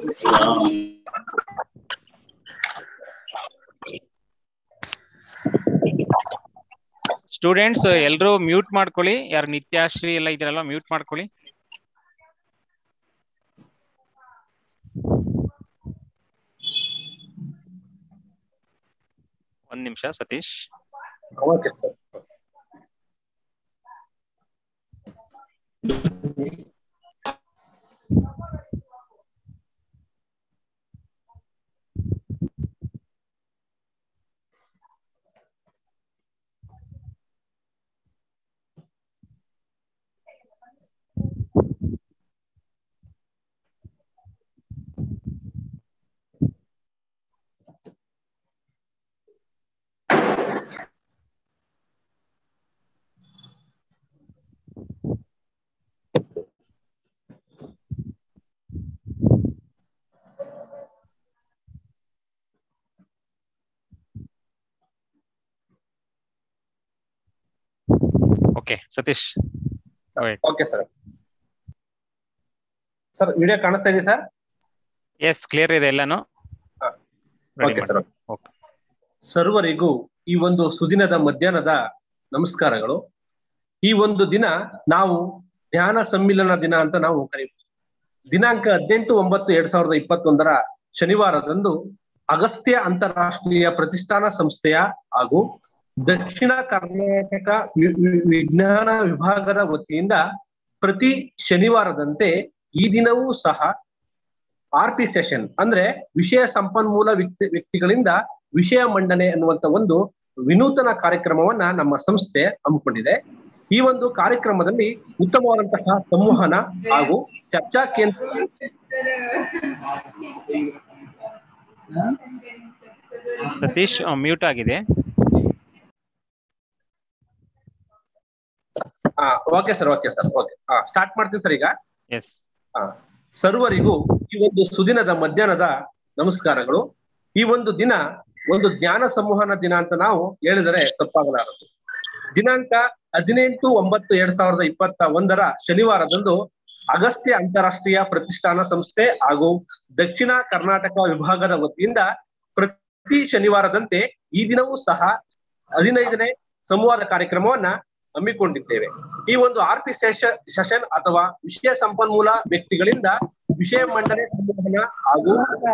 Students ಎಲ್ರು mute ಮಾಡ್ಕೊಳ್ಳಿ ಯಾರು ನಿತ್ಯಾಶ್ರೀ ಎಲ್ಲ ಇದ್ರಲ್ಲ ಮ್ಯೂಟ್ ಮಾಡ್ಕೊಳ್ಳಿ ಒಂದ್ ನಿಮಿಷ Satish okay sir okay Satish okay sir sir video ಕಾಣಿಸ್ತಾ ಇದೆ ಸರ್ ಎಸ್ ಕ್ಲಿಯರ್ ಇದೆ ಎಲ್ಲಾನು ಹಾ. Ready ಓಕೆ ಮಾಡಿ. Sir Okay. ಸರ್ವರಿಗೂ ಈ ಒಂದು ಸುದಿನದ ಮಧ್ಯಾಹ್ನದ ನಮಸ್ಕಾರಗಳು ಈ ಒಂದು ದಿನ ನಾವು ಧ್ಯಾನ ಸಮ್ಮಿಲನ ದಿನ ಅಂತ ನಾವು ಕರೀತೀವಿ ದಿನಾಂಕ ಹದಿನೆಂಟು ಒಂಬತ್ತು ಎರಡ್ ಸಾವಿರದ ಇಪ್ಪತ್ತೊಂದರ ಶನಿವಾರದಂದು ಅಗಸ್ತ್ಯ ಅಂತಾರಾಷ್ಟ್ರೀಯ ಪ್ರತಿಷ್ಠಾನ ಸಂಸ್ಥೆಯ ಹಾಗೂ ದಕ್ಷಿಣ ಕರ್ನಾಟಕ ವಿ- ವಿ- ವಿಜ್ಞಾನ ವಿಭಾಗದ ವತಿಯಿಂದ ಪ್ರತಿ ಶನಿವಾರದಂತೆ ಈ ದಿನವೂ ಸಹ ಆರ್ ಪಿ ಸೆಷನ್ ಅಂದ್ರೆ ವಿಷಯ ಸಂಪನ್ಮೂಲ ವ್ಯಕ್ತಿ ವ್ಯಕ್ತಿಗಳಿಂದ ವಿಷಯ ಮಂಡನೆ ಅನ್ನುವಂತ ಒಂದು ವಿನೂತನ ಕಾರ್ಯಕ್ರಮವನ್ನ ನಮ್ಮ ಸಂಸ್ಥೆ ಹಮ್ಮಿಕೊಂಡಿದೆ ಈ ಒಂದು ಕಾರ್ಯಕ್ರಮದಲ್ಲಿ ಉತ್ತಮವಾದಂತಹ ಸಂವಹನ ಹಾಗೂ ಚರ್ಚಾ ಕೇಂದ್ರ ಸತೀಶ್ ಮ್ಯೂಟ್ ಆಗಿದೆ okay sir okay sir okay start ಮಾಡ್ತೀನಿ ಸರ್ ಈಗ ಎಸ್ ಆ, ಸರ್ವರಿಗೂ ಈ ಒಂದು ಸುದಿನದ ಮಧ್ಯಾಹ್ನದ ನಮಸ್ಕಾರಗಳು ಈ ಒಂದು ದಿನ ಒಂದು ಜ್ಞಾನ ಸಂವಹನ ದಿನ ಅಂತ ನಾವು ಹೇಳಿದರೆ ತಪ್ಪಾಗಲಾರದು ದಿನಾಂಕ ಹದಿನೆಂಟು ಒಂಬತ್ತು ಎರಡ್ ಸಾವಿರದ ಇಪ್ಪತ್ತ ಒಂದರ ಶನಿವಾರದಂದು ಅಗಸ್ತ್ಯ ಅಂತಾರಾಷ್ಟ್ರೀಯ ಪ್ರತಿಷ್ಠಾನ ಸಂಸ್ಥೆ ಹಾಗೂ ದಕ್ಷಿಣ ಕರ್ನಾಟಕ ವಿಭಾಗದ ವತಿಯಿಂದ ಪ್ರತಿ ಶನಿವಾರದಂತೆ ಈ ದಿನವೂ ಸಹ ಹದಿನೈದನೇ ಸಂವಾದ ಕಾರ್ಯಕ್ರಮವನ್ನ ಹಮ್ಮಿಕೊಂಡಿದ್ದೇವೆ ಈ ಒಂದು ಆರ್ ಪಿ ಸೆಷನ್ ಅಥವಾ ವಿಷಯ ಸಂಪನ್ಮೂಲ ವ್ಯಕ್ತಿಗಳಿಂದ ವಿಷಯ ಮಂಡನೆ ಸಂವಹನ ಹಾಗೂ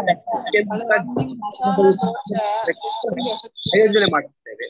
ಆಯೋಜನೆ ಮಾಡುತ್ತೇವೆ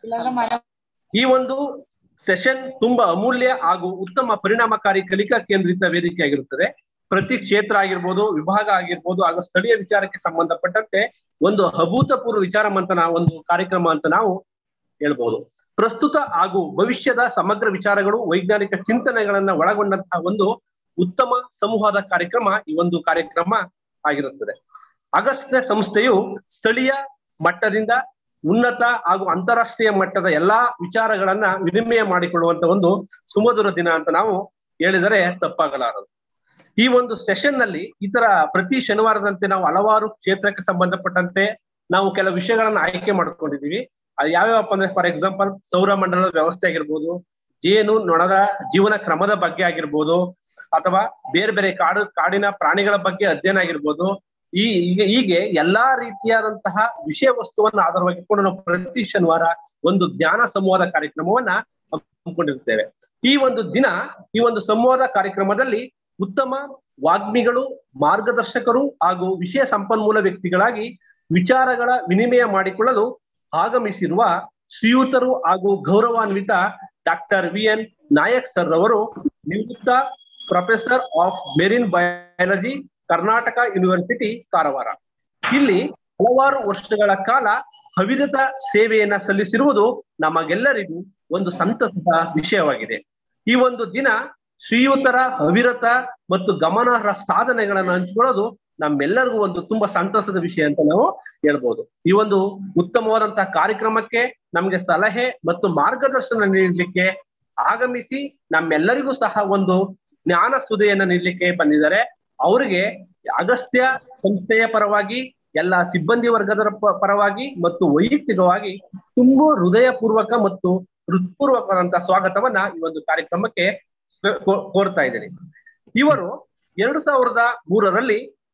ಈ ಒಂದು ಸೆಷನ್ ತುಂಬಾ ಅಮೂಲ್ಯ ಹಾಗೂ ಉತ್ತಮ ಪರಿಣಾಮಕಾರಿ ಕಲಿಕಾ ಕೇಂದ್ರಿತ ವೇದಿಕೆಯಾಗಿರುತ್ತದೆ ಪ್ರತಿ ಕ್ಷೇತ್ರ ಆಗಿರ್ಬೋದು ವಿಭಾಗ ಆಗಿರ್ಬೋದು ಹಾಗೂ ಸ್ಥಳೀಯ ವಿಚಾರಕ್ಕೆ ಸಂಬಂಧಪಟ್ಟಂತೆ ಒಂದು ಅಭೂತಪೂರ್ವ ವಿಚಾರ ಮಂಥನ ಒಂದು ಕಾರ್ಯಕ್ರಮ ಅಂತ ನಾವು ಹೇಳ್ಬೋದು ಪ್ರಸ್ತುತ ಹಾಗೂ ಭವಿಷ್ಯದ ಸಮಗ್ರ ವಿಚಾರಗಳು ವೈಜ್ಞಾನಿಕ ಚಿಂತನೆಗಳನ್ನ ಒಳಗೊಂಡಂತಹ ಒಂದು ಉತ್ತಮ ಸಮೂಹದ ಕಾರ್ಯಕ್ರಮ ಈ ಒಂದು ಕಾರ್ಯಕ್ರಮ ಆಗಿರುತ್ತದೆ ಅಗಸ್ತ್ಯ ಸಂಸ್ಥೆಯು ಸ್ಥಳೀಯ ಮಟ್ಟದಿಂದ ಉನ್ನತ ಹಾಗೂ ಅಂತಾರಾಷ್ಟ್ರೀಯ ಮಟ್ಟದ ಎಲ್ಲಾ ವಿಚಾರಗಳನ್ನ ವಿನಿಮಯ ಮಾಡಿಕೊಳ್ಳುವಂತ ಒಂದು ಸುಮಧುರ ದಿನ ಅಂತ ನಾವು ಹೇಳಿದರೆ ತಪ್ಪಾಗಲಾರದು ಈ ಒಂದು ಸೆಷನ್ ನಲ್ಲಿ ಈ ತರ ಪ್ರತಿ ಶನಿವಾರದಂತೆ ನಾವು ಹಲವಾರು ಕ್ಷೇತ್ರಕ್ಕೆ ಸಂಬಂಧಪಟ್ಟಂತೆ ನಾವು ಕೆಲವು ವಿಷಯಗಳನ್ನ ಆಯ್ಕೆ ಮಾಡ್ಕೊಂಡಿದೀವಿ ಅದು ಯಾವ್ಯಾವಪ್ಪ ಅಂದ್ರೆ ಫಾರ್ ಎಕ್ಸಾಂಪಲ್ ಸೌರ ಮಂಡಲದ ವ್ಯವಸ್ಥೆ ಆಗಿರ್ಬೋದು ಜೇನು ನೊಣದ ಜೀವನ ಕ್ರಮದ ಬಗ್ಗೆ ಆಗಿರ್ಬೋದು ಅಥವಾ ಬೇರೆ ಬೇರೆ ಕಾಡು ಕಾಡಿನ ಪ್ರಾಣಿಗಳ ಬಗ್ಗೆ ಅಧ್ಯಯನ ಆಗಿರ್ಬೋದು ಈ ಈಗ ಹೀಗೆ ಎಲ್ಲಾ ರೀತಿಯಾದಂತಹ ವಿಷಯ ವಸ್ತುವನ್ನ ಆಧಾರವಾಗಿಟ್ಕೊಂಡು ನಾವು ಪ್ರತಿ ಶನಿವಾರ ಒಂದು ಜ್ಞಾನ ಸಂವಾದ ಕಾರ್ಯಕ್ರಮವನ್ನ ಹಮ್ಮಿಕೊಂಡಿರ್ತೇವೆ ಈ ಒಂದು ದಿನ ಈ ಒಂದು ಸಂವಾದ ಕಾರ್ಯಕ್ರಮದಲ್ಲಿ ಉತ್ತಮ ವಾಗ್ಮಿಗಳು ಮಾರ್ಗದರ್ಶಕರು ಹಾಗೂ ವಿಷಯ ಸಂಪನ್ಮೂಲ ವ್ಯಕ್ತಿಗಳಾಗಿ ವಿಚಾರಗಳ ವಿನಿಮಯ ಮಾಡಿಕೊಳ್ಳಲು ಆಗಮಿಸಿರುವ ಶ್ರೀಯುತರು ಹಾಗೂ ಗೌರವಾನ್ವಿತ doctor V N Nayak sir ಅವರು ನಿವೃತ್ತ professor of marine biology Karnataka university Karwar ಇಲ್ಲಿ ಹಲವಾರು ವರ್ಷಗಳ ಕಾಲ ಅವಿರತ ಸೇವೆಯನ್ನ ಸಲ್ಲಿಸಿರುವುದು ನಮಗೆಲ್ಲರಿಗೂ ಒಂದು ಸಂತಸದ ವಿಷಯವಾಗಿದೆ ಈ ಒಂದು ದಿನ ಶ್ರೀಯುತರ ಅವಿರತ ಮತ್ತು ಗಮನಾರ್ಹ ಸಾಧನೆಗಳನ್ನು ಹಂಚಿಕೊಳ್ಳೋದು ನಮ್ಮೆಲ್ಲರಿಗೂ ಒಂದು ತುಂಬಾ ಸಂತಸದ ವಿಷಯ ಅಂತ ನಾವು ಹೇಳ್ಬೋದು ಈ ಒಂದು ಉತ್ತಮವಾದಂತಹ ಕಾರ್ಯಕ್ರಮಕ್ಕೆ ನಮ್ಗೆ ಸಲಹೆ ಮತ್ತು ಮಾರ್ಗದರ್ಶನ ನೀಡಲಿಕ್ಕೆ ಆಗಮಿಸಿ ನಮ್ಮೆಲ್ಲರಿಗೂ ಸಹ ಒಂದು ಜ್ಞಾನ ಸುದೆಯನ್ನ ನೀಡಲಿಕ್ಕೆ ಬಂದಿದ್ದಾರೆ ಅವರಿಗೆ ಅಗಸ್ತ್ಯ ಸಂಸ್ಥೆಯ ಪರವಾಗಿ ಎಲ್ಲ ಸಿಬ್ಬಂದಿ ವರ್ಗದ ಪ- ಪರವಾಗಿ ಮತ್ತು ವೈಯಕ್ತಿಕವಾಗಿ ತುಂಬಾ ಹೃದಯ ಪೂರ್ವಕ ಮತ್ತು ಹೃತ್ಪೂರ್ವಕವಾದಂತಹ ಸ್ವಾಗತವನ್ನ ಈ ಒಂದು ಕಾರ್ಯಕ್ರಮಕ್ಕೆ ಕೋ- ಕೋ- ಕೋರ್ತಾ ಇದ್ದೀನಿ ಇವರು ಎರಡು ಸಾವಿರದ ಮೂರರಲ್ಲಿ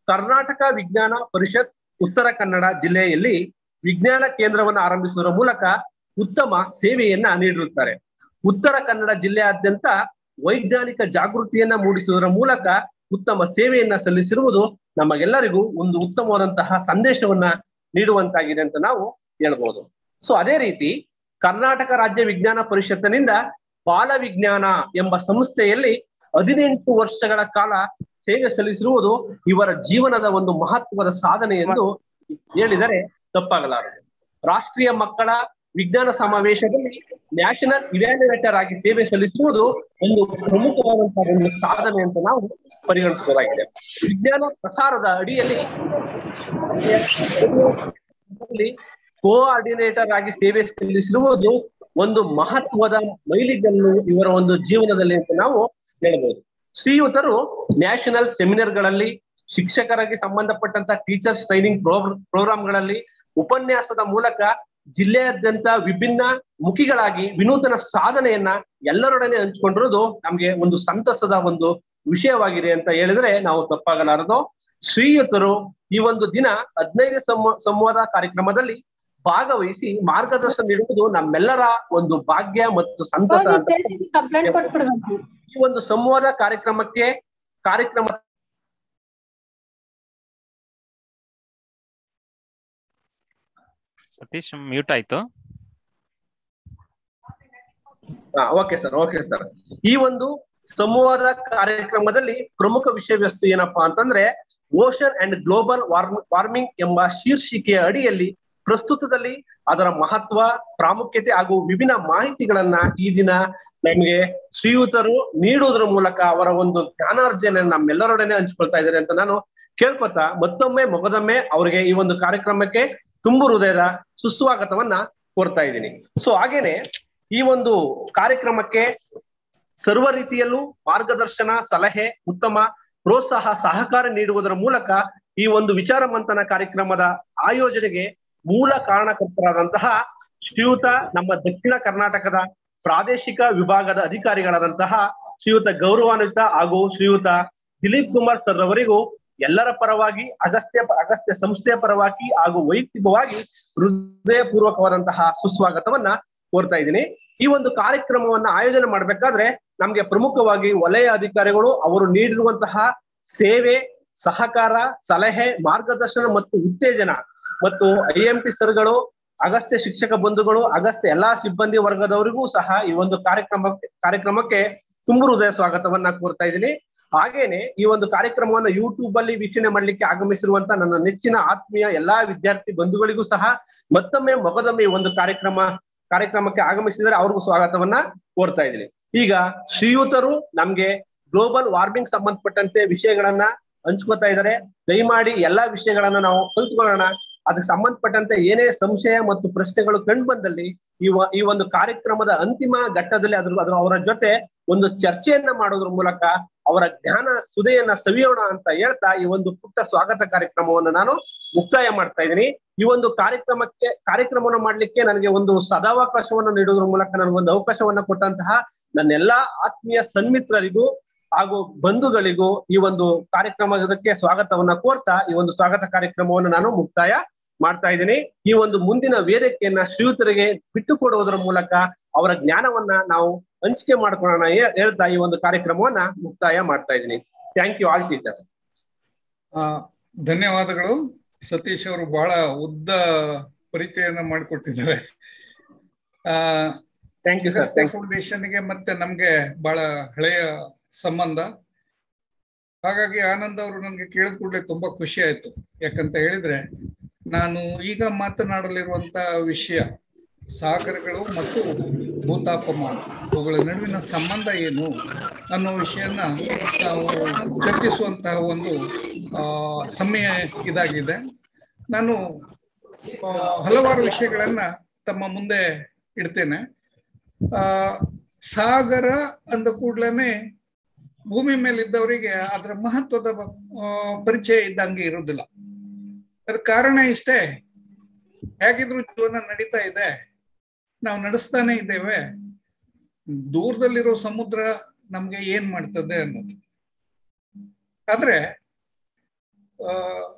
ಕರ್ನಾಟಕ ವಿಜ್ಞಾನ ಪರಿಷತ್ ಉತ್ತರ ಕನ್ನಡ ಜಿಲ್ಲೆಯಲ್ಲಿ ವಿಜ್ಞಾನ ಕೇಂದ್ರವನ್ನು ಆರಂಭಿಸುವುದರ ಮೂಲಕ ಉತ್ತಮ ಸೇವೆಯನ್ನ ನೀಡಿರುತ್ತಾರೆ ಉತ್ತರ ಕನ್ನಡ ಜಿಲ್ಲೆಯಾದ್ಯಂತ ವೈಜ್ಞಾನಿಕ ಜಾಗೃತಿಯನ್ನ ಮೂಡಿಸುವುದರ ಮೂಲಕ ಉತ್ತಮ ಸೇವೆಯನ್ನ ಸಲ್ಲಿಸಿರುವುದು ನಮಗೆಲ್ಲರಿಗೂ ಒಂದು ಉತ್ತಮವಾದಂತಹ ಸಂದೇಶವನ್ನ ನೀಡುವಂತಾಗಿದೆ ಅಂತ ನಾವು ಹೇಳ್ಬೋದು ಸೊ ಅದೇ ರೀತಿ ಕರ್ನಾಟಕ ರಾಜ್ಯ ವಿಜ್ಞಾನ ಪರಿಷತ್ತಿನಿಂದ ಬಾಲ ವಿಜ್ಞಾನ ಎಂಬ ಸಂಸ್ಥೆಯಲ್ಲಿ ಹದಿನೆಂಟು ವರ್ಷಗಳ ಕಾಲ ಸೇವೆ ಸಲ್ಲಿಸಿರುವುದು ಇವರ ಜೀವನದ ಒಂದು ಮಹತ್ವದ ಸಾಧನೆ ಎಂದು ಹೇಳಿದರೆ ತಪ್ಪಾಗಲಾರದು ರಾಷ್ಟ್ರೀಯ ಮಕ್ಕಳ ವಿಜ್ಞಾನ ಸಮಾವೇಶದಲ್ಲಿ ನ್ಯಾಷನಲ್ ಇವ್ಯಾಲ್ಯುವೇಟರ್ ಆಗಿ ಸೇವೆ ಸಲ್ಲಿಸುವುದು ಒಂದು ಪ್ರಮುಖವಾದಂತಹ ಒಂದು ಸಾಧನೆ ಅಂತ ನಾವು ಪರಿಗಣಿಸಬಹುದಾಗಿದೆ ವಿಜ್ಞಾನ ಪ್ರಸಾರದ ಅಡಿಯಲ್ಲಿ ಕೋಆರ್ಡಿನೇಟರ್ ಆಗಿ ಸೇವೆ ಸಲ್ಲಿಸಿರುವುದು ಒಂದು ಮಹತ್ವದ ಮೈಲಿಗಲ್ಲು ಇವರ ಒಂದು ಜೀವನದಲ್ಲಿ ಅಂತ ನಾವು ಹೇಳ್ಬೋದು ಶ್ರೀಯುತರು ನ್ಯಾಷನಲ್ ಸೆಮಿನಾರ್ಗಳಲ್ಲಿ ಶಿಕ್ಷಕರಾಗಿ ಸಂಬಂಧಪಟ್ಟಂತ ಟೀಚರ್ಸ್ ಟ್ರೈನಿಂಗ್ ಪ್ರೋಗ್ರಾಂಗಳಲ್ಲಿ ಉಪನ್ಯಾಸದ ಮೂಲಕ ಜಿಲ್ಲೆಯಾದ್ಯಂತ ವಿಭಿನ್ನ ಮುಖಿಗಳಾಗಿ ವಿನೂತನ ಸಾಧನೆಯನ್ನ ಎಲ್ಲರೊಡನೆ ಹಂಚಿಕೊಂಡಿರೋದು ನಮ್ಗೆ ಒಂದು ಸಂತಸದ ಒಂದು ವಿಷಯವಾಗಿದೆ ಅಂತ ಹೇಳಿದ್ರೆ ನಾವು ತಪ್ಪಾಗಲಾರದು ಶ್ರೀಯುತರು ಈ ಒಂದು ದಿನ ಹದಿನೈದು ಸಂವ ಸಂವಾದ ಕಾರ್ಯಕ್ರಮದಲ್ಲಿ ಭಾಗವಹಿಸಿ ಮಾರ್ಗದರ್ಶನ ನೀಡುವುದು ನಮ್ಮೆಲ್ಲರ ಒಂದು ಭಾಗ್ಯ ಮತ್ತು ಸಂತಸ ಅಂತ ಕಂಪ್ಲೇಂಟ್ ಕೊಟ್ಬಿಡ್ಬೇಕು ಈ ಒಂದು ಸಂವಾದ ಕಾರ್ಯಕ್ರಮಕ್ಕೆ ಕಾರ್ಯಕ್ರಮ ಸತೀಶ್ ಮ್ಯೂಟ್ ಆಯ್ತು ಓಕೆ ಸರ್ ಓಕೆ ಸರ್ ಈ ಒಂದು ಸಂವಾದ ಕಾರ್ಯಕ್ರಮದಲ್ಲಿ ಪ್ರಮುಖ ವಿಷಯ ವಸ್ತು ಏನಪ್ಪಾ ಅಂತಂದ್ರೆ ಓಷನ್ ಅಂಡ್ ಗ್ಲೋಬಲ್ ವಾರ್ಮಿಂಗ್ ಎಂಬ ಶೀರ್ಷಿಕೆಯ ಅಡಿಯಲ್ಲಿ ಪ್ರಸ್ತುತದಲ್ಲಿ ಅದರ ಮಹತ್ವ ಪ್ರಾಮುಖ್ಯತೆ ಹಾಗೂ ವಿಭಿನ್ನ ಮಾಹಿತಿಗಳನ್ನ ಈ ದಿನ ನಮಗೆ ಶ್ರೀಯುತರು ನೀಡುವುದರ ಮೂಲಕ ಅವರ ಒಂದು ಜ್ಞಾನಾರ್ಜನೆ ನಮ್ಮೆಲ್ಲರೊಡನೆ ಹಂಚ್ಕೊಳ್ತಾ ಇದ್ದಾರೆ ಅಂತ ನಾನು ಕೇಳ್ಕೊತಾ ಮತ್ತೊಮ್ಮೆ ಮೊಗದೊಮ್ಮೆ ಅವರಿಗೆ ಈ ಒಂದು ಕಾರ್ಯಕ್ರಮಕ್ಕೆ ತುಂಬು ಹೃದಯದ ಸುಸ್ವಾಗತವನ್ನ ಕೋರ್ತಾ ಇದ್ದೀನಿ ಸೊ ಹಾಗೇನೆ ಈ ಒಂದು ಕಾರ್ಯಕ್ರಮಕ್ಕೆ ಸರ್ವ ರೀತಿಯಲ್ಲೂ ಮಾರ್ಗದರ್ಶನ ಸಲಹೆ ಉತ್ತಮ ಪ್ರೋತ್ಸಾಹ ಸಹಕಾರ ನೀಡುವುದರ ಮೂಲಕ ಈ ಒಂದು ವಿಚಾರ ಮಂಥನ ಕಾರ್ಯಕ್ರಮದ ಆಯೋಜನೆಗೆ ಮೂಲ ಕಾರಣಕರ್ತರಾದಂತಹ ಶ್ರೀಯುತ ನಮ್ಮ ದಕ್ಷಿಣ ಕರ್ನಾಟಕದ ಪ್ರಾದೇಶಿಕ ವಿಭಾಗದ ಅಧಿಕಾರಿಗಳಾದಂತಹ ಶ್ರೀಯುತ ಗೌರವಾನ್ವಿತ ಹಾಗೂ ಶ್ರೀಯುತ ದಿಲೀಪ್ ಕುಮಾರ್ ಸರ್ ಅವರಿಗೂ ಎಲ್ಲರ ಪರವಾಗಿ ಅಗಸ್ತ್ಯ ಅಗಸ್ತ್ಯ ಸಂಸ್ಥೆಯ ಪರವಾಗಿ ಹಾಗೂ ವೈಯಕ್ತಿಕವಾಗಿ ಹೃದಯಪೂರ್ವಕವಾದಂತಹ ಸುಸ್ವಾಗತವನ್ನ ಕೋರ್ತಾ ಇದ್ದೀನಿ ಈ ಒಂದು ಕಾರ್ಯಕ್ರಮವನ್ನ ಆಯೋಜನೆ ಮಾಡ್ಬೇಕಾದ್ರೆ ನಮ್ಗೆ ಪ್ರಮುಖವಾಗಿ ವಲಯ ಅಧಿಕಾರಿಗಳು ಅವರು ನೀಡಿರುವಂತಹ ಸೇವೆ ಸಹಕಾರ ಸಲಹೆ ಮಾರ್ಗದರ್ಶನ ಮತ್ತು ಉತ್ತೇಜನ ಮತ್ತು ಐ ಎಂ ಟಿ ಸರ್ಗಳು ಅಗಸ್ತ್ಯ ಶಿಕ್ಷಕ ಬಂಧುಗಳು ಅಗಸ್ತ್ಯ ಎಲ್ಲಾ ಸಿಬ್ಬಂದಿ ವರ್ಗದವರಿಗೂ ಸಹ ಈ ಒಂದು ಕಾರ್ಯಕ್ರಮ ಕಾರ್ಯಕ್ರಮಕ್ಕೆ ತುಂಬು ಹೃದಯ ಸ್ವಾಗತವನ್ನ ಕೋರ್ತಾ ಇದ್ದೀನಿ ಹಾಗೇನೆ ಈ ಒಂದು ಕಾರ್ಯಕ್ರಮವನ್ನು ಯೂಟ್ಯೂಬ್ ಅಲ್ಲಿ ವೀಕ್ಷಣೆ ಮಾಡ್ಲಿಕ್ಕೆ ಆಗಮಿಸಿರುವಂತ ನನ್ನ ನೆಚ್ಚಿನ ಆತ್ಮೀಯ ಎಲ್ಲಾ ವಿದ್ಯಾರ್ಥಿ ಬಂಧುಗಳಿಗೂ ಸಹ ಮತ್ತೊಮ್ಮೆ ಮೊಗದೊಮ್ಮೆ ಈ ಒಂದು ಕಾರ್ಯಕ್ರಮ ಕಾರ್ಯಕ್ರಮಕ್ಕೆ ಆಗಮಿಸಿದರೆ ಅವ್ರಿಗೂ ಸ್ವಾಗತವನ್ನ ಕೋರ್ತಾ ಇದ್ದೀನಿ ಈಗ ಶ್ರೀಯುತರು ನಮ್ಗೆ ಗ್ಲೋಬಲ್ ವಾರ್ಮಿಂಗ್ ಸಂಬಂಧಪಟ್ಟಂತೆ ವಿಷಯಗಳನ್ನ ಹಂಚ್ಕೋತಾ ಇದ್ದಾರೆ ದಯಮಾಡಿ ಎಲ್ಲಾ ವಿಷಯಗಳನ್ನ ನಾವು ಕಲ್ತ್ಕೊಳ್ಳೋಣ ಅದಕ್ಕೆ ಸಂಬಂಧಪಟ್ಟಂತೆ ಏನೇ ಸಂಶಯ ಮತ್ತು ಪ್ರಶ್ನೆಗಳು ಕಂಡು ಬಂದಲ್ಲಿ ಈ ಈ ಒಂದು ಕಾರ್ಯಕ್ರಮದ ಅಂತಿಮ ಘಟ್ಟದಲ್ಲಿ ಅದ್ರ ಅದ್ರ ಅವರ ಜೊತೆ ಒಂದು ಚರ್ಚೆಯನ್ನ ಮಾಡೋದ್ರ ಮೂಲಕ ಅವರ ಜ್ಞಾನ ಸುದೆಯನ್ನ ಸವಿಯೋಣ ಅಂತ ಹೇಳ್ತಾ ಈ ಒಂದು ಪುಟ್ಟ ಸ್ವಾಗತ ಕಾರ್ಯಕ್ರಮವನ್ನು ನಾನು ಮುಕ್ತಾಯ ಮಾಡ್ತಾ ಇದ್ದೀನಿ ಈ ಒಂದು ಕಾರ್ಯಕ್ರಮಕ್ಕೆ ಕಾರ್ಯಕ್ರಮವನ್ನು ಮಾಡ್ಲಿಕ್ಕೆ ನನಗೆ ಒಂದು ಸದಾವಕಾಶವನ್ನು ನೀಡುವುದ್ರ ಮೂಲಕ ನನಗೆ ಒಂದು ಅವಕಾಶವನ್ನ ಕೊಟ್ಟಂತಹ ನನ್ನೆಲ್ಲಾ ಆತ್ಮೀಯ ಸನ್ಮಿತ್ರರಿಗೂ ಹಾಗೂ ಬಂಧುಗಳಿಗೂ ಈ ಒಂದು ಕಾರ್ಯಕ್ರಮಕ್ಕೆ ಸ್ವಾಗತವನ್ನ ಕೋರ್ತಾ ಈ ಒಂದು ಸ್ವಾಗತ ಕಾರ್ಯಕ್ರಮವನ್ನು ನಾನು ಮುಕ್ತಾಯ ಮಾಡ್ತಾ ಇದ್ದೀನಿ ಈ ಒಂದು ಮುಂದಿನ ವೇದಿಕೆಯನ್ನ ಶ್ರೀಯುತರಿಗೆ ಬಿಟ್ಟು ಕೊಡುವುದರ ಮೂಲಕ ಅವರ ಜ್ಞಾನವನ್ನ ನಾವು ಹಂಚಿಕೆ ಮಾಡ್ಕೊಳ್ಳೋಣ ಹೇಳ್ತಾ ಈ ಒಂದು ಕಾರ್ಯಕ್ರಮವನ್ನ ಮುಕ್ತಾಯ ಮಾಡ್ತಾ ಇದ್ದೀನಿ ಥ್ಯಾಂಕ್ ಯು ಆಲ್ ಟೀಚರ್ಸ್ ಧನ್ಯವಾದಗಳು ಸತೀಶ್ ಅವರು ಬಹಳ ಉದ್ದ ಪರಿಚಯನ ಮಾಡಿಕೊಟ್ಟಿದ್ದಾರೆ ಥ್ಯಾಂಕ್ ಯು ಸರ್ ಫೌಂಡೇಶನ್ಗೆ ಮತ್ತೆ ನಮ್ಗೆ ಬಹಳ ಹಳೆಯ ಸಂಬಂಧ ಹಾಗಾಗಿ ಆನಂದ್ ಅವರು ನನಗೆ ಕೇಳಿದ ಕೂಡಲೇ ತುಂಬಾ ಖುಷಿ ಆಯ್ತು ಯಾಕಂತ ಹೇಳಿದ್ರೆ ನಾನು ಈಗ ಮಾತನಾಡಲಿರುವಂತ ವಿಷಯ ಸಾಗರಗಳು ಮತ್ತು ಭೂತಾಪಮಾನ ಅವುಗಳ ನಡುವಿನ ಸಂಬಂಧ ಏನು ಅನ್ನೋ ವಿಷಯನ ನಾವು ಚರ್ಚಿಸುವಂತಹ ಒಂದು ಸಮಯ ಇದಾಗಿದೆ ನಾನು ಹಲವಾರು ವಿಷಯಗಳನ್ನ ತಮ್ಮ ಮುಂದೆ ಇಡ್ತೇನೆ ಆ ಸಾಗರ ಅಂದ ಕೂಡ್ಲೇನೆ ಭೂಮಿ ಮೇಲಿದ್ದವರಿಗೆ ಅದರ ಮಹತ್ವದ ಪರಿಚಯ ಇದ್ದಂಗೆ ಇರುವುದಿಲ್ಲ ಅದ ಕಾರಣ ಇಷ್ಟೇ ಹೇಗಿದ್ರು ಜೀವನ ನಡೀತಾ ಇದೆ ನಾವು ನಡೆಸ್ತಾನೆ ಇದ್ದೇವೆ ದೂರದಲ್ಲಿರೋ ಸಮುದ್ರ ನಮ್ಗೆ ಏನ್ ಮಾಡ್ತದೆ ಅನ್ನೋದು ಆದ್ರೆ ಆ,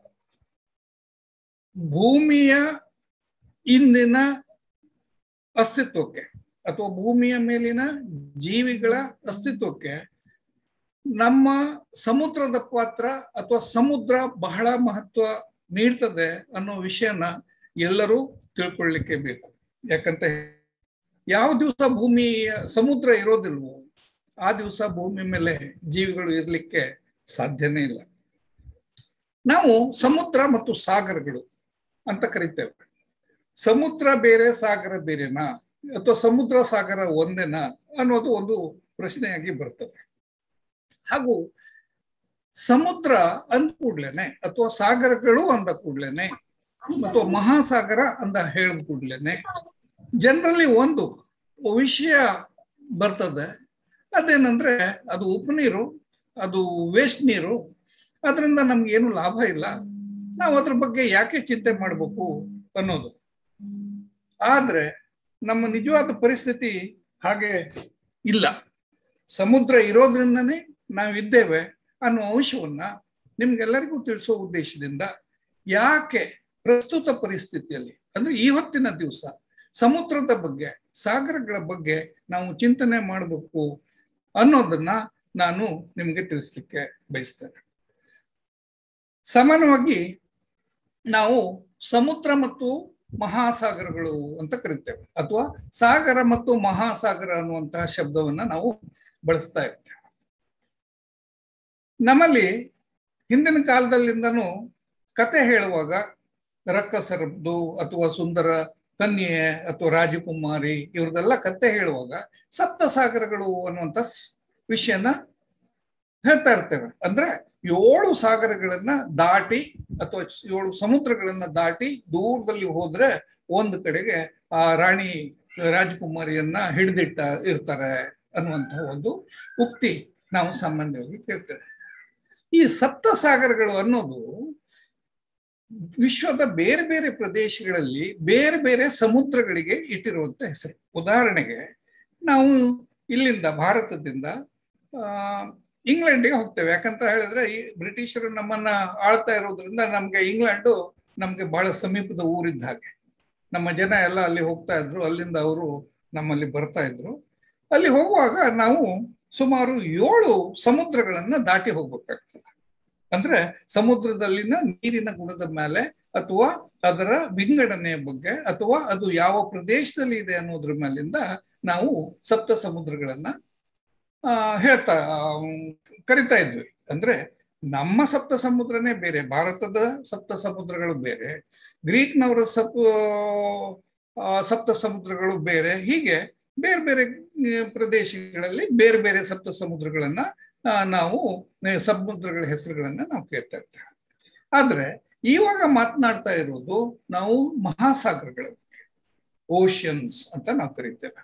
ಭೂಮಿಯ ಇಂದಿನ ಅಸ್ತಿತ್ವಕ್ಕೆ ಅಥವಾ ಭೂಮಿಯ ಮೇಲಿನ ಜೀವಿಗಳ ಅಸ್ತಿತ್ವಕ್ಕೆ ನಮ್ಮ ಸಮುದ್ರದ ಪಾತ್ರ ಅಥವಾ ಸಮುದ್ರ ಬಹಳ ಮಹತ್ವ ನೀಡ್ತದೆ ಅನ್ನೋ ವಿಷಯನ ಎಲ್ಲರೂ ತಿಳ್ಕೊಳ್ಳಿಕ್ಕೆ ಬೇಕು ಯಾಕಂತ ಯಾವ ದಿವಸ ಭೂಮಿ ಸಮುದ್ರ ಇರೋದಿಲ್ವೋ ಆ ದಿವಸ ಭೂಮಿ ಮೇಲೆ ಜೀವಿಗಳು ಇರ್ಲಿಕ್ಕೆ ಸಾಧ್ಯನೇ ಇಲ್ಲ ನಾವು ಸಮುದ್ರ ಮತ್ತು ಸಾಗರಗಳು ಅಂತ ಕರಿತೇವೆ ಸಮುದ್ರ ಬೇರೆ ಸಾಗರ ಬೇರೆನಾ ಅಥವಾ ಸಮುದ್ರ ಸಾಗರ ಒಂದೇನಾ ಅನ್ನೋದು ಒಂದು ಪ್ರಶ್ನೆಯಾಗಿ ಬರ್ತದೆ ಹಾಗೂ ಸಮುದ್ರ ಅಂದ ಕೂಡ್ಲೇನೆ ಅಥವಾ ಸಾಗರಗಳು ಅಂದ ಕೂಡ್ಲೇನೆ ಮತ್ತು ಮಹಾಸಾಗರ ಅಂದ ಹೇಳಿದ ಕೂಡ್ಲೇನೆ ಜನರಲಿ ಒಂದು ವಿಷಯ ಬರ್ತದೆ ಅದೇನಂದ್ರೆ ಅದು ಉಪನೀರು ಅದು ವೇಸ್ಟ್ ನೀರು ಅದರಿಂದ ನಮ್ಗೆ ಏನು ಲಾಭ ಇಲ್ಲ ನಾವು ಅದ್ರ ಬಗ್ಗೆ ಯಾಕೆ ಚಿಂತೆ ಮಾಡ್ಬೇಕು ಅನ್ನೋದು ಆದ್ರೆ ನಮ್ಮ ನಿಜವಾದ ಪರಿಸ್ಥಿತಿ ಹಾಗೆ ಇಲ್ಲ ಸಮುದ್ರ ಇರೋದ್ರಿಂದನೇ ನಾವಿದ್ದೇವೆ ಅನ್ನೋ ಅಂಶವನ್ನ ನಿಮ್ಗೆಲ್ಲರಿಗೂ ತಿಳಿಸೋ ಉದ್ದೇಶದಿಂದ ಯಾಕೆ ಪ್ರಸ್ತುತ ಪರಿಸ್ಥಿತಿಯಲ್ಲಿ ಅಂದ್ರೆ ಈ ಹೊತ್ತಿನ ದಿವಸ ಸಮುದ್ರದ ಬಗ್ಗೆ ಸಾಗರಗಳ ಬಗ್ಗೆ ನಾವು ಚಿಂತನೆ ಮಾಡಬೇಕು ಅನ್ನೋದನ್ನ ನಾನು ನಿಮ್ಗೆ ತಿಳಿಸ್ಲಿಕ್ಕೆ ಬಯಸ್ತೇನೆ ಸಾಮಾನ್ಯವಾಗಿ ನಾವು ಸಮುದ್ರ ಮತ್ತು ಮಹಾಸಾಗರಗಳು ಅಂತ ಕರಿತೇವೆ ಅಥವಾ ಸಾಗರ ಮತ್ತು ಮಹಾಸಾಗರ ಅನ್ನುವಂತಹ ಶಬ್ದವನ್ನ ನಾವು ಬಳಸ್ತಾ ಇರ್ತೇವೆ ನಮ್ಮಲ್ಲಿ ಹಿಂದಿನ ಕಾಲದಲ್ಲಿಂದನೂ ಕತೆ ಹೇಳುವಾಗ ರಕ್ಕಸರದ್ದು ಅಥವಾ ಸುಂದರ ಕನ್ಯೆ ಅಥವಾ ರಾಜಕುಮಾರಿ ಇವ್ರದೆಲ್ಲ ಕತೆ ಹೇಳುವಾಗ ಸಪ್ತ ಸಾಗರಗಳು ಅನ್ನುವಂಥ ವಿಷಯನ ಹೇಳ್ತಾ ಇರ್ತೇವೆ ಅಂದ್ರೆ ಏಳು ಸಾಗರಗಳನ್ನ ದಾಟಿ ಅಥವಾ ಏಳು ಸಮುದ್ರಗಳನ್ನ ದಾಟಿ ದೂರದಲ್ಲಿ ಹೋದ್ರೆ ಒಂದು ಕಡೆಗೆ ಆ ರಾಣಿ ರಾಜಕುಮಾರಿಯನ್ನ ಹಿಡಿದಿಟ್ಟ ಇರ್ತಾರೆ ಅನ್ನುವಂತಹ ಒಂದು ಉಕ್ತಿ ನಾವು ಸಾಮಾನ್ಯವಾಗಿ ಕೇಳ್ತೇವೆ ಈ ಸಪ್ತ ಸಾಗರಗಳು ಅನ್ನೋದು ವಿಶ್ವದ ಬೇರೆ ಬೇರೆ ಪ್ರದೇಶಗಳಲ್ಲಿ ಬೇರೆ ಬೇರೆ ಸಮುದ್ರಗಳಿಗೆ ಇಟ್ಟಿರುವಂತ ಹೆಸರು ಉದಾಹರಣೆಗೆ ನಾವು ಇಲ್ಲಿಂದ ಭಾರತದಿಂದ ಆ ಇಂಗ್ಲೆಂಡ್ಗೆ ಹೋಗ್ತೇವೆ ಯಾಕಂತ ಹೇಳಿದ್ರೆ ಈ ಬ್ರಿಟಿಷರು ನಮ್ಮನ್ನ ಆಳ್ತಾ ಇರೋದ್ರಿಂದ ನಮ್ಗೆ ಇಂಗ್ಲೆಂಡು ನಮ್ಗೆ ಬಹಳ ಸಮೀಪದ ಊರಿದ್ದ ಹಾಗೆ ನಮ್ಮ ಜನ ಎಲ್ಲ ಅಲ್ಲಿ ಹೋಗ್ತಾ ಇದ್ರು ಅಲ್ಲಿಂದ ಅವರು ನಮ್ಮಲ್ಲಿ ಬರ್ತಾ ಇದ್ರು ಅಲ್ಲಿ ಹೋಗುವಾಗ ನಾವು ಸುಮಾರು ಏಳು ಸಮುದ್ರಗಳನ್ನ ದಾಟಿ ಹೋಗ್ಬೇಕಾಗ್ತದೆ ಅಂದ್ರೆ ಸಮುದ್ರದಲ್ಲಿನ ನೀರಿನ ಗುಣದ ಮೇಲೆ ಅಥವಾ ಅದರ ವಿಂಗಡಣೆಯ ಬಗ್ಗೆ ಅಥವಾ ಅದು ಯಾವ ಪ್ರದೇಶದಲ್ಲಿ ಇದೆ ಅನ್ನೋದ್ರ ಮೇಲಿಂದ ನಾವು ಸಪ್ತ ಸಮುದ್ರಗಳನ್ನ ಆ ಹೇಳ್ತಾ ಕರಿತಾ ಇದ್ವಿ ಅಂದ್ರೆ ನಮ್ಮ ಸಪ್ತ ಸಮುದ್ರನೇ ಬೇರೆ ಭಾರತದ ಸಪ್ತ ಸಮುದ್ರಗಳು ಬೇರೆ ಗ್ರೀಕ್ನವರ ಸಪ್ ಸಪ್ತ ಸಮುದ್ರಗಳು ಬೇರೆ ಹೀಗೆ ಬೇರೆ ಬೇರೆ ಪ್ರದೇಶಗಳಲ್ಲಿ ಬೇರೆ ಬೇರೆ ಸಪ್ತ ಸಮುದ್ರಗಳನ್ನ ನಾವು ಸಮುದ್ರಗಳ ಹೆಸರುಗಳನ್ನ ನಾವು ಕೇಳ್ತಾ ಇರ್ತೇವೆ ಆದ್ರೆ ಇವಾಗ ಮಾತನಾಡ್ತಾ ಇರೋದು ನಾವು ಮಹಾಸಾಗರಗಳ ಬಗ್ಗೆ ಓಷನ್ಸ್ ಅಂತ ನಾವು ಕರಿತೇವೆ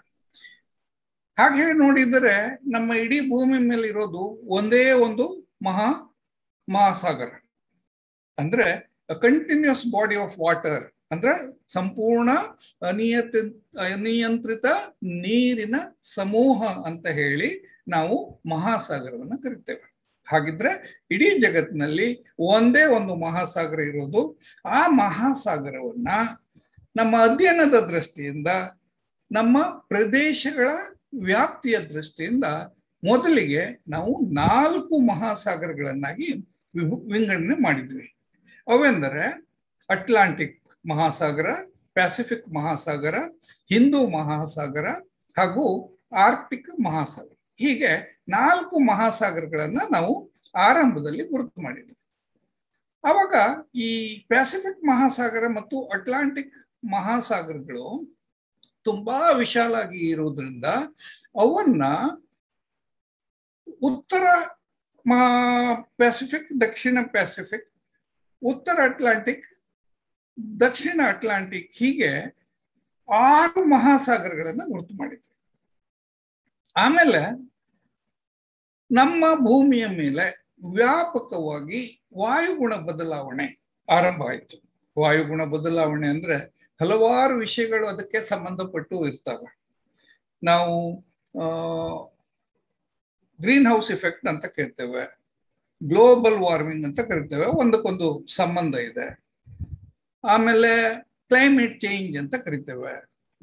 ಹಾಗೆ ನೋಡಿದರೆ ನಮ್ಮ ಇಡೀ ಭೂಮಿ ಮೇಲೆ ಇರೋದು ಒಂದೇ ಒಂದು ಮಹಾ ಮಹಾಸಾಗರ ಅಂದ್ರೆ ಕಂಟಿನ್ಯೂಸ್ ಬಾಡಿ ಆಫ್ ವಾಟರ್ ಅಂದ್ರೆ ಸಂಪೂರ್ಣ ಅನಿಯತ ಅನಿಯಂತ್ರಿತ ನೀರಿನ ಸಮೂಹ ಅಂತ ಹೇಳಿ ನಾವು ಮಹಾಸಾಗರವನ್ನ ಕರಿತೇವೆ ಹಾಗಿದ್ರೆ ಇಡೀ ಜಗತ್ತಿನಲ್ಲಿ ಒಂದೇ ಒಂದು ಮಹಾಸಾಗರ ಇರೋದು ಆ ಮಹಾಸಾಗರವನ್ನ ನಮ್ಮ ಅಧ್ಯಯನದ ದೃಷ್ಟಿಯಿಂದ ನಮ್ಮ ಪ್ರದೇಶಗಳ ವ್ಯಾಪ್ತಿಯ ದೃಷ್ಟಿಯಿಂದ ಮೊದಲಿಗೆ ನಾವು ನಾಲ್ಕು ಮಹಾಸಾಗರಗಳನ್ನಾಗಿ ವಿಂಗಡಣೆ ಮಾಡಿದ್ವಿ ಅವೆಂದರೆ ಅಟ್ಲಾಂಟಿಕ್ ಮಹಾಸಾಗರ ಪ್ಯಾಸಿಫಿಕ್ ಮಹಾಸಾಗರ ಹಿಂದೂ ಮಹಾಸಾಗರ ಹಾಗೂ ಆರ್ಕ್ಟಿಕ್ ಮಹಾಸಾಗರ ಹೀಗೆ ನಾಲ್ಕು ಮಹಾಸಾಗರಗಳನ್ನ ನಾವು ಆರಂಭದಲ್ಲಿ ಗುರುತು ಮಾಡಿದ್ವಿ ಅವಾಗ ಈ ಪ್ಯಾಸಿಫಿಕ್ ಮಹಾಸಾಗರ ಮತ್ತು ಅಟ್ಲಾಂಟಿಕ್ ಮಹಾಸಾಗರಗಳು ತುಂಬಾ ವಿಶಾಲಾಗಿ ಇರುವುದರಿಂದ ಅವನ್ನ ಉತ್ತರ ಪ್ಯಾಸಿಫಿಕ್ ದಕ್ಷಿಣ ಪ್ಯಾಸಿಫಿಕ್ ಉತ್ತರ ಅಟ್ಲಾಂಟಿಕ್ ದಕ್ಷಿಣ ಅಟ್ಲಾಂಟಿಕ್ ಹೀಗೆ ಆರು ಮಹಾಸಾಗರಗಳನ್ನ ಗುರುತು ಮಾಡಿದ್ವಿ ಆಮೇಲೆ ನಮ್ಮ ಭೂಮಿಯ ಮೇಲೆ ವ್ಯಾಪಕವಾಗಿ ವಾಯುಗುಣ ಬದಲಾವಣೆ ಆರಂಭ ಆಯಿತು ವಾಯುಗುಣ ಬದಲಾವಣೆ ಅಂದ್ರೆ ಹಲವಾರು ವಿಷಯಗಳು ಅದಕ್ಕೆ ಸಂಬಂಧಪಟ್ಟು ಇರ್ತವೆ ನಾವು ಗ್ರೀನ್ ಹೌಸ್ ಇಫೆಕ್ಟ್ ಅಂತ ಕೇಳ್ತೇವೆ ಗ್ಲೋಬಲ್ ವಾರ್ಮಿಂಗ್ ಅಂತ ಕರಿತೇವೆ ಒಂದಕ್ಕೊಂದು ಸಂಬಂಧ ಇದೆ ಆಮೇಲೆ ಕ್ಲೈಮೇಟ್ ಚೇಂಜ್ ಅಂತ ಕರಿತೇವೆ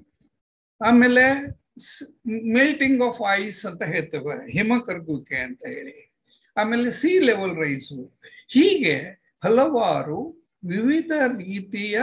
ಆಮೇಲೆ ಮೆಲ್ಟಿಂಗ್ ಆಫ್ ಐಸ್ ಅಂತ ಹೇಳ್ತೇವೆ ಹಿಮ ಕರಗುವಿಕೆ ಅಂತ ಹೇಳಿ ಆಮೇಲೆ ಸಿ ಲೆವೆಲ್ ರೈಸು ಹೀಗೆ ಹಲವಾರು ವಿವಿಧ ರೀತಿಯ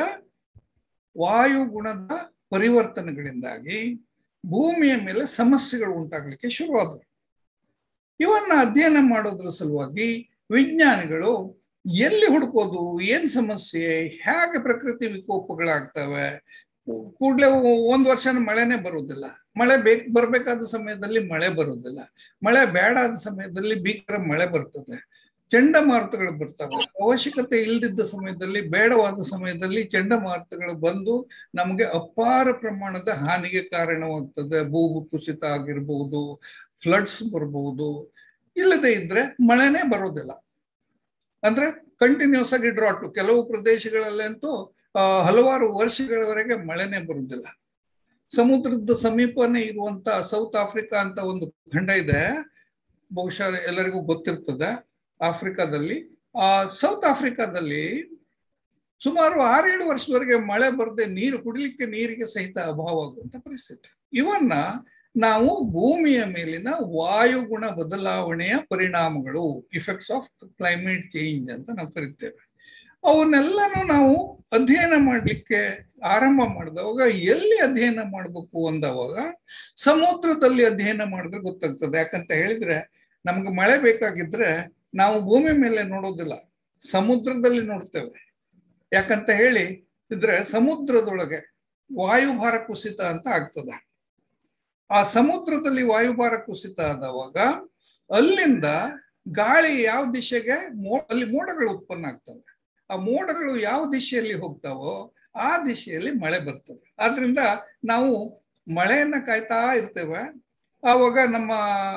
ವಾಯುಗುಣದ ಪರಿವರ್ತನೆಗಳಿಂದಾಗಿ ಭೂಮಿಯ ಮೇಲೆ ಸಮಸ್ಯೆಗಳು ಉಂಟಾಗ್ಲಿಕ್ಕೆ ಶುರುವಾದವು ಇವನ್ನ ಅಧ್ಯಯನ ಮಾಡೋದ್ರ ಸಲುವಾಗಿ ವಿಜ್ಞಾನಿಗಳು ಎಲ್ಲಿ ಹುಡುಕೋದು ಏನ್ ಸಮಸ್ಯೆ ಹೇಗೆ ಪ್ರಕೃತಿ ವಿಕೋಪಗಳಾಗ್ತವೆ ಕೂಡ್ಲೆ ಒಂದ್ ವರ್ಷ ಮಳೆನೇ ಬರುವುದಿಲ್ಲ ಮಳೆ ಬೇಕ್ ಬರ್ಬೇಕಾದ ಸಮಯದಲ್ಲಿ ಮಳೆ ಬರುವುದಿಲ್ಲ ಮಳೆ ಬೇಡಾದ ಸಮಯದಲ್ಲಿ ಭೀಕರ ಮಳೆ ಬರ್ತದೆ ಚಂಡಮಾರುತಗಳು ಬರ್ತವೆ ಅವಶ್ಯಕತೆ ಇಲ್ದಿದ್ದ ಸಮಯದಲ್ಲಿ ಬೇಡವಾದ ಸಮಯದಲ್ಲಿ ಚಂಡಮಾರುತಗಳು ಬಂದು ನಮಗೆ ಅಪಾರ ಪ್ರಮಾಣದ ಹಾನಿಗೆ ಕಾರಣವಾಗ್ತದೆ ಭೂಮಿ ಕುಸಿತ ಆಗಿರ್ಬಹುದು ಫ್ಲಡ್ಸ್ ಬರ್ಬಹುದು ಇಲ್ಲದೆ ಇದ್ರೆ ಮಳೆನೇ ಬರೋದಿಲ್ಲ ಅಂದ್ರೆ ಕಂಟಿನ್ಯೂಸ್ ಆಗಿ ಡ್ರಾಟ್ ಕೆಲವು ಪ್ರದೇಶಗಳಲ್ಲಂತೂ ಹಲವಾರು ವರ್ಷಗಳವರೆಗೆ ಮಳೆನೇ ಬರುವುದಿಲ್ಲ ಸಮುದ್ರದ ಸಮೀಪನೇ ಇರುವಂತ ಸೌತ್ ಆಫ್ರಿಕಾ ಅಂತ ಒಂದು ಖಂಡ ಇದೆ ಬಹುಶಃ ಎಲ್ಲರಿಗೂ ಗೊತ್ತಿರ್ತದೆ ಆಫ್ರಿಕಾದಲ್ಲಿ ಆ ಸೌತ್ ಆಫ್ರಿಕಾದಲ್ಲಿ ಸುಮಾರು ಆರೇಳು ವರ್ಷದವರೆಗೆ ಮಳೆ ಬರದೆ ನೀರು ಕುಡಿಲಿಕ್ಕೆ ನೀರಿಗೆ ಸಹಿತ ಅಭಾವ ಆಗುವಂತ ಪರಿಸ್ಥಿತಿ ಇವನ್ನ ನಾವು ಭೂಮಿಯ ಮೇಲಿನ ವಾಯುಗುಣ ಬದಲಾವಣೆಯ ಪರಿಣಾಮಗಳು ಇಫೆಕ್ಟ್ಸ್ ಆಫ್ ಕ್ಲೈಮೇಟ್ ಚೇಂಜ್ ಅಂತ ನಾವು ಕರಿತೇವೆ ಅವನ್ನೆಲ್ಲನೂ ನಾವು ಅಧ್ಯಯನ ಮಾಡಲಿಕ್ಕೆ ಆರಂಭ ಮಾಡಿದವಾಗ ಎಲ್ಲಿ ಅಧ್ಯಯನ ಮಾಡಬೇಕು ಅಂದವಾಗ ಸಮುದ್ರದಲ್ಲಿ ಅಧ್ಯಯನ ಮಾಡಿದ್ರೆ ಗೊತ್ತಾಗ್ತದೆ ಯಾಕಂತ ಹೇಳಿದ್ರೆ ನಮ್ಗೆ ಮಳೆ ಬೇಕಾಗಿದ್ರೆ ನಾವು ಭೂಮಿ ಮೇಲೆ ನೋಡೋದಿಲ್ಲ ಸಮುದ್ರದಲ್ಲಿ ನೋಡ್ತೇವೆ ಯಾಕಂತ ಹೇಳಿ ಇದ್ರೆ ಸಮುದ್ರದೊಳಗೆ ವಾಯುಭಾರ ಕುಸಿತ ಅಂತ ಆಗ್ತದೆ ಆ ಸಮುದ್ರದಲ್ಲಿ ವಾಯುಭಾರ ಕುಸಿತ ಆದವಾಗ ಅಲ್ಲಿಂದ ಗಾಳಿ ಯಾವ ದಿಶೆಗೆ ಮೋ ಅಲ್ಲಿ ಮೋಡಗಳು ಉತ್ಪನ್ನ ಆಗ್ತವೆ ಆ ಮೋಡಗಳು ಯಾವ ದಿಶೆಯಲ್ಲಿ ಹೋಗ್ತಾವೋ ಆ ದಿಶೆಯಲ್ಲಿ ಮಳೆ ಬರ್ತದೆ ಆದ್ರಿಂದ ನಾವು ಮಳೆಯನ್ನ ಕಾಯ್ತಾ ಇರ್ತೇವೆ ಆವಾಗ ನಮ್ಮ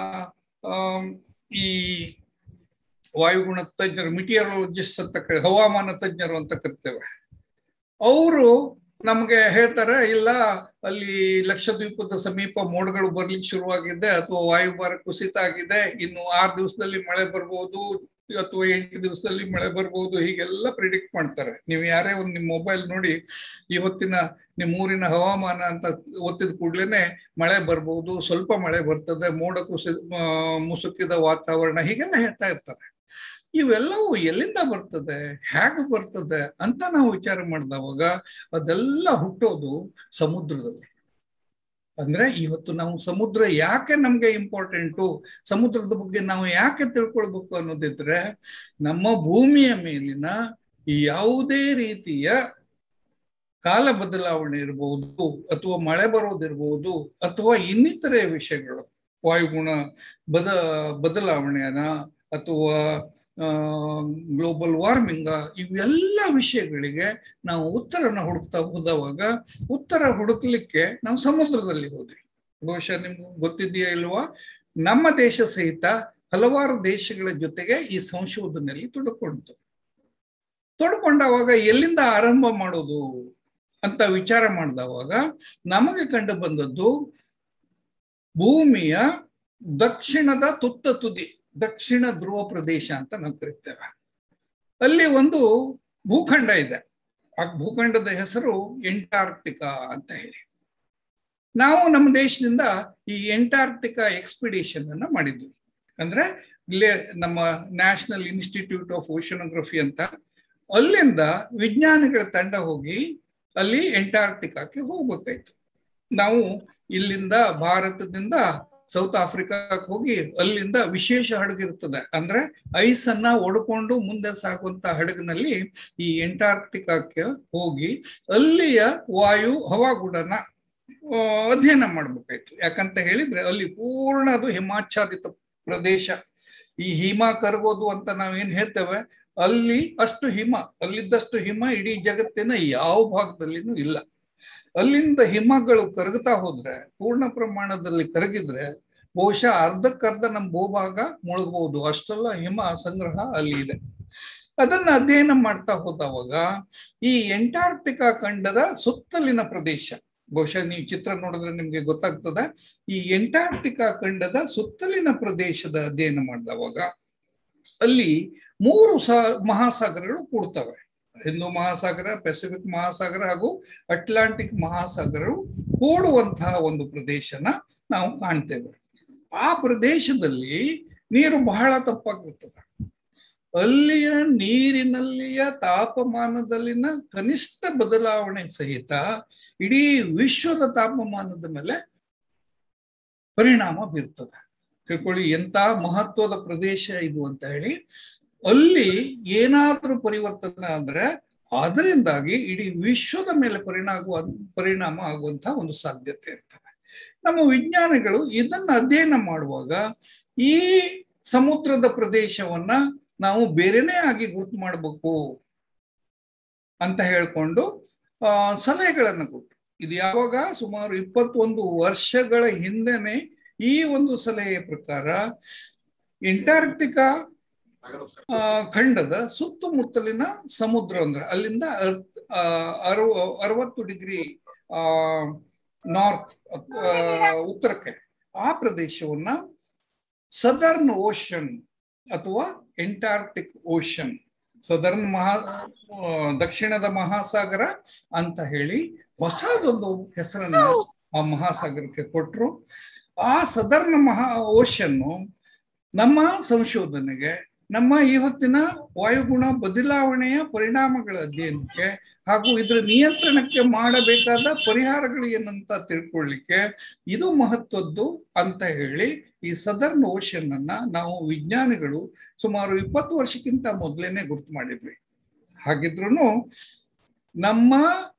ಈ ವಾಯುಗುಣ ತಜ್ಞರು ಮಿಟಿಯರಾಲಜಿಸ್ಟ್ ಅಂತ ಕರಿ ಹವಾಮಾನ ತಜ್ಞರು ಅಂತ ಕರಿತೇವೆ ಅವರು ನಮ್ಗೆ ಹೇಳ್ತಾರೆ ಇಲ್ಲ ಅಲ್ಲಿ ಲಕ್ಷದ್ವೀಪದ ಸಮೀಪ ಮೋಡಗಳು ಬರ್ಲಿಕ್ಕೆ ಶುರುವಾಗಿದೆ ಅಥವಾ ವಾಯುಭಾರ ಕುಸಿತ ಆಗಿದೆ ಇನ್ನು ಆರು ದಿವಸದಲ್ಲಿ ಮಳೆ ಬರ್ಬೋದು ಅಥವಾ ಎಂಟು ದಿವಸದಲ್ಲಿ ಮಳೆ ಬರ್ಬೋದು ಹೀಗೆಲ್ಲ ಪ್ರಿಡಿಕ್ಟ್ ಮಾಡ್ತಾರೆ ನೀವು ಯಾರೇ ಒಂದು ನಿಮ್ಮ ಮೊಬೈಲ್ ನೋಡಿ ಇವತ್ತಿನ ನಿಮ್ಮ ಊರಿನ ಹವಾಮಾನ ಅಂತ ಒತ್ತಿದ ಕೂಡ್ಲೇನೆ ಮಳೆ ಬರ್ಬೋದು ಸ್ವಲ್ಪ ಮಳೆ ಬರ್ತದೆ ಮೋಡ ಕುಸಿ ಮುಸುಕಿದ ವಾತಾವರಣ ಹೀಗೆಲ್ಲ ಹೇಳ್ತಾ ಇರ್ತಾರೆ ಇವೆಲ್ಲವೂ ಎಲ್ಲಿಂದ ಬರ್ತದೆ ಹೇಗೆ ಬರ್ತದೆ ಅಂತ ನಾವು ವಿಚಾರ ಮಾಡಿದವಾಗ ಅದೆಲ್ಲ ಹುಟ್ಟೋದು ಸಮುದ್ರದಲ್ಲಿ ಅಂದ್ರೆ ಇವತ್ತು ನಾವು ಸಮುದ್ರ ಯಾಕೆ ನಮ್ಗೆ ಇಂಪಾರ್ಟೆಂಟು ಸಮುದ್ರದ ಬಗ್ಗೆ ನಾವು ಯಾಕೆ ತಿಳ್ಕೊಳ್ಬೇಕು ಅನ್ನೋದಿದ್ರೆ ನಮ್ಮ ಭೂಮಿಯ ಮೇಲಿನ ಯಾವುದೇ ರೀತಿಯ ಕಾಲ ಬದಲಾವಣೆ ಇರಬಹುದು ಅಥವಾ ಮಳೆ ಬರೋದಿರ್ಬೋದು ಅಥವಾ ಇನ್ನಿತರೆ ವಿಷಯಗಳು ವಾಯುಗುಣ ಬದ ಬದಲಾವಣೆಯನ್ನ ಅಥವಾ ಗ್ಲೋಬಲ್ ವಾರ್ಮಿಂಗ ಇವೆಲ್ಲ ವಿಷಯಗಳಿಗೆ ನಾವು ಉತ್ತರನ ಹುಡುಕ್ತಾ ಹೋದವಾಗ ಉತ್ತರ ಹುಡುಕ್ಲಿಕ್ಕೆ ನಾವು ಸಮುದ್ರದಲ್ಲಿ ಹೋದ್ವಿ ಬಹುಶಃ ನಿಮ್ಗೆ ಗೊತ್ತಿದೆಯಾ ಇಲ್ವಾ ನಮ್ಮ ದೇಶ ಸಹಿತ ಹಲವಾರು ದೇಶಗಳ ಜೊತೆಗೆ ಈ ಸಂಶೋಧನೆಯಲ್ಲಿ ತೊಡಕೊಂಡಿತು ತೊಡ್ಕೊಂಡಾಗ ಎಲ್ಲಿಂದ ಆರಂಭ ಮಾಡೋದು ಅಂತ ವಿಚಾರ ಮಾಡಿದವಾಗ ನಮಗೆ ಕಂಡು ಬಂದದ್ದು ಭೂಮಿಯ ದಕ್ಷಿಣದ ತುತ್ತ ತುದಿ ದಕ್ಷಿಣ ಧ್ರುವ ಪ್ರದೇಶ ಅಂತ ನಾವು ಕರಿತೇವೆ ಅಲ್ಲಿ ಒಂದು ಭೂಖಂಡ ಇದೆ ಆ ಭೂಖಂಡದ ಹೆಸರು ಎಂಟಾರ್ಕ್ಟಿಕಾ ಅಂತ ಹೇಳಿ ನಾವು ನಮ್ಮ ದೇಶದಿಂದ ಈ ಎಂಟಾರ್ಕ್ಟಿಕಾ ಎಕ್ಸ್ಪಿಡಿಷನ್ ಅನ್ನ ಮಾಡಿದ್ವಿ ಅಂದ್ರೆ ಇಲ್ಲೇ ನಮ್ಮ ನ್ಯಾಷನಲ್ ಇನ್ಸ್ಟಿಟ್ಯೂಟ್ ಆಫ್ ಓಷನೋಗ್ರಫಿ ಅಂತ ಅಲ್ಲಿಂದ ವಿಜ್ಞಾನಿಗಳ ತಂಡ ಹೋಗಿ ಅಲ್ಲಿ ಎಂಟಾರ್ಕ್ಟಿಕಾಕ್ಕೆ ಹೋಗ್ಬೇಕಾಯ್ತು ನಾವು ಇಲ್ಲಿಂದ ಭಾರತದಿಂದ ಸೌತ್ ಆಫ್ರಿಕಾಕ್ಕೆ ಹೋಗಿ ಅಲ್ಲಿಂದ ವಿಶೇಷ ಹಡಗು ಇರ್ತದೆ ಅಂದ್ರೆ ಐಸ್ ಅನ್ನ ಒಡ್ಕೊಂಡು ಮುಂದೆ ಸಾಗುವಂತ ಹಡಗಿನಲ್ಲಿ ಈ ಎಂಟಾರ್ಕ್ಟಿಕಾಕ್ಕೆ ಹೋಗಿ ಅಲ್ಲಿಯ ವಾಯು ಹವಾಗುಣನ ಅಧ್ಯಯನ ಮಾಡ್ಬೇಕಾಯ್ತು ಯಾಕಂತ ಹೇಳಿದ್ರೆ ಅಲ್ಲಿ ಪೂರ್ಣ ಅದು ಹಿಮಾಚ್ಛಾದಿತ ಪ್ರದೇಶ ಈ ಹಿಮ ಕರಗೋದು ಅಂತ ನಾವೇನ್ ಹೇಳ್ತೇವೆ ಅಲ್ಲಿ ಅಷ್ಟು ಹಿಮ ಅಲ್ಲಿದ್ದಷ್ಟು ಹಿಮ ಇಡೀ ಜಗತ್ತಿನ ಯಾವ ಭಾಗದಲ್ಲಿನೂ ಇಲ್ಲ ಅಲ್ಲಿಂದ ಹಿಮಗಳು ಕರಗುತ್ತಾ ಹೋದ್ರೆ ಪೂರ್ಣ ಪ್ರಮಾಣದಲ್ಲಿ ಕರಗಿದ್ರೆ ಬಹುಶಃ ಅರ್ಧಕ್ಕರ್ಧ ನಮ್ಮ ಭೂಭಾಗ ಮುಳುಗಬಹುದು ಅಷ್ಟೆಲ್ಲ ಹಿಮ ಸಂಗ್ರಹ ಅಲ್ಲಿ ಇದೆ ಅದನ್ನ ಅಧ್ಯಯನ ಮಾಡ್ತಾ ಹೋದವಾಗ ಈ ಎಂಟಾರ್ಕ್ಟಿಕಾ ಖಂಡದ ಸುತ್ತಲಿನ ಪ್ರದೇಶ ಬಹುಶಃ ನೀವು ಚಿತ್ರ ನೋಡಿದ್ರೆ ನಿಮ್ಗೆ ಗೊತ್ತಾಗ್ತದೆ ಈ ಎಂಟಾರ್ಕ್ಟಿಕಾ ಖಂಡದ ಸುತ್ತಲಿನ ಪ್ರದೇಶದ ಅಧ್ಯಯನ ಮಾಡಿದವಾಗ ಅಲ್ಲಿ ಮೂರು ಸ ಮಹಾಸಾಗರಗಳು ಕೂಡ್ತವೆ ಹಿಂದೂ ಮಹಾಸಾಗರ ಪೆಸಿಫಿಕ್ ಮಹಾಸಾಗರ ಹಾಗೂ ಅಟ್ಲಾಂಟಿಕ್ ಮಹಾಸಾಗರಗಳು ಕೂಡುವಂತಹ ಒಂದು ಪ್ರದೇಶನ ನಾವು ಕಾಣ್ತೇವೆ ಆ ಪ್ರದೇಶದಲ್ಲಿ ನೀರು ಬಹಳ ತಪ್ಪಾಗಿರ್ತದೆ ಅಲ್ಲಿಯ ನೀರಿನಲ್ಲಿಯ ತಾಪಮಾನದಲ್ಲಿನ ಕನಿಷ್ಠ ಬದಲಾವಣೆ ಸಹಿತ ಇಡೀ ವಿಶ್ವದ ತಾಪಮಾನದ ಮೇಲೆ ಪರಿಣಾಮ ಬೀರ್ತದೆ ತಿಳ್ಕೊಳ್ಳಿ ಎಂತ ಮಹತ್ವದ ಪ್ರದೇಶ ಇದು ಅಂತ ಹೇಳಿ ಅಲ್ಲಿ ಏನಾದ್ರೂ ಪರಿವರ್ತನೆ ಆದ್ರೆ ಅದರಿಂದಾಗಿ ಇಡೀ ವಿಶ್ವದ ಮೇಲೆ ಪರಿಣಾಮ ಪರಿಣಾಮ ಆಗುವಂತಹ ಒಂದು ಸಾಧ್ಯತೆ ಇರ್ತದೆ ನಮ್ಮ ವಿಜ್ಞಾನಿಗಳು ಇದನ್ನ ಅಧ್ಯಯನ ಮಾಡುವಾಗ ಈ ಸಮುದ್ರದ ಪ್ರದೇಶವನ್ನ ನಾವು ಬೇರೆನೇ ಆಗಿ ಗುರುತು ಮಾಡಬೇಕು ಅಂತ ಹೇಳ್ಕೊಂಡು ಆ ಸಲಹೆಗಳನ್ನ ಕೊಟ್ಟು ಇದು ಯಾವಾಗ ಸುಮಾರು ಇಪ್ಪತ್ತೊಂದು ವರ್ಷಗಳ ಹಿಂದೆನೆ ಈ ಒಂದು ಸಲಹೆಯ ಪ್ರಕಾರ ಇಂಟಾರ್ಕ್ಟಿಕಾ ಆ ಖಂಡದ ಸುತ್ತಮುತ್ತಲಿನ ಸಮುದ್ರ ಅಂದ್ರೆ ಅಲ್ಲಿಂದ ಅರವ ಅರವತ್ತು ಡಿಗ್ರಿ ಆ ನಾರ್ತ್ ಉತ್ತರಕ್ಕೆ ಆ ಪ್ರದೇಶವನ್ನ ಸದರ್ನ್ ಓಷನ್ ಅಥವಾ ಎಂಟಾರ್ಕ್ಟಿಕ್ ಓಷನ್ ಸದರ್ನ್ ಮಹಾ ದಕ್ಷಿಣದ ಮಹಾಸಾಗರ ಅಂತ ಹೇಳಿ ಹೊಸದೊಂದು ಹೆಸರನ್ನ ಆ ಮಹಾಸಾಗರಕ್ಕೆ ಕೊಟ್ರು ಆ ಸದರ್ನ್ ಮಹಾ ಓಷನ್ನು ನಮ್ಮ ಸಂಶೋಧನೆಗೆ ನಮ್ಮ ಇವತ್ತಿನ ವಾಯುಗುಣ ಬದಲಾವಣೆಯ ಪರಿಣಾಮಗಳ ಅಧ್ಯಯನಕ್ಕೆ ಹಾಗೂ ಇದರ ನಿಯಂತ್ರಣಕ್ಕೆ ಮಾಡಬೇಕಾದ ಪರಿಹಾರಗಳು ಏನಂತ ತಿಳ್ಕೊಳ್ಳಿಕ್ಕೆ ಇದು ಮಹತ್ವದ್ದು ಅಂತ ಹೇಳಿ ಈ ಸದರ್ನ್ ಓಷನ್ ಅನ್ನ ನಾವು ವಿಜ್ಞಾನಿಗಳು ಸುಮಾರು ಇಪ್ಪತ್ತು ವರ್ಷಕ್ಕಿಂತ ಮೊದಲೇನೆ ಗುರ್ತು ಮಾಡಿದ್ವಿ ಹಾಗಿದ್ರು ನಮ್ಮ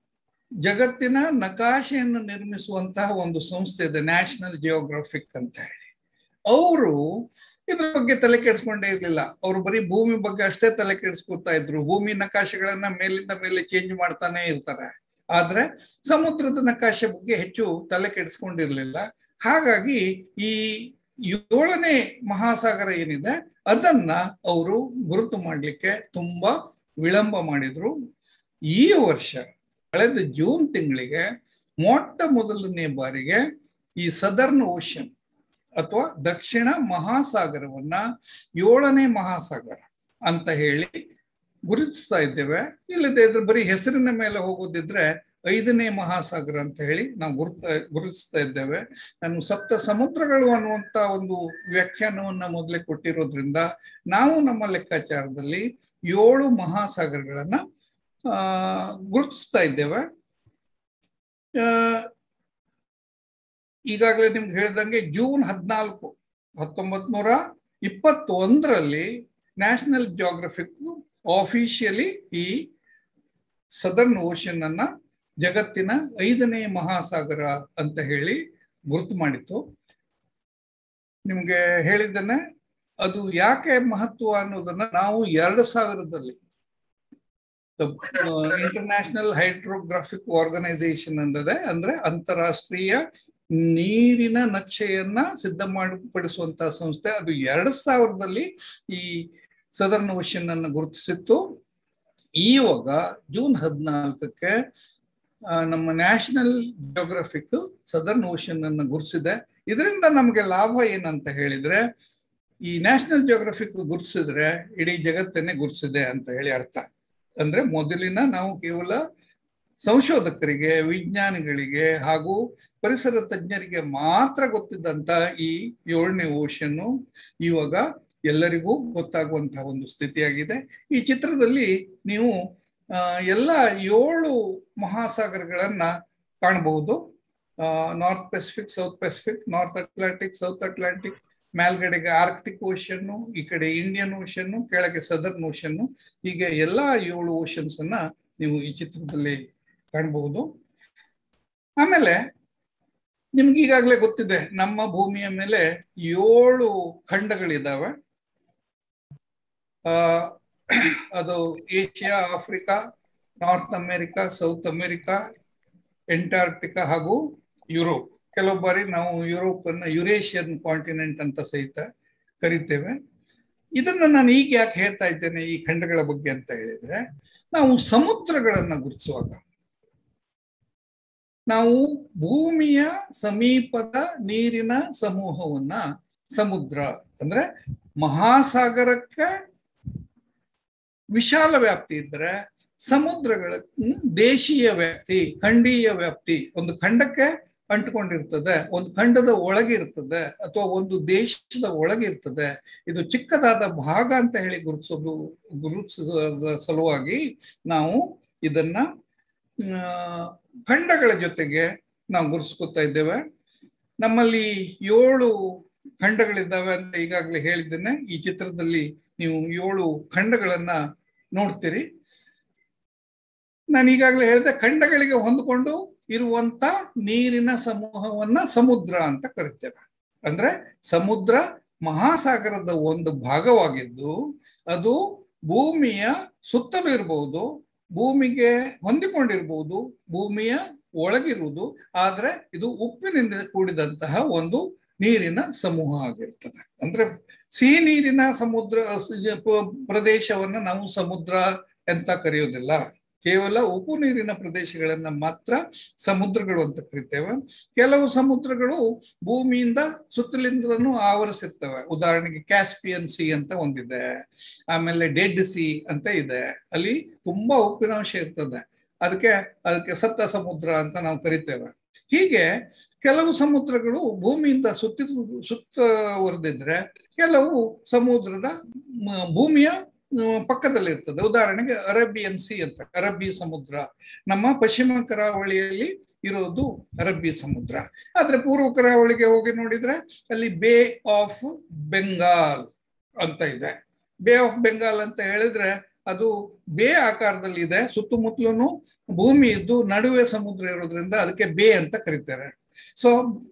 ಜಗತ್ತಿನ ನಕಾಶೆಯನ್ನು ನಿರ್ಮಿಸುವಂತಹ ಒಂದು ಸಂಸ್ಥೆ ಇದೆ ನ್ಯಾಷನಲ್ ಜಿಯೋಗ್ರಫಿಕ್ ಅಂತ ಹೇಳಿ ಅವರು ಇದ್ರ ಬಗ್ಗೆ ತಲೆ ಕೆಡಿಸ್ಕೊಂಡೇ ಇರ್ಲಿಲ್ಲ ಅವ್ರು ಬರೀ ಭೂಮಿ ಬಗ್ಗೆ ಅಷ್ಟೇ ತಲೆ ಕೆಡಿಸ್ಕೊತಾ ಇದ್ರು ಭೂಮಿ ನಕಾಶೆಗಳನ್ನ ಮೇಲಿಂದ ಮೇಲೆ ಚೇಂಜ್ ಮಾಡ್ತಾನೆ ಇರ್ತಾರೆ ಆದ್ರೆ ಸಮುದ್ರದ ನಕಾಶೆ ಬಗ್ಗೆ ಹೆಚ್ಚು ತಲೆ ಕೆಡಿಸ್ಕೊಂಡಿರ್ಲಿಲ್ಲ ಹಾಗಾಗಿ ಈ ಏಳನೇ ಮಹಾಸಾಗರ ಏನಿದೆ ಅದನ್ನ ಅವರು ಗುರುತು ಮಾಡ್ಲಿಕ್ಕೆ ತುಂಬಾ ವಿಳಂಬ ಮಾಡಿದ್ರು ಈ ವರ್ಷ ಕಳೆದ ಜೂನ್ ತಿಂಗಳಿಗೆ ಮೊಟ್ಟ ಮೊದಲನೇ ಬಾರಿಗೆ ಈ ಸದರ್ನ್ ಓಷನ್ ಅಥವಾ ದಕ್ಷಿಣ ಮಹಾಸಾಗರವನ್ನ ಏಳನೇ ಮಹಾಸಾಗರ ಅಂತ ಹೇಳಿ ಗುರುತಿಸ್ತಾ ಇದ್ದೇವೆ ಇಲ್ಲದೆ ಇದ್ರೆ ಬರೀ ಹೆಸರಿನ ಮೇಲೆ ಹೋಗೋದಿದ್ರೆ ಐದನೇ ಮಹಾಸಾಗರ ಅಂತ ಹೇಳಿ ನಾವು ಗುರುತ ಗುರುತಿಸ್ತಾ ಇದ್ದೇವೆ ನಾನು ಸಪ್ತ ಸಮುದ್ರಗಳು ಅನ್ನುವಂತ ಒಂದು ವ್ಯಾಖ್ಯಾನವನ್ನ ಮೊದಲೇ ಕೊಟ್ಟಿರೋದ್ರಿಂದ ನಾವು ನಮ್ಮ ಲೆಕ್ಕಾಚಾರದಲ್ಲಿ ಏಳು ಮಹಾಸಾಗರಗಳನ್ನ ಆ ಗುರುತಿಸ್ತಾ ಇದ್ದೇವೆ ಈಗಾಗಲೇ ನಿಮ್ಗೆ ಹೇಳಿದಂಗೆ ಜೂನ್ ಹದಿನಾಲ್ಕು ಹತ್ತೊಂಬತ್ ನೂರ ಇಪ್ಪತ್ತೊಂದರಲ್ಲಿ ನ್ಯಾಷನಲ್ ಜಿಯೋಗ್ರಫಿಕ್ ಆಫಿಷಿಯಲಿ ಈ ಸದರ್ನ್ ಓಷನ್ ಅನ್ನ ಜಗತ್ತಿನ ಐದನೇ ಮಹಾಸಾಗರ ಅಂತ ಹೇಳಿ ಗುರುತು ಮಾಡಿತ್ತು ನಿಮ್ಗೆ ಹೇಳಿದ್ದೇನೆ ಅದು ಯಾಕೆ ಮಹತ್ವ ಅನ್ನೋದನ್ನ ನಾವು ಎರಡು ಸಾವಿರದಲ್ಲಿ ಇಂಟರ್ನ್ಯಾಷನಲ್ ಹೈಡ್ರೋಗ್ರಾಫಿಕ್ ಆರ್ಗನೈಸೇಷನ್ ಅಂದದೆ ಅಂದ್ರೆ ಅಂತಾರಾಷ್ಟ್ರೀಯ ನೀರಿನ ನಕ್ಷೆಯನ್ನ ಸಿದ್ಧ ಮಾಡಿಪಡಿಸುವಂತಹ ಸಂಸ್ಥೆ ಅದು ಎರಡ್ ಸಾವಿರದಲ್ಲಿ ಈ ಸದರ್ನ್ ಓಷನ್ ಅನ್ನು ಗುರುತಿಸಿತ್ತು ಈವಾಗ ಜೂನ್ ಹದಿನಾಲ್ಕಕ್ಕೆ ನಮ್ಮ ನ್ಯಾಷನಲ್ ಜಿಯೋಗ್ರಫಿಕ್ ಸದರ್ನ್ ಓಷನ್ ಅನ್ನು ಗುರುತಿಸಿದೆ ಇದರಿಂದ ನಮಗೆ ಲಾಭ ಏನಂತ ಹೇಳಿದ್ರೆ ಈ ನ್ಯಾಷನಲ್ ಜಿಯೋಗ್ರಫಿಕ್ ಗುರುತಿಸಿದ್ರೆ ಇಡೀ ಜಗತ್ತನ್ನೇ ಗುರುತಿಸಿದೆ ಅಂತ ಹೇಳಿ ಅರ್ಥ ಅಂದ್ರೆ ಮೊದಲಿನ ನಾವು ಕೇವಲ ಸಂಶೋಧಕರಿಗೆ ವಿಜ್ಞಾನಿಗಳಿಗೆ ಹಾಗೂ ಪರಿಸರ ತಜ್ಞರಿಗೆ ಮಾತ್ರ ಗೊತ್ತಿದ್ದಂತ ಈ ಏಳನೇ ಓಷನ್ನು ಇವಾಗ ಎಲ್ಲರಿಗೂ ಗೊತ್ತಾಗುವಂತಹ ಒಂದು ಸ್ಥಿತಿಯಾಗಿದೆ ಈ ಚಿತ್ರದಲ್ಲಿ ನೀವು ಎಲ್ಲ ಏಳು ಮಹಾಸಾಗರಗಳನ್ನ ಕಾಣಬಹುದು north Pacific south Pacific north Atlantic south Atlantic ಮೇಲ್ಗಡೆಗೆ ಆರ್ಕ್ಟಿಕ್ ಓಷನ್ನು ಈ ಕಡೆ ಇಂಡಿಯನ್ ಓಷನ್ನು ಕೆಳಗೆ ಸದರ್ನ್ ಓಷನ್ನು ಹೀಗೆ ಎಲ್ಲಾ ಏಳು ಓಷನ್ಸ್ ಅನ್ನ ನೀವು ಈ ಚಿತ್ರದಲ್ಲಿ ಕಾಣಬಹುದು ಆಮೇಲೆ ನಿಮ್ಗೆ ಈಗಾಗಲೇ ಗೊತ್ತಿದೆ ನಮ್ಮ ಭೂಮಿಯ ಮೇಲೆ ಏಳು ಖಂಡಗಳಿದ್ದಾವೆ ಆ ಅದು Asia Africa North America South America Antarctica ಹಾಗೂ ಯುರೋಪ್ ಕೆಲವು ಬಾರಿ ನಾವು ಯುರೋಪ್ ಅನ್ನ ಯುರೇಷಿಯನ್ ಕಾಂಟಿನೆಂಟ್ ಅಂತ ಸಹಿತ ಕರಿತೇವೆ ಇದನ್ನ ನಾನು ಈಗ ಯಾಕೆ ಹೇಳ್ತಾ ಇದ್ದೇನೆ ಈ ಖಂಡಗಳ ಬಗ್ಗೆ ಅಂತ ಹೇಳಿದ್ರೆ ನಾವು ಸಮುದ್ರಗಳನ್ನ ಗುರುತಿಸುವಾಗ ನಾವು ಭೂಮಿಯ ಸಮೀಪದ ನೀರಿನ ಸಮೂಹವನ್ನ ಸಮುದ್ರ ಅಂದ್ರೆ ಮಹಾಸಾಗರಕ್ಕೆ ವಿಶಾಲ ವ್ಯಾಪ್ತಿ ಇದ್ರೆ ಸಮುದ್ರಗಳ ಹ್ಮ್, ದೇಶೀಯ ವ್ಯಾಪ್ತಿ ಖಂಡೀಯ ವ್ಯಾಪ್ತಿ ಒಂದು ಖಂಡಕ್ಕೆ ಅಂಟ್ಕೊಂಡಿರ್ತದೆ ಒಂದು ಖಂಡದ ಒಳಗೆ ಇರ್ತದೆ ಅಥವಾ ಒಂದು ದೇಶದ ಒಳಗೆ ಇರ್ತದೆ ಇದು ಚಿಕ್ಕದಾದ ಭಾಗ ಅಂತ ಹೇಳಿ ಗುರುತಿಸೋದು ಗುರುತಿಸೋದ ಸಲುವಾಗಿ ನಾವು ಇದನ್ನ ಆ, ಖಂಡಗಳ ಜೊತೆಗೆ ನಾವು ಗುರುತಿಸ್ಕೊತಾ ಇದ್ದೇವೆ ನಮ್ಮಲ್ಲಿ ಏಳು ಖಂಡಗಳಿದ್ದಾವೆ ಅಂತ ಈಗಾಗಲೇ ಹೇಳಿದ್ದೇನೆ ಈ ಚಿತ್ರದಲ್ಲಿ ನೀವು ಏಳು ಖಂಡಗಳನ್ನ ನೋಡ್ತೀರಿ ನಾನು ಈಗಾಗಲೇ ಹೇಳಿದೆ ಖಂಡಗಳಿಗೆ ಹೊಂದಿಕೊಂಡು ಇರುವಂತ ನೀರಿನ ಸಮೂಹವನ್ನ ಸಮುದ್ರ ಅಂತ ಕರಿತೇವೆ ಅಂದ್ರೆ ಸಮುದ್ರ ಮಹಾಸಾಗರದ ಒಂದು ಭಾಗವಾಗಿದ್ದು ಅದು ಭೂಮಿಯ ಸುತ್ತಲೂ ಇರಬಹುದು ಭೂಮಿಗೆ ಹೊಂದಿಕೊಂಡಿರ್ಬೋದು ಭೂಮಿಯ ಒಳಗಿರುವುದು ಆದ್ರೆ ಇದು ಉಪ್ಪಿನಿಂದ ಕೂಡಿದಂತಹ ಒಂದು ನೀರಿನ ಸಮೂಹ ಆಗಿರ್ತದೆ ಅಂದ್ರೆ ಸಿಹಿ ನೀರಿನ ಸಮುದ್ರ ಸ- ಪ- ಪ್ರದೇಶವನ್ನ ನಾವು ಸಮುದ್ರ ಅಂತ ಕರೆಯೋದಿಲ್ಲ ಕೇವಲ ಉಪ್ಪು ನೀರಿನ ಪ್ರದೇಶಗಳನ್ನ ಮಾತ್ರ ಸಮುದ್ರಗಳು ಅಂತ ಕರಿತೇವೆ ಕೆಲವು ಸಮುದ್ರಗಳು ಭೂಮಿಯಿಂದ ಸುತ್ತಲಿಂದನೂ ಆವರಿಸಿರ್ತವೆ ಉದಾಹರಣೆಗೆ ಕ್ಯಾಸ್ಪಿಯನ್ ಸಿ ಅಂತ ಒಂದಿದೆ ಆಮೇಲೆ ಡೆಡ್ ಸಿ ಅಂತ ಇದೆ ಅಲ್ಲಿ ತುಂಬಾ ಉಪ್ಪಿನಾಂಶ ಇರ್ತದೆ ಅದಕ್ಕೆ ಅದಕ್ಕೆ ಸತ್ತ ಸಮುದ್ರ ಅಂತ ನಾವು ಕರಿತೇವೆ ಹೀಗೆ ಕೆಲವು ಸಮುದ್ರಗಳು ಭೂಮಿಯಿಂದ ಸುತ್ತಿ ಸುತ್ತುವರೆದಿದ್ರೆ ಕೆಲವು ಸಮುದ್ರದ ಮ- ಭೂಮಿಯ ಮ್, ಪಕ್ಕದಲ್ಲಿ ಇರ್ತದೆ ಉದಾಹರಣೆಗೆ ಅರೇಬಿಯನ್ ಸಿ ಅಂತ ಅರಬ್ಬಿ ಸಮುದ್ರ ನಮ್ಮ ಪಶ್ಚಿಮ ಕರಾವಳಿಯಲ್ಲಿ ಇರೋದು ಅರಬ್ಬಿ ಸಮುದ್ರ ಆದ್ರೆ ಪೂರ್ವ ಕರಾವಳಿಗೆ ಹೋಗಿ ನೋಡಿದ್ರೆ ಅಲ್ಲಿ ಬೇ ಆಫ್ ಬೆಂಗಾಲ್ ಅಂತ ಇದೆ ಬೇ ಆಫ್ ಬೆಂಗಾಲ್ ಅಂತ ಹೇಳಿದ್ರೆ ಅದು ಬೇ ಆಕಾರದಲ್ಲಿ ಇದೆ ಸುತ್ತಮುತ್ತಲೂ ಭೂಮಿ ಇದ್ದು ನಡುವೆ ಸಮುದ್ರ ಇರೋದ್ರಿಂದ ಅದಕ್ಕೆ ಬೇ ಅಂತ ಕರೀತಾರೆ ಸೊ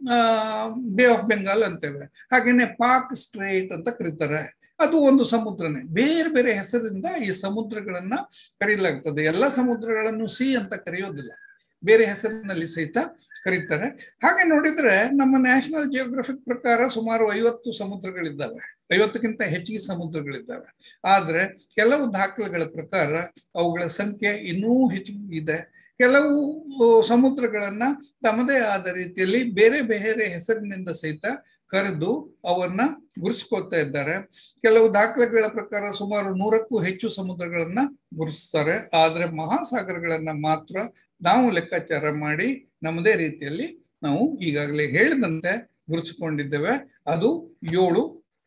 ಬೇ ಆಫ್ ಬೆಂಗಾಲ್ ಅಂತೇವೆ ಹಾಗೇನೆ ಪಾಕ್ ಸ್ಟ್ರೇಟ್ ಅಂತ ಕರೀತಾರೆ ಅದು ಒಂದು ಸಮುದ್ರನೇ ಬೇರೆ ಬೇರೆ ಹೆಸರಿಂದ ಈ ಸಮುದ್ರಗಳನ್ನ ಕರೀಲಾಗ್ತದೆ ಎಲ್ಲ ಸಮುದ್ರಗಳನ್ನು ಸಿ ಅಂತ ಕರೆಯೋದಿಲ್ಲ ಬೇರೆ ಹೆಸರಿನಲ್ಲಿ ಸಹಿತ ಕರೀತಾರೆ ಹಾಗೆ ನೋಡಿದ್ರೆ ನಮ್ಮ ನ್ಯಾಷನಲ್ ಜಿಯೋಗ್ರಫಿಕ್ ಪ್ರಕಾರ ಸುಮಾರು ಐವತ್ತು ಸಮುದ್ರಗಳಿದ್ದಾವೆ ಐವತ್ತಕ್ಕಿಂತ ಹೆಚ್ಚಿಗೆ ಸಮುದ್ರಗಳಿದ್ದಾವೆ ಆದ್ರೆ ಕೆಲವು ದಾಖಲೆಗಳ ಪ್ರಕಾರ ಅವುಗಳ ಸಂಖ್ಯೆ ಇನ್ನೂ ಹೆಚ್ಚಿಗೆ ಇದೆ ಕೆಲವು ಆ, ಸಮುದ್ರಗಳನ್ನ ತಮ್ಮದೇ ಆದ ರೀತಿಯಲ್ಲಿ ಬೇರೆ ಬೇರೆ ಹೆಸರಿನಿಂದ ಸಹಿತ ಕರೆದು ಅವನ್ನ ಗುರುಸ್ಕೊಳ್ತಾ ಇದ್ದಾರೆ ಕೆಲವು ದಾಖಲೆಗಳ ಪ್ರಕಾರ ಸುಮಾರು ನೂರಕ್ಕೂ ಹೆಚ್ಚು ಸಮುದ್ರಗಳನ್ನ ಗುರುತಿಸ್ತಾರೆ ಆದ್ರೆ ಮಹಾಸಾಗರಗಳನ್ನ ಮಾತ್ರ ನಾವು ಲೆಕ್ಕಾಚಾರ ಮಾಡಿ ನಮ್ಮದೇ ರೀತಿಯಲ್ಲಿ ನಾವು ಈಗಾಗಲೇ ಹೇಳಿದಂತೆ ಗುರುತಿಸಿಕೊಂಡಿದ್ದೇವೆ ಅದು ಏಳು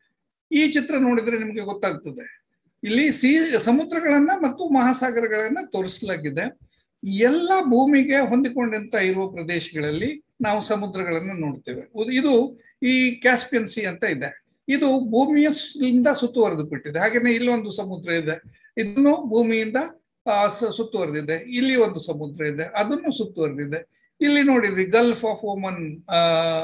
ಈ ಚಿತ್ರ ನೋಡಿದ್ರೆ ನಿಮಗೆ ಗೊತ್ತಾಗ್ತದೆ ಇಲ್ಲಿ ಸಿ ಸಮುದ್ರಗಳನ್ನ ಮತ್ತು ಮಹಾಸಾಗರಗಳನ್ನ ತೋರಿಸಲಾಗಿದೆ ಎಲ್ಲ ಭೂಮಿಗೆ ಹೊಂದಿಕೊಂಡಂತ ಇರುವ ಪ್ರದೇಶಗಳಲ್ಲಿ ನಾವು ಸಮುದ್ರಗಳನ್ನು ನೋಡ್ತೇವೆ ಉದ್- ಇದು ಈ ಕ್ಯಾಸ್ಪಿಯನ್ ಸಿ ಅಂತ ಇದೆ ಇದು ಭೂಮಿಯ ಇಂದ ಸುತ್ತುವರೆದು ಬಿಟ್ಟಿದೆ ಹಾಗೇನೆ ಇಲ್ಲೊಂದು ಸಮುದ್ರ ಇದೆ ಇದನ್ನು ಭೂಮಿಯಿಂದ ಆ, ಸ- ಸುತ್ತುವರೆದಿದೆ ಇಲ್ಲಿ ಒಂದು ಸಮುದ್ರ ಇದೆ ಅದನ್ನು ಸುತ್ತುವರೆದಿದೆ ಇಲ್ಲಿ ನೋಡಿದ್ವಿ ಗಲ್ಫ್ ಆಫ್ ಓಮನ್ ಆ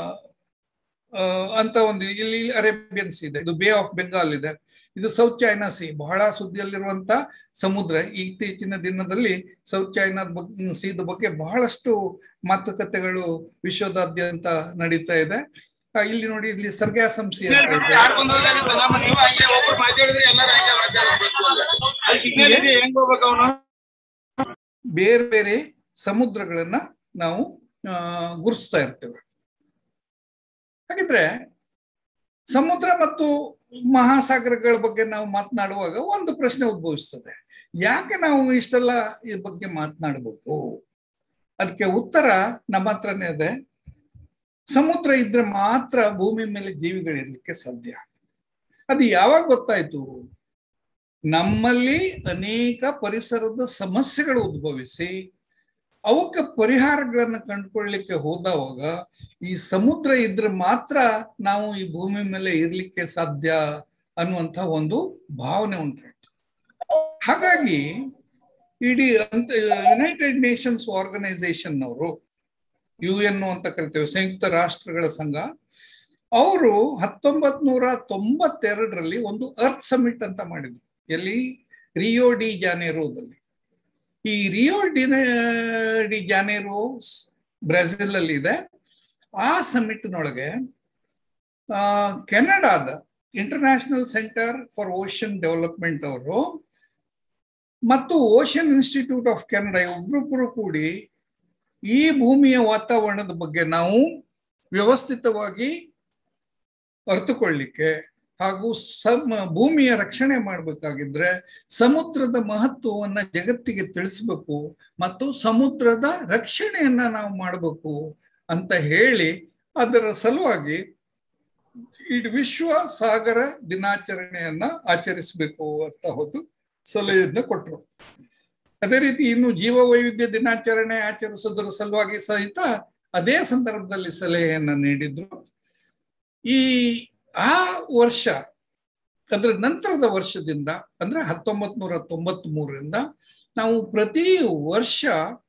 ಆ, ಅಂತ ಒಂದು ಇಲ್ಲಿ ಅರೇಬಿಯನ್ ಸಿ ಇದೆ ಇದು ಬೇ ಆಫ್ ಬೆಂಗಾಲ್ ಇದೆ ಇದು ಸೌತ್ ಚೈನಾ ಸಿ ಬಹಳ ಸುದ್ದಿಯಲ್ಲಿರುವಂತ ಸಮುದ್ರ ಇತ್ತೀಚಿನ ದಿನದಲ್ಲಿ ಸೌತ್ ಚೈನಾ ಬಗ್ಗೆ ಸೀದ ಬಗ್ಗೆ ಬಹಳಷ್ಟು ಮಾತುಕತೆಗಳು ವಿಶ್ವದಾದ್ಯಂತ ನಡೀತಾ ಇದೆ ಆ, ಇಲ್ಲಿ ನೋಡಿ ಇಲ್ಲಿ ಸರ್ಗ್ಯಾಸಂ ಸಿ ಅಂತ ಇದೆ ಬೇರೆ ಬೇರೆ ಸಮುದ್ರಗಳನ್ನ ನಾವು ಆ, ಗುರುತಿಸ್ತಾ ಇರ್ತೇವೆ ಹಾಗಿದ್ರೆ ಸಮುದ್ರ ಮತ್ತು ಮಹಾಸಾಗರಗಳ ಬಗ್ಗೆ ನಾವು ಮಾತನಾಡುವಾಗ ಒಂದು ಪ್ರಶ್ನೆ ಉದ್ಭವಿಸ್ತದೆ ಯಾಕೆ ನಾವು ಇಷ್ಟೆಲ್ಲ ಈ ಬಗ್ಗೆ ಮಾತನಾಡಬೇಕು ಅದಕ್ಕೆ ಉತ್ತರ ನಮ್ಮ ಹತ್ರನೇ ಇದೆ ಸಮುದ್ರ ಇದ್ರೆ ಮಾತ್ರ ಭೂಮಿ ಮೇಲೆ ಜೀವಿಗಳಿರ್ಲಿಕ್ಕೆ ಸಾಧ್ಯ ಅದು ಯಾವಾಗ ಗೊತ್ತಾಯ್ತು ನಮ್ಮಲ್ಲಿ ಅನೇಕ ಪರಿಸರದ ಸಮಸ್ಯೆಗಳು ಉದ್ಭವಿಸಿ ಅವಕ್ಕೆ ಪರಿಹಾರಗಳನ್ನ ಕಂಡುಕೊಳ್ಳಿಕ್ಕೆ ಹೋದವಾಗ ಈ ಸಮುದ್ರ ಇದ್ರೆ ಮಾತ್ರ ನಾವು ಈ ಭೂಮಿ ಮೇಲೆ ಇರ್ಲಿಕ್ಕೆ ಸಾಧ್ಯ ಅನ್ನುವಂಥ ಒಂದು ಭಾವನೆ ಉಂಟಾಯ್ತು ಹಾಗಾಗಿ ಇಡೀ ಅಂತ ಯುನೈಟೆಡ್ ನೇಷನ್ಸ್ ಆರ್ಗನೈಸೇಷನ್ ಅವರು ಯು ಎನ್ ಅಂತ ಕರಿತೇವೆ ಸಂಯುಕ್ತ ರಾಷ್ಟ್ರಗಳ ಸಂಘ ಅವರು ಹತ್ತೊಂಬತ್ ನೂರ ತೊಂಬತ್ತೆರಡರಲ್ಲಿ ಒಂದು ಅರ್ತ್ ಸಮಿಟ್ ಅಂತ ಮಾಡಿದ್ರು ಎಲ್ಲಿ ರಿಯೋ ಡಿ ಜಾನೇರೋದಲ್ಲಿ ಈ ರಿಯೋ ಡಿನ ಡಿ ಜಾನೇರೋ ಬ್ರೆಜಿಲ್ ಅಲ್ಲಿ ಇದೆ ಆ ಸಮಿಟ್ನೊಳಗೆ ಆ ಕೆನಡಾದ International Centre for Ocean Development ಅವರು ಮತ್ತು ಓಷನ್ ಇನ್ಸ್ಟಿಟ್ಯೂಟ್ ಆಫ್ ಕೆನಡಾ ಒಬ್ರೊಬ್ಬರು ಕೂಡಿ ಈ ಭೂಮಿಯ ವಾತಾವರಣದ ಬಗ್ಗೆ ನಾವು ವ್ಯವಸ್ಥಿತವಾಗಿ ಅರ್ಥಕೊಳ್ಳಿಕ್ಕೆ ಹಾಗೂ ಸಮ ಭೂಮಿಯ ರಕ್ಷಣೆ ಮಾಡಬೇಕಾಗಿದ್ರೆ ಸಮುದ್ರದ ಮಹತ್ವವನ್ನ ಜಗತ್ತಿಗೆ ತಿಳಿಸ್ಬೇಕು ಮತ್ತು ಸಮುದ್ರದ ರಕ್ಷಣೆಯನ್ನ ನಾವು ಮಾಡಬೇಕು ಅಂತ ಹೇಳಿ ಅದರ ಸಲುವಾಗಿ ಈ ವಿಶ್ವ ಸಾಗರ ದಿನಾಚರಣೆಯನ್ನ ಆಚರಿಸಬೇಕು ಅಂತ ಹೋದು ಸಲಹೆಯನ್ನ ಕೊಟ್ಟರು ಅದೇ ರೀತಿ ಇನ್ನು ಜೀವ ವೈವಿಧ್ಯ ದಿನಾಚರಣೆ ಆಚರಿಸೋದ್ರ ಸಲುವಾಗಿ ಸಹಿತ ಅದೇ ಸಂದರ್ಭದಲ್ಲಿ ಸಲಹೆಯನ್ನ ನೀಡಿದ್ರು ಈ ಆ ವರ್ಷ ಅದರ ನಂತರದ ವರ್ಷದಿಂದ ಅಂದ್ರೆ ಹತ್ತೊಂಬತ್ ನೂರ ತೊಂಬತ್ ಮೂರರಿಂದ ನಾವು ಪ್ರತಿ ವರ್ಷ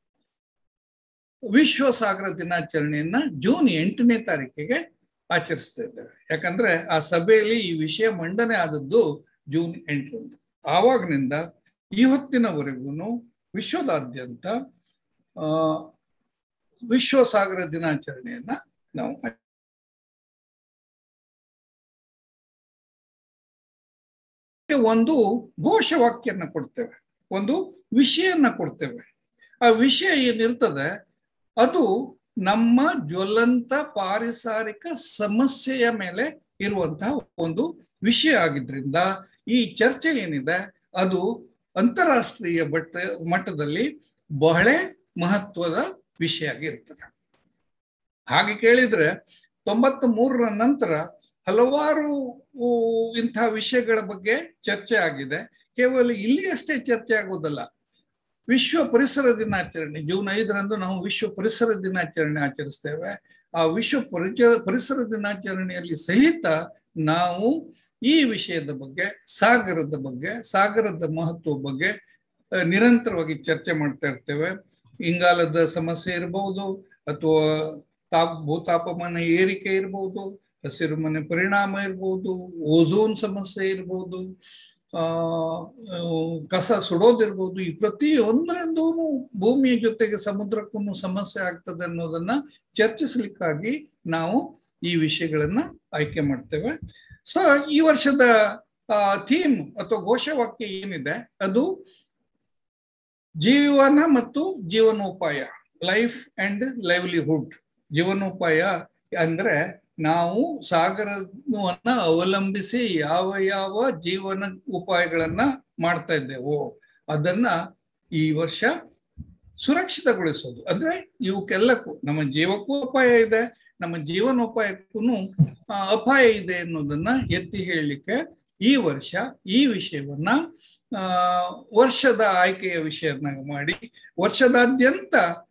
ವಿಶ್ವ ಸಾಗರ ದಿನಾಚರಣೆಯನ್ನ ಜೂನ್ ಎಂಟನೇ ತಾರೀಕಿಗೆ ಆಚರಿಸ್ತಾ ಇದ್ದೇವೆ ಯಾಕಂದ್ರೆ ಆ ಸಭೆಯಲ್ಲಿ ಈ ವಿಷಯ ಮಂಡನೆ ಆದದ್ದು ಜೂನ್ ಎಂಟರಂದು ಆವಾಗನಿಂದ ಇವತ್ತಿನವರೆಗೂ ವಿಶ್ವದಾದ್ಯಂತ ಆ ವಿಶ್ವ ಸಾಗರ ದಿನಾಚರಣೆಯನ್ನ ನಾವು ಒಂದು ಘೋಷವಾಕ್ಯನ ಕೊಡ್ತೇವೆ ಒಂದು ವಿಷಯನ್ನ ಕೊಡ್ತೇವೆ ಆ ವಿಷಯ ಏನಿರ್ತದೆ ಅದು ನಮ್ಮ ಜ್ವಲಂತ ಪಾರಿಸಾರಿಕ ಸಮಸ್ಯೆಯ ಮೇಲೆ ಇರುವಂತಹ ಒಂದು ವಿಷಯ ಆಗಿದ್ರಿಂದ ಈ ಚರ್ಚೆ ಏನಿದೆ ಅದು ಅಂತಾರಾಷ್ಟ್ರೀಯ ಬಟ್ಟ ಮಟ್ಟದಲ್ಲಿ ಬಹಳ ಮಹತ್ವದ ವಿಷಯ ಆಗಿರ್ತದೆ ಹಾಗೆ ಕೇಳಿದ್ರೆ ತೊಂಬತ್ತ ಮೂರರ ನಂತರ ಹಲವಾರು ಇಂತಹ ವಿಷಯಗಳ ಬಗ್ಗೆ ಚರ್ಚೆ ಆಗಿದೆ ಕೇವಲ ಇಲ್ಲಿ ಅಷ್ಟೇ ಚರ್ಚೆ ಆಗೋದಲ್ಲ ವಿಶ್ವ ಪರಿಸರ ದಿನಾಚರಣೆ ಜೂನ್ ಐದರಂದು ನಾವು ವಿಶ್ವ ಪರಿಸರ ದಿನಾಚರಣೆ ಆಚರಿಸ್ತೇವೆ ಆ ವಿಶ್ವ ಪರಿಚ ಪರಿಸರ ದಿನಾಚರಣೆಯಲ್ಲಿ ಸಹಿತ ನಾವು ಈ ವಿಷಯದ ಬಗ್ಗೆ ಸಾಗರದ ಬಗ್ಗೆ ಸಾಗರದ ಮಹತ್ವ ಬಗ್ಗೆ ನಿರಂತರವಾಗಿ ಚರ್ಚೆ ಮಾಡ್ತಾ ಇರ್ತೇವೆ ಇಂಗಾಲದ ಸಮಸ್ಯೆ ಇರಬಹುದು ಅಥವಾ ತಾಪ್ ಭೂತಾಪಮಾನ ಏರಿಕೆ ಇರಬಹುದು ಹಸಿರು ಮನೆ ಪರಿಣಾಮ ಇರ್ಬೋದು ಓಝೋನ್ ಸಮಸ್ಯೆ ಇರ್ಬೋದು ಆ ಕಸ ಸುಡೋದಿರ್ಬೋದು ಈ ಪ್ರತಿಯೊಂದರಿಂದೂ ಭೂಮಿಯ ಜೊತೆಗೆ ಸಮುದ್ರಕ್ಕೂ ಸಮಸ್ಯೆ ಆಗ್ತದೆ ಅನ್ನೋದನ್ನ ಚರ್ಚಿಸ್ಲಿಕ್ಕಾಗಿ ನಾವು ಈ ವಿಷಯಗಳನ್ನ ಆಯ್ಕೆ ಮಾಡ್ತೇವೆ ಸೊ ಈ ವರ್ಷದ ಥೀಮ್ ಅಥವಾ ಘೋಷವಾಕ್ಯ ಏನಿದೆ ಅದು ಜೀವನ ಮತ್ತು ಜೀವನೋಪಾಯ ಲೈಫ್ ಅಂಡ್ ಲೈವ್ಲಿಹುಡ್ ಜೀವನೋಪಾಯ ಅಂದ್ರೆ ನಾವು ಸಾಗರವನ್ನ ಅವಲಂಬಿಸಿ ಯಾವ ಯಾವ ಜೀವನ ಉಪಾಯಗಳನ್ನ ಮಾಡ್ತಾ ಇದ್ದೇವೋ ಅದನ್ನ ಈ ವರ್ಷ ಸುರಕ್ಷಿತಗೊಳಿಸೋದು ಅಂದ್ರೆ ಇವಕ್ಕೆಲ್ಲಕ್ಕೂ ನಮ್ಮ ಜೀವಕ್ಕೂ ಅಪಾಯ ಇದೆ ನಮ್ಮ ಜೀವನೋಪಾಯಕ್ಕೂ ಅಪಾಯ ಇದೆ ಅನ್ನೋದನ್ನ ಎತ್ತಿ ಹೇಳಲಿಕ್ಕೆ ಈ ವರ್ಷ ಈ ವಿಷಯವನ್ನ ಆ ವರ್ಷದ ಆಯ್ಕೆಯ ವಿಷಯನ್ನಾಗಿ ಮಾಡಿ ವರ್ಷದಾದ್ಯಂತ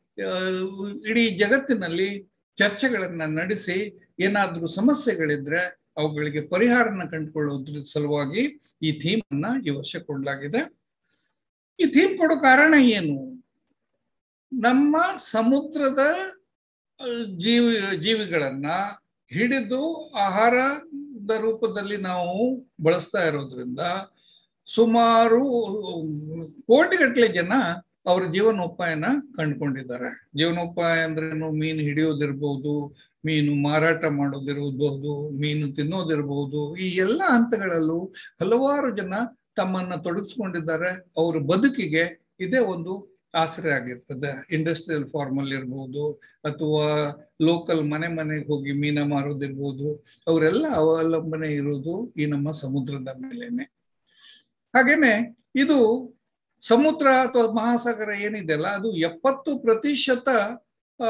ಇಡೀ ಜಗತ್ತಿನಲ್ಲಿ ಚರ್ಚೆಗಳನ್ನ ನಡೆಸಿ ಏನಾದ್ರೂ ಸಮಸ್ಯೆಗಳಿದ್ರೆ ಅವುಗಳಿಗೆ ಪರಿಹಾರನ ಕಂಡುಕೊಳ್ಳೋದ್ರ ಸಲುವಾಗಿ ಈ ಥೀಮ್ ಅನ್ನ ಈ ವರ್ಷ ಕೊಡಲಾಗಿದೆ ಈ ಥೀಮ್ ಕೊಡೋ ಕಾರಣ ಏನು ನಮ್ಮ ಸಮುದ್ರದ ಜೀವಿ ಜೀವಿಗಳನ್ನ ಹಿಡಿದು ಆಹಾರದ ರೂಪದಲ್ಲಿ ನಾವು ಬಳಸ್ತಾ ಇರೋದ್ರಿಂದ ಸುಮಾರು ಕೋಟಿಗಟ್ಟಲೆ ಜನ ಅವರ ಜೀವನೋಪಾಯನ ಕಂಡುಕೊಂಡಿದ್ದಾರೆ ಜೀವನೋಪಾಯ ಅಂದ್ರೇನು ಮೀನು ಹಿಡಿಯೋದಿರ್ಬೋದು ಮೀನು ಮಾರಾಟ ಮಾಡೋದಿರ್ಬೋದು ಮೀನು ತಿನ್ನೋದಿರ್ಬೋದು ಈ ಎಲ್ಲ ಹಂತಗಳಲ್ಲೂ ಹಲವಾರು ಜನ ತಮ್ಮನ್ನ ತೊಡಗಿಸ್ಕೊಂಡಿದ್ದಾರೆ ಅವರ ಬದುಕಿಗೆ ಇದೇ ಒಂದು ಆಸರೆ ಆಗಿರ್ತದೆ ಇಂಡಸ್ಟ್ರಿಯಲ್ ಫಾರ್ಮ್ ಅಲ್ಲಿ ಇರ್ಬೋದು ಅಥವಾ ಲೋಕಲ್ ಮನೆ ಮನೆಗೆ ಹೋಗಿ ಮೀನ ಮಾರೋದಿರ್ಬೋದು ಅವರೆಲ್ಲ ಅವಲಂಬನೆ ಇರೋದು ಈ ನಮ್ಮ ಸಮುದ್ರದ ಮೇಲೇನೆ ಹಾಗೇನೆ ಇದು ಸಮುದ್ರ ಅಥವಾ ಮಹಾಸಾಗರ ಏನಿದೆಯಲ್ಲ ಅದು ಎಪ್ಪತ್ತು ಪ್ರತಿಶತ ಆ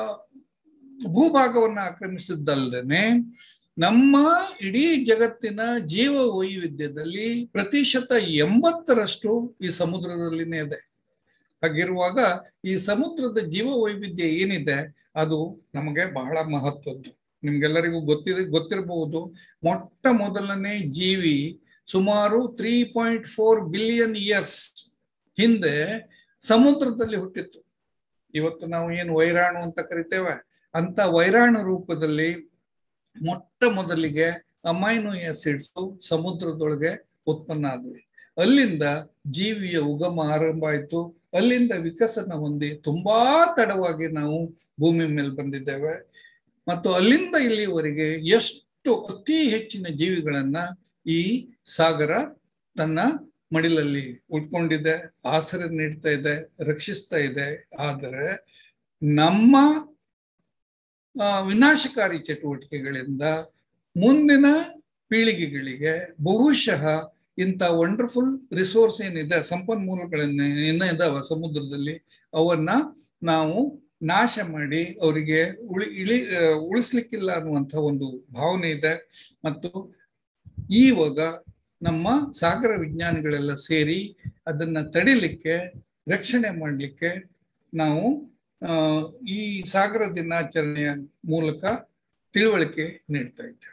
ಭೂಭಾಗವನ್ನ ಆಕ್ರಮಿಸಿದ್ದಲ್ಲದೆ ನಮ್ಮ ಇಡೀ ಜಗತ್ತಿನ ಜೀವ ವೈವಿಧ್ಯದಲ್ಲಿ ಪ್ರತಿಶತ ಎಂಬತ್ತರಷ್ಟು ಈ ಸಮುದ್ರದಲ್ಲಿನೇ ಇದೆ ಹಾಗಿರುವಾಗ ಈ ಸಮುದ್ರದ ಜೀವ ವೈವಿಧ್ಯ ಏನಿದೆ ಅದು ನಮಗೆ ಬಹಳ ಮಹತ್ವದ್ದು ನಿಮ್ಗೆಲ್ಲರಿಗೂ ಗೊತ್ತಿರ ಗೊತ್ತಿರಬಹುದು ಮೊಟ್ಟ ಮೊದಲನೇ ಜೀವಿ ಸುಮಾರು three point four billion years ಹಿಂದೆ ಸಮುದ್ರದಲ್ಲಿ ಹುಟ್ಟಿತ್ತು ಇವತ್ತು ನಾವು ಏನು ವೈರಾಣು ಅಂತ ಕರಿತೇವೆ ಅಂತ ವೈರಾಣು ರೂಪದಲ್ಲಿ ಮೊಟ್ಟ ಮೊದಲಿಗೆ ಅಮೈನೋ ಆಸಿಡ್ಸ್ ಸಮುದ್ರದೊಳಗೆ ಉತ್ಪನ್ನ ಆದ್ವಿ ಅಲ್ಲಿಂದ ಜೀವಿಯ ಉಗಮ ಆರಂಭ ಆಯ್ತು ಅಲ್ಲಿಂದ ವಿಕಸನ ಹೊಂದಿ ತುಂಬಾ ತಡವಾಗಿ ನಾವು ಭೂಮಿ ಮೇಲೆ ಬಂದಿದ್ದೇವೆ ಮತ್ತು ಅಲ್ಲಿಂದ ಇಲ್ಲಿವರೆಗೆ ಎಷ್ಟು ಅತಿ ಹೆಚ್ಚಿನ ಜೀವಿಗಳನ್ನ ಈ ಸಾಗರ ತನ್ನ ಮಡಿಲಲ್ಲಿ ಉಟ್ಕೊಂಡಿದೆ ಆಸರೆ ನೀಡ್ತಾ ಇದೆ ರಕ್ಷಿಸ್ತಾ ಇದೆ ಆದರೆ ನಮ್ಮ ವಿನಾಶಕಾರಿ ಚಟುವಟಿಕೆಗಳಿಂದ ಮುಂದಿನ ಪೀಳಿಗೆಗಳಿಗೆ ಬಹುಶಃ ಇಂಥ ವಂಡರ್ಫುಲ್ ರಿಸೋರ್ಸ್ ಏನಿದೆ ಸಂಪನ್ಮೂಲಗಳನ್ನ ಏನ ಇದಾವ ಸಮುದ್ರದಲ್ಲಿ ಅವನ್ನ ನಾವು ನಾಶ ಮಾಡಿ ಅವರಿಗೆ ಉಳಿ ಇಳಿ ಉಳಿಸ್ಲಿಕ್ಕಿಲ್ಲ ಅನ್ನುವಂಥ ಒಂದು ಭಾವನೆ ಇದೆ ಮತ್ತು ಈವಾಗ ನಮ್ಮ ಸಾಗರ ವಿಜ್ಞಾನಿಗಳೆಲ್ಲ ಸೇರಿ ಅದನ್ನ ತಡಿಲಿಕ್ಕೆ ರಕ್ಷಣೆ ಮಾಡಲಿಕ್ಕೆ ನಾವು ಈ ಸಾಗರ ದಿನಾಚರಣೆಯ ಮೂಲಕ ತಿಳುವಳಿಕೆ ನೀಡ್ತಾ ಇದ್ದೇವೆ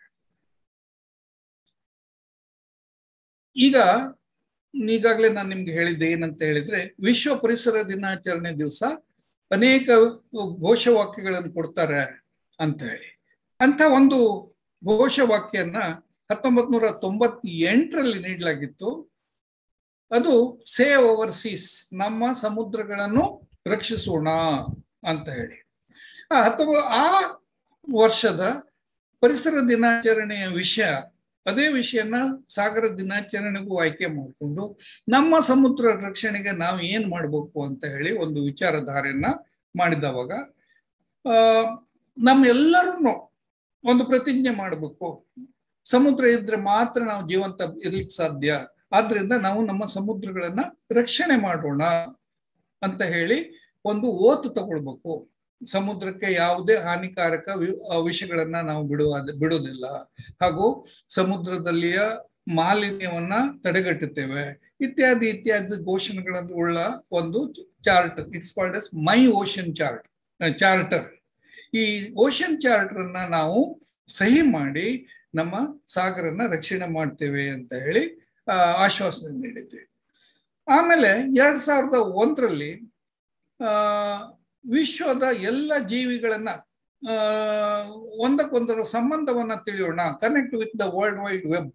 ಈಗ ಈಗಾಗಲೇ ನಾನು ನಿಮ್ಗೆ ಹೇಳಿದ್ದೆ ಏನಂತ ಹೇಳಿದ್ರೆ ವಿಶ್ವ ಪರಿಸರ ದಿನಾಚರಣೆ ದಿವಸ ಅನೇಕ ಘೋಷವಾಕ್ಯಗಳನ್ನು ಕೊಡ್ತಾರೆ ಅಂತ ಹೇಳಿ ಅಂತ ಒಂದು ಘೋಷವಾಕ್ಯನ್ನ ಹತ್ತೊಂಬತ್ ನೂರ ತೊಂಬತ್ತೆಂಟರಲ್ಲಿ ನೀಡಲಾಗಿತ್ತು ಅದು ಸೇವ್ ಓವರ್ ಸೀಸ್ ನಮ್ಮ ಸಮುದ್ರಗಳನ್ನು ರಕ್ಷಿಸೋಣ ಅಂತ ಹೇಳಿ ಆ ಹತ್ತೊಂಬ ಆ ವರ್ಷದ ಪರಿಸರ ದಿನಾಚರಣೆಯ ವಿಷಯ ಅದೇ ವಿಷಯನ ಸಾಗರ ದಿನಾಚರಣೆಗೂ ಆಯ್ಕೆ ಮಾಡಿಕೊಂಡು ನಮ್ಮ ಸಮುದ್ರ ರಕ್ಷಣೆಗೆ ನಾವು ಏನ್ ಮಾಡ್ಬೇಕು ಅಂತ ಹೇಳಿ ಒಂದು ವಿಚಾರಧಾರೆಯನ್ನ ಮಾಡಿದವಾಗ ಆ ನಮ್ಮೆಲ್ಲರೂ ಒಂದು ಪ್ರತಿಜ್ಞೆ ಮಾಡಬೇಕು ಸಮುದ್ರ ಇದ್ರೆ ಮಾತ್ರ ನಾವು ಜೀವಂತ ಇರ್ಲಿಕ್ಕೆ ಸಾಧ್ಯ ಆದ್ರಿಂದ ನಾವು ನಮ್ಮ ಸಮುದ್ರಗಳನ್ನ ರಕ್ಷಣೆ ಮಾಡೋಣ ಅಂತ ಹೇಳಿ ಒಂದು ಓತು ತಗೊಳ್ಬೇಕು ಸಮುದ್ರಕ್ಕೆ ಯಾವುದೇ ಹಾನಿಕಾರಕ ವಿಷಯಗಳನ್ನ ನಾವು ಬಿಡುವ ಬಿಡುವುದಿಲ್ಲ ಹಾಗೂ ಸಮುದ್ರದಲ್ಲಿಯ ಮಾಲಿನ್ಯವನ್ನ ತಡೆಗಟ್ಟುತ್ತೇವೆ ಇತ್ಯಾದಿ ಇತ್ಯಾದಿ ಘೋಷಣೆಗಳನ್ನು ಉಳ್ಳ ಒಂದು chart it's called as my ocean chart charter ಈ ಓಷನ್ ಚಾರ್ಟರ್ ಅನ್ನ ನಾವು ಸಹಿ ಮಾಡಿ ನಮ್ಮ ಸಾಗರನ್ನ ರಕ್ಷಣೆ ಮಾಡ್ತೇವೆ ಅಂತ ಹೇಳಿ ಆಶ್ವಾಸನೆ ನೀಡಿದ್ವಿ ಆಮೇಲೆ ಎರಡ್ ಸಾವಿರದ ಒಂದರಲ್ಲಿ ಆ ವಿಶ್ವದ ಎಲ್ಲ ಜೀವಿಗಳನ್ನ ಆ ಒಂದಕ್ಕೊಂದರ ಸಂಬಂಧವನ್ನ ತಿಳಿಯೋಣ connect with the world wide web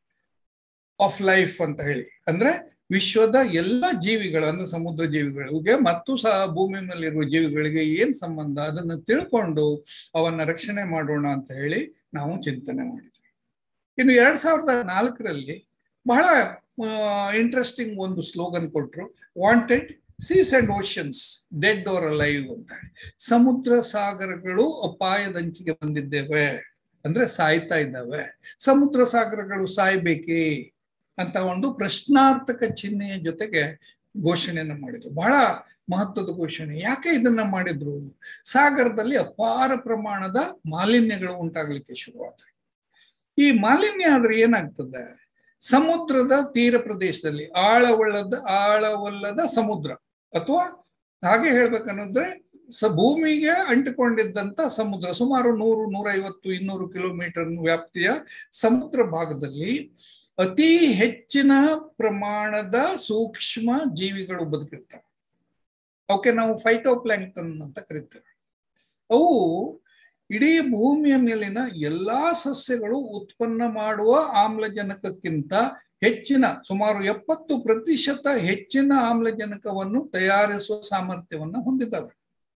of life ಅಂತ ಹೇಳಿ ಅಂದ್ರೆ ವಿಶ್ವದ ಎಲ್ಲ ಜೀವಿಗಳು ಅಂದ್ರೆ ಸಮುದ್ರ ಜೀವಿಗಳಿಗೆ ಮತ್ತು ಸಹ ಭೂಮಿ ಮೇಲಿರುವ ಜೀವಿಗಳಿಗೆ ಏನ್ ಸಂಬಂಧ ಅದನ್ನ ತಿಳ್ಕೊಂಡು ಅವನ್ನ ರಕ್ಷಣೆ ಮಾಡೋಣ ಅಂತ ಹೇಳಿ ನಾವು ಚಿಂತನೆ ಮಾಡಿದ್ವಿ ಇನ್ನು ಎರಡ್ ಸಾವಿರದ ನಾಲ್ಕರಲ್ಲಿ ಬಹಳ ಇಂಟ್ರೆಸ್ಟಿಂಗ್ ಒಂದು ಸ್ಲೋಗನ್ ಕೊಟ್ರು wanted seas and oceans dead or alive ಅಂತ ಹೇಳಿ ಸಮುದ್ರ ಸಾಗರಗಳು ಅಪಾಯದಂಚಿಗೆ ಬಂದಿದ್ದೇವೆ ಅಂದ್ರೆ ಸಾಯ್ತಾ ಇದ್ದಾವೆ ಸಮುದ್ರ ಸಾಗರಗಳು ಸಾಯ್ಬೇಕೇ ಅಂತ ಒಂದು ಪ್ರಶ್ನಾರ್ಥಕ ಚಿಹ್ನೆಯ ಜೊತೆಗೆ ಘೋಷಣೆಯನ್ನ ಮಾಡಿದ್ರು ಬಹಳ ಮಹತ್ವದ ಘೋಷಣೆ ಯಾಕೆ ಇದನ್ನ ಮಾಡಿದ್ರು ಸಾಗರದಲ್ಲಿ ಅಪಾರ ಪ್ರಮಾಣದ ಮಾಲಿನ್ಯಗಳು ಉಂಟಾಗ್ಲಿಕ್ಕೆ ಶುರುವಾಗ್ತವೆ ಈ ಮಾಲಿನ್ಯ ಆದ್ರೆ ಏನಾಗ್ತದೆ ಸಮುದ್ರದ ತೀರ ಪ್ರದೇಶದಲ್ಲಿ ಆಳವಲ್ಲದ ಆಳವಲ್ಲದ ಸಮುದ್ರ ಅಥವಾ ಹಾಗೆ ಹೇಳ್ಬೇಕನ್ನೋದ್ರೆ ಸ ಭೂಮಿಗೆ ಅಂಟಿಕೊಂಡಿದ್ದಂತ ಸಮುದ್ರ ಸುಮಾರು ನೂರು ನೂರೈವತ್ತು ಇನ್ನೂರು ಕಿಲೋಮೀಟರ್ ವ್ಯಾಪ್ತಿಯ ಸಮುದ್ರ ಭಾಗದಲ್ಲಿ ಅತಿ ಹೆಚ್ಚಿನ ಪ್ರಮಾಣದ ಸೂಕ್ಷ್ಮ ಜೀವಿಗಳು ಬದುಕಿರ್ತವೆ ಅವಕ್ಕೆ ನಾವು ಫೈಟೋಪ್ಲಾಂಕ್ಟನ್ ಅಂತ ಕರಿತೇವೆ ಅವು ಇಡೀ ಭೂಮಿಯ ಮೇಲಿನ ಎಲ್ಲಾ ಸಸ್ಯಗಳು ಉತ್ಪನ್ನ ಮಾಡುವ ಆಮ್ಲಜನಕಕ್ಕಿಂತ ಹೆಚ್ಚಿನ ಸುಮಾರು ಎಪ್ಪತ್ತು ಪ್ರತಿಶತ ಹೆಚ್ಚಿನ ಆಮ್ಲಜನಕವನ್ನು ತಯಾರಿಸುವ ಸಾಮರ್ಥ್ಯವನ್ನು ಹೊಂದಿದ್ದಾವೆ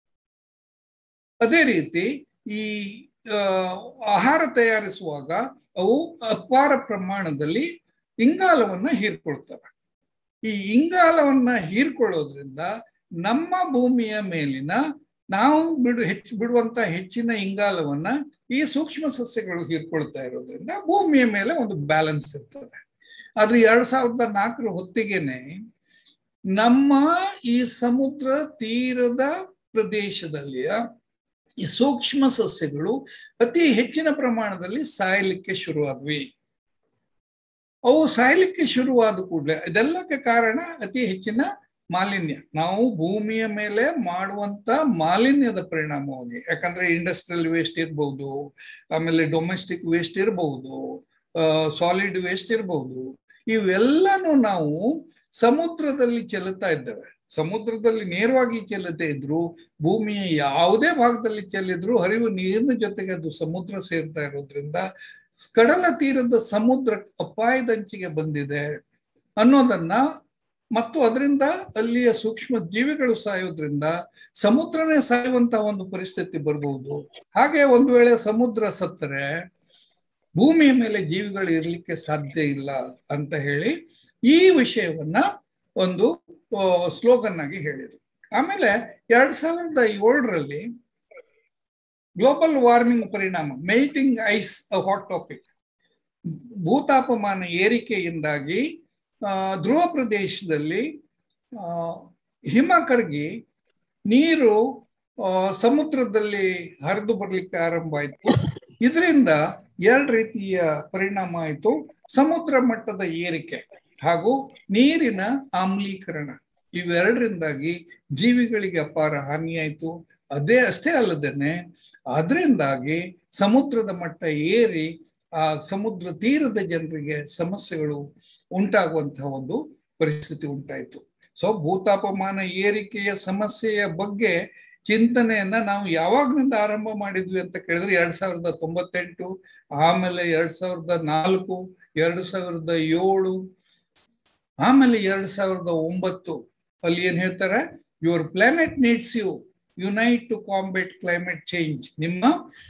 ಅದೇ ರೀತಿ ಈ ಆಹಾರ ತಯಾರಿಸುವಾಗ ಅವು ಅಪಾರ ಪ್ರಮಾಣದಲ್ಲಿ ಇಂಗಾಲವನ್ನ ಹೀರ್ಕೊಳ್ತವೆ ಈ ಇಂಗಾಲವನ್ನ ಹೀರ್ಕೊಳ್ಳೋದ್ರಿಂದ ನಮ್ಮ ಭೂಮಿಯ ಮೇಲಿನ ನಾವು ಬಿಡು ಹೆಚ್ಚು ಬಿಡುವಂತ ಹೆಚ್ಚಿನ ಇಂಗಾಲವನ್ನ ಈ ಸೂಕ್ಷ್ಮ ಸಸ್ಯಗಳು ಹೀರ್ಕೊಳ್ತಾ ಇರೋದ್ರಿಂದ ಭೂಮಿಯ ಮೇಲೆ ಒಂದು ಬ್ಯಾಲೆನ್ಸ್ ಇರ್ತದೆ ಆದ್ರೆ ಎರಡ್ ಸಾವಿರದ ನಾಲ್ಕರ ಹೊತ್ತಿಗೆನೆ ನಮ್ಮ ಈ ಸಮುದ್ರ ತೀರದ ಪ್ರದೇಶದಲ್ಲಿಯ ಈ ಸೂಕ್ಷ್ಮ ಸಸ್ಯಗಳು ಅತಿ ಹೆಚ್ಚಿನ ಪ್ರಮಾಣದಲ್ಲಿ ಸಾಯಲಿಕ್ಕೆ ಶುರುವಾದ್ವಿ ಅವು ಸಾಯಲಿಕ್ಕೆ ಶುರುವಾದ ಕೂಡಲೇ ಇದೆಲ್ಲಕ್ಕೆ ಕಾರಣ ಅತಿ ಹೆಚ್ಚಿನ ಮಾಲಿನ್ಯ ನಾವು ಭೂಮಿಯ ಮೇಲೆ ಮಾಡುವಂತ ಮಾಲಿನ್ಯದ ಪರಿಣಾಮವಾಗಿ ಯಾಕಂದ್ರೆ ಇಂಡಸ್ಟ್ರಿಯಲ್ ವೇಸ್ಟ್ ಇರ್ಬಹುದು ಆಮೇಲೆ ಡೊಮೆಸ್ಟಿಕ್ ವೇಸ್ಟ್ ಇರಬಹುದು ಸಾಲಿಡ್ ವೇಸ್ಟ್ ಇರಬಹುದು ಇವೆಲ್ಲನೂ ನಾವು ಸಮುದ್ರದಲ್ಲಿ ಚೆಲ್ಲುತ್ತಾ ಇದ್ದೇವೆ ಸಮುದ್ರದಲ್ಲಿ ನೇರವಾಗಿ ಚೆಲ್ಲದೆ ಇದ್ರು ಭೂಮಿಯ ಯಾವುದೇ ಭಾಗದಲ್ಲಿ ಚೆಲ್ಲಿದ್ರು ಹರಿವು ನೀರಿನ ಜೊತೆಗೆ ಅದು ಸಮುದ್ರ ಸೇರ್ತಾ ಇರೋದ್ರಿಂದ ಕಡಲ ತೀರದ ಸಮುದ್ರ ಅಪಾಯದಂಚಿಗೆ ಬಂದಿದೆ ಅನ್ನೋದನ್ನ ಮತ್ತು ಅದರಿಂದ ಅಲ್ಲಿಯ ಸೂಕ್ಷ್ಮ ಜೀವಿಗಳು ಸಾಯೋದ್ರಿಂದ ಸಮುದ್ರನೇ ಸಾಯುವಂತಹ ಒಂದು ಪರಿಸ್ಥಿತಿ ಬರ್ಬಹುದು ಹಾಗೆ ಒಂದು ವೇಳೆ ಸಮುದ್ರ ಸತ್ತರೆ ಭೂಮಿಯ ಮೇಲೆ ಜೀವಿಗಳು ಇರ್ಲಿಕ್ಕೆ ಸಾಧ್ಯ ಇಲ್ಲ ಅಂತ ಹೇಳಿ ಈ ವಿಷಯವನ್ನ ಒಂದು ಸ್ಲೋಗನ್ ಆಗಿ ಹೇಳಿದ್ರು ಆಮೇಲೆ ಎರಡ್ ಸಾವಿರದ ಏಳರಲ್ಲಿ ಗ್ಲೋಬಲ್ ವಾರ್ಮಿಂಗ್ ಪರಿಣಾಮ melting ice a hot topic ಭೂತಾಪಮಾನ ಏರಿಕೆಯಿಂದಾಗಿ ಆ, ಧ್ರುವ ಪ್ರದೇಶದಲ್ಲಿ ಆ, ಹಿಮ ಕರಗಿ ನೀರು ಆ, ಸಮುದ್ರದಲ್ಲಿ ಹರಿದು ಬರ್ಲಿಕ್ಕೆ ಆರಂಭ ಆಯ್ತು ಇದರಿಂದ ಎರಡು ರೀತಿಯ ಪರಿಣಾಮ ಆಯಿತು ಸಮುದ್ರ ಮಟ್ಟದ ಏರಿಕೆ ಹಾಗೂ ನೀರಿನ ಆಮ್ಲೀಕರಣ ಇವೆರಡರಿಂದಾಗಿ ಜೀವಿಗಳಿಗೆ ಅಪಾರ ಹಾನಿಯಾಯಿತು ಅದೇ ಅಷ್ಟೇ ಅಲ್ಲದೇನೆ ಅದರಿಂದಾಗಿ ಸಮುದ್ರದ ಮಟ್ಟ ಏರಿ ಆ ಸಮುದ್ರ ತೀರದ ಜನರಿಗೆ ಸಮಸ್ಯೆಗಳು ಉಂಟಾಗುವಂತಹ ಒಂದು ಪರಿಸ್ಥಿತಿ ಉಂಟಾಯಿತು ಸೊ ಭೂತಾಪಮಾನ ಏರಿಕೆಯ ಸಮಸ್ಯೆಯ ಬಗ್ಗೆ ಚಿಂತನೆಯನ್ನ ನಾವು ಯಾವಾಗ್ನಿಂದ ಆರಂಭ ಮಾಡಿದ್ವಿ ಅಂತ ಕೇಳಿದ್ರೆ ಎರಡ್ ಸಾವಿರದ ತೊಂಬತ್ತೆಂಟು ಆಮೇಲೆ ಎರಡ್ ಸಾವಿರದ ನಾಲ್ಕು ಎರಡ್ ಸಾವಿರದ ಏಳು ಆಮೇಲೆ ಎರಡ್ ಸಾವಿರದ ಒಂಬತ್ತು ಅಲ್ಲಿ ಏನ್ ಹೇಳ್ತಾರೆ your planet needs you unite to combat climate change ನಿಮ್ಮ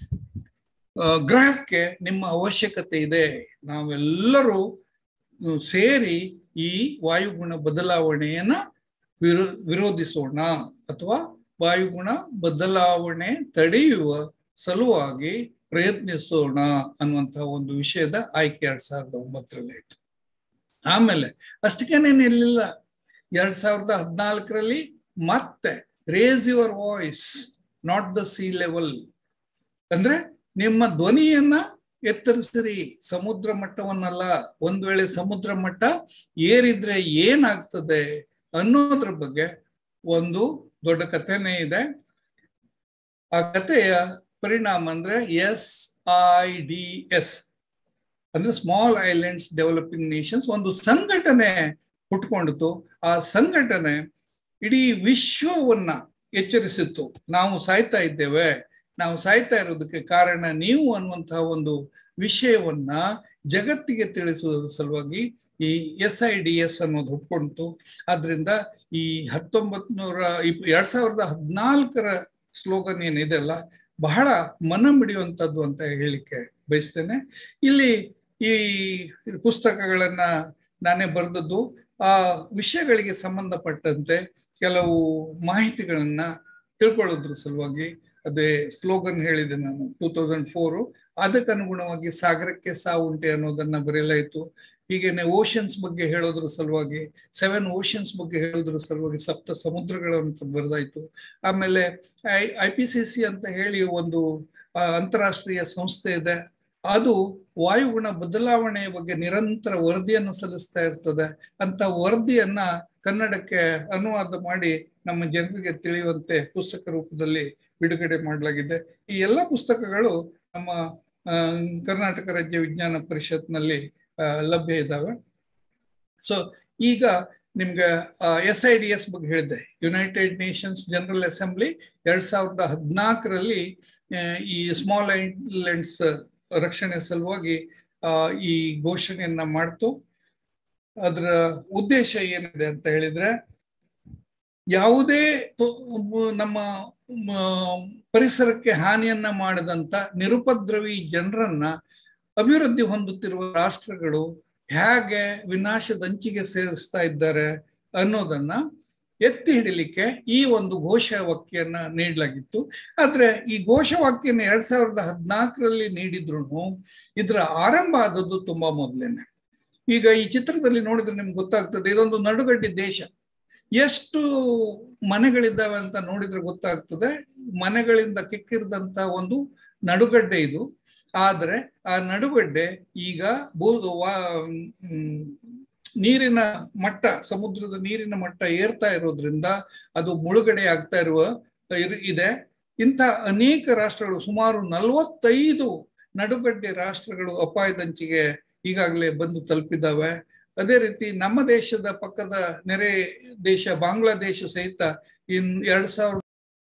ಆ, ಗ್ರಹಕ್ಕೆ ನಿಮ್ಮ ಅವಶ್ಯಕತೆ ಇದೆ ನಾವೆಲ್ಲರೂ ಆ, ಸೇರಿ ಈ ವಾಯುಗುಣ ಬದಲಾವಣೆಯನ್ನ ವಿರೋ ವಿರೋಧಿಸೋಣ ಅಥವಾ ವಾಯುಗುಣ ಬದಲಾವಣೆ ತಡೆಯುವ ಸಲುವಾಗಿ ಪ್ರಯತ್ನಿಸೋಣ ಅನ್ನುವಂತಹ ಒಂದು ವಿಷಯದ ಆಯ್ಕೆ ಎರಡ್ ಸಾವಿರದ ಒಂಬತ್ತರಲ್ಲಿ ಆಯ್ತು ಆಮೇಲೆ ಅಷ್ಟಕ್ಕೇನೆ ನಿಲ್ಲಿಲ್ಲ ಎರಡ್ ಸಾವಿರದ ಹದಿನಾಲ್ಕರಲ್ಲಿ ಮತ್ತೆ raise your voice not the sea level ಅಂದ್ರೆ ನಿಮ್ಮ ಧ್ವನಿಯನ್ನ ಎತ್ತರಿಸಿರಿ ಸಮುದ್ರ ಮಟ್ಟವನ್ನಲ್ಲ ಒಂದ್ ವೇಳೆ ಸಮುದ್ರ ಮಟ್ಟ ಏರಿದ್ರೆ ಏನಾಗ್ತದೆ ಅನ್ನೋದ್ರ ಬಗ್ಗೆ ಒಂದು ದೊಡ್ಡ ಕಥೆನೇ ಇದೆ ಆ ಕಥೆಯ ಪರಿಣಾಮ ಅಂದ್ರೆ ಎಸ್ ಐ ಡಿ ಎಸ್ ಅಂದ್ರೆ ಸ್ಮಾಲ್ ಐಲ್ಯಾಂಡ್ಸ್ ಡೆವಲಪಿಂಗ್ ನೇಷನ್ಸ್ ಒಂದು ಸಂಘಟನೆ ಹುಟ್ಕೊಂಡಿತು ಆ ಸಂಘಟನೆ ಇಡೀ ವಿಶ್ವವನ್ನ ಎಚ್ಚರಿಸಿತ್ತು ನಾವು ಸಾಯ್ತಾ ಇದ್ದೇವೆ ನಾವು ಸಾಯ್ತಾ ಇರೋದಕ್ಕೆ ಕಾರಣ ನೀವು ಅನ್ನುವಂತಹ ಒಂದು ವಿಷಯವನ್ನ ಜಗತ್ತಿಗೆ ತಿಳಿಸುವುದರ ಸಲುವಾಗಿ ಈ ಎಸ್ ಐ ಡಿ ಎಸ್ ಅನ್ನೋದು ಹುಟ್ಕೊಂಡಿತು ಆದ್ರಿಂದ ಈ ಹತ್ತೊಂಬತ್ ನೂರ ಇಪ್ ಎರಡ್ ಸಾವಿರದ ಹದಿನಾಲ್ಕರ ಸ್ಲೋಗನ್ ಏನಿದೆಲ್ಲ ಬಹಳ ಮನ ಮಿಡಿಯುವಂಥದ್ದು ಅಂತ ಹೇಳಿಕ್ಕೆ ಬಯಸ್ತೇನೆ ಇಲ್ಲಿ ಈ ಪುಸ್ತಕಗಳನ್ನ ನಾನೇ ಬರೆದದ್ದು ಆ ವಿಷಯಗಳಿಗೆ ಸಂಬಂಧಪಟ್ಟಂತೆ ಕೆಲವು ಮಾಹಿತಿಗಳನ್ನ ತಿಳ್ಕೊಳ್ಳೋದ್ರ ಸಲುವಾಗಿ ಅದೇ ಸ್ಲೋಗನ್ ಹೇಳಿದೆ ನಾನು ಟೂ ತೌಸಂಡ್ ಫೋರು ಅದಕ್ಕೆ ಅನುಗುಣವಾಗಿ ಸಾಗರಕ್ಕೆ ಸಾವು ಉಂಟೆ ಅನ್ನೋದನ್ನ ಬರೆಯಲಾಯಿತು ಹೀಗೇನೆ ಓಷನ್ಸ್ ಬಗ್ಗೆ ಹೇಳೋದ್ರ ಸಲುವಾಗಿ ಸೆವೆನ್ ಓಷನ್ಸ್ ಬಗ್ಗೆ ಹೇಳೋದ್ರ ಸಲುವಾಗಿ ಸಪ್ತ ಸಮುದ್ರಗಳಂತ ಬರೆದಾಯ್ತು ಆಮೇಲೆ I I P C C ಅಂತ ಹೇಳಿ ಒಂದು ಆ, ಅಂತಾರಾಷ್ಟ್ರೀಯ ಸಂಸ್ಥೆ ಇದೆ ಅದು ವಾಯುಗುಣ ಬದಲಾವಣೆಯ ಬಗ್ಗೆ ನಿರಂತರ ವರದಿಯನ್ನು ಸಲ್ಲಿಸ್ತಾ ಇರ್ತದೆ ಅಂತ ವರದಿಯನ್ನ ಕನ್ನಡಕ್ಕೆ ಅನುವಾದ ಮಾಡಿ ನಮ್ಮ ಜನರಿಗೆ ತಿಳಿಯುವಂತೆ ಪುಸ್ತಕ ರೂಪದಲ್ಲಿ ಬಿಡುಗಡೆ ಮಾಡಲಾಗಿದೆ ಈ ಎಲ್ಲ ಪುಸ್ತಕಗಳು ನಮ್ಮ ಆ, ಕರ್ನಾಟಕ ರಾಜ್ಯ ವಿಜ್ಞಾನ ಪರಿಷತ್ನಲ್ಲಿ ಆ, ಲಭ್ಯ ಇದ್ದಾವೆ ಸೊ ಈಗ ನಿಮ್ಗೆ ಎಸ್ ಐ ಡಿ ಎಸ್ ಬಗ್ಗೆ ಹೇಳಿದೆ ಯುನೈಟೆಡ್ ನೇಷನ್ಸ್ ಜನರಲ್ ಅಸೆಂಬ್ಲಿ ಎರಡ್ ಸಾವಿರದ ಹದಿನಾಲ್ಕರಲ್ಲಿ ಈ ಸ್ಮಾಲ್ ಐಲ್ಯಾಂಡ್ಸ್ ರಕ್ಷಣೆ ಸಲುವಾಗಿ ಆ, ಈ ಘೋಷಣೆಯನ್ನ ಮಾಡ್ತು ಅದರ ಉದ್ದೇಶ ಏನಿದೆ ಅಂತ ಹೇಳಿದ್ರೆ ಯಾವುದೇ ತೊ- ನಮ್ಮ ಮ, ಪರಿಸರಕ್ಕೆ ಹಾನಿಯನ್ನ ಮಾಡದಂತ ನಿರುಪದ್ರವಿ ಜನರನ್ನ ಅಭಿವೃದ್ಧಿ ಹೊಂದುತ್ತಿರುವ ರಾಷ್ಟ್ರಗಳು ಹೇಗೆ ವಿನಾಶದಂಚಿಗೆ ಸೇರಿಸ್ತಾ ಇದ್ದಾರೆ ಅನ್ನೋದನ್ನ ಎತ್ತಿ ಹಿಡಿಲಿಕ್ಕೆ ಈ ಒಂದು ಘೋಷವಾಕ್ಯನ ನೀಡಲಾಗಿತ್ತು ಆದ್ರೆ ಈ ಘೋಷವಾಕ್ಯನ ಎರಡ್ ಸಾವಿರದ ಹದಿನಾಲ್ಕರಲ್ಲಿ ನೀಡಿದ್ರು ಇದರ ಆರಂಭ ಆದದ್ದು ತುಂಬಾ ಮೊದಲೇನೆ ಈಗ ಈ ಚಿತ್ರದಲ್ಲಿ ನೋಡಿದ್ರೆ ನಿಮ್ಗೆ ಗೊತ್ತಾಗ್ತದೆ ಇದೊಂದು ನಡುಗಡ್ಡಿ ದೇಶ ಎಷ್ಟು ಮನೆಗಳಿದ್ದಾವೆ ಅಂತ ನೋಡಿದ್ರೆ ಗೊತ್ತಾಗ್ತದೆ ಮನೆಗಳಿಂದ ಕಿಕ್ಕಿರಿದಂತ ಒಂದು ನಡುಗಡ್ಡೆ ಇದು ಆದ್ರೆ ಆ ನಡುಗಡ್ಡೆ ಈಗ ಭೂ ವಾ- ಮ್, ನೀರಿನ ಮಟ್ಟ ಸಮುದ್ರದ ನೀರಿನ ಮಟ್ಟ ಏರ್ತಾ ಇರೋದ್ರಿಂದ ಅದು ಮುಳುಗಡೆ ಆಗ್ತಾ ಇರುವ ಇರ್- ಇದೆ ಇಂಥ ಅನೇಕ ರಾಷ್ಟ್ರಗಳು ಸುಮಾರು ನಲವತ್ತೈದು ನಡುಗಡ್ಡೆ ರಾಷ್ಟ್ರಗಳು ಅಪಾಯದಂಚಿಗೆ ಈಗಾಗಲೇ ಬಂದು ತಲುಪಿದ್ದಾವೆ ಅದೇ ರೀತಿ ನಮ್ಮ ದೇಶದ ಪಕ್ಕದ ನೆರೆ ದೇಶ ಬಾಂಗ್ಲಾದೇಶ ಸಹಿತ ಇನ್ ಎರಡ್ ಸಾವಿರದ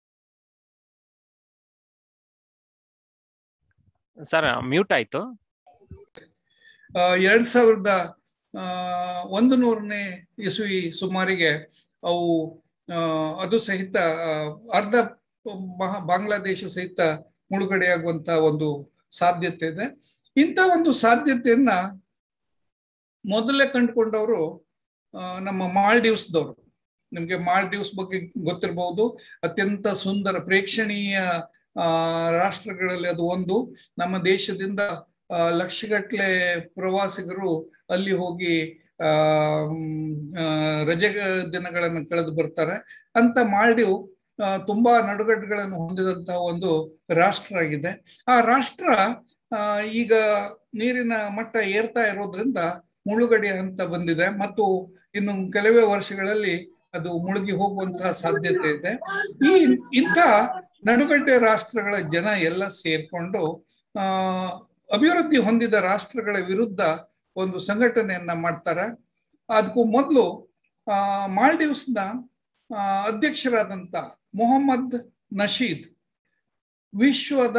ಸರ್ ಮ್ಯೂಟ್ ಆಯ್ತು ಆ, ಎರಡ್ ಸಾವಿರದ ಆ, ಒಂದು ನೂರನೇ ಇಸ್ವಿ ಸುಮಾರಿಗೆ ಅವು ಆ, ಅದು ಸಹಿತ ಆ, ಅರ್ಧ ಮಹಾ ಬಾಂಗ್ಲಾದೇಶ ಸಹಿತ ಮುಳುಗಡೆಯಾಗುವಂತ ಒಂದು ಸಾಧ್ಯತೆ ಇದೆ ಇಂಥ ಒಂದು ಸಾಧ್ಯತೆಯನ್ನ ಮೊದಲೇ ಕಂಡುಕೊಂಡವರು ಆ, ನಮ್ಮ ಮಾಲ್ಡೀವ್ಸ್ದವರು ನಿಮ್ಗೆ ಮಾಲ್ಡೀವ್ಸ್ ಬಗ್ಗೆ ಗೊತ್ತಿರಬಹುದು ಅತ್ಯಂತ ಸುಂದರ ಪ್ರೇಕ್ಷಣೀಯ ಆ ರಾಷ್ಟ್ರಗಳಲ್ಲಿ ಅದು ಒಂದು ನಮ್ಮ ದೇಶದಿಂದ ಆ, ಲಕ್ಷಗಟ್ಲೆ ಪ್ರವಾಸಿಗರು ಅಲ್ಲಿ ಹೋಗಿ ಆ ಮ್, ಆ, ರಜೆ ದಿನಗಳನ್ನು ಕಳೆದು ಬರ್ತಾರೆ ಅಂತ ಮಾಲ್ಡೀವ್ ಆ, ತುಂಬಾ ನಡುಗಡ್ಡುಗಳನ್ನು ಹೊಂದಿದಂತಹ ಒಂದು ರಾಷ್ಟ್ರ ಆಗಿದೆ ಆ ರಾಷ್ಟ್ರ ಆ, ಈಗ ನೀರಿನ ಮಟ್ಟ ಏರ್ತಾ ಇರೋದ್ರಿಂದ ಮುಳುಗಡೆ ಹಂತ ಬಂದಿದೆ ಮತ್ತು ಇನ್ನು ಕೆಲವೇ ವರ್ಷಗಳಲ್ಲಿ ಅದು ಮುಳುಗಿ ಹೋಗುವಂತಹ ಸಾಧ್ಯತೆ ಇದೆ ಈ ಇಂಥ ನಡುಗಡ್ಡೆ ರಾಷ್ಟ್ರಗಳ ಜನ ಎಲ್ಲ ಸೇರ್ಕೊಂಡು ಆ ಅಭಿವೃದ್ಧಿ ಹೊಂದಿದ ರಾಷ್ಟ್ರಗಳ ವಿರುದ್ಧ ಒಂದು ಸಂಘಟನೆಯನ್ನ ಮಾಡ್ತಾರೆ ಅದಕ್ಕೂ ಮೊದಲು ಆ ಮಾಲ್ಡೀವ್ಸ್ನ ಆ, ಅಧ್ಯಕ್ಷರಾದಂತ ಮೊಹಮ್ಮದ್ ನಶೀದ್ ವಿಶ್ವದ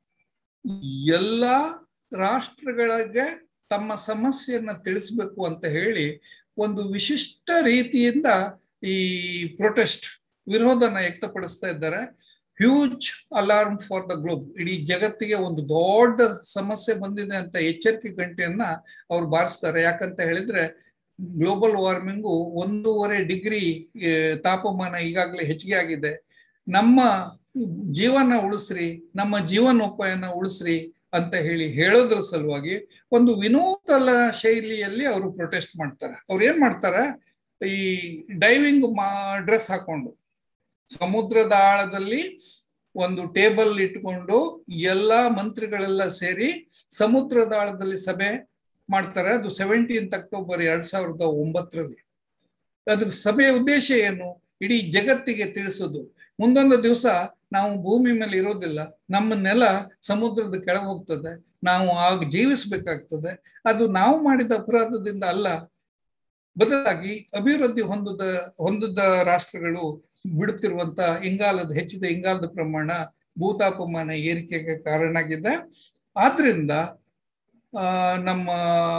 ಎಲ್ಲ ರಾಷ್ಟ್ರಗಳಿಗೆ ತಮ್ಮ ಸಮಸ್ಯೆಯನ್ನ ತಿಳಿಸ್ಬೇಕು ಅಂತ ಹೇಳಿ ಒಂದು ವಿಶಿಷ್ಟ ರೀತಿಯಿಂದ ಈ ಪ್ರೊಟೆಸ್ಟ್ ವಿರೋಧನ ವ್ಯಕ್ತಪಡಿಸ್ತಾ ಇದ್ದಾರೆ huge alarm for the globe ಇಡೀ ಜಗತ್ತಿಗೆ ಒಂದು ದೊಡ್ಡ ಸಮಸ್ಯೆ ಬಂದಿದೆ ಅಂತ ಎಚ್ಚರಿಕೆ ಗಂಟೆಯನ್ನ ಅವ್ರು ಬಾರಿಸ್ತಾರೆ ಯಾಕಂತ ಹೇಳಿದ್ರೆ ಗ್ಲೋಬಲ್ ವಾರ್ಮಿಂಗು ಒಂದೂವರೆ ಡಿಗ್ರಿ ತಾಪಮಾನ ಈಗಾಗಲೇ ಹೆಚ್ಚಿಗೆ ಆಗಿದೆ ನಮ್ಮ ಜೀವನ ಉಳಿಸ್ರಿ ನಮ್ಮ ಜೀವನೋಪಾಯನ ಉಳಿಸ್ರಿ ಅಂತ ಹೇಳಿ ಹೇಳೋದ್ರ ಸಲುವಾಗಿ ಒಂದು ವಿನೂತನ ಶೈಲಿಯಲ್ಲಿ ಅವರು ಪ್ರೊಟೆಸ್ಟ್ ಮಾಡ್ತಾರೆ ಅವ್ರು ಏನ್ ಮಾಡ್ತಾರೆ ಈ ಡೈವಿಂಗ್ ಡ್ರೆಸ್ ಹಾಕೊಂಡು ಸಮುದ್ರದ ಆಳದಲ್ಲಿ ಒಂದು ಟೇಬಲ್ ಇಟ್ಕೊಂಡು ಎಲ್ಲಾ ಮಂತ್ರಿಗಳೆಲ್ಲ ಸೇರಿ ಸಮುದ್ರದ ಆಳದಲ್ಲಿ ಸಭೆ ಮಾಡ್ತಾರೆ ಅದು ಸೆವೆಂಟೀನ್ತ್ ಅಕ್ಟೋಬರ್ ಎರಡ್ ಸಾವಿರದ ಒಂಬತ್ತರಲ್ಲಿ ಅದ್ರ ಸಭೆಯ ಉದ್ದೇಶ ಏನು ಇಡೀ ಜಗತ್ತಿಗೆ ತಿಳಿಸೋದು ಮುಂದೊಂದು ದಿವಸ ನಾವು ಭೂಮಿ ಮೇಲೆ ಇರೋದಿಲ್ಲ ನಮ್ಮ ನೆಲ ಸಮುದ್ರದ ಕೆಳಗೆ ಹೋಗ್ತದೆ ನಾವು ಆಗ ಜೀವಿಸ್ಬೇಕಾಗ್ತದೆ ಅದು ನಾವು ಮಾಡಿದ ಅಪರಾಧದಿಂದ ಅಲ್ಲ ಬದಲಾಗಿ ಅಭಿವೃದ್ಧಿ ಹೊಂದದ ಹೊಂದಿದ ರಾಷ್ಟ್ರಗಳು ಬಿಡುತ್ತಿರುವಂತ ಇಂಗಾಲದ ಹೆಚ್ಚಿದ ಇಂಗಾಲದ ಪ್ರಮಾಣ ಭೂತಾಪಮಾನ ಏರಿಕೆಗೆ ಕಾರಣ ಆಗಿದೆ ಆದ್ರಿಂದ ಆ ನಮ್ಮ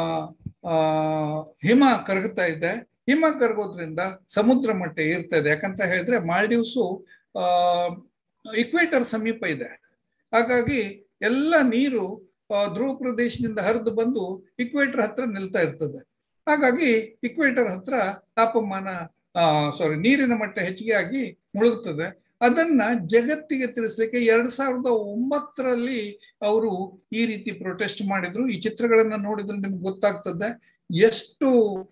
ಆ ಹಿಮ ಕರಗುತ್ತಾ ಇದೆ ಹಿಮ ಕರಗೋದ್ರಿಂದ ಸಮುದ್ರ ಮಟ್ಟ ಏರ್ತಾ ಇದೆ ಯಾಕಂತ ಹೇಳಿದ್ರೆ ಮಾಲ್ಡೀವ್ಸು ಆ ಇಕ್ವೇಟರ್ ಸಮೀಪ ಇದೆ ಹಾಗಾಗಿ ಎಲ್ಲ ನೀರು ಧ್ರುವ ಪ್ರದೇಶದಿಂದ ಹರಿದು ಬಂದು ಇಕ್ವೇಟರ್ ಹತ್ರ ನಿಲ್ತಾ ಇರ್ತದೆ ಹಾಗಾಗಿ ಇಕ್ವೇಟರ್ ಹತ್ರ ತಾಪಮಾನ ಸಾರಿ ನೀರಿನ ಮಟ್ಟ ಹೆಚ್ಚಿಗೆ ಆಗಿ ಮುಳುಗುತ್ತದೆ ಅದನ್ನ ಜಗತ್ತಿಗೆ ತಿಳಿಸ್ಲಿಕ್ಕೆ ಎರಡ್ ಸಾವಿರದ ಒಂಬತ್ತರಲ್ಲಿ ಅವರು ಈ ರೀತಿ ಪ್ರೊಟೆಸ್ಟ್ ಮಾಡಿದ್ರು ಈ ಚಿತ್ರಗಳನ್ನ ನೋಡಿದ್ರೆ ನಿಮ್ಗೆ ಗೊತ್ತಾಗ್ತದೆ ಎಷ್ಟು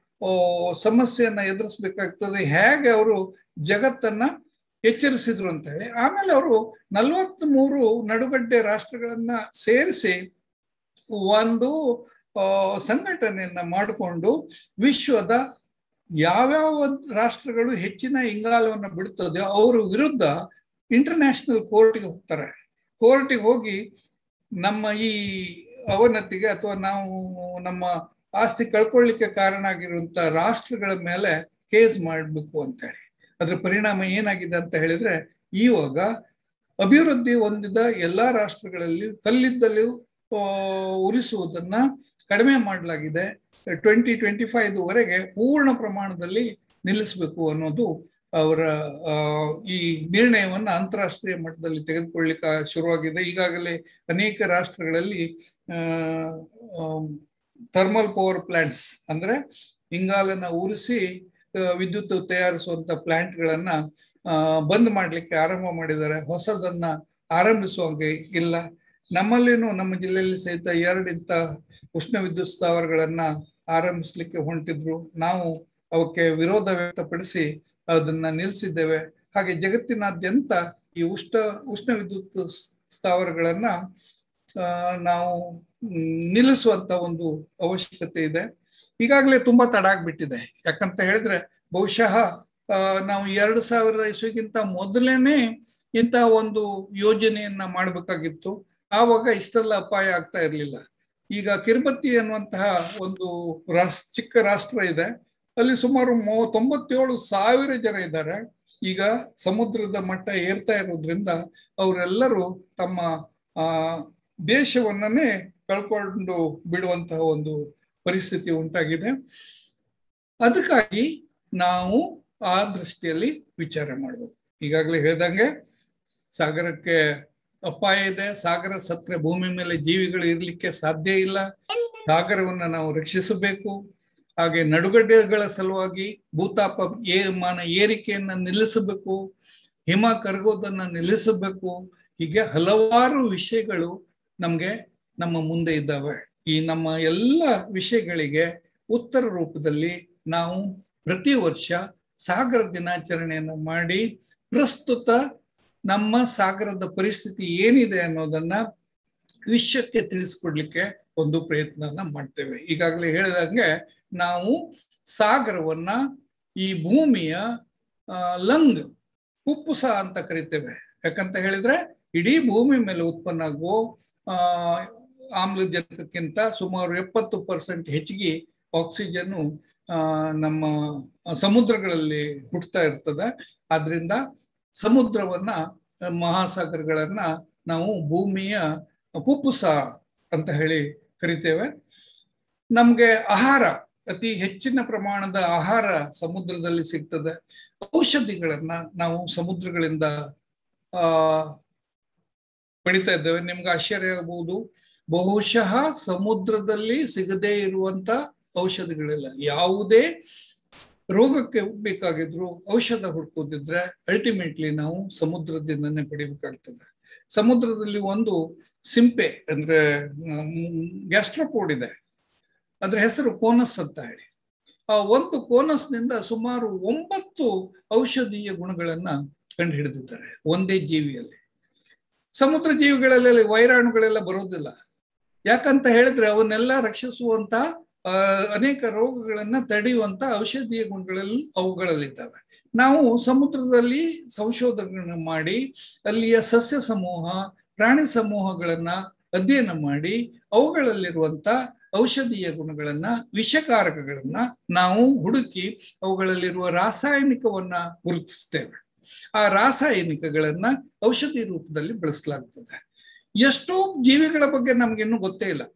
ಸಮಸ್ಯೆಯನ್ನ ಎದುರಿಸ್ಬೇಕಾಗ್ತದೆ ಹೇಗೆ ಅವರು ಜಗತ್ತನ್ನ ಎಚ್ಚರಿಸಿದ್ರು ಅಂತ ಹೇಳಿ ಆಮೇಲೆ ಅವರು ನಲವತ್ತ್ ಮೂರು ನಡುಗಡ್ಡೆ ರಾಷ್ಟ್ರಗಳನ್ನ ಸೇರಿಸಿ ಒಂದು ಸಂಘಟನೆಯನ್ನ ಮಾಡಿಕೊಂಡು ವಿಶ್ವದ ಯಾವ್ಯಾವ ರಾಷ್ಟ್ರಗಳು ಹೆಚ್ಚಿನ ಇಂಗಾಲವನ್ನು ಬಿಡುತ್ತದೆ ಅವರ ವಿರುದ್ಧ ಇಂಟರ್ನ್ಯಾಷನಲ್ ಕೋರ್ಟ್ಗೆ ಹೋಗ್ತಾರೆ ಕೋರ್ಟಿಗೆ ಹೋಗಿ ನಮ್ಮ ಈ ಅವನತಿಗೆ ಅಥವಾ ನಾವು ನಮ್ಮ ಆಸ್ತಿ ಕಳ್ಕೊಳ್ಳಿಕ್ಕೆ ಕಾರಣ ಆಗಿರುವಂತ ರಾಷ್ಟ್ರಗಳ ಮೇಲೆ ಕೇಸ್ ಮಾಡಬೇಕು ಅಂತ ಹೇಳಿ ಅದ್ರ ಪರಿಣಾಮ ಏನಾಗಿದೆ ಅಂತ ಹೇಳಿದ್ರೆ ಇವಾಗ ಅಭಿವೃದ್ಧಿ ಹೊಂದಿದ ಎಲ್ಲಾ ರಾಷ್ಟ್ರಗಳಲ್ಲಿ ಕಲ್ಲಿದ್ದಲು ಉರಿಸುವುದನ್ನ ಕಡಿಮೆ ಮಾಡಲಾಗಿದೆ ಟ್ವೆಂಟಿ ಟ್ವೆಂಟಿ ಫೈವ್ವರೆಗೆ ಪೂರ್ಣ ಪ್ರಮಾಣದಲ್ಲಿ ನಿಲ್ಲಿಸಬೇಕು ಅನ್ನೋದು ಅವರ ಈ ನಿರ್ಣಯವನ್ನ ಅಂತಾರಾಷ್ಟ್ರೀಯ ಮಟ್ಟದಲ್ಲಿ ತೆಗೆದುಕೊಳ್ಳಿಕ್ಕೆ ಶುರುವಾಗಿದೆ ಈಗಾಗಲೇ ಅನೇಕ ರಾಷ್ಟ್ರಗಳಲ್ಲಿ ಥರ್ಮಲ್ ಪವರ್ ಪ್ಲಾಂಟ್ಸ್ ಅಂದ್ರೆ ಇಂಗಾಲನ ಉರಿಸಿ ವಿದ್ಯುತ್ ತಯಾರಿಸುವಂತ ಪ್ಲಾಂಟ್ಗಳನ್ನ ಬಂದ್ ಮಾಡ್ಲಿಕ್ಕೆ ಆರಂಭ ಮಾಡಿದ್ದಾರೆ ಹೊಸದನ್ನ ಆರಂಭಿಸುವಂಗೆ ಇಲ್ಲ ನಮ್ಮಲ್ಲಿನೂ ನಮ್ಮ ಜಿಲ್ಲೆಯಲ್ಲಿ ಸಹಿತ ಎರಡಿಂತ ಉಷ್ಣ ವಿದ್ಯುತ್ ಸ್ಥಾವರಗಳನ್ನ ಆರಂಭಿಸ್ಲಿಕ್ಕೆ ಹೊಂಟಿದ್ರು ನಾವು ಅವಕ್ಕೆ ವಿರೋಧ ವ್ಯಕ್ತಪಡಿಸಿ ಅದನ್ನ ನಿಲ್ಲಿಸಿದ್ದೇವೆ ಹಾಗೆ ಜಗತ್ತಿನಾದ್ಯಂತ ಈ ಉಷ್ಣ ಉಷ್ಣ ವಿದ್ಯುತ್ ಸ್ಥಾವರಗಳನ್ನ ನಾವು ನಿಲ್ಲಿಸುವಂತ ಒಂದು ಅವಶ್ಯಕತೆ ಇದೆ ಈಗಾಗಲೇ ತುಂಬಾ ತಡ ಆಗ್ಬಿಟ್ಟಿದೆ ಯಾಕಂತ ಹೇಳಿದ್ರೆ ಬಹುಶಃ ನಾವು ಎರಡು ಸಾವಿರದ ಇಸ್ವಿಗಿಂತ ಮೊದಲೇನೆ ಇಂತಹ ಒಂದು ಯೋಜನೆಯನ್ನ ಮಾಡ್ಬೇಕಾಗಿತ್ತು ಆವಾಗ ಇಷ್ಟೆಲ್ಲ ಅಪಾಯ ಆಗ್ತಾ ಇರ್ಲಿಲ್ಲ ಈಗ ಕಿರ್ಬತ್ತಿ ಅನ್ನುವಂತಹ ಒಂದು ರಾಸ್ ಚಿಕ್ಕ ರಾಷ್ಟ್ರ ಇದೆ ಅಲ್ಲಿ ಸುಮಾರು ಮೂ ತೊಂಬತ್ತೇಳು ಸಾವಿರ ಜನ ಇದ್ದಾರೆ ಈಗ ಸಮುದ್ರದ ಮಟ್ಟ ಏರ್ತಾ ಇರೋದ್ರಿಂದ ಅವರೆಲ್ಲರೂ ತಮ್ಮ ಆ ದೇಶವನ್ನೇ ಕಳ್ಕೊಂಡು ಬಿಡುವಂತಹ ಒಂದು ಪರಿಸ್ಥಿತಿ ಉಂಟಾಗಿದೆ ಅದಕ್ಕಾಗಿ ನಾವು ಆ ದೃಷ್ಟಿಯಲ್ಲಿ ವಿಚಾರ ಮಾಡಬೇಕು ಈಗಾಗಲೇ ಹೇಳ್ದಂಗೆ ಸಾಗರಕ್ಕೆ ಅಪಾಯ ಇದೆ ಸಾಗರ ಸತ್ರೆ ಭೂಮಿ ಮೇಲೆ ಜೀವಿಗಳು ಇರ್ಲಿಕ್ಕೆ ಸಾಧ್ಯ ಇಲ್ಲ ಸಾಗರವನ್ನ ನಾವು ರಕ್ಷಿಸಬೇಕು ಹಾಗೆ ನಡುಗಡ್ಡೆಗಳ ಸಲುವಾಗಿ ಭೂತಾಪ ಏ ಮಾನ ಏರಿಕೆಯನ್ನ ನಿಲ್ಲಿಸಬೇಕು ಹಿಮ ಕರಗೋದನ್ನ ನಿಲ್ಲಿಸಬೇಕು ಹೀಗೆ ಹಲವಾರು ವಿಷಯಗಳು ನಮ್ಗೆ ನಮ್ಮ ಮುಂದೆ ಇದ್ದಾವೆ ಈ ನಮ್ಮ ಎಲ್ಲ ವಿಷಯಗಳಿಗೆ ಉತ್ತರ ರೂಪದಲ್ಲಿ ನಾವು ಪ್ರತಿ ವರ್ಷ ಸಾಗರ ದಿನಾಚರಣೆಯನ್ನು ಮಾಡಿ ಪ್ರಸ್ತುತ ನಮ್ಮ ಸಾಗರದ ಪರಿಸ್ಥಿತಿ ಏನಿದೆ ಅನ್ನೋದನ್ನ ವಿಶ್ವಕ್ಕೆ ತಿಳಿಸ್ಕೊಡ್ಲಿಕ್ಕೆ ಒಂದು ಪ್ರಯತ್ನನ ಮಾಡ್ತೇವೆ ಈಗಾಗಲೇ ಹೇಳಿದಂಗೆ ನಾವು ಸಾಗರವನ್ನ ಈ ಭೂಮಿಯ ಆ, ಲಂಗ್ ಉಪ್ಪುಸ ಅಂತ ಕರಿತೇವೆ ಯಾಕಂತ ಹೇಳಿದ್ರೆ ಇಡೀ ಭೂಮಿ ಮೇಲೆ ಉತ್ಪನ್ನ ಆಗುವ ಆ ಆಮ್ಲಜನಕಕ್ಕಿಂತ ಸುಮಾರು ಎಪ್ಪತ್ತು ಪರ್ಸೆಂಟ್ ಹೆಚ್ಚಿಗೆ ಆಕ್ಸಿಜನ್ ನಮ್ಮ ಸಮುದ್ರಗಳಲ್ಲಿ ಹುಟ್ಟುತ್ತಾ ಇರ್ತದೆ ಆದ್ರಿಂದ ಸಮುದ್ರವನ್ನ ಮಹಾಸಾಗರಗಳನ್ನ ನಾವು ಭೂಮಿಯ ಪುಪ್ಪುಸ ಅಂತ ಹೇಳಿ ಕರಿತೇವೆ ನಮ್ಗೆ ಆಹಾರ ಅತಿ ಹೆಚ್ಚಿನ ಪ್ರಮಾಣದ ಆಹಾರ ಸಮುದ್ರದಲ್ಲಿ ಸಿಗ್ತದೆ ಔಷಧಿಗಳನ್ನ ನಾವು ಸಮುದ್ರಗಳಿಂದ ಆ ಪಡಿತಾ ಇದ್ದೇವೆ ನಿಮ್ಗೆ ಆಶ್ಚರ್ಯ ಆಗಬಹುದು ಬಹುಶಃ ಸಮುದ್ರದಲ್ಲಿ ಸಿಗದೇ ಇರುವಂತ ಔಷಧಿಗಳಿಲ್ಲ ಯಾವುದೇ ರೋಗಕ್ಕೆ ಬೇಕಾಗಿದ್ರು ಔಷಧ ಹುಡ್ಕೋದಿದ್ರೆ ಅಲ್ಟಿಮೇಟ್ಲಿ ನಾವು ಸಮುದ್ರದಿಂದನೇ ಪಡಿಬೇಕಾಗ್ತದೆ ಸಮುದ್ರದಲ್ಲಿ ಒಂದು ಸಿಂಪೆ ಅಂದ್ರೆ ಗ್ಯಾಸ್ಟ್ರೋಪೋಡ್ ಇದೆ ಅದ್ರ ಹೆಸರು ಕೋನಸ್ ಅಂತ ಹೇಳಿ ಆ ಒಂದು ಕೋನಸ್ನಿಂದ ಸುಮಾರು ಒಂಬತ್ತು ಔಷಧೀಯ ಗುಣಗಳನ್ನ ಕಂಡು ಹಿಡಿದಿದ್ದಾರೆ ಒಂದೇ ಜೀವಿಯಲ್ಲಿ ಸಮುದ್ರ ಜೀವಿಗಳಲ್ಲಿ ವೈರಾಣುಗಳೆಲ್ಲ ಬರೋದಿಲ್ಲ ಯಾಕಂತ ಹೇಳಿದ್ರೆ ಅವನ್ನೆಲ್ಲ ರಕ್ಷಿಸುವಂತ ಆ, ಅನೇಕ ರೋಗಗಳನ್ನ ತಡೆಯುವಂತ ಔಷಧೀಯ ಗುಣಗಳಲ್ಲಿ ಅವುಗಳಲ್ಲಿದ್ದಾವೆ ನಾವು ಸಮುದ್ರದಲ್ಲಿ ಸಂಶೋಧನೆಗಳನ್ನು ಮಾಡಿ ಅಲ್ಲಿಯ ಸಸ್ಯ ಸಮೂಹ ಪ್ರಾಣಿ ಸಮೂಹಗಳನ್ನ ಅಧ್ಯಯನ ಮಾಡಿ ಅವುಗಳಲ್ಲಿರುವಂತ ಔಷಧೀಯ ಗುಣಗಳನ್ನ ವಿಷಕಾರಕಗಳನ್ನ ನಾವು ಹುಡುಕಿ ಅವುಗಳಲ್ಲಿರುವ ರಾಸಾಯನಿಕವನ್ನ ಗುರುತಿಸ್ತೇವೆ ಆ ರಾಸಾಯನಿಕಗಳನ್ನ ಔಷಧಿ ರೂಪದಲ್ಲಿ ಬಳಸಲಾಗ್ತದೆ ಎಷ್ಟೋ ಜೀವಿಗಳ ಬಗ್ಗೆ ನಮ್ಗಿನ್ನೂ ಗೊತ್ತೇ ಇಲ್ಲ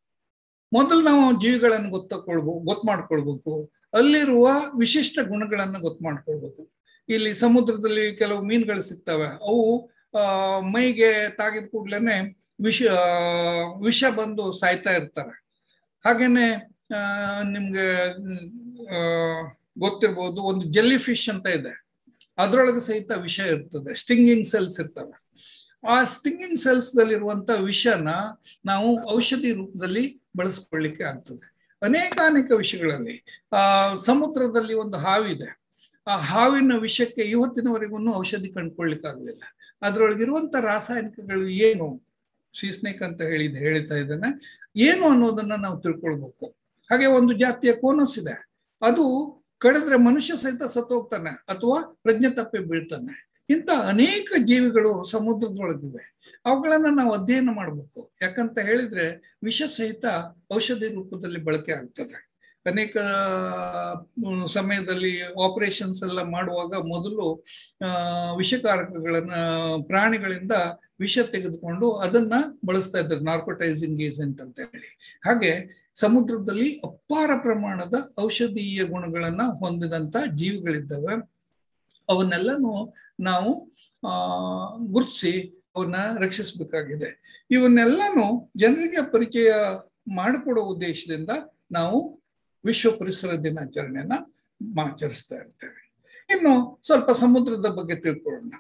ಮೊದಲು ನಾವು ಜೀವಿಗಳನ್ನು ಗೊತ್ತಕೊಳ್ಬೇಕು ಗೊತ್ತು ಮಾಡ್ಕೊಳ್ಬೇಕು ಅಲ್ಲಿರುವ ವಿಶಿಷ್ಟ ಗುಣಗಳನ್ನ ಗೊತ್ತು ಮಾಡ್ಕೊಳ್ಬೇಕು ಇಲ್ಲಿ ಸಮುದ್ರದಲ್ಲಿ ಕೆಲವು ಮೀನುಗಳು ಸಿಗ್ತವೆ ಅವು ಆ ಮೈಗೆ ತಾಗಿದ ಕೂಡ್ಲೇನೆ ವಿಷ ವಿಷ ಬಂದು ಸಾಯ್ತಾ ಇರ್ತಾರೆ ಹಾಗೇನೆ ಆ ನಿಮ್ಗೆ ಆ ಗೊತ್ತಿರ್ಬೋದು ಒಂದು ಜೆಲ್ಲಿ ಫಿಶ್ ಅಂತ ಇದೆ ಅದ್ರೊಳಗೆ ಸಹಿತ ವಿಷ ಇರ್ತದೆ ಸ್ಟಿಂಗಿಂಗ್ ಸೆಲ್ಸ್ ಇರ್ತವೆ ಆ ಸ್ಟಿಂಗಿಂಗ್ ಸೆಲ್ಸ್ ದಲ್ಲಿರುವಂತ ವಿಷನ ನಾವು ಔಷಧಿ ರೂಪದಲ್ಲಿ ಬಳಸ್ಕೊಳ್ಳಿಕ್ಕೆ ಆಗ್ತದೆ ಅನೇಕ ಅನೇಕ ವಿಷಯಗಳಲ್ಲಿ ಆ ಸಮುದ್ರದಲ್ಲಿ ಒಂದು ಹಾವಿದೆ ಆ ಹಾವಿನ ವಿಷಕ್ಕೆ ಇವತ್ತಿನವರೆಗೂ ಔಷಧಿ ಕಂಡುಕೊಳ್ಳಿಕ್ಕೆ ಆಗ್ಲಿಲ್ಲ ಅದ್ರೊಳಗಿರುವಂತ ರಾಸಾಯನಿಕಗಳು ಏನು ಸೀಸ್ನೇಕ್ ಅಂತ ಹೇಳಿದ ಹೇಳ್ತಾ ಇದ್ದಾನೆ ಏನು ಅನ್ನೋದನ್ನ ನಾವು ತಿಳ್ಕೊಳ್ಬೇಕು ಹಾಗೆ ಒಂದು ಜಾತಿಯ ಕೋನಸ್ ಇದೆ ಅದು ಕಡಿದ್ರೆ ಮನುಷ್ಯ ಸಹಿತ ಸತ್ತೋಗ್ತಾನೆ ಅಥವಾ ಪ್ರಜ್ಞೆ ತಪ್ಪಿ ಬೀಳ್ತಾನೆ ಇಂಥ ಅನೇಕ ಜೀವಿಗಳು ಸಮುದ್ರದೊಳಗಿವೆ ಅವುಗಳನ್ನ ನಾವು ಅಧ್ಯಯನ ಮಾಡಬೇಕು ಯಾಕಂತ ಹೇಳಿದ್ರೆ ವಿಷ ಸಹಿತ ಔಷಧಿ ರೂಪದಲ್ಲಿ ಬಳಕೆ ಆಗ್ತದೆ ಅನೇಕ ಮ್, ಸಮಯದಲ್ಲಿ ಆಪರೇಷನ್ಸ್ ಎಲ್ಲ ಮಾಡುವಾಗ ಮೊದಲು ಆ ವಿಷಕಾರಕಗಳನ್ನ ಪ್ರಾಣಿಗಳಿಂದ ವಿಷ ತೆಗೆದುಕೊಂಡು ಅದನ್ನ ಬಳಸ್ತಾ ಇದ್ದಾರೆ ನಾರ್ಕೋಟೈಸಿಂಗ್ ಏಜೆಂಟ್ ಅಂತ ಹೇಳಿ ಹಾಗೆ ಸಮುದ್ರದಲ್ಲಿ ಅಪಾರ ಪ್ರಮಾಣದ ಔಷಧೀಯ ಗುಣಗಳನ್ನ ಹೊಂದಿದಂತ ಜೀವಿಗಳಿದ್ದಾವೆ ಅವನ್ನೆಲ್ಲನೂ ನಾವು ಆ ಗುರುತಿಸಿ ಅವನ್ನ ರಕ್ಷಿಸಬೇಕಾಗಿದೆ ಇವನ್ನೆಲ್ಲಾನು ಜನರಿಗೆ ಪರಿಚಯ ಮಾಡಿಕೊಡೋ ಉದ್ದೇಶದಿಂದ ನಾವು ವಿಶ್ವ ಪರಿಸರ ದಿನಾಚರಣೆಯನ್ನ ಆಚರಿಸ್ತಾ ಇರ್ತೇವೆ ಇನ್ನು ಸ್ವಲ್ಪ ಸಮುದ್ರದ ಬಗ್ಗೆ ತಿಳ್ಕೊಳ್ಳೋಣ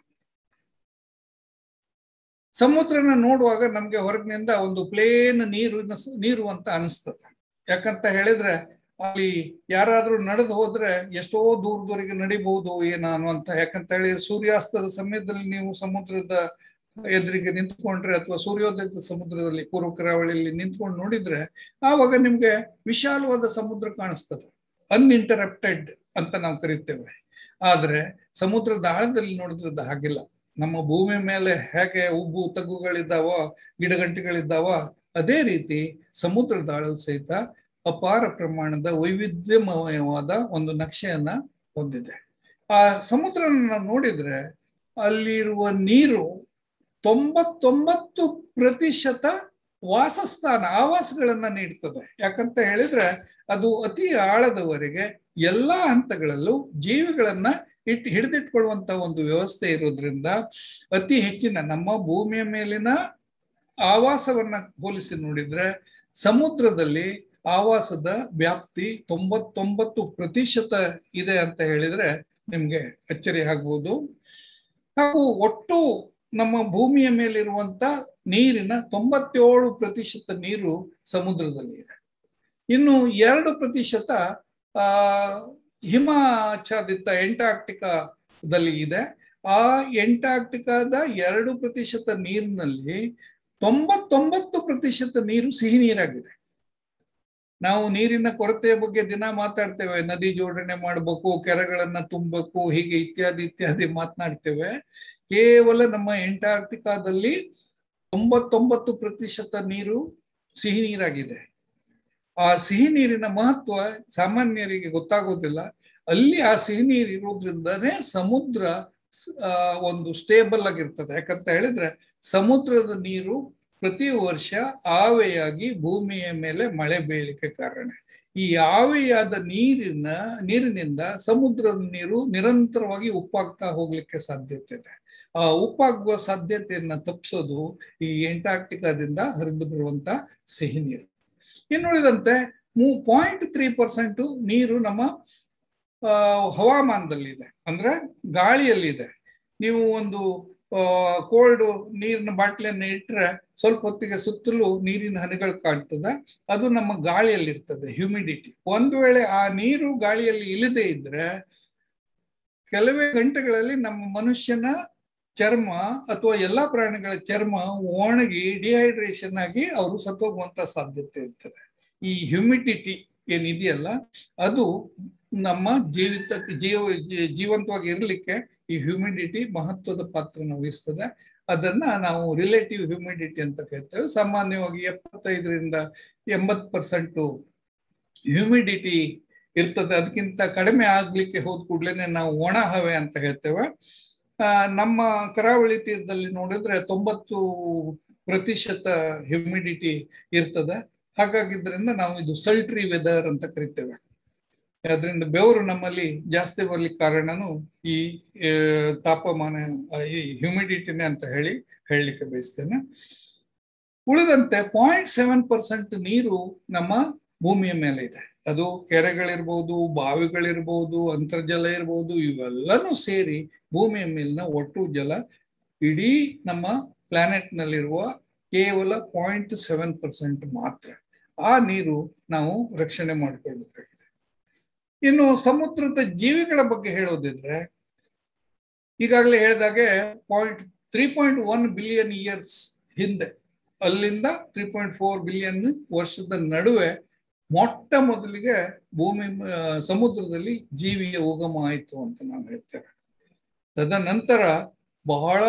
ಸಮುದ್ರನ ನೋಡುವಾಗ ನಮ್ಗೆ ಹೊರಗಿನಿಂದ ಒಂದು ಪ್ಲೇನ್ ನೀರಿನ ನೀರು ಅಂತ ಅನಿಸ್ತದೆ ಯಾಕಂತ ಹೇಳಿದ್ರೆ ಅಲ್ಲಿ ಯಾರಾದ್ರೂ ನಡೆದು ಹೋದ್ರೆ ಎಷ್ಟೋ ದೂರದವರೆಗೆ ನಡಿಬಹುದು ಏನೋ ಅನ್ನುವಂತ ಯಾಕಂತ ಹೇಳಿ ಸೂರ್ಯಾಸ್ತದ ಸಮಯದಲ್ಲಿ ನೀವು ಸಮುದ್ರದ ಎದುರಿಗೆ ನಿಂತ್ಕೊಂಡ್ರೆ ಅಥವಾ ಸೂರ್ಯೋದಯದ ಸಮುದ್ರದಲ್ಲಿ ಪೂರ್ವ ಕರಾವಳಿಯಲ್ಲಿ ನಿಂತ್ಕೊಂಡು ನೋಡಿದ್ರೆ ಆವಾಗ ನಿಮ್ಗೆ ವಿಶಾಲವಾದ ಸಮುದ್ರ ಕಾಣಿಸ್ತದೆ ಅನ್ಇಂಟರಪ್ಟೆಡ್ ಅಂತ ನಾವು ಕರಿತೇವೆ ಆದ್ರೆ ಸಮುದ್ರದ ಆಳದಲ್ಲಿ ನೋಡಿದ್ರದ್ದು ಹಾಗಿಲ್ಲ ನಮ್ಮ ಭೂಮಿ ಮೇಲೆ ಹೇಗೆ ಉಬ್ಬು ತಗ್ಗುಗಳಿದ್ದಾವೋ ಗಿಡಗಂಟಿಗಳಿದ್ದಾವ ಅದೇ ರೀತಿ ಸಮುದ್ರದ ಆಳದ ಸಹಿತ ಅಪಾರ ಪ್ರಮಾಣದ ವೈವಿಧ್ಯಮಯವಾದ ಒಂದು ನಕ್ಷೆಯನ್ನ ಹೊಂದಿದೆ ಆ ಸಮುದ್ರನ ನಾವು ನೋಡಿದ್ರೆ ಅಲ್ಲಿರುವ ನೀರು ತೊಂಬತ್ತೊಂಬತ್ತು ಪ್ರತಿಶತ ವಾಸಸ್ಥಾನ ಆವಾಸಗಳನ್ನ ನೀಡ್ತದೆ ಯಾಕಂತ ಹೇಳಿದ್ರೆ ಅದು ಅತಿ ಆಳದವರೆಗೆ ಎಲ್ಲಾ ಹಂತಗಳಲ್ಲೂ ಜೀವಿಗಳನ್ನ ಇಟ್ಟು ಹಿಡಿದಿಟ್ಕೊಳ್ಳುವಂತ ಒಂದು ವ್ಯವಸ್ಥೆ ಇರೋದ್ರಿಂದ ಅತಿ ಹೆಚ್ಚಿನ ನಮ್ಮ ಭೂಮಿಯ ಮೇಲಿನ ಆವಾಸವನ್ನ ಹೋಲಿಸಿ ನೋಡಿದ್ರೆ ಸಮುದ್ರದಲ್ಲಿ ಆವಾಸದ ವ್ಯಾಪ್ತಿ ತೊಂಬತ್ತೊಂಬತ್ತು ಪ್ರತಿಶತ ಇದೆ ಅಂತ ಹೇಳಿದ್ರೆ ನಿಮ್ಗೆ ಅಚ್ಚರಿ ಆಗ್ಬೋದು ಹಾಗೂ ಒಟ್ಟು ನಮ್ಮ ಭೂಮಿಯ ಮೇಲಿರುವಂತ ನೀರಿನ ತೊಂಬತ್ತೇಳು ಪ್ರತಿಶತ ನೀರು ಸಮುದ್ರದಲ್ಲಿ ಇದೆ ಇನ್ನು ಎರಡು ಪ್ರತಿಶತ ಆ ಹಿಮಾಚ್ಛಾದಿತ ಎಂಟಾರ್ಕ್ಟಿಕಾದಲ್ಲಿ ಇದೆ ಆ ಎಂಟಾರ್ಕ್ಟಿಕಾದ ಎರಡು ಪ್ರತಿಶತ ನೀರಿನಲ್ಲಿ ತೊಂಬತ್ತೊಂಬತ್ತು ಪ್ರತಿಶತ ನೀರು ಸಿಹಿ ನೀರಾಗಿದೆ ನಾವು ನೀರಿನ ಕೊರತೆಯ ಬಗ್ಗೆ ದಿನ ಮಾತಾಡ್ತೇವೆ ನದಿ ಜೋಡಣೆ ಮಾಡಬೇಕು ಕೆರೆಗಳನ್ನ ತುಂಬಬೇಕು ಹೀಗೆ ಇತ್ಯಾದಿ ಇತ್ಯಾದಿ ಮಾತನಾಡ್ತೇವೆ ಕೇವಲ ನಮ್ಮ ಎಂಟಾರ್ಕ್ಟಿಕಾದಲ್ಲಿ ತೊಂಬತ್ತೊಂಬತ್ತು ಪ್ರತಿಶತ ನೀರು ಸಿಹಿ ನೀರಾಗಿದೆ ಆ ಸಿಹಿ ನೀರಿನ ಮಹತ್ವ ಸಾಮಾನ್ಯರಿಗೆ ಗೊತ್ತಾಗೋದಿಲ್ಲ ಅಲ್ಲಿ ಆ ಸಿಹಿ ನೀರು ಇರೋದ್ರಿಂದನೇ ಸಮುದ್ರ ಒಂದು ಸ್ಟೇಬಲ್ ಆಗಿರ್ತದೆ ಯಾಕಂತ ಹೇಳಿದ್ರೆ ಸಮುದ್ರದ ನೀರು ಪ್ರತಿ ವರ್ಷ ಆವೆಯಾಗಿ ಭೂಮಿಯ ಮೇಲೆ ಮಳೆ ಬೀಳಲಿಕ್ಕೆ ಕಾರಣ ಈ ಆವೆಯಾದ ನೀರಿನ ನೀರಿನಿಂದ ಸಮುದ್ರದ ನೀರು ನಿರಂತರವಾಗಿ ಉಪ್ಪಾಗ್ತಾ ಹೋಗ್ಲಿಕ್ಕೆ ಸಾಧ್ಯತೆ ಇದೆ ಆ ಉಪ್ಪಾಗುವ ಸಾಧ್ಯತೆಯನ್ನ ತಪ್ಪಿಸೋದು ಈ ಎಂಟಾರ್ಕ್ಟಿಕಾದಿಂದ ಹರಿದು ಬರುವಂತ ಸಿಹಿ ನೀರು ಇನ್ನುಳಿದಂತೆ ಮೂ ಪಾಯಿಂಟ್ ತ್ರೀ ಪರ್ಸೆಂಟ್ ನೀರು ನಮ್ಮ ಹವಾಮಾನದಲ್ಲಿದೆ ಅಂದ್ರೆ ಗಾಳಿಯಲ್ಲಿದೆ ನೀವು ಒಂದು ಕೋಲ್ಡ್ ನೀರಿನ ಬಾಟ್ಲಿಯನ್ನು ಇಟ್ಟರೆ ಸ್ವಲ್ಪ ಹೊತ್ತಿಗೆ ಸುತ್ತಲೂ ನೀರಿನ ಹನಿಗಳು ಕಾಣ್ತದೆ ಅದು ನಮ್ಮ ಗಾಳಿಯಲ್ಲಿ ಇರ್ತದೆ ಹ್ಯೂಮಿಡಿಟಿ ಒಂದು ವೇಳೆ ಆ ನೀರು ಗಾಳಿಯಲ್ಲಿ ಇಲ್ಲದೆ ಇದ್ರೆ ಕೆಲವೇ ಗಂಟೆಗಳಲ್ಲಿ ನಮ್ಮ ಮನುಷ್ಯನ ಚರ್ಮ ಅಥವಾ ಎಲ್ಲಾ ಪ್ರಾಣಿಗಳ ಚರ್ಮ ಒಣಗಿ ಡಿಹೈಡ್ರೇಷನ್ ಆಗಿ ಅವರು ಸತ್ತೋಗುವಂತ ಸಾಧ್ಯತೆ ಇರ್ತದೆ ಈ ಹ್ಯೂಮಿಡಿಟಿ ಏನಿದೆಯಲ್ಲ ಅದು ನಮ್ಮ ಜೀವಿತ ಜೀವ ಜೀವಂತವಾಗಿ ಇರಲಿಕ್ಕೆ ಈ ಹ್ಯೂಮಿಡಿಟಿ ಮಹತ್ವದ ಪಾತ್ರನ ವಹಿಸ್ತದೆ ಅದನ್ನ ನಾವು ರಿಲೇಟಿವ್ ಹ್ಯೂಮಿಡಿಟಿ ಅಂತ ಕರಿತೇವೆ ಸಾಮಾನ್ಯವಾಗಿ ಎಪ್ಪತ್ತೈದರಿಂದ ಎಂಬತ್ ಪರ್ಸೆಂಟು ಹ್ಯೂಮಿಡಿಟಿ ಇರ್ತದೆ ಅದಕ್ಕಿಂತ ಕಡಿಮೆ ಆಗ್ಲಿಕ್ಕೆ ಹೋದ ಕೂಡ್ಲೇನೆ ನಾವು ಒಣ ಹವೆ ಅಂತ ಹೇಳ್ತೇವೆ ನಮ್ಮ ಕರಾವಳಿ ತೀರದಲ್ಲಿ ನೋಡಿದ್ರೆ ತೊಂಬತ್ತು ಪ್ರತಿಶತ ಹ್ಯೂಮಿಡಿಟಿ ಇರ್ತದೆ ಹಾಗಾಗಿದ್ರಿಂದ ನಾವು ಇದು ಸಲ್ಟ್ರಿ ವೆದರ್ ಅಂತ ಕರಿತೇವೆ ಅದರಿಂದ ಬೆವರು ನಮ್ಮಲ್ಲಿ ಜಾಸ್ತಿ ಬರ್ಲಿಕ್ಕೆ ಕಾರಣನು ಈ ತಾಪಮಾನ ಈ ಹ್ಯೂಮಿಡಿಟಿನೇ ಅಂತ ಹೇಳಿ ಹೇಳಲಿಕ್ಕೆ ಬಯಸ್ತೇನೆ ಉಳಿದಂತೆ ಪಾಯಿಂಟ್ ಸೆವೆನ್ ಪರ್ಸೆಂಟ್ ನೀರು ನಮ್ಮ ಭೂಮಿಯ ಮೇಲೆ ಇದೆ ಅದು ಕೆರೆಗಳಿರ್ಬೋದು ಬಾವಿಗಳಿರ್ಬೋದು ಅಂತರ್ಜಲ ಇರ್ಬೋದು ಇವೆಲ್ಲನೂ ಸೇರಿ ಭೂಮಿಯ ಮೇಲಿನ ಒಟ್ಟು ಜಲ ಇಡೀ ನಮ್ಮ ಪ್ಲಾನೆಟ್ ನಲ್ಲಿರುವ ಕೇವಲ ಪಾಯಿಂಟ್ ಸೆವೆನ್ ಪರ್ಸೆಂಟ್ ಮಾತ್ರ ಆ ನೀರು ನಾವು ರಕ್ಷಣೆ ಮಾಡಿಕೊಳ್ಬೇಕಾಗಿದೆ ಇನ್ನು ಸಮುದ್ರದ ಜೀವಿಗಳ ಬಗ್ಗೆ ಹೇಳೋದಿದ್ರೆ ಈಗಾಗಲೇ ಹೇಳಿದಾಗೆ point three point one billion years ಹಿಂದೆ ಅಲ್ಲಿಂದ ತ್ರೀ ಪಾಯಿಂಟ್ ಫೋರ್ ಬಿಲಿಯನ್ ವರ್ಷದ ನಡುವೆ ಮೊಟ್ಟ ಮೊದಲಿಗೆ ಭೂಮಿ ಸಮುದ್ರದಲ್ಲಿ ಜೀವಿಯ ಉಗಮ ಆಯಿತು ಅಂತ ನಾವು ಹೇಳ್ತೇವೆ ತದನಂತರ ಬಹಳ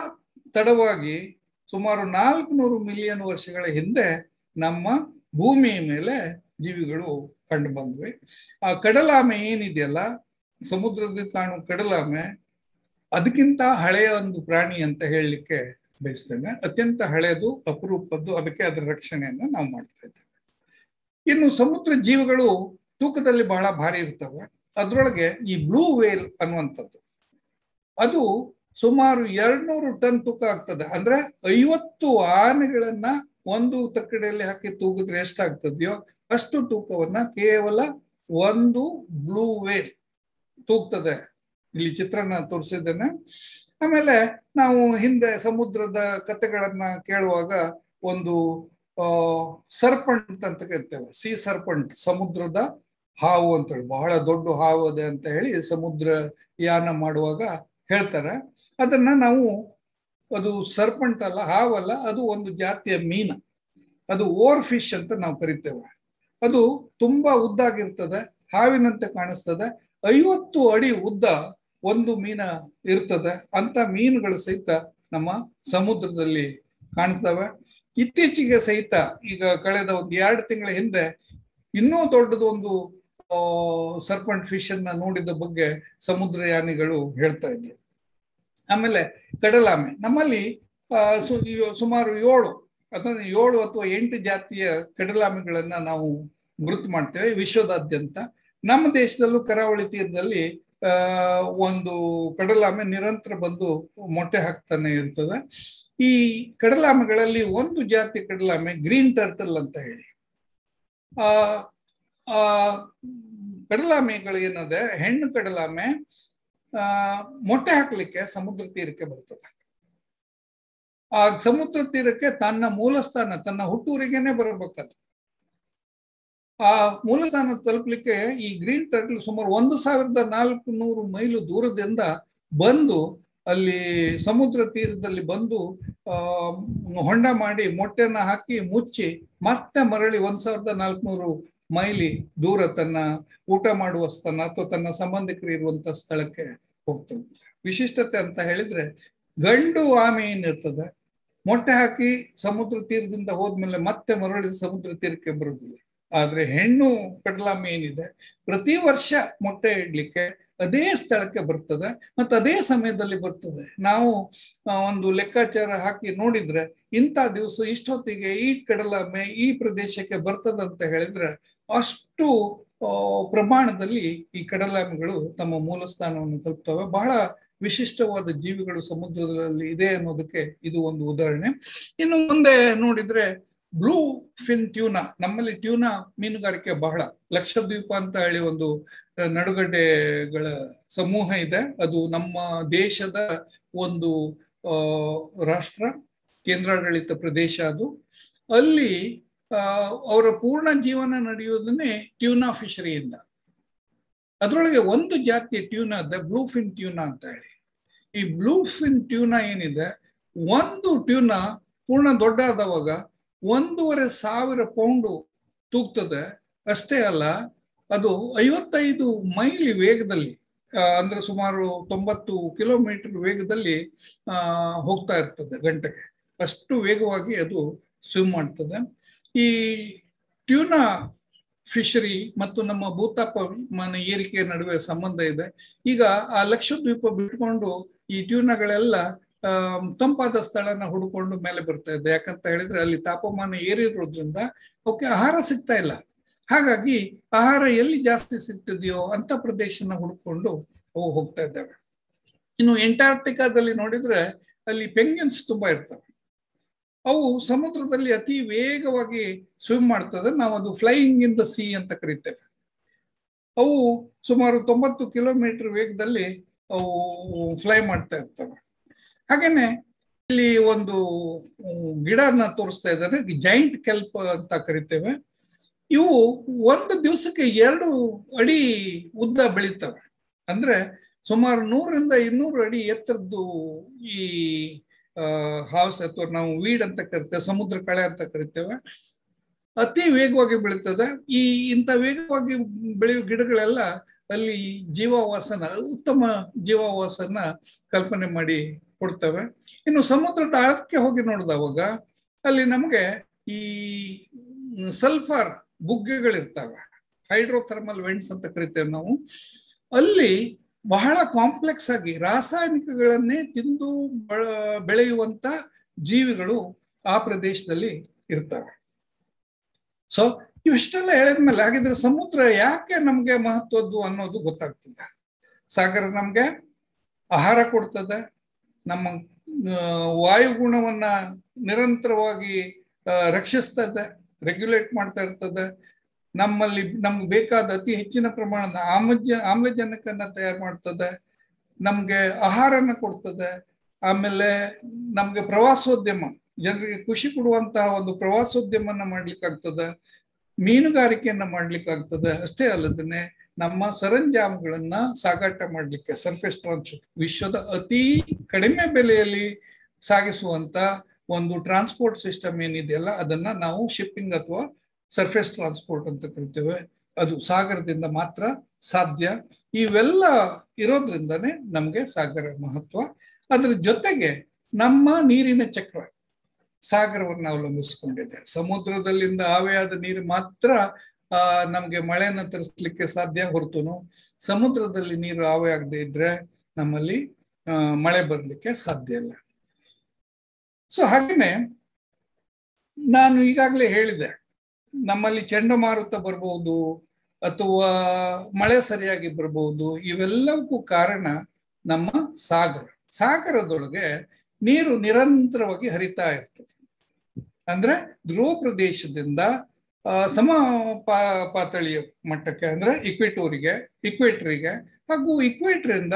ತಡವಾಗಿ ಸುಮಾರು ನಾಲ್ಕುನೂರು ಮಿಲಿಯನ್ ವರ್ಷಗಳ ಹಿಂದೆ ನಮ್ಮ ಭೂಮಿಯ ಮೇಲೆ ಜೀವಿಗಳು ಕಂಡು ಬಂದ್ವಿ ಆ ಕಡಲಾಮೆ ಏನಿದೆಯಲ್ಲ ಸಮುದ್ರದಲ್ಲಿ ಕಾಣುವ ಕಡಲಾಮೆ ಅದಕ್ಕಿಂತ ಹಳೆಯ ಒಂದು ಪ್ರಾಣಿ ಅಂತ ಹೇಳಲಿಕ್ಕೆ ಬಯಸ್ತೇನೆ ಅತ್ಯಂತ ಹಳೆಯದು ಅಪರೂಪದ್ದು ಅದಕ್ಕೆ ಅದರ ರಕ್ಷಣೆಯನ್ನ ನಾವು ಮಾಡ್ತಾ ಇದ್ದೇವೆ ಇನ್ನು ಸಮುದ್ರ ಜೀವಿಗಳು ತೂಕದಲ್ಲಿ ಬಹಳ ಭಾರಿ ಇರ್ತವೆ ಅದರೊಳಗೆ ಈ ಬ್ಲೂ ವೇಲ್ ಅನ್ನುವಂಥದ್ದು ಅದು ಸುಮಾರು ಎರಡ್ನೂರು ಟನ್ ತೂಕ ಆಗ್ತದೆ ಅಂದ್ರೆ ಐವತ್ತು ಆನೆಗಳನ್ನ ಒಂದು ತಕ್ಕಡಿಯಲ್ಲಿ ಹಾಕಿ ತೂಗಿದ್ರೆ ಎಷ್ಟಾಗ್ತದೆಯೋ ಅಷ್ಟು ತೂಕವನ್ನ ಕೇವಲ ಒಂದು ಬ್ಲೂ ವೇಲ್ ತೂಗ್ತದೆ ಇಲ್ಲಿ ಚಿತ್ರನ ತೋರಿಸಿದ್ದೇನೆ ಆಮೇಲೆ ನಾವು ಹಿಂದೆ ಸಮುದ್ರದ ಕಥೆಗಳನ್ನ ಕೇಳುವಾಗ ಒಂದು ಆ ಸರ್ಪಂಟ್ ಅಂತ ಕರಿತೇವೆ ಸಿ ಸರ್ಪಂಟ್ ಸಮುದ್ರದ ಹಾವು ಅಂತ ಹೇಳಿ ಬಹಳ ದೊಡ್ಡ ಹಾವು ಅದೆ ಅಂತ ಹೇಳಿ ಸಮುದ್ರ ಯಾನ ಮಾಡುವಾಗ ಹೇಳ್ತಾರೆ ಅದನ್ನ ನಾವು ಅದು ಸರ್ಪಂಟ್ ಅಲ್ಲ ಹಾವಲ್ಲ ಅದು ಒಂದು ಜಾತಿಯ ಮೀನ ಅದು ಓವರ್ ಫಿಶ್ ಅಂತ ನಾವು ಕರಿತೇವೆ ಅದು ತುಂಬಾ ಉದ್ದಾಗಿರ್ತದೆ ಹಾವಿನಂತೆ ಕಾಣಿಸ್ತದೆ ಐವತ್ತು ಅಡಿ ಉದ್ದ ಒಂದು ಮೀನ ಇರ್ತದೆ ಅಂತ ಮೀನುಗಳು ಸಹಿತ ನಮ್ಮ ಸಮುದ್ರದಲ್ಲಿ ಕಾಣ್ತವೆ ಇತ್ತೀಚೆಗೆ ಸಹಿತ ಈಗ ಕಳೆದ ಒಂದು ಎರಡು ತಿಂಗಳ ಹಿಂದೆ ಇನ್ನೂ ದೊಡ್ಡದು ಒಂದು ಸರ್ಪಂಟ್ ಫಿಶ್ ಅನ್ನ ನೋಡಿದ ಬಗ್ಗೆ ಸಮುದ್ರಯಾನಿಗಳು ಹೇಳ್ತಾ ಇದ್ರು ಆಮೇಲೆ ಕಡಲಾಮೆ ನಮ್ಮಲ್ಲಿ ಸುಮಾರು ಏಳು ಅಥವಾ ಏಳು ಅಥವಾ ಎಂಟು ಜಾತಿಯ ಕಡಲಾಮೆಗಳನ್ನ ನಾವು ಗುರುತು ಮಾಡ್ತೇವೆ ವಿಶ್ವದಾದ್ಯಂತ ನಮ್ಮ ದೇಶದಲ್ಲೂ ಕರಾವಳಿ ತೀರದಲ್ಲಿ ಆ ಒಂದು ಕಡಲಾಮೆ ನಿರಂತರ ಬಂದು ಮೊಟ್ಟೆ ಹಾಕ್ತಾನೆ ಇರ್ತದೆ ಈ ಕಡಲಾಮೆಗಳಲ್ಲಿ ಒಂದು ಜಾತಿ ಕಡಲಾಮೆ ಗ್ರೀನ್ ಟರ್ಟಲ್ ಅಂತ ಹೇಳಿ ಆ ಆ ಕಡಲಾಮೆಗಳು ಏನದೆ ಹೆಣ್ಣು ಕಡಲಾಮೆ ಆ ಮೊಟ್ಟೆ ಹಾಕ್ಲಿಕ್ಕೆ ಸಮುದ್ರ ತೀರಕ್ಕೆ ಬರ್ತದೆ ಆ ಸಮುದ್ರ ತೀರಕ್ಕೆ ತನ್ನ ಮೂಲಸ್ಥಾನ ತನ್ನ ಹುಟ್ಟೂರಿಗೇನೆ ಬರಬೇಕಲ್ಲ ಆ ಮೂಲಸ್ಥಾನ ತಲುಪಲಿಕ್ಕೆ ಈ ಗ್ರೀನ್ ಟರ್ಟಲ್ ಸುಮಾರು ಒಂದು ಸಾವಿರದ ನಾಲ್ಕು ನೂರು ಮೈಲು ದೂರದಿಂದ ಬಂದು ಅಲ್ಲಿ ಸಮುದ್ರ ತೀರದಲ್ಲಿ ಬಂದು ಆ ಹೊಂಡ ಮಾಡಿ ಮೊಟ್ಟೆನ ಹಾಕಿ ಮುಚ್ಚಿ ಮತ್ತೆ ಮರಳಿ ಒಂದ್ ಸಾವಿರದ ನಾಲ್ಕುನೂರು ಮೈಲಿ ದೂರ ತನ್ನ ಊಟ ಮಾಡುವ ಸ್ಥಾನ ಅಥವಾ ತನ್ನ ಸಂಬಂಧಿಕರು ಇರುವಂತ ಸ್ಥಳಕ್ಕೆ ಹೋಗ್ತದೆ ವಿಶಿಷ್ಟತೆ ಅಂತ ಹೇಳಿದ್ರೆ ಗಂಡು ಆಮೆ ಏನಿರ್ತದೆ ಮೊಟ್ಟೆ ಹಾಕಿ ಸಮುದ್ರ ತೀರದಿಂದ ಹೋದ್ಮೇಲೆ ಮತ್ತೆ ಮರಳಿ ಸಮುದ್ರ ತೀರಕ್ಕೆ ಬರುದಿಲ್ಲ ಆದ್ರೆ ಹೆಣ್ಣು ಕಡಲಾಮೆ ಏನಿದೆ ಪ್ರತಿ ವರ್ಷ ಮೊಟ್ಟೆ ಇಡ್ಲಿಕ್ಕೆ ಅದೇ ಸ್ಥಳಕ್ಕೆ ಬರ್ತದೆ ಮತ್ತೆ ಅದೇ ಸಮಯದಲ್ಲಿ ಬರ್ತದೆ ನಾವು ಒಂದು ಲೆಕ್ಕಾಚಾರ ಹಾಕಿ ನೋಡಿದ್ರೆ ಇಂಥ ದಿವಸ ಇಷ್ಟೊತ್ತಿಗೆ ಈ ಕಡಲಾಮೆ ಈ ಪ್ರದೇಶಕ್ಕೆ ಬರ್ತದಂತ ಹೇಳಿದ್ರೆ ಅಷ್ಟು ಪ್ರಮಾಣದಲ್ಲಿ ಈ ಕಡಲಾಮೆಗಳು ತಮ್ಮ ಮೂಲ ಸ್ಥಾನವನ್ನು ತಲುಪ್ತವೆ ಬಹಳ ವಿಶಿಷ್ಟವಾದ ಜೀವಿಗಳು ಸಮುದ್ರದಲ್ಲಿ ಇದೆ ಅನ್ನೋದಕ್ಕೆ ಇದು ಒಂದು ಉದಾಹರಣೆ ಇನ್ನು ಮುಂದೆ ನೋಡಿದ್ರೆ ಬ್ಲೂ ಫಿನ್ ಟ್ಯೂನಾ ನಮ್ಮಲ್ಲಿ ಟ್ಯೂನಾ ಮೀನುಗಾರಿಕೆ ಬಹಳ ಲಕ್ಷದ್ವೀಪ ಅಂತ ಹೇಳಿ ಒಂದು ನಡುಗಡ್ಡೆಗಳ ಸಮೂಹ ಇದೆ ಅದು ನಮ್ಮ ದೇಶದ ಒಂದು ರಾಷ್ಟ್ರ ಕೇಂದ್ರಾಡಳಿತ ಪ್ರದೇಶ ಅದು ಅಲ್ಲಿ ಅವರ ಪೂರ್ಣ ಜೀವನ ನಡೆಯೋದನ್ನೇ ಟ್ಯೂನಾ ಫಿಶರಿಯಿಂದ ಅದರೊಳಗೆ ಒಂದು ಜಾತಿಯ ಟ್ಯೂನಾ ಇದೆ ಬ್ಲೂ ಫಿನ್ ಟ್ಯೂನಾ ಅಂತ ಹೇಳಿ ಈ ಬ್ಲೂ ಫಿನ್ ಟ್ಯೂನಾ ಏನಿದೆ ಒಂದು ಟ್ಯೂನಾ ಪೂರ್ಣ ದೊಡ್ಡ ಆದವಾಗ ಒಂದೂವರೆ ಸಾವಿರ ಪೌಂಡು ತೂಗ್ತದೆ ಅಷ್ಟೇ ಅಲ್ಲ ಅದು ಐವತ್ತೈದು ಮೈಲಿ ವೇಗದಲ್ಲಿ ಅಂದ್ರೆ ಸುಮಾರು ತೊಂಬತ್ತು ಕಿಲೋಮೀಟರ್ ವೇಗದಲ್ಲಿ ಆ ಹೋಗ್ತಾ ಇರ್ತದೆ ಗಂಟೆಗೆ ಅಷ್ಟು ವೇಗವಾಗಿ ಅದು ಸ್ವಿಮ್ ಮಾಡ್ತದೆ ಈ ಟ್ಯೂನಾ ಫಿಶರಿ ಮತ್ತು ನಮ್ಮ ಭೂತಾಪಮಾನ ಏರಿಕೆ ನಡುವೆ ಸಂಬಂಧ ಇದೆ ಈಗ ಆ ಲಕ್ಷದ್ವೀಪ ಬಿಟ್ಕೊಂಡು ಈ ಟ್ಯೂನಾಗಳೆಲ್ಲ ತಂಪಾದ ಸ್ಥಳನ ಹುಡುಕೊಂಡು ಮೇಲೆ ಬರ್ತಾ ಇದೆ ಯಾಕಂತ ಹೇಳಿದ್ರೆ ಅಲ್ಲಿ ತಾಪಮಾನ ಏರಿರೋದ್ರಿಂದ ಅವಕ್ಕೆ ಆಹಾರ ಸಿಗ್ತಾ ಇಲ್ಲ ಹಾಗಾಗಿ ಆಹಾರ ಎಲ್ಲಿ ಜಾಸ್ತಿ ಸಿಗ್ತದೆಯೋ ಅಂತ ಪ್ರದೇಶನ ಹುಡುಕೊಂಡು ಅವು ಹೋಗ್ತಾ ಇದ್ದಾವೆ ಇನ್ನು ಎಂಟಾರ್ಟಿಕಾದಲ್ಲಿ ನೋಡಿದ್ರೆ ಅಲ್ಲಿ ಪೆಂಗ್ಯನ್ಸ್ ತುಂಬಾ ಇರ್ತವೆ ಅವು ಸಮುದ್ರದಲ್ಲಿ ಅತಿ ವೇಗವಾಗಿ ಸ್ವಿಮ್ ಮಾಡ್ತದೆ ನಾವು ಅದು ಫ್ಲೈಯಿಂಗ್ ಇನ್ ದ ಸಿ ಅಂತ ಕರಿತೇವೆ ಅವು ಸುಮಾರು ತೊಂಬತ್ತು ಕಿಲೋಮೀಟರ್ ವೇಗದಲ್ಲಿ ಅವು ಫ್ಲೈ ಮಾಡ್ತಾ ಇರ್ತವೆ ಹಾಗೇನೆ ಇಲ್ಲಿ ಒಂದು ಗಿಡನ ತೋರಿಸ್ತಾ ಇದ್ದಾರೆ ಜೈಂಟ್ ಕೆಲ್ಪ್ ಅಂತ ಕರಿತೇವೆ ಇವು ಒಂದು ದಿವಸಕ್ಕೆ ಎರಡು ಅಡಿ ಉದ್ದ ಬೆಳೀತವೆ ಅಂದ್ರೆ ಸುಮಾರು ನೂರರಿಂದ ಇನ್ನೂರು ಅಡಿ ಎತ್ತರದ್ದು ಈ ಹಾವ್ಸ್ ಅಥವಾ ನಾವು ವೀಡ್ ಅಂತ ಕರಿತೇವೆ ಸಮುದ್ರ ಕಳೆ ಅಂತ ಕರಿತೇವೆ ಅತಿ ವೇಗವಾಗಿ ಬೆಳೀತದೆ ಈ ಇಂಥ ವೇಗವಾಗಿ ಬೆಳೆಯುವ ಗಿಡಗಳೆಲ್ಲ ಅಲ್ಲಿ ಜೀವಾವಾಸನ ಉತ್ತಮ ಜೀವಾವಾಸನ ಕಲ್ಪನೆ ಮಾಡಿ ಕೊಡ್ತವೆ ಇನ್ನು ಸಮುದ್ರದ ಆಳಕ್ಕೆ ಹೋಗಿ ನೋಡಿದವಾಗ ಅಲ್ಲಿ ನಮಗೆ ಈ ಸಲ್ಫರ್ ಬುಗ್ಗೆಗಳಿರ್ತವೆ ಹೈಡ್ರೋಥರ್ಮಲ್ ವೆಂಟ್ಸ್ ಅಂತ ಕರಿತೇವೆ ನಾವು ಅಲ್ಲಿ ಬಹಳ ಕಾಂಪ್ಲೆಕ್ಸ್ ಆಗಿ ರಾಸಾಯನಿಕಗಳನ್ನೇ ತಿಂದು ಬೆಳೆಯುವಂತ ಜೀವಿಗಳು ಆ ಪ್ರದೇಶದಲ್ಲಿ ಇರ್ತವೆ ಸೊ ಇವಿಷ್ಟೆಲ್ಲ ಹೇಳಿದ್ಮೇಲೆ ಹಾಗಿದ್ರೆ ಸಮುದ್ರ ಯಾಕೆ ನಮ್ಗೆ ಮಹತ್ವದ್ದು ಅನ್ನೋದು ಗೊತ್ತಾಗ್ತದೆ ಸಾಗರ ನಮ್ಗೆ ಆಹಾರ ಕೊಡ್ತದೆ ನಮ್ಮ ವಾಯುಗುಣವನ್ನ ನಿರಂತರವಾಗಿ ರಕ್ಷಿಸ್ತದೆ ರೆಗ್ಯುಲೇಟ್ ಮಾಡ್ತಾ ಇರ್ತದೆ ನಮ್ಮಲ್ಲಿ ನಮ್ಗೆ ಬೇಕಾದ ಅತಿ ಹೆಚ್ಚಿನ ಪ್ರಮಾಣದ ಆಮ್ಲಜ ಆಮ್ಲಜನಕನ್ನ ತಯಾರು ಮಾಡ್ತದೆ ನಮ್ಗೆ ಆಹಾರನ ಕೊಡ್ತದೆ ಆಮೇಲೆ ನಮ್ಗೆ ಪ್ರವಾಸೋದ್ಯಮ ಜನರಿಗೆ ಖುಷಿ ಕೊಡುವಂತಹ ಒಂದು ಪ್ರವಾಸೋದ್ಯಮನ ಮಾಡ್ಲಿಕ್ಕಾಗ್ತದೆ ಮೀನುಗಾರಿಕೆಯನ್ನ ಮಾಡ್ಲಿಕ್ಕಾಗ್ತದೆ ಅಷ್ಟೇ ಅಲ್ಲದೇ ನಮ್ಮ ಸರಂಜಾಮುಗಳನ್ನ ಸಾಗಾಟ ಮಾಡ್ಲಿಕ್ಕೆ ಸರ್ಫೇಸ್ ಟ್ರಾನ್ಸ್ಪೋರ್ಟ್ ವಿಶ್ವದ ಅತಿ ಕಡಿಮೆ ಬೆಲೆಯಲ್ಲಿ ಸಾಗಿಸುವಂತ ಒಂದು ಟ್ರಾನ್ಸ್ಪೋರ್ಟ್ ಸಿಸ್ಟಮ್ ಏನಿದೆಯಲ್ಲ ಅದನ್ನ ನಾವು ಶಿಪ್ಪಿಂಗ್ ಅಥವಾ ಸರ್ಫೇಸ್ ಟ್ರಾನ್ಸ್ಪೋರ್ಟ್ ಅಂತ ಕರಿತೇವೆ ಅದು ಸಾಗರದಿಂದ ಮಾತ್ರ ಸಾಧ್ಯ ಇವೆಲ್ಲ ಇರೋದ್ರಿಂದನೇ ನಮ್ಗೆ ಸಾಗರ ಮಹತ್ವ ಅದ್ರ ಜೊತೆಗೆ ನಮ್ಮ ನೀರಿನ ಚಕ್ರ ಸಾಗರವನ್ನು ಅವಲಂಬಿಸಿಕೊಂಡಿದೆ ಸಮುದ್ರದಲ್ಲಿಂದ ಆವೆಯಾದ ನೀರು ಮಾತ್ರ ಆ ನಮ್ಗೆ ಮಳೆನ ತರಿಸ್ಲಿಕ್ಕೆ ಸಾಧ್ಯ ಹೊರತುನು ಸಮುದ್ರದಲ್ಲಿ ನೀರು ಆವೆ ಆಗದೆ ಇದ್ರೆ ನಮ್ಮಲ್ಲಿ ಆ ಮಳೆ ಬರ್ಲಿಕ್ಕೆ ಸಾಧ್ಯ ಇಲ್ಲ ಸೊ ಹಾಗೇನೆ ನಾನು ಈಗಾಗಲೇ ಹೇಳಿದೆ ನಮ್ಮಲ್ಲಿ ಚಂಡಮಾರುತ ಬರ್ಬೋದು ಅಥವಾ ಮಳೆ ಸರಿಯಾಗಿ ಬರ್ಬೋದು ಇವೆಲ್ಲವಕ್ಕೂ ಕಾರಣ ನಮ್ಮ ಸಾಗರ ಸಾಗರದೊಳಗೆ ನೀರು ನಿರಂತರವಾಗಿ ಹರಿತಾ ಇರ್ತದೆ ಅಂದ್ರೆ ಧ್ರುವ ಪ್ರದೇಶದಿಂದ ಸಮ ಪಾ ಪಾತಳಿಯ ಮಟ್ಟಕ್ಕೆ ಅಂದ್ರೆ ಇಕ್ವೇಟೋರಿಗೆ ಇಕ್ವೇಟರಿಗೆ ಹಾಗೂ ಇಕ್ವೇಟರಿಂದ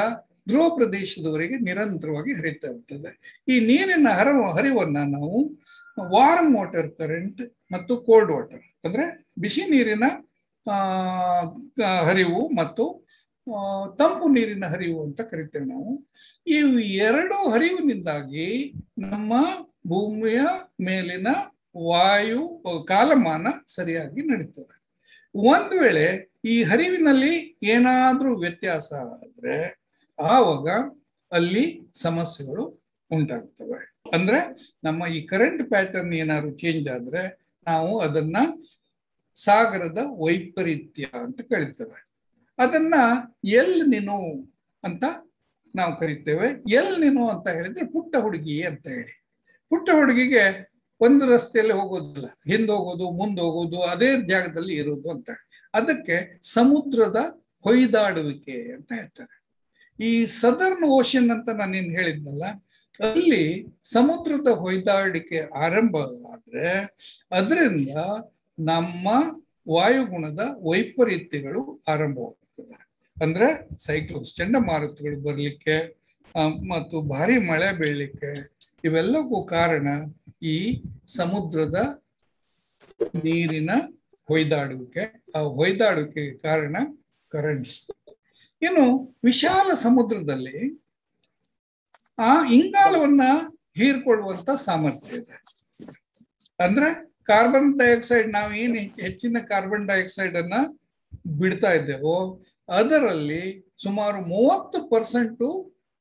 ಧ್ರುವ ಪ್ರದೇಶದವರೆಗೆ ನಿರಂತರವಾಗಿ ಹರಿತಾ ಇರ್ತದೆ ಈ ನೀರಿನ ಹರಿವು ಹರಿವನ್ನ ನಾವು ವಾರ್ಮ್ ವಾಟರ್ ಕರೆಂಟ್ ಮತ್ತು ಕೋಲ್ಡ್ ವಾಟರ್ ಅಂದ್ರೆ ಬಿಸಿ ನೀರಿನ ಆ ಹರಿವು ಮತ್ತು ತಂಪು ನೀರಿನ ಹರಿವು ಅಂತ ಕರಿತೇವೆ ನಾವು ಈ ಎರಡು ಹರಿವಿನಿಂದಾಗಿ ನಮ್ಮ ಭೂಮಿಯ ಮೇಲಿನ ವಾಯು ಕಾಲಮಾನ ಸರಿಯಾಗಿ ನಡೀತದೆ ಒಂದ್ ವೇಳೆ ಈ ಹರಿವಿನಲ್ಲಿ ಏನಾದ್ರೂ ವ್ಯತ್ಯಾಸ ಆದ್ರೆ ಆವಾಗ ಅಲ್ಲಿ ಸಮಸ್ಯೆಗಳು ಉಂಟಾಗ್ತವೆ ಅಂದ್ರೆ ನಮ್ಮ ಈ ಕರೆಂಟ್ ಪ್ಯಾಟರ್ನ್ ಏನಾದ್ರು ಚೇಂಜ್ ಆದ್ರೆ ನಾವು ಅದನ್ನ ಸಾಗರದ ವೈಪರೀತ್ಯ ಅಂತ ಕರಿತೇವೆ ಅದನ್ನ ಎಲ್ ನಿನು ಅಂತ ನಾವು ಕರಿತೇವೆ ಎಲ್ ನಿನು ಅಂತ ಹೇಳಿದ್ರೆ ಪುಟ್ಟ ಹುಡುಗಿ ಅಂತ ಹೇಳಿ ಪುಟ್ಟ ಹುಡುಗಿಗೆ ಒಂದು ರಸ್ತೆಯಲ್ಲಿ ಹೋಗೋದಿಲ್ಲ ಹಿಂದೆ ಹೋಗೋದು ಮುಂದೆ ಹೋಗೋದು ಅದೇ ಜಾಗದಲ್ಲಿ ಇರೋದು ಅಂತ ಅದಕ್ಕೆ ಸಮುದ್ರದ ಹೊಯ್ದಾಡುವಿಕೆ ಅಂತ ಹೇಳ್ತಾರೆ ಈ ಸದರ್ನ್ ಓಷನ್ ಅಂತ ನಾನೇನ್ ಹೇಳಿದ್ನಲ್ಲ ಅಲ್ಲಿ ಸಮುದ್ರದ ಹೊಯ್ದಾಡಿಕೆ ಆರಂಭ ಆದ್ರೆ ಅದರಿಂದ ನಮ್ಮ ವಾಯುಗುಣದ ವೈಪರೀತ್ಯಗಳು ಆರಂಭವಾಗ್ತದೆ ಅಂದ್ರೆ ಸೈಕ್ಲೋನ್ಸ್ ಚಂಡಮಾರುತಗಳು ಬರ್ಲಿಕ್ಕೆ ಮತ್ತು ಭಾರಿ ಮಳೆ ಬೀಳಲಿಕ್ಕೆ ಇವೆಲ್ಲಕ್ಕೂ ಕಾರಣ ಈ ಸಮುದ್ರದ ನೀರಿನ ಹೊಯ್ದಾಡುವಿಕೆ ಆ ಹೊಯ್ದಾಡುವಿಕೆಗೆ ಕಾರಣ ಕರೆಂಟ್ಸ್ ಇನ್ನು ವಿಶಾಲ ಸಮುದ್ರದಲ್ಲಿ ಆ ಇಂಗಾಲವನ್ನ ಹೀರ್ಕೊಳ್ಳುವಂತ ಸಾಮರ್ಥ್ಯ ಇದೆ ಅಂದ್ರೆ ಕಾರ್ಬನ್ ಡೈಆಕ್ಸೈಡ್ ನಾವು ಏನ್ ಹೆಚ್ಚಿನ ಕಾರ್ಬನ್ ಡೈಆಕ್ಸೈಡ್ ಅನ್ನ ಬಿಡ್ತಾ ಇದ್ದೇವೋ ಅದರಲ್ಲಿ ಸುಮಾರು ಮೂವತ್ತು ಪರ್ಸೆಂಟು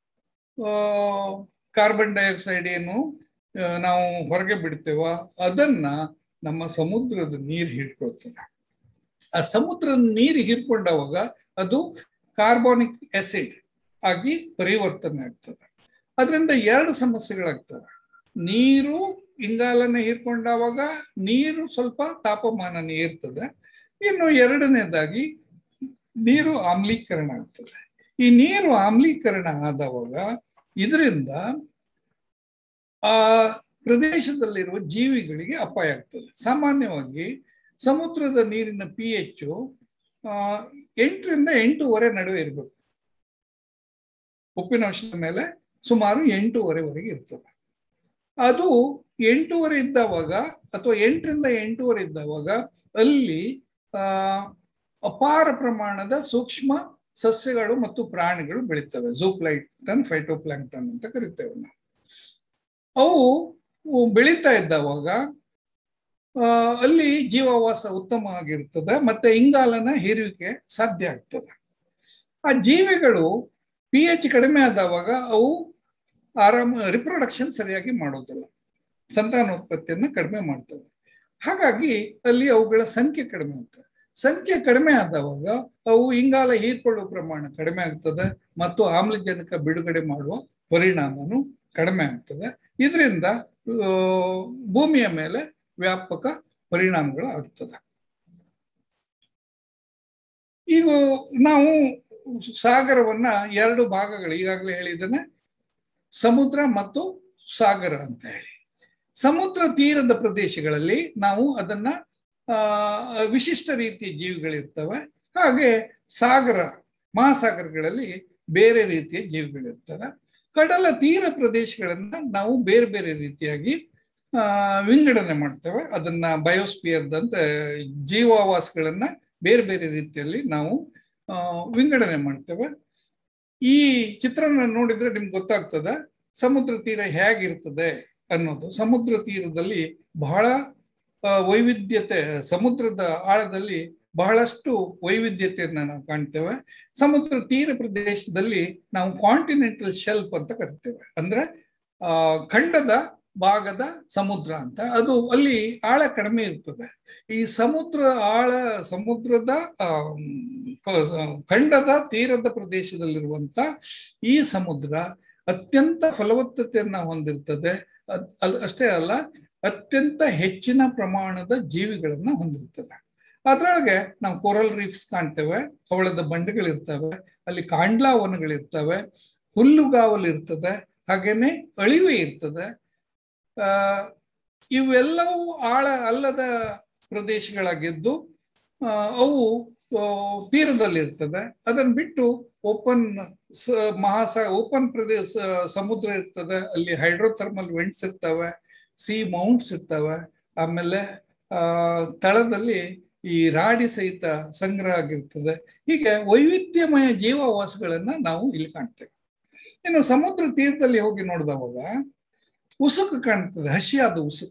ಕಾರ್ಬನ್ ಡೈಆಕ್ಸೈಡ್ ಏನು ನಾವು ಹೊರಗೆ ಬಿಡ್ತೇವ ಅದನ್ನ ನಮ್ಮ ಸಮುದ್ರದ ನೀರು ಹೀರ್ಕೊಳ್ತದೆ ಆ ಸಮುದ್ರದ ನೀರು ಹೀರ್ಕೊಂಡಾಗ ಅದು ಕಾರ್ಬೋನಿಕ್ ಆಸಿಡ್ ಆಗಿ ಪರಿವರ್ತನೆ ಆಗ್ತದೆ ಅದರಿಂದ ಎರಡು ಸಮಸ್ಯೆಗಳಾಗ್ತವೆ ನೀರು ಇಂಗಾಲನ ಹೀರ್ಕೊಂಡಾಗ ನೀರು ಸ್ವಲ್ಪ ತಾಪಮಾನ ಇರ್ತದೆ ಇನ್ನು ಎರಡನೇದಾಗಿ ನೀರು ಆಮ್ಲೀಕರಣ ಆಗ್ತದೆ ಈ ನೀರು ಆಮ್ಲೀಕರಣ ಆದವಾಗ ಇದರಿಂದ ಆ ಪ್ರದೇಶದಲ್ಲಿರುವ ಜೀವಿಗಳಿಗೆ ಅಪಾಯ ಆಗ್ತದೆ ಸಾಮಾನ್ಯವಾಗಿ ಸಮುದ್ರದ ನೀರಿನ ಪಿ ಎಚ್ ಎಂಟರಿಂದ ಎಂಟೂವರೆ ನಡುವೆ ಇರಬೇಕು ಉಪ್ಪಿನಂಶದ ಮೇಲೆ ಸುಮಾರು ಎಂಟೂವರೆವರೆಗೆ ಇರ್ತದೆ ಅದು ಎಂಟೂವರೆ ಇದ್ದವಾಗ ಅಥವಾ ಎಂಟರಿಂದ ಎಂಟೂವರೆ ಇದ್ದವಾಗ ಅಲ್ಲಿ ಆ ಅಪಾರ ಪ್ರಮಾಣದ ಸೂಕ್ಷ್ಮ ಸಸ್ಯಗಳು ಮತ್ತು ಪ್ರಾಣಿಗಳು ಬೆಳೀತವೆ ಝೂಪ್ಲೈಟನ್ ಫೈಟೋಪ್ಲಾಂಕ್ಟನ್ ಅಂತ ಕರಿತೇವೆ ನಾವು ಅವು ಬೆಳೀತಾ ಇದ್ದವಾಗ ಅಲ್ಲಿ ಜೀವಾವಾಸ ಉತ್ತಮವಾಗಿರ್ತದೆ ಮತ್ತೆ ಇಂಗಾಲನ ಹೀರುವಿಕೆ ಸಾಧ್ಯ ಆಗ್ತದೆ ಆ ಜೀವಿಗಳು ಪಿ ಎಚ್ ಕಡಿಮೆ ಆದವಾಗ ಅವು ಆರಾಮ ರಿಪ್ರೊಡಕ್ಷನ್ ಸರಿಯಾಗಿ ಮಾಡೋದಿಲ್ಲ ಸಂತಾನೋತ್ಪತ್ತಿಯನ್ನ ಕಡಿಮೆ ಮಾಡ್ತವೆ ಹಾಗಾಗಿ ಅಲ್ಲಿ ಅವುಗಳ ಸಂಖ್ಯೆ ಕಡಿಮೆ ಆಗ್ತದೆ ಸಂಖ್ಯೆ ಕಡಿಮೆ ಆದವಾಗ ಅವು ಇಂಗಾಲ ಹೀರ್ಕೊಳ್ಳುವ ಪ್ರಮಾಣ ಕಡಿಮೆ ಆಗ್ತದೆ ಮತ್ತು ಆಮ್ಲಜನಕ ಬಿಡುಗಡೆ ಮಾಡುವ ಪರಿಣಾಮನು ಕಡಿಮೆ ಆಗ್ತದೆ ಇದರಿಂದ ಭೂಮಿಯ ಮೇಲೆ ವ್ಯಾಪಕ ಪರಿಣಾಮಗಳು ಆಗ್ತದೆ ಈಗ ನಾವು ಸಾಗರವನ್ನ ಎರಡು ಭಾಗಗಳು ಈಗಾಗಲೇ ಹೇಳಿದ್ದೇನೆ ಸಮುದ್ರ ಮತ್ತು ಸಾಗರ ಅಂತ ಹೇಳಿ ಸಮುದ್ರ ತೀರದ ಪ್ರದೇಶಗಳಲ್ಲಿ ನಾವು ಅದನ್ನ ಆ ವಿಶಿಷ್ಟ ರೀತಿಯ ಜೀವಿಗಳಿರ್ತವೆ ಹಾಗೆ ಸಾಗರ ಮಹಾಸಾಗರಗಳಲ್ಲಿ ಬೇರೆ ರೀತಿಯ ಜೀವಿಗಳಿರ್ತವೆ ಕಡಲ ತೀರ ಪ್ರದೇಶಗಳನ್ನ ನಾವು ಬೇರೆ ಬೇರೆ ರೀತಿಯಾಗಿ ಆ ವಿಂಗಡಣೆ ಮಾಡ್ತೇವೆ ಅದನ್ನ ಬಯೋಸ್ಪಿಯರ್ದಂತ ಜೀವಾವಾಸಗಳನ್ನ ಬೇರೆ ಬೇರೆ ರೀತಿಯಲ್ಲಿ ನಾವು ಆ ವಿಂಗಡಣೆ ಮಾಡ್ತೇವೆ ಈ ಚಿತ್ರನ ನೋಡಿದ್ರೆ ನಿಮ್ಗೆ ಗೊತ್ತಾಗ್ತದೆ ಸಮುದ್ರ ತೀರ ಹೇಗಿರ್ತದೆ ಅನ್ನೋದು ಸಮುದ್ರ ತೀರದಲ್ಲಿ ಬಹಳ ವೈವಿಧ್ಯತೆ ಸಮುದ್ರದ ಆಳದಲ್ಲಿ ಬಹಳಷ್ಟು ವೈವಿಧ್ಯತೆಯನ್ನ ನಾವು ಕಾಣ್ತೇವೆ ಸಮುದ್ರ ತೀರ ಪ್ರದೇಶದಲ್ಲಿ ನಾವು ಕಾಂಟಿನೆಂಟಲ್ ಶೆಲ್ಫ್ ಅಂತ ಕರಿತೇವೆ ಅಂದ್ರೆ ಆ ಖಂಡದ ಭಾಗದ ಸಮುದ್ರ ಅಂತ ಅದು ಅಲ್ಲಿ ಆಳ ಕಡಿಮೆ ಇರ್ತದೆ ಈ ಸಮುದ್ರ ಆಳ ಸಮುದ್ರದ ಖಂಡದ ತೀರದ ಪ್ರದೇಶದಲ್ಲಿರುವಂತ ಈ ಸಮುದ್ರ ಅತ್ಯಂತ ಫಲವತ್ತತೆಯನ್ನ ಹೊಂದಿರ್ತದೆ ಅಷ್ಟೇ ಅಲ್ಲ ಅತ್ಯಂತ ಹೆಚ್ಚಿನ ಪ್ರಮಾಣದ ಜೀವಿಗಳನ್ನ ಹೊಂದಿರ್ತದೆ ಅದ್ರೊಳಗೆ ನಾವು ಕೋರಲ್ ರೀಫ್ಸ್ ಕಾಣ್ತೇವೆ ಹವಳದ ಬಂಡೆಗಳಿರ್ತವೆ ಅಲ್ಲಿ ಕಾಂಡ್ಲಾವನಗಳಿರ್ತವೆ ಹುಲ್ಲುಗಾವಲು ಇರ್ತದೆ ಹಾಗೇನೆ ಅಳಿವೆ ಇರ್ತದೆ ಆ ಇವೆಲ್ಲವೂ ಆಳ ಅಲ್ಲದ ಪ್ರದೇಶಗಳಾಗಿದ್ದು ಅವು ಆ, ತೀರದಲ್ಲಿ ಇರ್ತದೆ ಅದನ್ನ ಬಿಟ್ಟು ಓಪನ್ ಮಹಾಸ ಓಪನ್ ಪ್ರದೇಶ ಸಮುದ್ರ ಇರ್ತದೆ ಅಲ್ಲಿ ಹೈಡ್ರೋಥರ್ಮಲ್ ವೆಂಟ್ಸ್ ಇರ್ತವೆ ಸಿ ಮೌಂಟ್ಸ್ ಇರ್ತವೆ ಆಮೇಲೆ ಆ ತಳದಲ್ಲಿ ಈ ರಾಡಿ ಸಹಿತ ಸಂಗ್ರಹ ಆಗಿರ್ತದೆ ಹೀಗೆ ವೈವಿಧ್ಯಮಯ ಜೀವವಾಸಗಳನ್ನ ನಾವು ಇಲ್ಲಿ ಕಾಣ್ತೇವೆ ಇನ್ನು ಸಮುದ್ರ ತೀರದಲ್ಲಿ ಹೋಗಿ ನೋಡಿದವಾಗ ಉಸುಕು ಕಾಣ್ತದೆ ಹಸಿಯಾದ ಉಸುಕು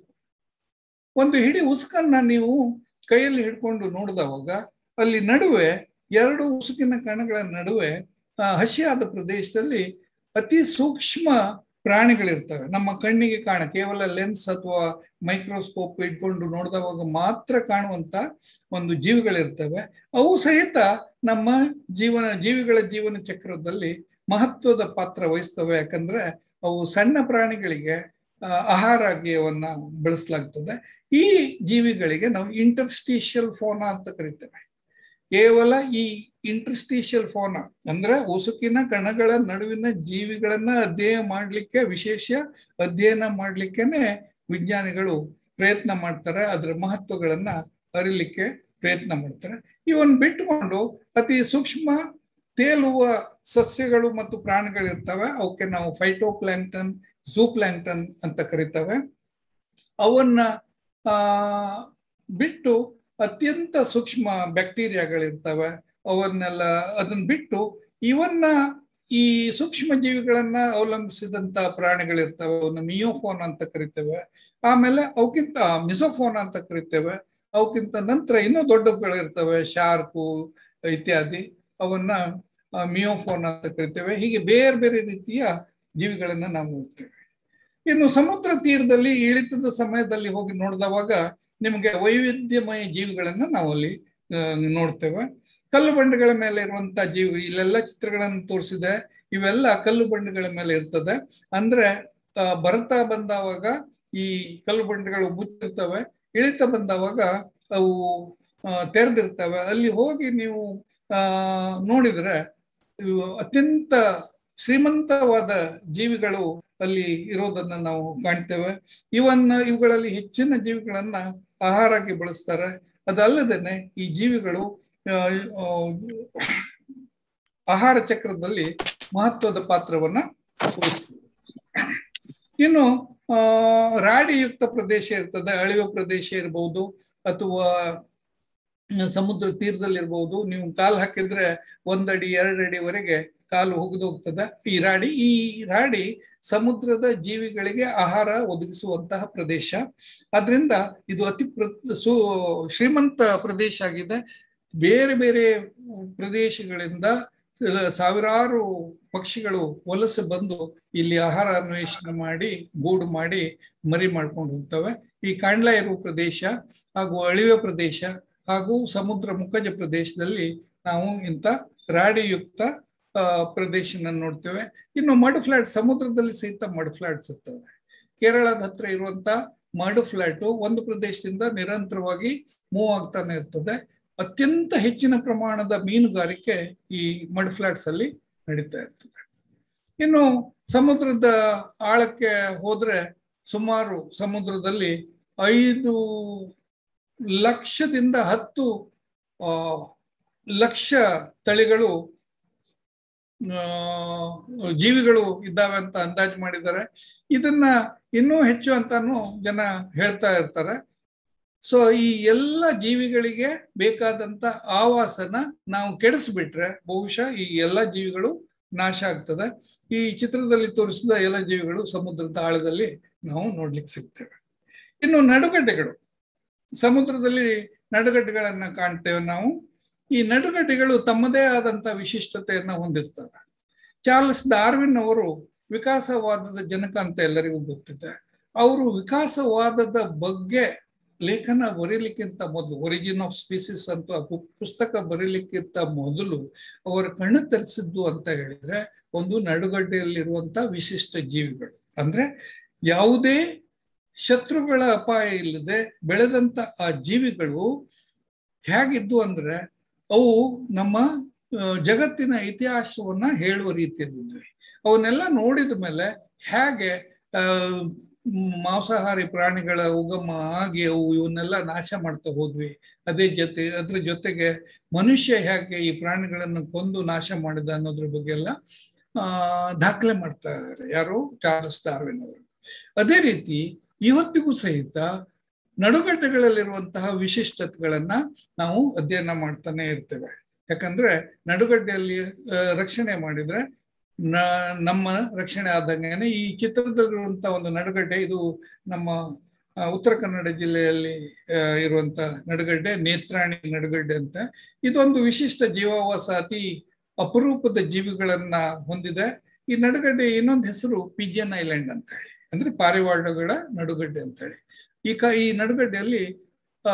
ಒಂದು ಹಿಡಿ ಉಸುಕನ್ನ ನೀವು ಕೈಯಲ್ಲಿ ಹಿಡ್ಕೊಂಡು ನೋಡಿದವಾಗ ಅಲ್ಲಿ ನಡುವೆ ಎರಡು ಉಸುಕಿನ ಕಣಗಳ ನಡುವೆ ಆ, ಹಸಿಯಾದ ಪ್ರದೇಶದಲ್ಲಿ ಅತಿ ಸೂಕ್ಷ್ಮ ಪ್ರಾಣಿಗಳಿರ್ತವೆ ನಮ್ಮ ಕಣ್ಣಿಗೆ ಕಾಣ ಕೇವಲ ಲೆನ್ಸ್ ಅಥವಾ ಮೈಕ್ರೋಸ್ಕೋಪ್ ಇಟ್ಕೊಂಡು ನೋಡಿದವಾಗ ಮಾತ್ರ ಕಾಣುವಂತ ಒಂದು ಜೀವಿಗಳಿರ್ತವೆ ಅವು ಸಹಿತ ನಮ್ಮ ಜೀವನ ಜೀವಿಗಳ ಜೀವನ ಚಕ್ರದಲ್ಲಿ ಮಹತ್ವದ ಪಾತ್ರ ವಹಿಸ್ತವೆ ಯಾಕಂದ್ರೆ ಅವು ಸಣ್ಣ ಪ್ರಾಣಿಗಳಿಗೆ ಆ, ಆಹಾರ ಆಗಿ ಅವನ್ನ ಬಳಸಲಾಗ್ತದೆ ಈ ಜೀವಿಗಳಿಗೆ ನಾವು ಇಂಟರ್ಸ್ಟಿಷಿಯಲ್ ಫೋನಾ ಅಂತ ಕರಿತೇವೆ ಕೇವಲ ಈ ಇಂಟರ್ಸ್ಟಿಷಿಯಲ್ ಫೋನ ಅಂದ್ರೆ ಉಸುಕಿನ ಕಣಗಳ ನಡುವಿನ ಜೀವಿಗಳನ್ನ ಅಧ್ಯಯನ ಮಾಡ್ಲಿಕ್ಕೆ ವಿಶೇಷ ಅಧ್ಯಯನ ಮಾಡ್ಲಿಕ್ಕೆನೆ ವಿಜ್ಞಾನಿಗಳು ಪ್ರಯತ್ನ ಮಾಡ್ತಾರೆ ಅದರ ಮಹತ್ವಗಳನ್ನ ಅರಿಲಿಕ್ಕೆ ಪ್ರಯತ್ನ ಮಾಡ್ತಾರೆ ಇವನ್ ಬಿಟ್ಟುಕೊಂಡು ಅತಿ ಸೂಕ್ಷ್ಮ ತೇಲುವ ಸಸ್ಯಗಳು ಮತ್ತು ಪ್ರಾಣಿಗಳು ಇರ್ತವೆ ಅವಕ್ಕೆ ನಾವು ಫೈಟೋಪ್ಲಾಂಕ್ಟನ್ ಝೂಪ್ಲಾಂಕ್ಟನ್ ಅಂತ ಕರಿತವೆ ಅವನ್ನ ಆ ಬಿಟ್ಟು ಅತ್ಯಂತ ಸೂಕ್ಷ್ಮ ಬ್ಯಾಕ್ಟೀರಿಯಾಗಳಿರ್ತವೆ ಅವನ್ನೆಲ್ಲ ಅದನ್ನ ಬಿಟ್ಟು ಇವನ್ನ ಈ ಸೂಕ್ಷ್ಮ ಜೀವಿಗಳನ್ನ ಅವಲಂಬಿಸಿದಂತ ಪ್ರಾಣಿಗಳಿರ್ತವೆ ಅವನ್ನ ಮಿಯೋಫೋನ್ ಅಂತ ಕರಿತೇವೆ ಆಮೇಲೆ ಅವಕ್ಕಿಂತ ಮಿಸೋಫೋನ್ ಅಂತ ಕರಿತೇವೆ ಅವಕ್ಕಿಂತ ನಂತರ ಇನ್ನೂ ದೊಡ್ಡಗಳಿರ್ತವೆ ಶಾರ್ಕು ಇತ್ಯಾದಿ ಅವನ್ನ ಆ, ಮಿಯೋಫೋನ್ ಅಂತ ಕರಿತೇವೆ ಹೀಗೆ ಬೇರೆ ಬೇರೆ ರೀತಿಯ ಜೀವಿಗಳನ್ನ ನಾವು ನೋಡ್ತೇವೆ ಇನ್ನು ಸಮುದ್ರ ತೀರದಲ್ಲಿ ಇಳಿತದ ಸಮಯದಲ್ಲಿ ಹೋಗಿ ನೋಡಿದವಾಗ ನಿಮಗೆ ವೈವಿಧ್ಯಮಯ ಜೀವಿಗಳನ್ನ ನಾವು ಅಲ್ಲಿ ಆ, ನೋಡ್ತೇವೆ ಕಲ್ಲು ಬಂಡೆಗಳ ಮೇಲೆ ಇರುವಂತ ಜೀವಿ ಇಲ್ಲೆಲ್ಲ ಚಿತ್ರಗಳನ್ನು ತೋರಿಸಿದೆ ಇವೆಲ್ಲ ಕಲ್ಲು ಬಂಡೆಗಳ ಮೇಲೆ ಇರ್ತದೆ ಅಂದ್ರೆ ಆ, ಬರ್ತಾ ಬಂದವಾಗ ಈ ಕಲ್ಲು ಬಂಡೆಗಳು ಮುಚ್ಚಿರ್ತವೆ ಇಳಿತ ಬಂದವಾಗ ಅವು ಆ, ತೆರೆದಿರ್ತವೆ ಅಲ್ಲಿ ಹೋಗಿ ನೀವು ಆ ನೋಡಿದ್ರೆ ಇವು ಅತ್ಯಂತ ಶ್ರೀಮಂತವಾದ ಜೀವಿಗಳು ಅಲ್ಲಿ ಇರೋದನ್ನ ನಾವು ಕಾಣ್ತೇವೆ ಇವನ್ನ ಇವುಗಳಲ್ಲಿ ಹೆಚ್ಚಿನ ಜೀವಿಗಳನ್ನ ಆಹಾರಕ್ಕೆ ಬಳಸ್ತಾರೆ ಅದಲ್ಲದೇನೆ ಈ ಜೀವಿಗಳು ಆ, ಆ, ಆಹಾರ ಚಕ್ರದಲ್ಲಿ ಮಹತ್ವದ ಪಾತ್ರವನ್ನ ವಹಿಸ್ತವೆ ಇನ್ನು ಆ ರಾಡಿಯುಕ್ತ ಪ್ರದೇಶ ಇರ್ತದೆ ಅಳಿವ ಪ್ರದೇಶ ಇರಬಹುದು ಅಥವಾ ಸಮುದ್ರ ತೀರದಲ್ಲಿರ್ಬಹುದು ನೀವು ಕಾಲು ಹಾಕಿದ್ರೆ ಒಂದಡಿ ಎರಡಡಿವರೆಗೆ ಕಾಲು ಹೋಗದು ಹೋಗ್ತದೆ ಈ ರಾಡಿ ಈ ರಾಡಿ ಸಮುದ್ರದ ಜೀವಿಗಳಿಗೆ ಆಹಾರ ಒದಗಿಸುವಂತಹ ಪ್ರದೇಶ ಅದರಿಂದ ಇದು ಅತಿ ಪ್ರ ಸು ಶ್ರೀಮಂತ ಪ್ರದೇಶ ಆಗಿದೆ ಬೇರೆ ಬೇರೆ ಪ್ರದೇಶಗಳಿಂದ ಸಾವಿರಾರು ಪಕ್ಷಿಗಳು ವಲಸೆ ಬಂದು ಇಲ್ಲಿ ಆಹಾರ ಅನ್ವೇಷಣೆ ಮಾಡಿ ಗೂಡು ಮಾಡಿ ಮರಿ ಮಾಡ್ಕೊಂಡು ಹೋಗ್ತವೆ ಈ ಕಾಂಡ್ಲ ಇರುವ ಪ್ರದೇಶ ಹಾಗೂ ಅಳಿವೆ ಪ್ರದೇಶ ಹಾಗೂ ಸಮುದ್ರ ಮುಖಜ ಪ್ರದೇಶದಲ್ಲಿ ನಾವು ಇಂಥ ರಾಡಿಯುಕ್ತ ಆ ಪ್ರದೇಶನ ನೋಡ್ತೇವೆ ಇನ್ನು ಮಡ್ ಫ್ಲಾಟ್ ಸಮುದ್ರದಲ್ಲಿ ಸಹಿತ ಮಡ್ ಫ್ಲಾಟ್ಸ್ ಇರ್ತವೆ ಕೇರಳದ ಹತ್ರ ಇರುವಂತ ಮಡ್ ಫ್ಲಾಟು ಒಂದು ಪ್ರದೇಶದಿಂದ ನಿರಂತರವಾಗಿ ಮೂವ್ ಆಗ್ತಾನೆ ಇರ್ತದೆ ಅತ್ಯಂತ ಹೆಚ್ಚಿನ ಪ್ರಮಾಣದ ಮೀನುಗಾರಿಕೆ ಈ ಮಡ್ ಫ್ಲಾಟ್ಸ್ ಅಲ್ಲಿ ನಡೀತಾ ಇರ್ತದೆ ಇನ್ನು ಸಮುದ್ರದ ಆಳಕ್ಕೆ ಹೋದ್ರೆ ಸುಮಾರು ಸಮುದ್ರದಲ್ಲಿ ಐದು ಲಕ್ಷದಿಂದ ಹತ್ತು ಆ ಲಕ್ಷ ತಳಿಗಳು ಆ ಜೀವಿಗಳು ಇದ್ದಾವೆ ಅಂತ ಅಂದಾಜು ಮಾಡಿದ್ದಾರೆ ಇದನ್ನ ಇನ್ನೂ ಹೆಚ್ಚು ಅಂತಾನು ಜನ ಹೇಳ್ತಾ ಇರ್ತಾರೆ ಸೊ ಈ ಎಲ್ಲ ಜೀವಿಗಳಿಗೆ ಬೇಕಾದಂತ ಆವಾಸನ ನಾವು ಕೆಡಿಸ್ಬಿಟ್ರೆ ಬಹುಶಃ ಈ ಎಲ್ಲ ಜೀವಿಗಳು ನಾಶ ಆಗ್ತದೆ ಈ ಚಿತ್ರದಲ್ಲಿ ತೋರಿಸಿದ ಎಲ್ಲ ಜೀವಿಗಳು ಸಮುದ್ರದ ಆಳದಲ್ಲಿ ನಾವು ನೋಡ್ಲಿಕ್ಕೆ ಸಿಗ್ತೇವೆ ಇನ್ನು ನಡುಗಡ್ಡೆಗಳು ಸಮುದ್ರದಲ್ಲಿ ನಡುಗಡ್ಡೆಗಳನ್ನ ಕಾಣ್ತೇವೆ ನಾವು ಈ ನಡುಗಡ್ಡೆಗಳು ತಮ್ಮದೇ ಆದಂತ ವಿಶಿಷ್ಟತೆಯನ್ನ ಹೊಂದಿರ್ತವೆ ಚಾರ್ಲ್ಸ್ ಡಾರ್ವಿನ್ ಅವರು ವಿಕಾಸವಾದದ ಜನಕ ಅಂತ ಎಲ್ಲರಿಗೂ ಗೊತ್ತಿದೆ ಅವರು ವಿಕಾಸವಾದದ ಬಗ್ಗೆ ಲೇಖನ ಬರೀಲಿಕ್ಕಿಂತ ಮೊದಲು ಒರಿಜಿನ್ ಆಫ್ ಸ್ಪೀಸಿಸ್ ಅಂತ ಪುಸ್ತಕ ಬರೀಲಿಕ್ಕಿಂತ ಮೊದಲು ಅವರ ಕಣ್ಣು ತರಿಸಿದ್ದು ಅಂತ ಹೇಳಿದ್ರೆ ಒಂದು ನಡುಗಡ್ಡೆಯಲ್ಲಿರುವಂತ ವಿಶಿಷ್ಟ ಜೀವಿಗಳು ಅಂದ್ರೆ ಯಾವುದೇ ಶತ್ರುಗಳ ಅಪಾಯ ಇಲ್ಲದೆ ಬೆಳೆದಂತ ಆ ಜೀವಿಗಳು ಹೇಗಿದ್ದು ಅಂದ್ರೆ ಅವು ನಮ್ಮ ಜಗತ್ತಿನ ಇತಿಹಾಸವನ್ನ ಹೇಳುವ ರೀತಿಯಲ್ಲಿದ್ವಿ ಅವನ್ನೆಲ್ಲ ನೋಡಿದ ಮೇಲೆ ಹೇಗೆ ಆ ಮಾಂಸಾಹಾರಿ ಪ್ರಾಣಿಗಳ ಉಗಮ ಆಗಿ ಅವು ಇವನ್ನೆಲ್ಲ ನಾಶ ಮಾಡ್ತಾ ಹೋದ್ವಿ ಅದೇ ಜೊತೆ ಅದ್ರ ಜೊತೆಗೆ ಮನುಷ್ಯ ಹೇಗೆ ಈ ಪ್ರಾಣಿಗಳನ್ನು ಕೊಂದು ನಾಶ ಮಾಡಿದ ಅನ್ನೋದ್ರ ಬಗ್ಗೆ ಎಲ್ಲ ಆ ದಾಖಲೆ ಮಾಡ್ತಾ ಇದ್ದಾರೆ ಯಾರು ಚಾರ್ಲ್ಸ್ ಡಾರ್ವಿನ್ ಅವರು ಅದೇ ರೀತಿ ಇವತ್ತಿಗೂ ಸಹಿತ ನಡುಗಡ್ಡೆಗಳಲ್ಲಿರುವಂತಹ ವಿಶಿಷ್ಟತೆಗಳನ್ನ ನಾವು ಅಧ್ಯಯನ ಮಾಡ್ತಾನೆ ಇರ್ತೇವೆ ಯಾಕಂದ್ರೆ ನಡುಗಡ್ಡೆಯಲ್ಲಿ ರಕ್ಷಣೆ ಮಾಡಿದ್ರೆ ನ ನಮ್ಮ ರಕ್ಷಣೆ ಆದಂಗೆನೆ ಈ ಚಿತ್ರದಲ್ಲಿರುವಂತಹ ಒಂದು ನಡುಗಡ್ಡೆ ಇದು ನಮ್ಮ ಉತ್ತರ ಕನ್ನಡ ಜಿಲ್ಲೆಯಲ್ಲಿ ಇರುವಂತ ನಡುಗಡ್ಡೆ ನೇತ್ರಾಣಿ ನಡುಗಡ್ಡೆ ಅಂತ ಇದೊಂದು ವಿಶಿಷ್ಟ ಜೀವಾವಾಸ ಅತಿ ಅಪರೂಪದ ಜೀವಿಗಳನ್ನ ಹೊಂದಿದೆ ಈ ನಡುಗಡ್ಡೆ ಇನ್ನೊಂದು ಹೆಸರು ಪಿಜಿಯನ್ ಐಲ್ಯಾಂಡ್ ಅಂತ ಹೇಳಿ ಅಂದ್ರೆ ಪಾರಿವಾಳಗಳ ನಡುಗಡ್ಡೆ ಅಂತ ಹೇಳಿ ಈ ಕ ಈ ನಡುಗಡ್ಡೆಯಲ್ಲಿ ಆ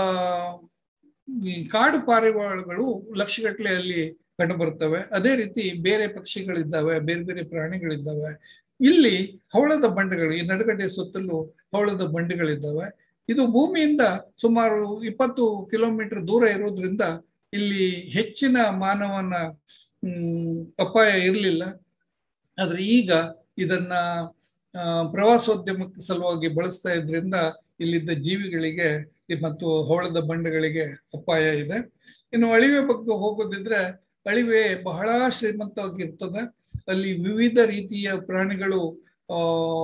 ಈ ಕಾಡು ಪಾರಿವಾಳಗಳು ಲಕ್ಷಗಟ್ಟಲೆ ಅಲ್ಲಿ ಕಂಡು ಬರ್ತವೆ ಅದೇ ರೀತಿ ಬೇರೆ ಪಕ್ಷಿಗಳಿದ್ದಾವೆ ಬೇರೆ ಬೇರೆ ಪ್ರಾಣಿಗಳಿದ್ದಾವೆ ಇಲ್ಲಿ ಹವಳದ ಬಂಡೆಗಳು ಈ ನಡುಗಡ್ಡೆ ಸುತ್ತಲೂ ಹವಳದ ಬಂಡೆಗಳಿದ್ದಾವೆ ಇದು ಭೂಮಿಯಿಂದ ಸುಮಾರು ಇಪ್ಪತ್ತು ಕಿಲೋಮೀಟರ್ ದೂರ ಇರೋದ್ರಿಂದ ಇಲ್ಲಿ ಹೆಚ್ಚಿನ ಮಾನವನ ಹ್ಮ್ ಅಪಾಯ ಇರಲಿಲ್ಲ ಆದ್ರೆ ಈಗ ಇದನ್ನ ಪ್ರವಾಸೋದ್ಯಮಕ್ಕೆ ಸಲುವಾಗಿ ಬಳಸ್ತಾ ಇದ್ರಿಂದ ಇಲ್ಲಿದ್ದ ಜೀವಿಗಳಿಗೆ ಮತ್ತು ಹವಳದ ಬಂಡೆಗಳಿಗೆ ಅಪಾಯ ಇದೆ ಇನ್ನು ಅಳಿವೆ ಬಗ್ಗೆ ಹೋಗೋದಿದ್ರೆ ಅಳಿವೆ ಬಹಳ ಶ್ರೀಮಂತವಾಗಿರ್ತದೆ ಅಲ್ಲಿ ವಿವಿಧ ರೀತಿಯ ಪ್ರಾಣಿಗಳು ಆ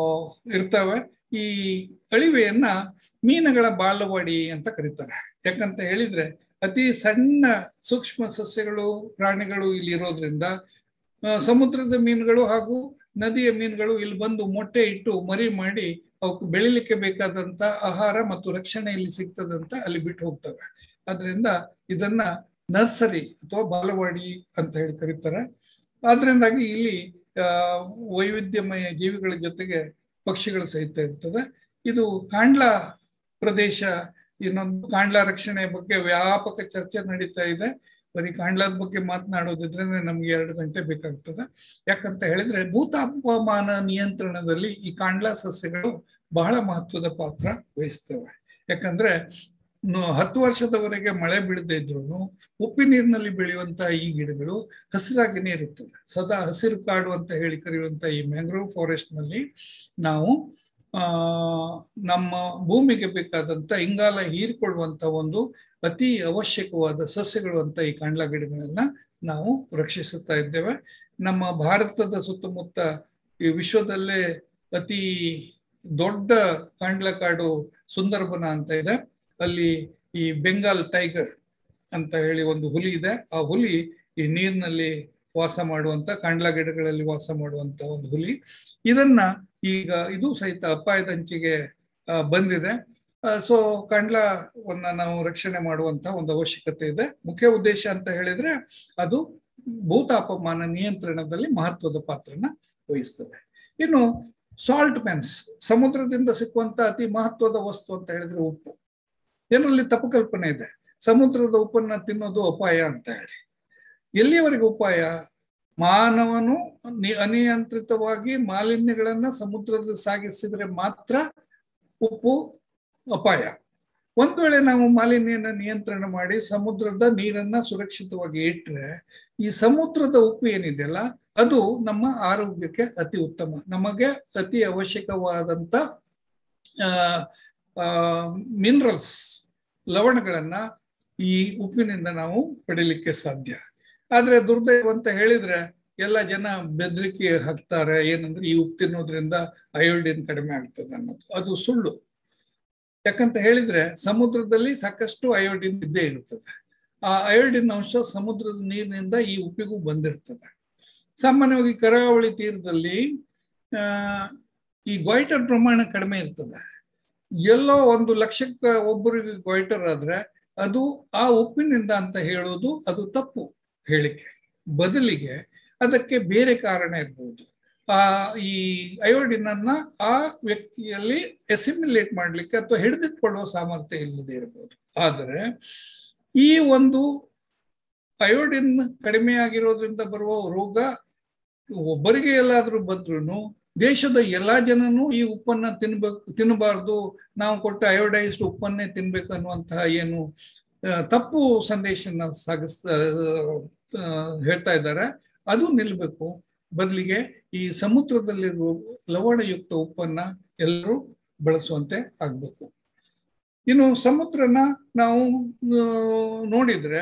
ಇರ್ತವೆ ಈ ಅಳಿವೆಯನ್ನ ಮೀನುಗಳ ಬಾಲವಾಡಿ ಅಂತ ಕರೀತಾರೆ ಯಾಕಂತ ಹೇಳಿದ್ರೆ ಅತಿ ಸಣ್ಣ ಸೂಕ್ಷ್ಮ ಸಸ್ಯಗಳು ಪ್ರಾಣಿಗಳು ಇಲ್ಲಿ ಇರೋದ್ರಿಂದ ಸಮುದ್ರದ ಮೀನುಗಳು ಹಾಗೂ ನದಿಯ ಮೀನುಗಳು ಇಲ್ಲಿ ಬಂದು ಮೊಟ್ಟೆ ಇಟ್ಟು ಮರಿ ಮಾಡಿ ಅವಕ್ಕೆ ಬೆಳಿಲಿಕ್ಕೆ ಬೇಕಾದಂತ ಆಹಾರ ಮತ್ತು ರಕ್ಷಣೆ ಇಲ್ಲಿ ಸಿಗ್ತದಂತ ಅಲ್ಲಿ ಬಿಟ್ಟು ಹೋಗ್ತವೆ ಅದರಿಂದ ಇದನ್ನ ನರ್ಸರಿ ಅಥವಾ ಬಾಲವಾಡಿ ಅಂತ ಹೇಳಿ ಕರೀತಾರೆ ಆದ್ರಿಂದಾಗಿ ಇಲ್ಲಿ ಆ ವೈವಿಧ್ಯಮಯ ಜೀವಿಗಳ ಜೊತೆಗೆ ಪಕ್ಷಿಗಳು ಸಹಿತ ಇರ್ತದೆ ಇದು ಕಾಂಡ್ಲಾ ಪ್ರದೇಶ ಇನ್ನೊಂದು ಕಾಂಡ್ಲಾ ರಕ್ಷಣೆ ಬಗ್ಗೆ ವ್ಯಾಪಕ ಚರ್ಚೆ ನಡೀತಾ ಇದೆ ಬರೀ ಕಾಂಡ್ಲಾದ ಬಗ್ಗೆ ಮಾತನಾಡೋದಿದ್ರೆ ನಮ್ಗೆ ಎರಡು ಗಂಟೆ ಬೇಕಾಗ್ತದೆ ಯಾಕಂತ ಹೇಳಿದ್ರೆ ಭೂತಾಪಮಾನ ನಿಯಂತ್ರಣದಲ್ಲಿ ಈ ಕಾಂಡ್ಲಾ ಸಸ್ಯಗಳು ಬಹಳ ಮಹತ್ವದ ಪಾತ್ರ ವಹಿಸ್ತವೆ ಯಾಕಂದ್ರೆ ಹತ್ತು ವರ್ಷದವರೆಗೆ ಮಳೆ ಬೀಳದೆ ಇದ್ರು ಉಪ್ಪಿ ನೀರಿನಲ್ಲಿ ಬೆಳೆಯುವಂತಹ ಈ ಗಿಡಗಳು ಹಸಿರಾಗಿನೇ ಇರುತ್ತದೆ ಸದಾ ಹಸಿರು ಕಾಡು ಅಂತ ಹೇಳಿ ಕರೆಯುವಂತಹ ಈ ಮ್ಯಾಂಗ್ರೋವ್ ಫಾರೆಸ್ಟ್ ನಲ್ಲಿ ನಾವು ಆ ನಮ್ಮ ಭೂಮಿಗೆ ಬೇಕಾದಂತ ಇಂಗಾಲ ಹೀರಿಕೊಳ್ಳುವಂತ ಒಂದು ಅತಿ ಅವಶ್ಯಕವಾದ ಸಸ್ಯಗಳು ಅಂತ ಈ ಕಾಂಡ್ಲಾ ಗಿಡಗಳನ್ನ ನಾವು ರಕ್ಷಿಸುತ್ತಾ ಇದ್ದೇವೆ ನಮ್ಮ ಭಾರತದ ಸುತ್ತಮುತ್ತ ಈ ವಿಶ್ವದಲ್ಲೇ ಅತಿ ದೊಡ್ಡ ಕಾಂಡ್ಲಾ ಕಾಡು ಸುಂದರಬನ ಅಂತ ಇದೆ ಅಲ್ಲಿ ಈ ಬೆಂಗಾಲ್ ಟೈಗರ್ ಅಂತ ಹೇಳಿ ಒಂದು ಹುಲಿ ಇದೆ ಆ ಹುಲಿ ಈ ನೀರಿನಲ್ಲಿ ವಾಸ ಮಾಡುವಂತ ಕಾಂಡ್ಲಾ ಗಿಡಗಳಲ್ಲಿ ವಾಸ ಮಾಡುವಂತ ಒಂದು ಹುಲಿ ಇದನ್ನ ಈಗ ಇದು ಸಹಿತ ಅಪಾಯದ ಅಂಚಿಗೆ ಬಂದಿದೆ ಸೊ ಕಾಂಡ್ಲಾವನ್ನ ನಾವು ರಕ್ಷಣೆ ಮಾಡುವಂತ ಒಂದು ಅವಶ್ಯಕತೆ ಇದೆ ಮುಖ್ಯ ಉದ್ದೇಶ ಅಂತ ಹೇಳಿದ್ರೆ ಅದು ಭೂತಾಪಮಾನ ನಿಯಂತ್ರಣದಲ್ಲಿ ಮಹತ್ವದ ಪಾತ್ರನ ವಹಿಸ್ತದೆ ಇನ್ನು ಸಾಲ್ಟ್ ಪೆನ್ಸ್ ಸಮುದ್ರದಿಂದ ಸಿಕ್ಕುವಂತ ಅತಿ ಮಹತ್ವದ ವಸ್ತು ಅಂತ ಹೇಳಿದ್ರೆ ಉಪ್ಪು ಜನರಲ್ಲಿ ತಪ್ಪು ಕಲ್ಪನೆ ಇದೆ ಸಮುದ್ರದ ಉಪ್ಪನ್ನ ತಿನ್ನೋದು ಅಪಾಯ ಅಂತ ಹೇಳಿ ಎಲ್ಲಿಯವರೆಗೆ ಉಪಾಯ ಮಾನವನು ಅನಿಯಂತ್ರಿತವಾಗಿ ಮಾಲಿನ್ಯಗಳನ್ನ ಸಮುದ್ರದ ಸಾಗಿಸಿದ್ರೆ ಮಾತ್ರ ಉಪ್ಪು ಅಪಾಯ ಒಂದ್ ವೇಳೆ ನಾವು ಮಾಲಿನ್ಯನ ನಿಯಂತ್ರಣ ಮಾಡಿ ಸಮುದ್ರದ ನೀರನ್ನ ಸುರಕ್ಷಿತವಾಗಿ ಇಟ್ರೆ ಈ ಸಮುದ್ರದ ಉಪ್ಪು ಏನಿದೆಯಲ್ಲ ಅದು ನಮ್ಮ ಆರೋಗ್ಯಕ್ಕೆ ಅತಿ ಉತ್ತಮ ನಮಗೆ ಅತಿ ಅವಶ್ಯಕವಾದಂತ ಆ ಮಿನರಲ್ಸ್ ಲವಣಗಳನ್ನ ಈ ಉಪ್ಪಿನಿಂದ ನಾವು ಪಡಿಲಿಕ್ಕೆ ಸಾಧ್ಯ ಆದ್ರೆ ದುರ್ದೈವ ಅಂತ ಹೇಳಿದ್ರೆ ಎಲ್ಲ ಜನ ಬೆದರಿಕೆ ಹಾಕ್ತಾರೆ ಏನಂದ್ರೆ ಈ ಉಪ್ಪು ತಿನ್ನೋದ್ರಿಂದ ಅಯೋಡಿನ್ ಕಡಿಮೆ ಆಗ್ತದೆ ಅನ್ನೋದು ಅದು ಸುಳ್ಳು ಯಾಕಂತ ಹೇಳಿದ್ರೆ ಸಮುದ್ರದಲ್ಲಿ ಸಾಕಷ್ಟು ಅಯೋಡಿನ್ ಇದ್ದೇ ಇರುತ್ತದೆ ಆ ಅಯೋಡಿನ್ ಅಂಶ ಸಮುದ್ರದ ನೀರಿನಿಂದ ಈ ಉಪ್ಪಿಗೂ ಬಂದಿರ್ತದೆ ಸಾಮಾನ್ಯವಾಗಿ ಕರಾವಳಿ ತೀರದಲ್ಲಿ ಆ ಈ ಗ್ವಾಯ್ಟರ್ ಪ್ರಮಾಣ ಕಡಿಮೆ ಇರ್ತದೆ ಎಲ್ಲೋ ಒಂದು ಲಕ್ಷಕ್ಕೆ ಒಬ್ಬರಿಗೆ ಗ್ವಾಯ್ಟರ್ ಆದ್ರೆ ಅದು ಆ ಉಪ್ಪಿನಿಂದ ಅಂತ ಹೇಳೋದು ಅದು ತಪ್ಪು ಹೇಳಿಕೆ ಬದಲಿಗೆ ಅದಕ್ಕೆ ಬೇರೆ ಕಾರಣ ಇರ್ಬೋದು ಆ ಈ ಅಯೋಡಿನ್ ಅನ್ನ ಆ ವ್ಯಕ್ತಿಯಲ್ಲಿ ಎಸಿಮಿಲೇಟ್ ಮಾಡ್ಲಿಕ್ಕೆ ಅಥವಾ ಹಿಡಿದಿಟ್ಕೊಳ್ಳುವ ಸಾಮರ್ಥ್ಯ ಇಲ್ಲದೆ ಇರಬಹುದು ಆದರೆ ಈ ಒಂದು ಅಯೋಡಿನ್ ಕಡಿಮೆ ಆಗಿರೋದ್ರಿಂದ ಬರುವ ರೋಗ ಒಬ್ಬರಿಗೆ ಎಲ್ಲಾದ್ರೂ ಬಂದ್ರು ದೇಶದ ಎಲ್ಲಾ ಜನನು ಈ ಉಪ್ಪನ್ನ ತಿನ್ಬೇಕು ತಿನ್ನಬಾರ್ದು ನಾವು ಕೊಟ್ಟ ಅಯೋಡೈಸ್ಡ್ ಉಪ್ಪನ್ನೇ ತಿನ್ಬೇಕು ಅನ್ನುವಂತಹ ಏನು ತಪ್ಪು ಸಂದೇಶನ ಸಾಗಿಸ್ತಾ ಹೇಳ್ತಾ ಇದ್ದಾರೆ ಅದು ನಿಲ್ಬೇಕು ಬದಲಿಗೆ ಈ ಸಮುದ್ರದಲ್ಲಿರುವ ಲವಣಯುಕ್ತ ಉಪ್ಪನ್ನ ಎಲ್ಲರೂ ಬಳಸುವಂತೆ ಆಗ್ಬೇಕು ಇನ್ನು ಸಮುದ್ರನ ನಾವು ನೋಡಿದ್ರೆ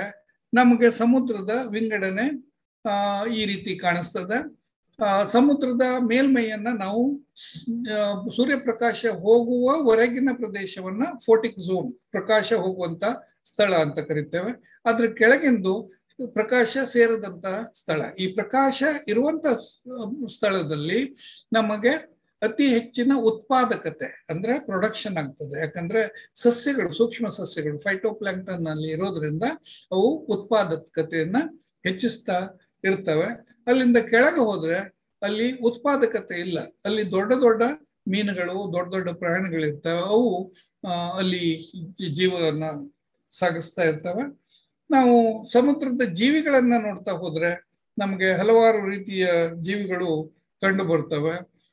ನಮಗೆ ಸಮುದ್ರದ ವಿಂಗಡಣೆ ಆ ಈ ರೀತಿ ಕಾಣಿಸ್ತದೆ ಆ ಸಮುದ್ರದ ಮೇಲ್ಮೈಯನ್ನ ನಾವು ಆ, ಸೂರ್ಯಪ್ರಕಾಶ ಹೋಗುವ ಹೊರಗಿನ ಪ್ರದೇಶವನ್ನ ಫೋಟಿಕ್ ಝೋನ್ ಪ್ರಕಾಶ ಹೋಗುವಂತ ಸ್ಥಳ ಅಂತ ಕರಿತೇವೆ ಅದ್ರ ಕೆಳಗಿಂದು ಪ್ರಕಾಶ ಸೇರದಂತಹ ಸ್ಥಳ ಈ ಪ್ರಕಾಶ ಇರುವಂತ ಸ್ಥಳದಲ್ಲಿ ನಮಗೆ ಅತಿ ಹೆಚ್ಚಿನ ಉತ್ಪಾದಕತೆ ಅಂದ್ರೆ ಪ್ರೊಡಕ್ಷನ್ ಆಗ್ತದೆ ಯಾಕಂದ್ರೆ ಸಸ್ಯಗಳು ಸೂಕ್ಷ್ಮ ಸಸ್ಯಗಳು ಫೈಟೋಪ್ಲಾಂಕ್ಟನ್ ನಲ್ಲಿ ಇರೋದ್ರಿಂದ ಅವು ಉತ್ಪಾದಕತೆಯನ್ನ ಹೆಚ್ಚಿಸ್ತಾ ಇರ್ತವೆ ಅಲ್ಲಿಂದ ಕೆಳಗೆ ಹೋದ್ರೆ ಅಲ್ಲಿ ಉತ್ಪಾದಕತೆ ಇಲ್ಲ ಅಲ್ಲಿ ದೊಡ್ಡ ದೊಡ್ಡ ಮೀನುಗಳು ದೊಡ್ಡ ದೊಡ್ಡ ಪ್ರಾಣಿಗಳಿರ್ತವೆ ಅವು ಆ, ಅಲ್ಲಿ ಜೀ- ಜೀವನ ಸಾಗಿಸ್ತಾ ಇರ್ತವೆ ನಾವು ಸಮುದ್ರದ ಜೀವಿಗಳನ್ನ ನೋಡ್ತಾ ಹೋದ್ರೆ ನಮಗೆ ಹಲವಾರು ರೀತಿಯ ಜೀವಿಗಳು ಕಂಡು ಬರ್ತವೆ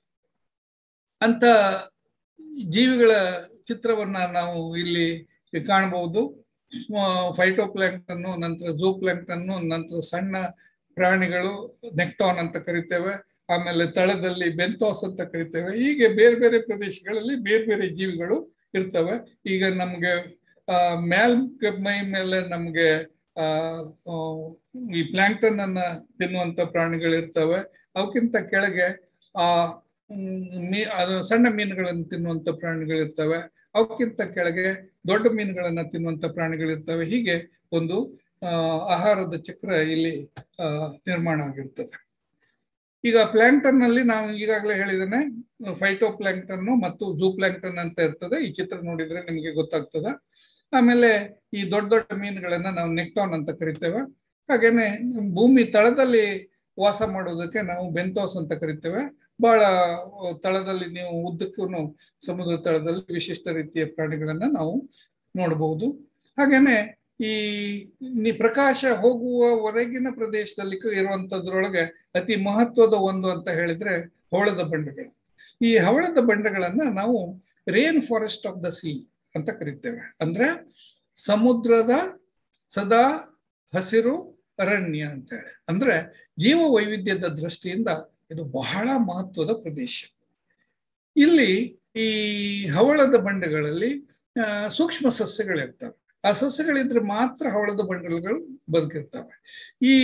ಅಂತ ಜೀವಿಗಳ ಚಿತ್ರವನ್ನ ನಾವು ಇಲ್ಲಿ ಕಾಣಬಹುದು ಫೈಟೋಪ್ಲಾಂಕ್ಟನ್ನು ನಂತರ ಝೂ ಪ್ಲಾಂಕ್ಟನ್ನು ನಂತರ ಸಣ್ಣ ಪ್ರಾಣಿಗಳು ನೆಕ್ಟಾನ್ ಅಂತ ಕರಿತೇವೆ ಆಮೇಲೆ ತಳದಲ್ಲಿ ಬೆಂತೋಸ್ ಅಂತ ಕರಿತೇವೆ ಹೀಗೆ ಬೇರೆ ಬೇರೆ ಪ್ರದೇಶಗಳಲ್ಲಿ ಬೇರೆ ಬೇರೆ ಜೀವಿಗಳು ಇರ್ತವೆ ಈಗ ನಮ್ಗೆ ಆ ಮ್ಯಾಲ್ ಮೈ ಮೇಲೆ ನಮ್ಗೆ ಆ ಆ, ಈ ಪ್ಲಾಂಕ್ಟನ್ ಅನ್ನ ತಿನ್ನುವಂತ ಪ್ರಾಣಿಗಳು ಇರ್ತವೆ ಅವಕ್ಕಿಂತ ಕೆಳಗೆ ಆ ಮ್, ಮೀ ಅದು ಸಣ್ಣ ಮೀನುಗಳನ್ನು ತಿನ್ನುವಂತ ಪ್ರಾಣಿಗಳು ಇರ್ತವೆ ಅವಕ್ಕಿಂತ ಕೆಳಗೆ ದೊಡ್ಡ ಮೀನುಗಳನ್ನ ತಿನ್ನುವಂತ ಪ್ರಾಣಿಗಳು ಇರ್ತವೆ ಹೀಗೆ ಒಂದು ಆ, ಆಹಾರದ ಚಕ್ರ ಇಲ್ಲಿ ಆ, ನಿರ್ಮಾಣ ಆಗಿರ್ತದೆ ಈಗ ಪ್ಲಾಂಕ್ಟನ್ ನಲ್ಲಿ ನಾವು ಈಗಾಗಲೇ ಹೇಳಿದ್ದೇನೆ ಫೈಟೋ ಪ್ಲಾಂಕ್ಟನ್ ಮತ್ತು ಝೂ ಪ್ಲಾಂಕ್ಟನ್ ಅಂತ ಇರ್ತದೆ ಈ ಚಿತ್ರ ನೋಡಿದ್ರೆ ನಿಮಗೆ ಗೊತ್ತಾಗ್ತದೆ ಆಮೇಲೆ ಈ ದೊಡ್ಡ ದೊಡ್ಡ ಮೀನುಗಳನ್ನ ನಾವು ನೆಕ್ಟಾನ್ ಅಂತ ಕರಿತೇವೆ ಹಾಗೇನೆ ಭೂಮಿ ತಳದಲ್ಲಿ ವಾಸ ಮಾಡೋದಕ್ಕೆ ನಾವು ಬೆಂತೋಸ್ ಅಂತ ಕರಿತೇವೆ ಬಹಳ ತಳದಲ್ಲಿ ನೀವು ಉದ್ದಕ್ಕೂ ಸಮುದ್ರ ತಳದಲ್ಲಿ ವಿಶಿಷ್ಟ ರೀತಿಯ ಪ್ರಾಣಿಗಳನ್ನ ನಾವು ನೋಡಬಹುದು ಹಾಗೇನೆ ಈ ನಿ ಪ್ರಕಾಶ ಹೋಗುವ ಹೊರಗಿನ ಪ್ರದೇಶದಲ್ಲಿ ಇರುವಂತದ್ರೊಳಗೆ ಅತಿ ಮಹತ್ವದ ಒಂದು ಅಂತ ಹೇಳಿದ್ರೆ ಹವಳದ ಬಂಡೆಗಳು ಈ ಹವಳದ ಬಂಡೆಗಳನ್ನ ನಾವು rain forest of the sea ಅಂತ ಕರಿತೇವೆ ಅಂದ್ರೆ ಸಮುದ್ರದ ಸದಾ ಹಸಿರು ಅರಣ್ಯ ಅಂತ ಹೇಳಿ ಅಂದ್ರೆ ಜೀವ ವೈವಿಧ್ಯದ ದೃಷ್ಟಿಯಿಂದ ಇದು ಬಹಳ ಮಹತ್ವದ ಪ್ರದೇಶ ಇಲ್ಲಿ ಈ ಹವಳದ ಬಂಡೆಗಳಲ್ಲಿ ಆ, ಸೂಕ್ಷ್ಮ ಸಸ್ಯಗಳಿರ್ತವೆ ಆ ಸಸ್ಯಗಳಿದ್ರೆ ಮಾತ್ರ ಹವಳದ ಬಂಡೆಗಳು ಬದುಕಿರ್ತವೆ ಈ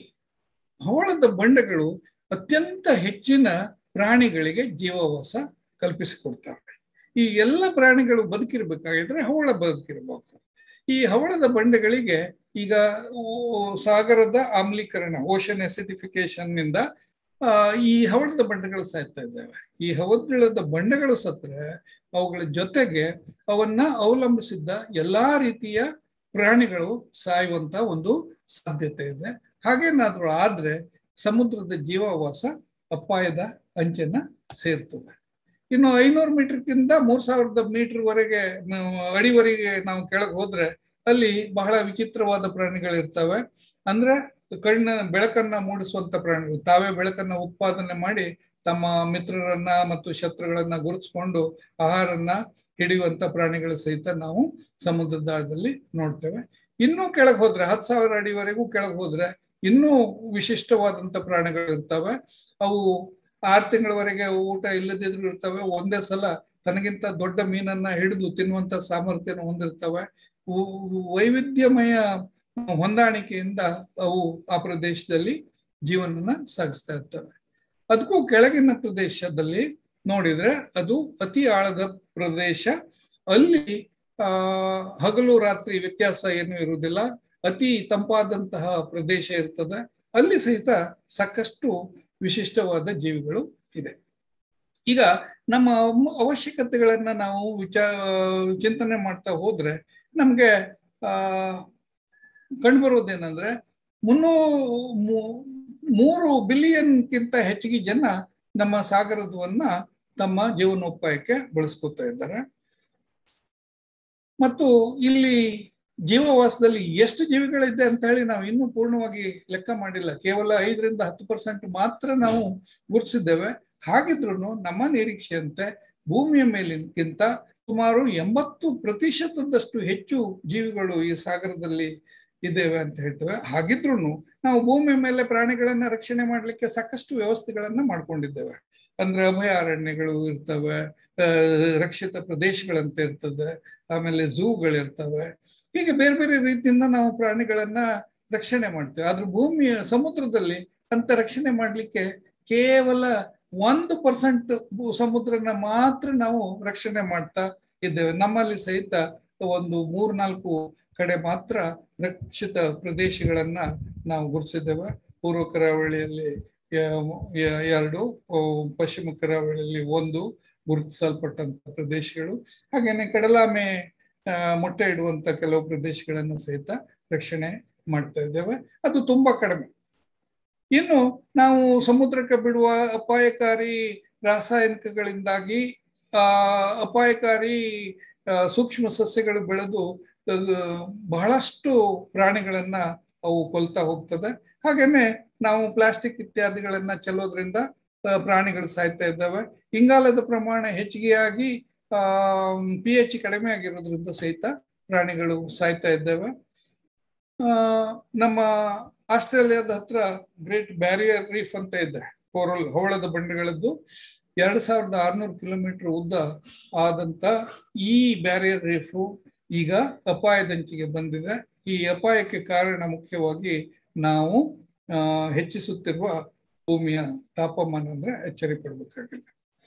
ಹವಳದ ಬಂಡೆಗಳು ಅತ್ಯಂತ ಹೆಚ್ಚಿನ ಪ್ರಾಣಿಗಳಿಗೆ ಜೀವವಾಸ ಕಲ್ಪಿಸಿಕೊಡ್ತವೆ ಈ ಎಲ್ಲ ಪ್ರಾಣಿಗಳು ಬದುಕಿರ್ಬೇಕಾಗಿದ್ರೆ ಹವಳ ಬದುಕಿರ್ಬೇಕು ಈ ಹವಳದ ಬಂಡೆಗಳಿಗೆ ಈಗ ಓ- ಸಾಗರದ ಆಮ್ಲೀಕರಣ ಓಷನ್ ಎಸಿಡಿಫಿಕೇಶನ್ ನಿಂದ ಆ, ಈ ಹವಳದ ಬಂಡೆಗಳು ಸಾಯ್ತಾ ಇದ್ದಾವೆ ಈ ಹವಳದ ಬಂಡೆಗಳು ಸತ್ರೆ ಅವುಗಳ ಜೊತೆಗೆ ಅವನ್ನ ಅವಲಂಬಿಸಿದ್ದ ಎಲ್ಲಾ ರೀತಿಯ ಪ್ರಾಣಿಗಳು ಸಾಯುವಂತ ಒಂದು ಸಾಧ್ಯತೆ ಇದೆ ಹಾಗೇನಾದ್ರೂ ಆದ್ರೆ ಸಮುದ್ರದ ಜೀವವಾಸ ಅಪಾಯದ ಅಂಚನ್ನ ಸೇರ್ತದೆ ಇನ್ನು ಐನೂರು ಮೀಟರ್ಗಿಂತ ಮೂರ್ ಸಾವಿರದ ಮೀಟರ್ ವರೆಗೆ ನಾವು ಅಡಿವರೆಗೆ ನಾವು ಕೆಳಗೆ ಹೋದ್ರೆ ಅಲ್ಲಿ ಬಹಳ ವಿಚಿತ್ರವಾದ ಪ್ರಾಣಿಗಳು ಇರ್ತವೆ ಅಂದ್ರೆ ಕಣ್ಣ ಬೆಳಕನ್ನ ಮೂಡಿಸುವಂತ ಪ್ರಾಣಿಗಳು ತಾವೇ ಬೆಳಕನ್ನ ಉತ್ಪಾದನೆ ಮಾಡಿ ತಮ್ಮ ಮಿತ್ರರನ್ನ ಮತ್ತು ಶತ್ರುಗಳನ್ನ ಗುರುತಿಸ್ಕೊಂಡು ಆಹಾರನ್ನ ಹಿಡಿಯುವಂತ ಪ್ರಾಣಿಗಳು ಸಹಿತ ನಾವು ಸಮುದ್ರದ ಆಳದಲ್ಲಿ ನೋಡ್ತೇವೆ ಇನ್ನೂ ಕೆಳಗೆ ಹೋದ್ರೆ ಹತ್ತು ಸಾವಿರ ಅಡಿವರೆಗೂ ಕೆಳಗೆ ಹೋದ್ರೆ ಇನ್ನೂ ವಿಶಿಷ್ಟವಾದಂತ ಪ್ರಾಣಿಗಳು ಇರ್ತವೆ ಅವು ಆರು ತಿಂಗಳವರೆಗೆ ಊಟ ಇಲ್ಲದಿದ್ರು ಇರ್ತವೆ ಒಂದೇ ಸಲ ತನಗಿಂತ ದೊಡ್ಡ ಮೀನನ್ನ ಹಿಡಿದು ತಿನ್ನುವಂತ ಸಾಮರ್ಥ್ಯನ ಹೊಂದಿರ್ತವೆ ವು- ವೈವಿಧ್ಯಮಯ ಹೊಂದಾಣಿಕೆಯಿಂದ ಅವು ಆ ಪ್ರದೇಶದಲ್ಲಿ ಜೀವನನ ಸಾಗಿಸ್ತಾ ಇರ್ತವೆ ಅದಕ್ಕೂ ಕೆಳಗಿನ ಪ್ರದೇಶದಲ್ಲಿ ನೋಡಿದ್ರೆ ಅದು ಅತಿ ಆಳದ ಪ್ರದೇಶ ಅಲ್ಲಿ ಆ ಹಗಲು ರಾತ್ರಿ ವ್ಯತ್ಯಾಸ ಏನು ಇರುವುದಿಲ್ಲ ಅತಿ ತಂಪಾದಂತಹ ಪ್ರದೇಶ ಇರ್ತದೆ ಅಲ್ಲಿ ಸಹಿತ ಸಾಕಷ್ಟು ವಿಶಿಷ್ಟವಾದ ಜೀವಿಗಳು ಇದೆ ಈಗ ನಮ್ಮ ಮ- ಅವಶ್ಯಕತೆಗಳನ್ನ ನಾವು ವಿಚಾರ ಚಿಂತನೆ ಮಾಡ್ತಾ ಹೋದ್ರೆ ನಮ್ಗೆ ಆ ಕಂಡುಬರುವುದೇನಂದ್ರೆ ಮುನ್ನೂ ಮೂ- ಮೂರು ಬಿಲಿಯನ್ಗಿಂತ ಹೆಚ್ಚಿಗೆ ಜನ ನಮ್ಮ ಸಾಗರದವನ್ನ ತಮ್ಮ ಜೀವನೋಪಾಯಕ್ಕೆ ಬಳಸ್ಕೊತಾ ಇದ್ದಾರೆ ಮತ್ತು ಇಲ್ಲಿ ಜೀವವಾಸದಲ್ಲಿ ಎಷ್ಟು ಜೀವಿಗಳಿದೆ ಅಂತ ಹೇಳಿ ನಾವು ಇನ್ನೂ ಪೂರ್ಣವಾಗಿ ಲೆಕ್ಕ ಮಾಡಿಲ್ಲ ಕೇವಲ ಐದರಿಂದ ಹತ್ತು ಪರ್ಸೆಂಟ್ ಮಾತ್ರ ನಾವು ಗುರುತಿಸಿದ್ದೇವೆ ಹಾಗಿದ್ರು ನಮ್ಮ ನಿರೀಕ್ಷೆಯಂತೆ ಭೂಮಿಯ ಮೇಲಿನಕ್ಕಿಂತ ಸುಮಾರು ಎಂಬತ್ತು ಪ್ರತಿಶತದಷ್ಟು ಹೆಚ್ಚು ಜೀವಿಗಳು ಈ ಸಾಗರದಲ್ಲಿ ಇದ್ದೇವೆ ಅಂತ ಹೇಳ್ತೇವೆ ಹಾಗಿದ್ರು ನಾವು ಭೂಮಿಯ ಮೇಲೆ ಪ್ರಾಣಿಗಳನ್ನ ರಕ್ಷಣೆ ಮಾಡ್ಲಿಕ್ಕೆ ಸಾಕಷ್ಟು ವ್ಯವಸ್ಥೆಗಳನ್ನ ಮಾಡ್ಕೊಂಡಿದ್ದೇವೆ ಅಂದ್ರೆ ಅಭಯಾರಣ್ಯಗಳು ಇರ್ತವೆ ಆ, ರಕ್ಷಿತ ಪ್ರದೇಶಗಳಂತ ಇರ್ತದೆ ಆಮೇಲೆ ಝೂಗಳಿರ್ತವೆ ಹೀಗೆ ಬೇರೆ ಬೇರೆ ರೀತಿಯಿಂದ ನಾವು ಪ್ರಾಣಿಗಳನ್ನ ರಕ್ಷಣೆ ಮಾಡ್ತೇವೆ ಆದ್ರೆ ಭೂಮಿಯ ಸಮುದ್ರದಲ್ಲಿ ಅಂತ ರಕ್ಷಣೆ ಮಾಡ್ಲಿಕ್ಕೆ ಕೇವಲ ಒಂದು ಪರ್ಸೆಂಟ್ ಸಮುದ್ರನ ಮಾತ್ರ ನಾವು ರಕ್ಷಣೆ ಮಾಡ್ತಾ ಇದ್ದೇವೆ ನಮ್ಮಲ್ಲಿ ಸಹಿತ ಒಂದು ಮೂರ್ನಾಲ್ಕು ಕಡೆ ಮಾತ್ರ ರಕ್ಷಿತ ಪ್ರದೇಶಗಳನ್ನ ನಾವು ಗುರುತಿಸಿದ್ದೇವೆ ಪೂರ್ವ ಕರಾವಳಿಯಲ್ಲಿ ಎರಡು ಪಶ್ಚಿಮ ಕರಾವಳಿಯಲ್ಲಿ ಒಂದು ಗುರುತಿಸಲ್ಪಟ್ಟಂತ ಪ್ರದೇಶಗಳು ಹಾಗೇನೆ ಕಡಲಾಮೆ ಮೊಟ್ಟೆ ಇಡುವಂತ ಕೆಲವು ಪ್ರದೇಶಗಳನ್ನು ಸಹಿತ ರಕ್ಷಣೆ ಮಾಡ್ತಾ ಇದ್ದೇವೆ ಅದು ತುಂಬಾ ಕಡಿಮೆ ಇನ್ನು ನಾವು ಸಮುದ್ರಕ್ಕೆ ಬಿಡುವ ಅಪಾಯಕಾರಿ ರಾಸಾಯನಿಕಗಳಿಂದಾಗಿ ಆ ಅಪಾಯಕಾರಿ ಸೂಕ್ಷ್ಮ ಸಸ್ಯಗಳು ಬೆಳೆದು ಬಹಳಷ್ಟು ಪ್ರಾಣಿಗಳನ್ನ ಅವು ಕೊಲ್ತಾ ಹೋಗ್ತದೆ ಹಾಗೇನೆ ನಾವು ಪ್ಲಾಸ್ಟಿಕ್ ಇತ್ಯಾದಿಗಳನ್ನ ಚೆಲ್ಲೋದ್ರಿಂದ ಪ್ರಾಣಿಗಳು ಸಾಯ್ತಾ ಇದ್ದಾವೆ ಇಂಗಾಲದ ಪ್ರಮಾಣ ಹೆಚ್ಚಿಗೆಯಾಗಿ ಆ ಪಿ ಎಚ್ ಕಡಿಮೆ ಆಗಿರೋದ್ರಿಂದ ಸಹಿತ ಪ್ರಾಣಿಗಳು ಸಾಯ್ತಾ ಇದ್ದಾವೆ ಆ ನಮ್ಮ ಆಸ್ಟ್ರೇಲಿಯಾದ ಹತ್ರ ಗ್ರೇಟ್ ಬ್ಯಾರಿಯರ್ ರೀಫ್ ಅಂತ ಇದೆ ಕೋರಲ್ ಹವಳದ ಬಂಡೆಗಳದ್ದು ಎರಡ್ ಸಾವಿರದ ಆರ್ನೂರು ಕಿಲೋಮೀಟರ್ ಉದ್ದ ಆದಂತ ಈ ಬ್ಯಾರಿಯರ್ ರೀಫು ಈಗ ಅಪಾಯದಂಚಿಗೆ ಬಂದಿದೆ ಈ ಅಪಾಯಕ್ಕೆ ಕಾರಣ ಮುಖ್ಯವಾಗಿ ನಾವು ಹೆಚ್ಚಿಸುತ್ತಿರುವ ಭೂಮಿಯ ತಾಪಮಾನ ಅಂದ್ರೆ ಎಚ್ಚರಿ ಪಡ್ಬೇಕಾಗಿದೆ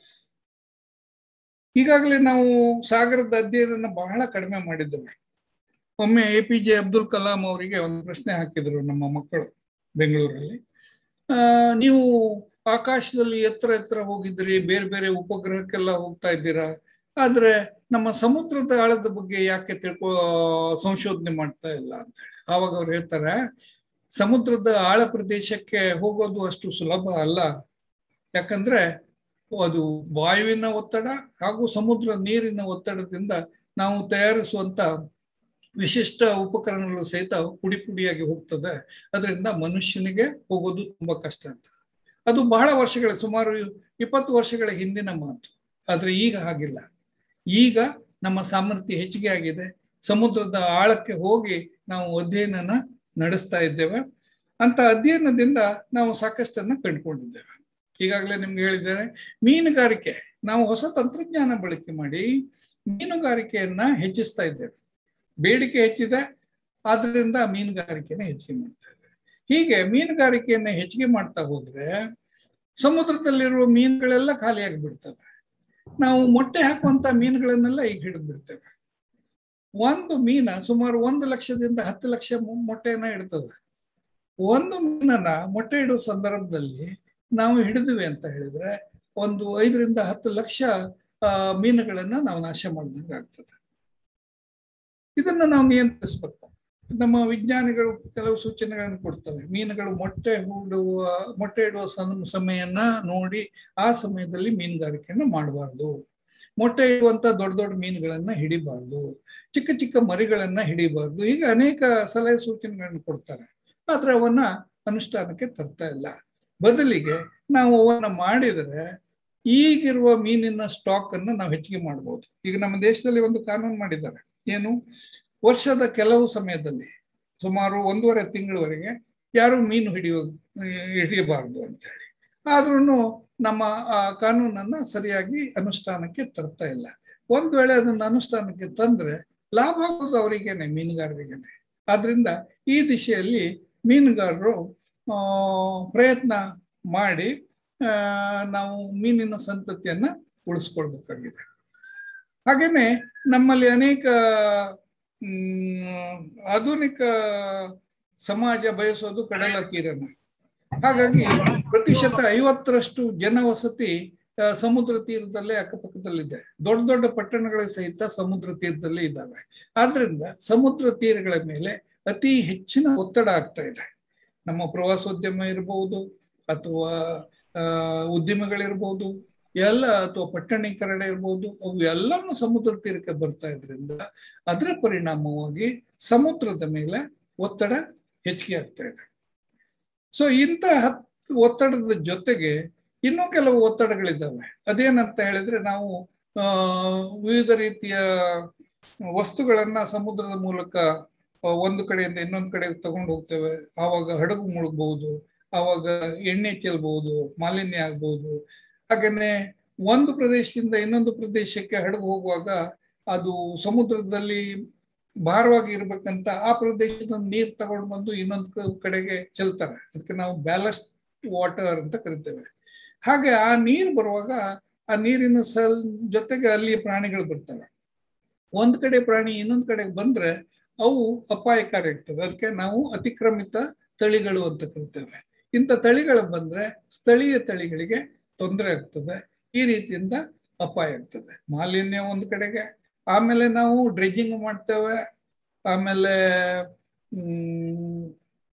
ಈಗಾಗಲೇ ನಾವು ಸಾಗರದ ಅಧ್ಯಯನ ಬಹಳ ಕಡಿಮೆ ಮಾಡಿದ್ದೇವೆ ಒಮ್ಮೆ A P J Abdul Kalam ಅವರಿಗೆ ಒಂದು ಪ್ರಶ್ನೆ ಹಾಕಿದ್ರು ನಮ್ಮ ಮಕ್ಕಳು ಬೆಂಗಳೂರಲ್ಲಿ ಆ ನೀವು ಆಕಾಶದಲ್ಲಿ ಎತ್ತರ ಎತ್ತರ ಹೋಗಿದ್ರಿ ಬೇರೆ ಬೇರೆ ಉಪಗ್ರಹಕ್ಕೆಲ್ಲ ಹೋಗ್ತಾ ಇದ್ದೀರಾ ಆದ್ರೆ ನಮ್ಮ ಸಮುದ್ರದ ಆಳದ ಬಗ್ಗೆ ಯಾಕೆ ತಿಳ್ಕೊ ಸಂಶೋಧನೆ ಮಾಡ್ತಾ ಇಲ್ಲ ಅಂತ ಹೇಳಿ ಆವಾಗ ಅವ್ರು ಹೇಳ್ತಾರೆ ಸಮುದ್ರದ ಆಳ ಪ್ರದೇಶಕ್ಕೆ ಹೋಗೋದು ಅಷ್ಟು ಸುಲಭ ಅಲ್ಲ ಯಾಕಂದ್ರೆ ಅದು ವಾಯುವಿನ ಒತ್ತಡ ಹಾಗೂ ಸಮುದ್ರ ನೀರಿನ ಒತ್ತಡದಿಂದ ನಾವು ತಯಾರಿಸುವಂತ ವಿಶಿಷ್ಟ ಉಪಕರಣಗಳು ಸಹಿತ ಪುಡಿ ಪುಡಿಯಾಗಿ ಹೋಗ್ತದೆ ಅದರಿಂದ ಮನುಷ್ಯನಿಗೆ ಹೋಗೋದು ತುಂಬಾ ಕಷ್ಟ ಅಂತ ಅದು ಬಹಳ ವರ್ಷಗಳ ಸುಮಾರು ಇಪ್ಪತ್ತು ವರ್ಷಗಳ ಹಿಂದಿನ ಮಾತು ಆದ್ರೆ ಈಗ ಹಾಗಿಲ್ಲ ಈಗ ನಮ್ಮ ಸಾಮರ್ಥ್ಯ ಹೆಚ್ಚಿಗೆ ಆಗಿದೆ ಸಮುದ್ರದ ಆಳಕ್ಕೆ ಹೋಗಿ ನಾವು ಅಧ್ಯಯನನ ನಡೆಸ್ತಾ ಇದ್ದೇವೆ ಅಂತ ಅಧ್ಯಯನದಿಂದ ನಾವು ಸಾಕಷ್ಟನ್ನ ಕಂಡುಕೊಂಡಿದ್ದೇವೆ ಈಗಾಗಲೇ ನಿಮ್ಗೆ ಹೇಳಿದ್ದೇನೆ ಮೀನುಗಾರಿಕೆ ನಾವು ಹೊಸ ತಂತ್ರಜ್ಞಾನ ಬಳಕೆ ಮಾಡಿ ಮೀನುಗಾರಿಕೆಯನ್ನ ಹೆಚ್ಚಿಸ್ತಾ ಇದ್ದೇವೆ ಬೇಡಿಕೆ ಹೆಚ್ಚಿದೆ ಆದ್ರಿಂದ ಮೀನುಗಾರಿಕೆನ ಹೆಚ್ಚಿಗೆ ಮಾಡ್ತಾ ಇದ್ದೇವೆ ಹೀಗೆ ಮೀನುಗಾರಿಕೆಯನ್ನ ಹೆಚ್ಚಿಗೆ ಮಾಡ್ತಾ ಹೋದ್ರೆ ಸಮುದ್ರದಲ್ಲಿರುವ ಮೀನುಗಳೆಲ್ಲ ಖಾಲಿಯಾಗಿ ಬಿಡ್ತವೆ ನಾವು ಮೊಟ್ಟೆ ಹಾಕುವಂತ ಮೀನುಗಳನ್ನೆಲ್ಲ ಈಗ ಹಿಡಿದು ಬಿಡ್ತೇವೆ ಒಂದು ಮೀನ ಸುಮಾರು ಒಂದು ಲಕ್ಷದಿಂದ ಹತ್ತು ಲಕ್ಷ ಮೊಟ್ಟೆಯನ್ನ ಇಡ್ತದೆ ಒಂದು ಮೀನನ್ನ ಮೊಟ್ಟೆ ಇಡುವ ಸಂದರ್ಭದಲ್ಲಿ ನಾವು ಹಿಡಿದ್ವಿ ಅಂತ ಹೇಳಿದ್ರೆ ಒಂದು ಐದರಿಂದ ಹತ್ತು ಲಕ್ಷ ಮೀನುಗಳನ್ನ ನಾವು ನಾಶ ಮಾಡಿದಂಗೆ ಆಗ್ತದೆ ಇದನ್ನ ನಾವು ನಿಯಂತ್ರಿಸ್ಬೇಕು ನಮ್ಮ ವಿಜ್ಞಾನಿಗಳು ಕೆಲವು ಸೂಚನೆಗಳನ್ನು ಕೊಡ್ತವೆ ಮೀನುಗಳು ಮೊಟ್ಟೆ ಹೂಡುವ ಮೊಟ್ಟೆ ಇಡುವ ಸಮಯನ ನೋಡಿ ಆ ಸಮಯದಲ್ಲಿ ಮೀನುಗಾರಿಕೆಯನ್ನು ಮಾಡಬಾರ್ದು ಮೊಟ್ಟೆ ಇಡುವಂತ ದೊಡ್ಡ ದೊಡ್ಡ ಮೀನುಗಳನ್ನ ಹಿಡಿಬಾರ್ದು ಚಿಕ್ಕ ಚಿಕ್ಕ ಮರಿಗಳನ್ನ ಹಿಡಿಬಾರ್ದು ಈಗ ಅನೇಕ ಸಲಹೆ ಸೂಚನೆಗಳನ್ನು ಕೊಡ್ತಾರೆ ಆದ್ರೆ ಅವನ್ನ ಅನುಷ್ಠಾನಕ್ಕೆ ತರ್ತಾ ಇಲ್ಲ ಬದಲಿಗೆ ನಾವು ಅವನ್ನ ಮಾಡಿದರೆ ಈಗಿರುವ ಮೀನಿನ ಸ್ಟಾಕ್ ಅನ್ನು ನಾವು ಹೆಚ್ಚಿಗೆ ಮಾಡ್ಬೋದು ಈಗ ನಮ್ಮ ದೇಶದಲ್ಲಿ ಒಂದು ಕಾನೂನು ಮಾಡಿದ್ದಾರೆ ಏನು ವರ್ಷದ ಕೆಲವು ಸಮಯದಲ್ಲಿ ಸುಮಾರು ಒಂದೂವರೆ ತಿಂಗಳವರೆಗೆ ಯಾರು ಮೀನು ಹಿಡಿಯೋ ಹಿಡಿಯಬಾರ್ದು ಅಂತ ಹೇಳಿ ಆದ್ರೂ ನಮ್ಮ ಆ ಕಾನೂನನ್ನ ಸರಿಯಾಗಿ ಅನುಷ್ಠಾನಕ್ಕೆ ತರ್ತಾ ಇಲ್ಲ ಒಂದ್ ವೇಳೆ ಅದನ್ನ ಅನುಷ್ಠಾನಕ್ಕೆ ತಂದ್ರೆ ಲಾಭ ಆಗೋದು ಅವರಿಗೇನೆ ಮೀನುಗಾರರಿಗೇನೆ ಆದ್ರಿಂದ ಈ ದಿಶೆಯಲ್ಲಿ ಮೀನುಗಾರರು ಆ ಪ್ರಯತ್ನ ಮಾಡಿ ಆ ನಾವು ಮೀನಿನ ಸಂತತಿಯನ್ನ ಉಳಿಸ್ಕೊಳ್ಬೇಕಾಗಿದೆ ಹಾಗೇನೆ ನಮ್ಮಲ್ಲಿ ಅನೇಕ ಹ್ಮ್ ಆಧುನಿಕ ಸಮಾಜ ಬಯಸೋದು ಕಡಲ ತೀರನ ಹಾಗಾಗಿ ಪ್ರತಿಶತ ಐವತ್ತರಷ್ಟು ಜನವಸತಿ ಸಮುದ್ರ ತೀರದಲ್ಲೇ ಅಕ್ಕಪಕ್ಕದಲ್ಲಿದೆ ದೊಡ್ಡ ದೊಡ್ಡ ಪಟ್ಟಣಗಳ ಸಹಿತ ಸಮುದ್ರ ತೀರದಲ್ಲೇ ಇದ್ದಾವೆ ಆದ್ರಿಂದ ಸಮುದ್ರ ತೀರಗಳ ಮೇಲೆ ಅತಿ ಹೆಚ್ಚಿನ ಒತ್ತಡ ಆಗ್ತಾ ಇದೆ ನಮ್ಮ ಪ್ರವಾಸೋದ್ಯಮ ಇರಬಹುದು ಅಥವಾ ಉದ್ಯಮಗಳಿರ್ಬೋದು ಎಲ್ಲ ಅಥವಾ ಪಟ್ಟಣೀಕರಣ ಇರ್ಬೋದು ಅವು ಎಲ್ಲವನ್ನು ಸಮುದ್ರ ತೀರಕ್ಕೆ ಬರ್ತಾ ಇದ್ರಿಂದ ಅದರ ಪರಿಣಾಮವಾಗಿ ಸಮುದ್ರದ ಮೇಲೆ ಒತ್ತಡ ಹೆಚ್ಚಿಗೆ ಆಗ್ತಾ ಇದೆ ಸೊ ಇಂಥ ಹತ್ ಒತ್ತಡದ ಜೊತೆಗೆ ಇನ್ನೂ ಕೆಲವು ಒತ್ತಡಗಳಿದ್ದಾವೆ ಅದೇನಂತ ಹೇಳಿದ್ರೆ ನಾವು ಆ ವಿವಿಧ ರೀತಿಯ ವಸ್ತುಗಳನ್ನ ಸಮುದ್ರದ ಮೂಲಕ ಒಂದು ಕಡೆಯಿಂದ ಇನ್ನೊಂದು ಕಡೆ ತಗೊಂಡು ಹೋಗ್ತೇವೆ ಆವಾಗ ಹಡಗು ಮುಳುಗಬಹುದು ಆವಾಗ ಎಣ್ಣೆ ಚೆಲ್ಬಹುದು ಮಾಲಿನ್ಯ ಆಗ್ಬಹುದು ಹಾಗೇನೆ ಒಂದು ಪ್ರದೇಶದಿಂದ ಇನ್ನೊಂದು ಪ್ರದೇಶಕ್ಕೆ ಹಡಗು ಹೋಗುವಾಗ ಅದು ಸಮುದ್ರದಲ್ಲಿ ಭಾರವಾಗಿ ಇರ್ಬೇಕಂತ ಆ ಪ್ರದೇಶದ ನೀರ್ ತಗೊಂಡು ಬಂದು ಇನ್ನೊಂದು ಕಡೆಗೆ ಚೆಲ್ತಾರೆ ಅದಕ್ಕೆ ನಾವು ಬ್ಯಾಲಸ್ಟ್ ವಾಟರ್ ಅಂತ ಕರಿತೇವೆ ಹಾಗೆ ಆ ನೀರು ಬರುವಾಗ ಆ ನೀರಿನ ಸಲ್ ಜೊತೆಗೆ ಅಲ್ಲಿ ಪ್ರಾಣಿಗಳು ಬರ್ತವೆ ಒಂದ್ ಕಡೆ ಪ್ರಾಣಿ ಇನ್ನೊಂದ್ ಕಡೆ ಬಂದ್ರೆ ಅವು ಅಪಾಯಕಾರಿ ಆಗ್ತದೆ ಅದಕ್ಕೆ ನಾವು ಅತಿಕ್ರಮಿತ ತಳಿಗಳು ಅಂತ ಕರಿತೇವೆ ಇಂಥ ತಳಿಗಳು ಬಂದ್ರೆ ಸ್ಥಳೀಯ ತಳಿಗಳಿಗೆ ತೊಂದರೆ ಆಗ್ತದೆ ಈ ರೀತಿಯಿಂದ ಅಪಾಯ ಆಗ್ತದೆ ಮಾಲಿನ್ಯ ಒಂದ್ ಕಡೆಗೆ ಆಮೇಲೆ ನಾವು ಡ್ರೆಜ್ಜಿಂಗ್ ಮಾಡ್ತೇವೆ ಆಮೇಲೆ ಹ್ಮ್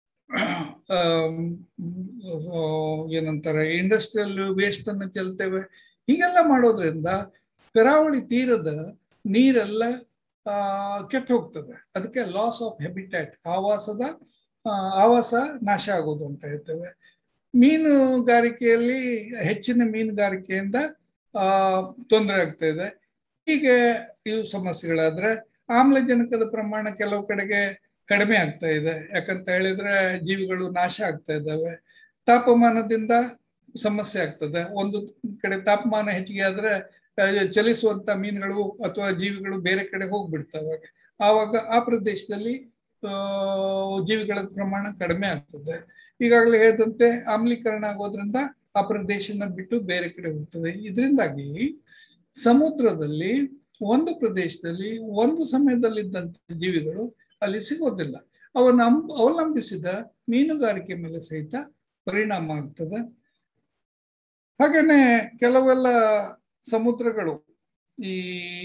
ಏನಂತಾರೆ ಇಂಡಸ್ಟ್ರಿಯಲ್ ವೇಸ್ಟ್ ಅನ್ನು ಚೆಲ್ತೇವೆ ಹೀಗೆಲ್ಲ ಮಾಡೋದ್ರಿಂದ ಕರಾವಳಿ ತೀರದ ನೀರೆಲ್ಲ ಆ ಕೆಟ್ಟ ಹೋಗ್ತದೆ ಅದಕ್ಕೆ ಲಾಸ್ ಆಫ್ ಹೆಬಿಟ್ಯಾಟ್ ಆವಾಸದ ಆವಾಸ ನಾಶ ಆಗೋದು ಅಂತ ಹೇಳ್ತೇವೆ ಮೀನುಗಾರಿಕೆಯಲ್ಲಿ ಹೆಚ್ಚಿನ ಮೀನುಗಾರಿಕೆಯಿಂದ ಆ ತೊಂದರೆ ಆಗ್ತಾ ಇದೆ ಹೀಗೆ ಇವು ಸಮಸ್ಯೆಗಳಾದ್ರೆ ಆಮ್ಲಜನಕದ ಪ್ರಮಾಣ ಕೆಲವು ಕಡೆಗೆ ಕಡಿಮೆ ಆಗ್ತಾ ಇದೆ ಯಾಕಂತ ಹೇಳಿದ್ರೆ ಜೀವಿಗಳು ನಾಶ ಆಗ್ತಾ ಇದ್ದಾವೆ ತಾಪಮಾನದಿಂದ ಸಮಸ್ಯೆ ಆಗ್ತದೆ ಒಂದು ಕಡೆ ತಾಪಮಾನ ಹೆಚ್ಚಿಗೆ ಆದ್ರೆ ಚಲಿಸುವಂತ ಮೀನುಗಳು ಅಥವಾ ಜೀವಿಗಳು ಬೇರೆ ಕಡೆ ಹೋಗ್ಬಿಡ್ತವೆ ಆವಾಗ ಆ ಪ್ರದೇಶದಲ್ಲಿ ಜೀವಿಗಳ ಪ್ರಮಾಣ ಕಡಿಮೆ ಆಗ್ತದೆ ಈಗಾಗಲೇ ಹೇಳಿದಂತೆ ಆಮ್ಲೀಕರಣ ಆಗೋದ್ರಿಂದ ಆ ಪ್ರದೇಶನ ಬಿಟ್ಟು ಬೇರೆ ಕಡೆ ಹೋಗ್ತದೆ ಇದರಿಂದಾಗಿ ಸಮುದ್ರದಲ್ಲಿ ಒಂದು ಪ್ರದೇಶದಲ್ಲಿ ಒಂದು ಸಮಯದಲ್ಲಿದ್ದಂತ ಜೀವಿಗಳು ಅಲ್ಲಿ ಸಿಗೋದಿಲ್ಲ ಅವನ್ನ ಅವಲಂಬಿಸಿದ ಮೀನುಗಾರಿಕೆ ಮೇಲೆ ಸಹಿತ ಪರಿಣಾಮ ಆಗ್ತದೆ ಹಾಗೇನೆ ಕೆಲವೆಲ್ಲ ಸಮುದ್ರಗಳು ಈ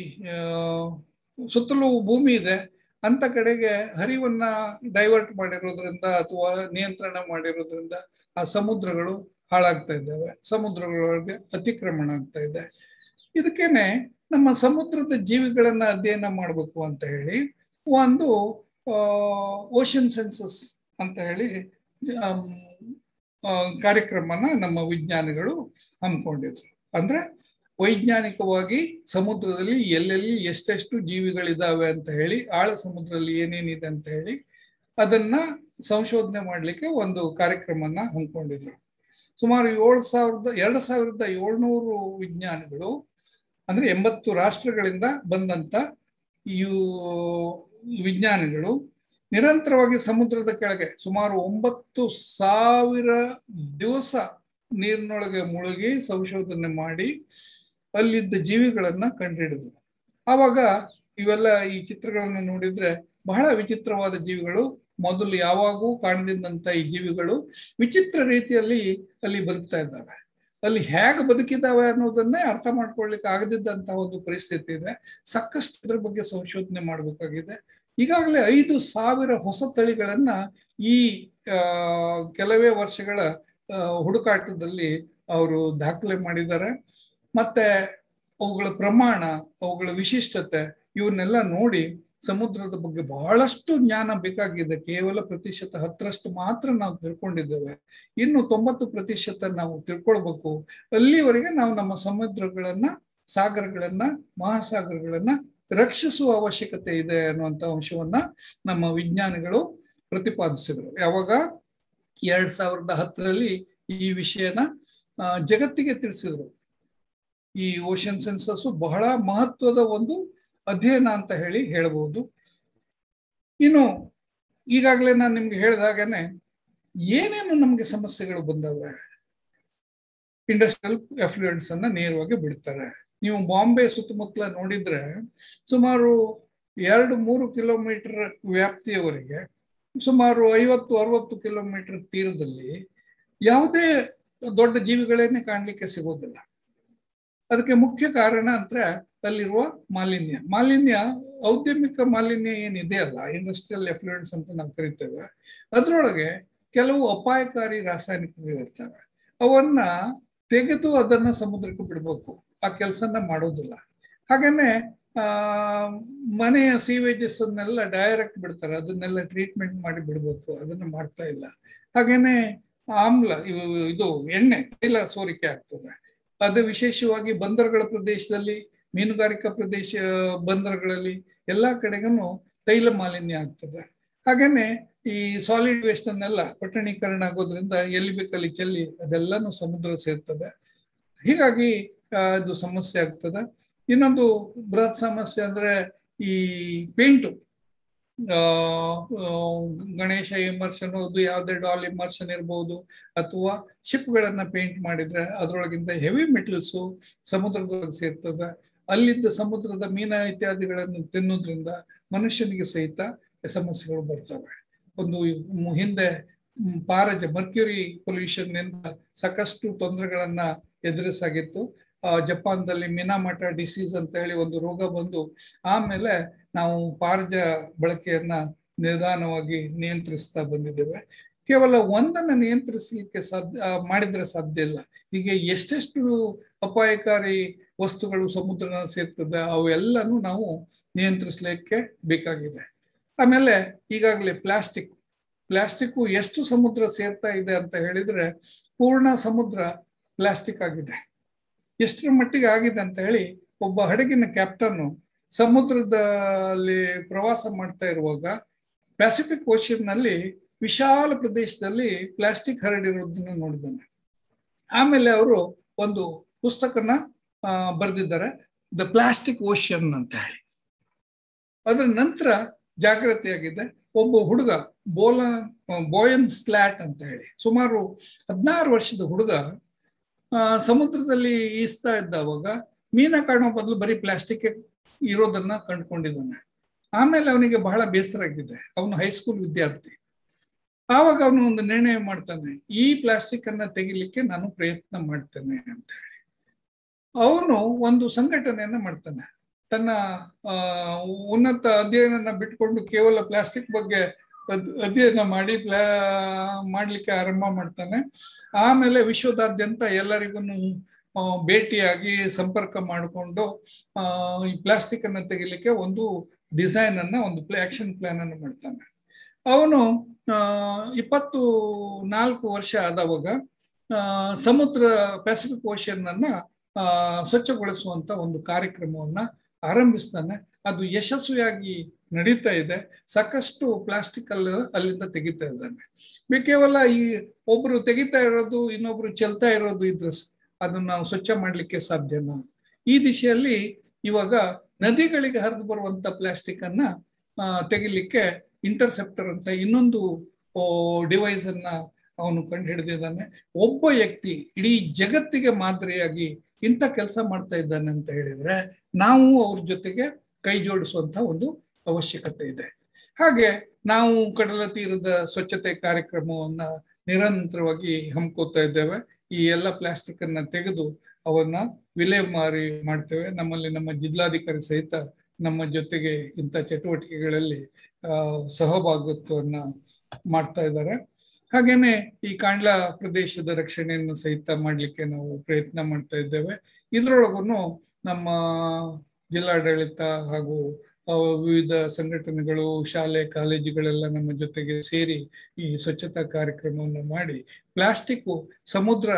ಸುತ್ತಲೂ ಭೂಮಿ ಇದೆ ಅಂತ ಕಡೆಗೆ ಹರಿವನ್ನ ಡೈವರ್ಟ್ ಮಾಡಿರೋದ್ರಿಂದ ಅಥವಾ ನಿಯಂತ್ರಣ ಮಾಡಿರೋದ್ರಿಂದ ಆ ಸಮುದ್ರಗಳು ಹಾಳಾಗ್ತಾ ಇದ್ದಾವೆ ಸಮುದ್ರಗಳೊಳಗೆ ಅತಿಕ್ರಮಣ ಆಗ್ತಾ ಇದೆ ಇದಕ್ಕೇನೆ ನಮ್ಮ ಸಮುದ್ರದ ಜೀವಿಗಳನ್ನ ಅಧ್ಯಯನ ಮಾಡಬೇಕು ಅಂತ ಹೇಳಿ ಒಂದು ಓಷನ್ ಸೆನ್ಸಸ್ ಅಂತ ಹೇಳಿ ಕಾರ್ಯಕ್ರಮನ ನಮ್ಮ ವಿಜ್ಞಾನಿಗಳು ಹಮ್ಮಿಕೊಂಡಿದ್ರು ಅಂದ್ರೆ ವೈಜ್ಞಾನಿಕವಾಗಿ ಸಮುದ್ರದಲ್ಲಿ ಎಲ್ಲೆಲ್ಲಿ ಎಷ್ಟೆಷ್ಟು ಜೀವಿಗಳಿದಾವೆ ಅಂತ ಹೇಳಿ ಆಳ ಸಮುದ್ರದಲ್ಲಿ ಏನೇನಿದೆ ಅಂತ ಹೇಳಿ ಅದನ್ನ ಸಂಶೋಧನೆ ಮಾಡ್ಲಿಕ್ಕೆ ಒಂದು ಕಾರ್ಯಕ್ರಮನ ಹಮ್ಮಿಕೊಂಡಿದ್ರು ಸುಮಾರು ಏಳು ಸಾವಿರದ ಎರಡು ಸಾವಿರದ ಏಳ್ನೂರು ವಿಜ್ಞಾನಿಗಳು ಅಂದ್ರೆ ಎಂಬತ್ತು ರಾಷ್ಟ್ರಗಳಿಂದ ಬಂದಂತ ಇವು ವಿಜ್ಞಾನಿಗಳು ನಿರಂತರವಾಗಿ ಸಮುದ್ರದ ಕೆಳಗೆ ಸುಮಾರು ಒಂಬತ್ತು ಸಾವಿರ ದಿವಸ ನೀರಿನೊಳಗೆ ಮುಳುಗಿ ಸಂಶೋಧನೆ ಮಾಡಿ ಅಲ್ಲಿದ್ದ ಜೀವಿಗಳನ್ನ ಕಂಡುಹಿಡಿದ್ರು ಆವಾಗ ಇವೆಲ್ಲ ಈ ಚಿತ್ರಗಳನ್ನ ನೋಡಿದ್ರೆ ಬಹಳ ವಿಚಿತ್ರವಾದ ಜೀವಿಗಳು ಮೊದಲು ಯಾವಾಗೂ ಕಾಣದಿದ್ದಂತ ಈ ಜೀವಿಗಳು ವಿಚಿತ್ರ ರೀತಿಯಲ್ಲಿ ಅಲ್ಲಿ ಬದುಕ್ತಾ ಇದ್ದಾವೆ ಅಲ್ಲಿ ಹೇಗೆ ಬದುಕಿದ್ದಾವೆ ಅನ್ನೋದನ್ನೇ ಅರ್ಥ ಮಾಡ್ಕೊಳ್ಲಿಕ್ಕೆ ಆಗದಿದ್ದಂತ ಒಂದು ಪರಿಸ್ಥಿತಿ ಇದೆ ಸಾಕಷ್ಟು ಇದ್ರ ಬಗ್ಗೆ ಸಂಶೋಧನೆ ಮಾಡಬೇಕಾಗಿದೆ ಈಗಾಗಲೇ ಐದು ಸಾವಿರ ಹೊಸ ತಳಿಗಳನ್ನ ಈ ಕೆಲವೇ ವರ್ಷಗಳ ಹುಡುಕಾಟದಲ್ಲಿ ಅವರು ದಾಖಲೆ ಮಾಡಿದ್ದಾರೆ ಮತ್ತೆ ಅವುಗಳ ಪ್ರಮಾಣ ಅವುಗಳ ವಿಶಿಷ್ಟತೆ ಇವನ್ನೆಲ್ಲ ನೋಡಿ ಸಮುದ್ರದ ಬಗ್ಗೆ ಬಹಳಷ್ಟು ಜ್ಞಾನ ಬೇಕಾಗಿದೆ ಕೇವಲ ಪ್ರತಿಶತ ಹತ್ತರಷ್ಟು ಮಾತ್ರ ನಾವು ತಿಳ್ಕೊಂಡಿದ್ದೇವೆ ಇನ್ನು ತೊಂಬತ್ತು ಪ್ರತಿಶತ ನಾವು ತಿಳ್ಕೊಳ್ಬೇಕು ಅಲ್ಲಿವರೆಗೆ ನಾವು ನಮ್ಮ ಸಮುದ್ರಗಳನ್ನ ಸಾಗರಗಳನ್ನ ಮಹಾಸಾಗರಗಳನ್ನ ರಕ್ಷಿಸುವ ಅವಶ್ಯಕತೆ ಇದೆ ಅನ್ನುವಂತ ಅಂಶವನ್ನ ನಮ್ಮ ವಿಜ್ಞಾನಿಗಳು ಪ್ರತಿಪಾದಿಸಿದರು ಯಾವಾಗ ಎರಡ್ ಸಾವಿರದ ಹತ್ತರಲ್ಲಿ ಈ ವಿಷಯನ ಜಗತ್ತಿಗೆ ತಿಳಿಸಿದ್ರು ಈ ಓಷನ್ ಸೆನ್ಸಸ್ ಬಹಳ ಮಹತ್ವದ ಒಂದು ಅಧ್ಯಯನ ಅಂತ ಹೇಳಿ ಹೇಳಬಹುದು ಇನ್ನು ಈಗಾಗಲೇ ನಾನು ನಿಮ್ಗೆ ಹೇಳಿದಾಗನೆ ಏನೇನು ನಮ್ಗೆ ಸಮಸ್ಯೆಗಳು ಬಂದವೆ ಇಂಡಸ್ಟ್ರಿಯಲ್ ಎಫ್ಲುಯೆಂಟ್ಸ್ ಅನ್ನ ನೇರವಾಗಿ ಬಿಡ್ತಾರೆ ನೀವು ಬಾಂಬೆ ಸುತ್ತಮುತ್ತಲ ನೋಡಿದ್ರೆ ಸುಮಾರು ಎರಡು ಮೂರು ಕಿಲೋಮೀಟರ್ ವ್ಯಾಪ್ತಿಯವರೆಗೆ ಸುಮಾರು ಐವತ್ತು ಅರವತ್ತು ಕಿಲೋಮೀಟರ್ ತೀರದಲ್ಲಿ ಯಾವುದೇ ದೊಡ್ಡ ಜೀವಿಗಳನ್ನೇ ಕಾಣ್ಲಿಕ್ಕೆ ಸಿಗೋದಿಲ್ಲ ಅದಕ್ಕೆ ಮುಖ್ಯ ಕಾರಣ ಅಂದ್ರೆ ಅಲ್ಲಿರುವ ಮಾಲಿನ್ಯ ಮಾಲಿನ್ಯ ಔದ್ಯಮಿಕ ಮಾಲಿನ್ಯ ಏನಿದೆ ಅಲ್ಲ ಇಂಡಸ್ಟ್ರಿಯಲ್ ಎಫ್ಲುಯೆಂಟ್ಸ್ ಅಂತ ನಾವು ಕರಿತೇವೆ ಅದರೊಳಗೆ ಕೆಲವು ಅಪಾಯಕಾರಿ ರಾಸಾಯನಿಕಗಳು ಇರ್ತವೆ ಅವನ್ನ ತೆಗೆದು ಅದನ್ನ ಸಮುದ್ರಕ್ಕೆ ಬಿಡ್ಬೇಕು ಆ ಕೆಲಸನ ಮಾಡೋದಿಲ್ಲ ಹಾಗೇನೆ ಆ ಮನೆಯ ಸೀವೇಜಸ್ ಅನ್ನೆಲ್ಲ ಡೈರೆಕ್ಟ್ ಬಿಡ್ತಾರೆ ಅದನ್ನೆಲ್ಲ ಟ್ರೀಟ್ಮೆಂಟ್ ಮಾಡಿ ಬಿಡ್ಬೇಕು ಅದನ್ನ ಮಾಡ್ತಾ ಇಲ್ಲ ಹಾಗೇನೆ ಆಮ್ಲ ಇವು ಇದು ಎಣ್ಣೆ ತೈಲ ಸೋರಿಕೆ ಆಗ್ತದೆ ಅದು ವಿಶೇಷವಾಗಿ ಬಂದರುಗಳ ಪ್ರದೇಶದಲ್ಲಿ ಮೀನುಗಾರಿಕಾ ಪ್ರದೇಶ ಬಂದರುಗಳಲ್ಲಿ ಎಲ್ಲಾ ಕಡೆಗೂ ತೈಲ ಮಾಲಿನ್ಯ ಆಗ್ತದೆ ಹಾಗೇನೆ ಈ ಸಾಲಿಡ್ ವೇಸ್ಟ್ ಅನ್ನೆಲ್ಲ ಪಟ್ಟಣೀಕರಣ ಆಗೋದ್ರಿಂದ ಎಲ್ಲಿ ಬೇಕಲ್ಲಿ ಚೆಲ್ಲಿ ಅದೆಲ್ಲಾನು ಸಮುದ್ರ ಸೇರ್ತದೆ ಹೀಗಾಗಿ ಅದು ಸಮಸ್ಯೆ ಆಗ್ತದೆ ಇನ್ನೊಂದು ಬೃಹತ್ ಸಮಸ್ಯೆ ಅಂದ್ರೆ ಈ ಪೇಂಟು ಆ ಆ, ಗಣೇಶ ಇಮರ್ಷನ್ ಅದು ಯಾವುದೇ ಡಾಲ್ ಇಮರ್ಷನ್ ಇರ್ಬೋದು ಅಥವಾ ಶಿಪ್ಗಳನ್ನ ಪೇಂಟ್ ಮಾಡಿದ್ರೆ ಅದರೊಳಗಿಂದ ಹೆವಿ ಮೆಟಲ್ಸು ಸಮುದ್ರದೊಳಗೆ ಸೇರ್ತದೆ ಅಲ್ಲಿದ್ದ ಸಮುದ್ರದ ಮೀನ ಇತ್ಯಾದಿಗಳನ್ನು ತಿನ್ನೋದ್ರಿಂದ ಮನುಷ್ಯನಿಗೆ ಸಹಿತ ಸಮಸ್ಯೆಗಳು ಬರ್ತವೆ ಒಂದು ಮ್- ಹಿಂದೆ ಮ್, ಪಾರಜ ಮರ್ಕ್ಯುರಿ ಪೊಲ್ಯೂಷನ್ ನಿಂದ ಸಾಕಷ್ಟು ತೊಂದರೆಗಳನ್ನ ಎದುರಿಸಾಗಿತ್ತು ಆ, ಜಪಾನ್ದಲ್ಲಿ ಮಿನಾಮಟ ಡಿಸೀಸ್ ಅಂತ ಹೇಳಿ ಒಂದು ರೋಗ ಬಂದು ಆಮೇಲೆ ನಾವು ಪಾರಜ ಬಳಕೆಯನ್ನ ನಿಧಾನವಾಗಿ ನಿಯಂತ್ರಿಸ್ತಾ ಬಂದಿದ್ದೇವೆ ಕೇವಲ ಒಂದನ್ನ ನಿಯಂತ್ರಿಸಲಿಕ್ಕೆ ಸಾಧ್ಯ ಆ, ಮಾಡಿದ್ರೆ ಸಾಧ್ಯ ಇಲ್ಲ ಹೀಗೆ ಎಷ್ಟೆಷ್ಟು ಅಪಾಯಕಾರಿ ವಸ್ತುಗಳು ಸಮುದ್ರ ಸೇರ್ತದೆ ಅವೆಲ್ಲನೂ ನಾವು ನಿಯಂತ್ರಿಸಲಿಕ್ಕೆ ಬೇಕಾಗಿದೆ ಆಮೇಲೆ ಈಗಾಗಲೇ ಪ್ಲಾಸ್ಟಿಕ್ ಪ್ಲಾಸ್ಟಿಕ್ ಎಷ್ಟು ಸಮುದ್ರ ಸೇರ್ತಾ ಇದೆ ಅಂತ ಹೇಳಿದ್ರೆ ಪೂರ್ಣ ಸಮುದ್ರ ಪ್ಲಾಸ್ಟಿಕ್ ಆಗಿದೆ ಎಷ್ಟರ ಮಟ್ಟಿಗೆ ಆಗಿದೆ ಅಂತ ಹೇಳಿ ಒಬ್ಬ ಹಡಗಿನ ಕ್ಯಾಪ್ಟನ್ ಸಮುದ್ರದಲ್ಲಿ ಪ್ರವಾಸ ಮಾಡ್ತಾ ಇರುವಾಗ ಪ್ಯಾಸಿಫಿಕ್ ಓಷನ್ ನಲ್ಲಿ ವಿಶಾಲ ಪ್ರದೇಶದಲ್ಲಿ ಪ್ಲಾಸ್ಟಿಕ್ ಹರಡಿರೋದನ್ನ ನೋಡಿದ್ದಾನೆ ಆಮೇಲೆ ಅವರು ಒಂದು ಪುಸ್ತಕನ ಆ, ಬರೆದಿದ್ದಾರೆ ದ ಪ್ಲಾಸ್ಟಿಕ್ ಓಷನ್ ಅಂತ ಹೇಳಿ ಅದರ ನಂತರ ಜಾಗೃತಿಯಾಗಿದೆ ಒಬ್ಬ ಹುಡುಗ ಬೋಲ ಬೋಯನ್ ಸ್ಲ್ಯಾಟ್ ಅಂತ ಹೇಳಿ ಸುಮಾರು ಹದಿನಾರು ವರ್ಷದ ಹುಡುಗ ಆ, ಸಮುದ್ರದಲ್ಲಿ ಈಸ್ತಾ ಇದ್ದವಾಗ ಮೀನ ಕಾಣೋ ಬದಲು ಬರೀ ಪ್ಲಾಸ್ಟಿಕ್ ಇರೋದನ್ನ ಕಂಡುಕೊಂಡಿದ್ದಾನೆ ಆಮೇಲೆ ಅವನಿಗೆ ಬಹಳ ಬೇಸರ ಆಗಿದೆ ಅವನು ಹೈಸ್ಕೂಲ್ ವಿದ್ಯಾರ್ಥಿ ಆವಾಗ ಅವನು ಒಂದು ನಿರ್ಣಯ ಮಾಡ್ತಾನೆ ಈ ಪ್ಲಾಸ್ಟಿಕ್ ಅನ್ನ ತೆಗಿಲಿಕ್ಕೆ ನಾನು ಪ್ರಯತ್ನ ಮಾಡ್ತೇನೆ ಅಂತ ಹೇಳಿ ಅವನು ಒಂದು ಸಂಘಟನೆಯನ್ನ ಮಾಡ್ತಾನೆ ತನ್ನ ಆ ಉನ್ನತ ಅಧ್ಯಯನ ಬಿಟ್ಕೊಂಡು ಕೇವಲ ಪ್ಲಾಸ್ಟಿಕ್ ಬಗ್ಗೆ ಅದ್- ಅಧ್ಯಯನ ಮಾಡಿ ಪ್ಲಾ ಮಾಡ್ಲಿಕ್ಕೆ ಆರಂಭ ಮಾಡ್ತಾನೆ ಆಮೇಲೆ ವಿಶ್ವದಾದ್ಯಂತ ಎಲ್ಲರಿಗೂ ಭೇಟಿಯಾಗಿ ಸಂಪರ್ಕ ಮಾಡಿಕೊಂಡು ಆ ಈ ಪ್ಲಾಸ್ಟಿಕ್ ಅನ್ನ ತೆಗಿಲಿಕ್ಕೆ ಒಂದು ಡಿಸೈನ್ ಅನ್ನ ಒಂದು ಆಕ್ಷನ್ ಪ್ಲಾನ್ ಅನ್ನು ಮಾಡ್ತಾನೆ ಅವನು ಆ ಇಪ್ಪತ್ತು ನಾಲ್ಕು ವರ್ಷ ಆದವಾಗ ಆ ಸಮುದ್ರ ಪೆಸಿಫಿಕ್ ಓಷನ್ ಅನ್ನ ಆ ಸ್ವಚ್ಛಗೊಳಿಸುವಂತ ಒಂದು ಕಾರ್ಯಕ್ರಮವನ್ನ ಆರಂಭಿಸ್ತಾನೆ ಅದು ಯಶಸ್ವಿಯಾಗಿ ನಡೀತಾ ಇದೆ ಸಾಕಷ್ಟು ಪ್ಲಾಸ್ಟಿಕ್ ಅಲ್ಲಿ ಅಲ್ಲಿಂದ ತೆಗಿತಾ ಇದ್ದಾನೆ ಬೇ- ಕೇವಲ ಈ ಒಬ್ರು ತೆಗಿತಾ ಇರೋದು ಇನ್ನೊಬ್ರು ಚೆಲ್ತಾ ಇರೋದು ಇದ್ರೆ ಸ- ಅದನ್ನ ನಾವು ಸ್ವಚ್ಛ ಮಾಡ್ಲಿಕ್ಕೆ ಸಾಧ್ಯನಾ ಈ ದಿಶೆಯಲ್ಲಿ ಇವಾಗ ನದಿಗಳಿಗೆ ಹರಿದು ಬರುವಂತ ಪ್ಲಾಸ್ಟಿಕ್ ಅನ್ನ ಆ, ತೆಗಿಲಿಕ್ಕೆ ಇಂಟರ್ಸೆಪ್ಟರ್ ಅಂತ ಇನ್ನೊಂದು ಡಿವೈಸ್ ಅನ್ನ ಅವನು ಕಂಡು ಹಿಡಿದಿದ್ದಾನೆ ಒಬ್ಬ ವ್ಯಕ್ತಿ ಇಡೀ ಜಗತ್ತಿಗೆ ಮಾದರಿಯಾಗಿ ಇಂಥ ಕೆಲಸ ಮಾಡ್ತಾ ಇದ್ದಾನೆ ಅಂತ ಹೇಳಿದ್ರೆ ನಾವು ಅವ್ರ ಜೊತೆಗೆ ಕೈ ಜೋಡಿಸುವಂತ ಒಂದು ಅವಶ್ಯಕತೆ ಇದೆ ಹಾಗೆ ನಾವು ಕಡಲ ತೀರದ ಸ್ವಚ್ಛತೆ ಕಾರ್ಯಕ್ರಮವನ್ನ ನಿರಂತರವಾಗಿ ಹಮ್ಕೋತಾ ಇದ್ದೇವೆ ಈ ಎಲ್ಲ ಪ್ಲಾಸ್ಟಿಕ್ ಅನ್ನ ತೆಗೆದು ಅವನ್ನ ವಿಲೇವಾರಿ ಮಾಡ್ತೇವೆ ನಮ್ಮಲ್ಲಿ ನಮ್ಮ ಜಿಲ್ಲಾಧಿಕಾರಿ ಸಹಿತ ನಮ್ಮ ಜೊತೆಗೆ ಇಂಥ ಚಟುವಟಿಕೆಗಳಲ್ಲಿ ಆ ಸಹಭಾಗಿತ್ವವನ್ನ ಮಾಡ್ತಾ ಇದ್ದಾರೆ ಹಾಗೇನೆ ಈ ಕಾಂಡ್ಲಾ ಪ್ರದೇಶದ ರಕ್ಷಣೆಯನ್ನು ಸಹಿತ ಮಾಡ್ಲಿಕ್ಕೆ ನಾವು ಪ್ರಯತ್ನ ಮಾಡ್ತಾ ಇದ್ದೇವೆ ಇದ್ರೊಳಗೂ ನಮ್ಮ ಜಿಲ್ಲಾಡಳಿತ ಹಾಗೂ ಆ, ವಿವಿಧ ಸಂಘಟನೆಗಳು ಶಾಲೆ ಕಾಲೇಜುಗಳೆಲ್ಲ ನಮ್ಮ ಜೊತೆಗೆ ಸೇರಿ ಈ ಸ್ವಚ್ಛತಾ ಕಾರ್ಯಕ್ರಮವನ್ನು ಮಾಡಿ ಪ್ಲಾಸ್ಟಿಕ್ ಸಮುದ್ರ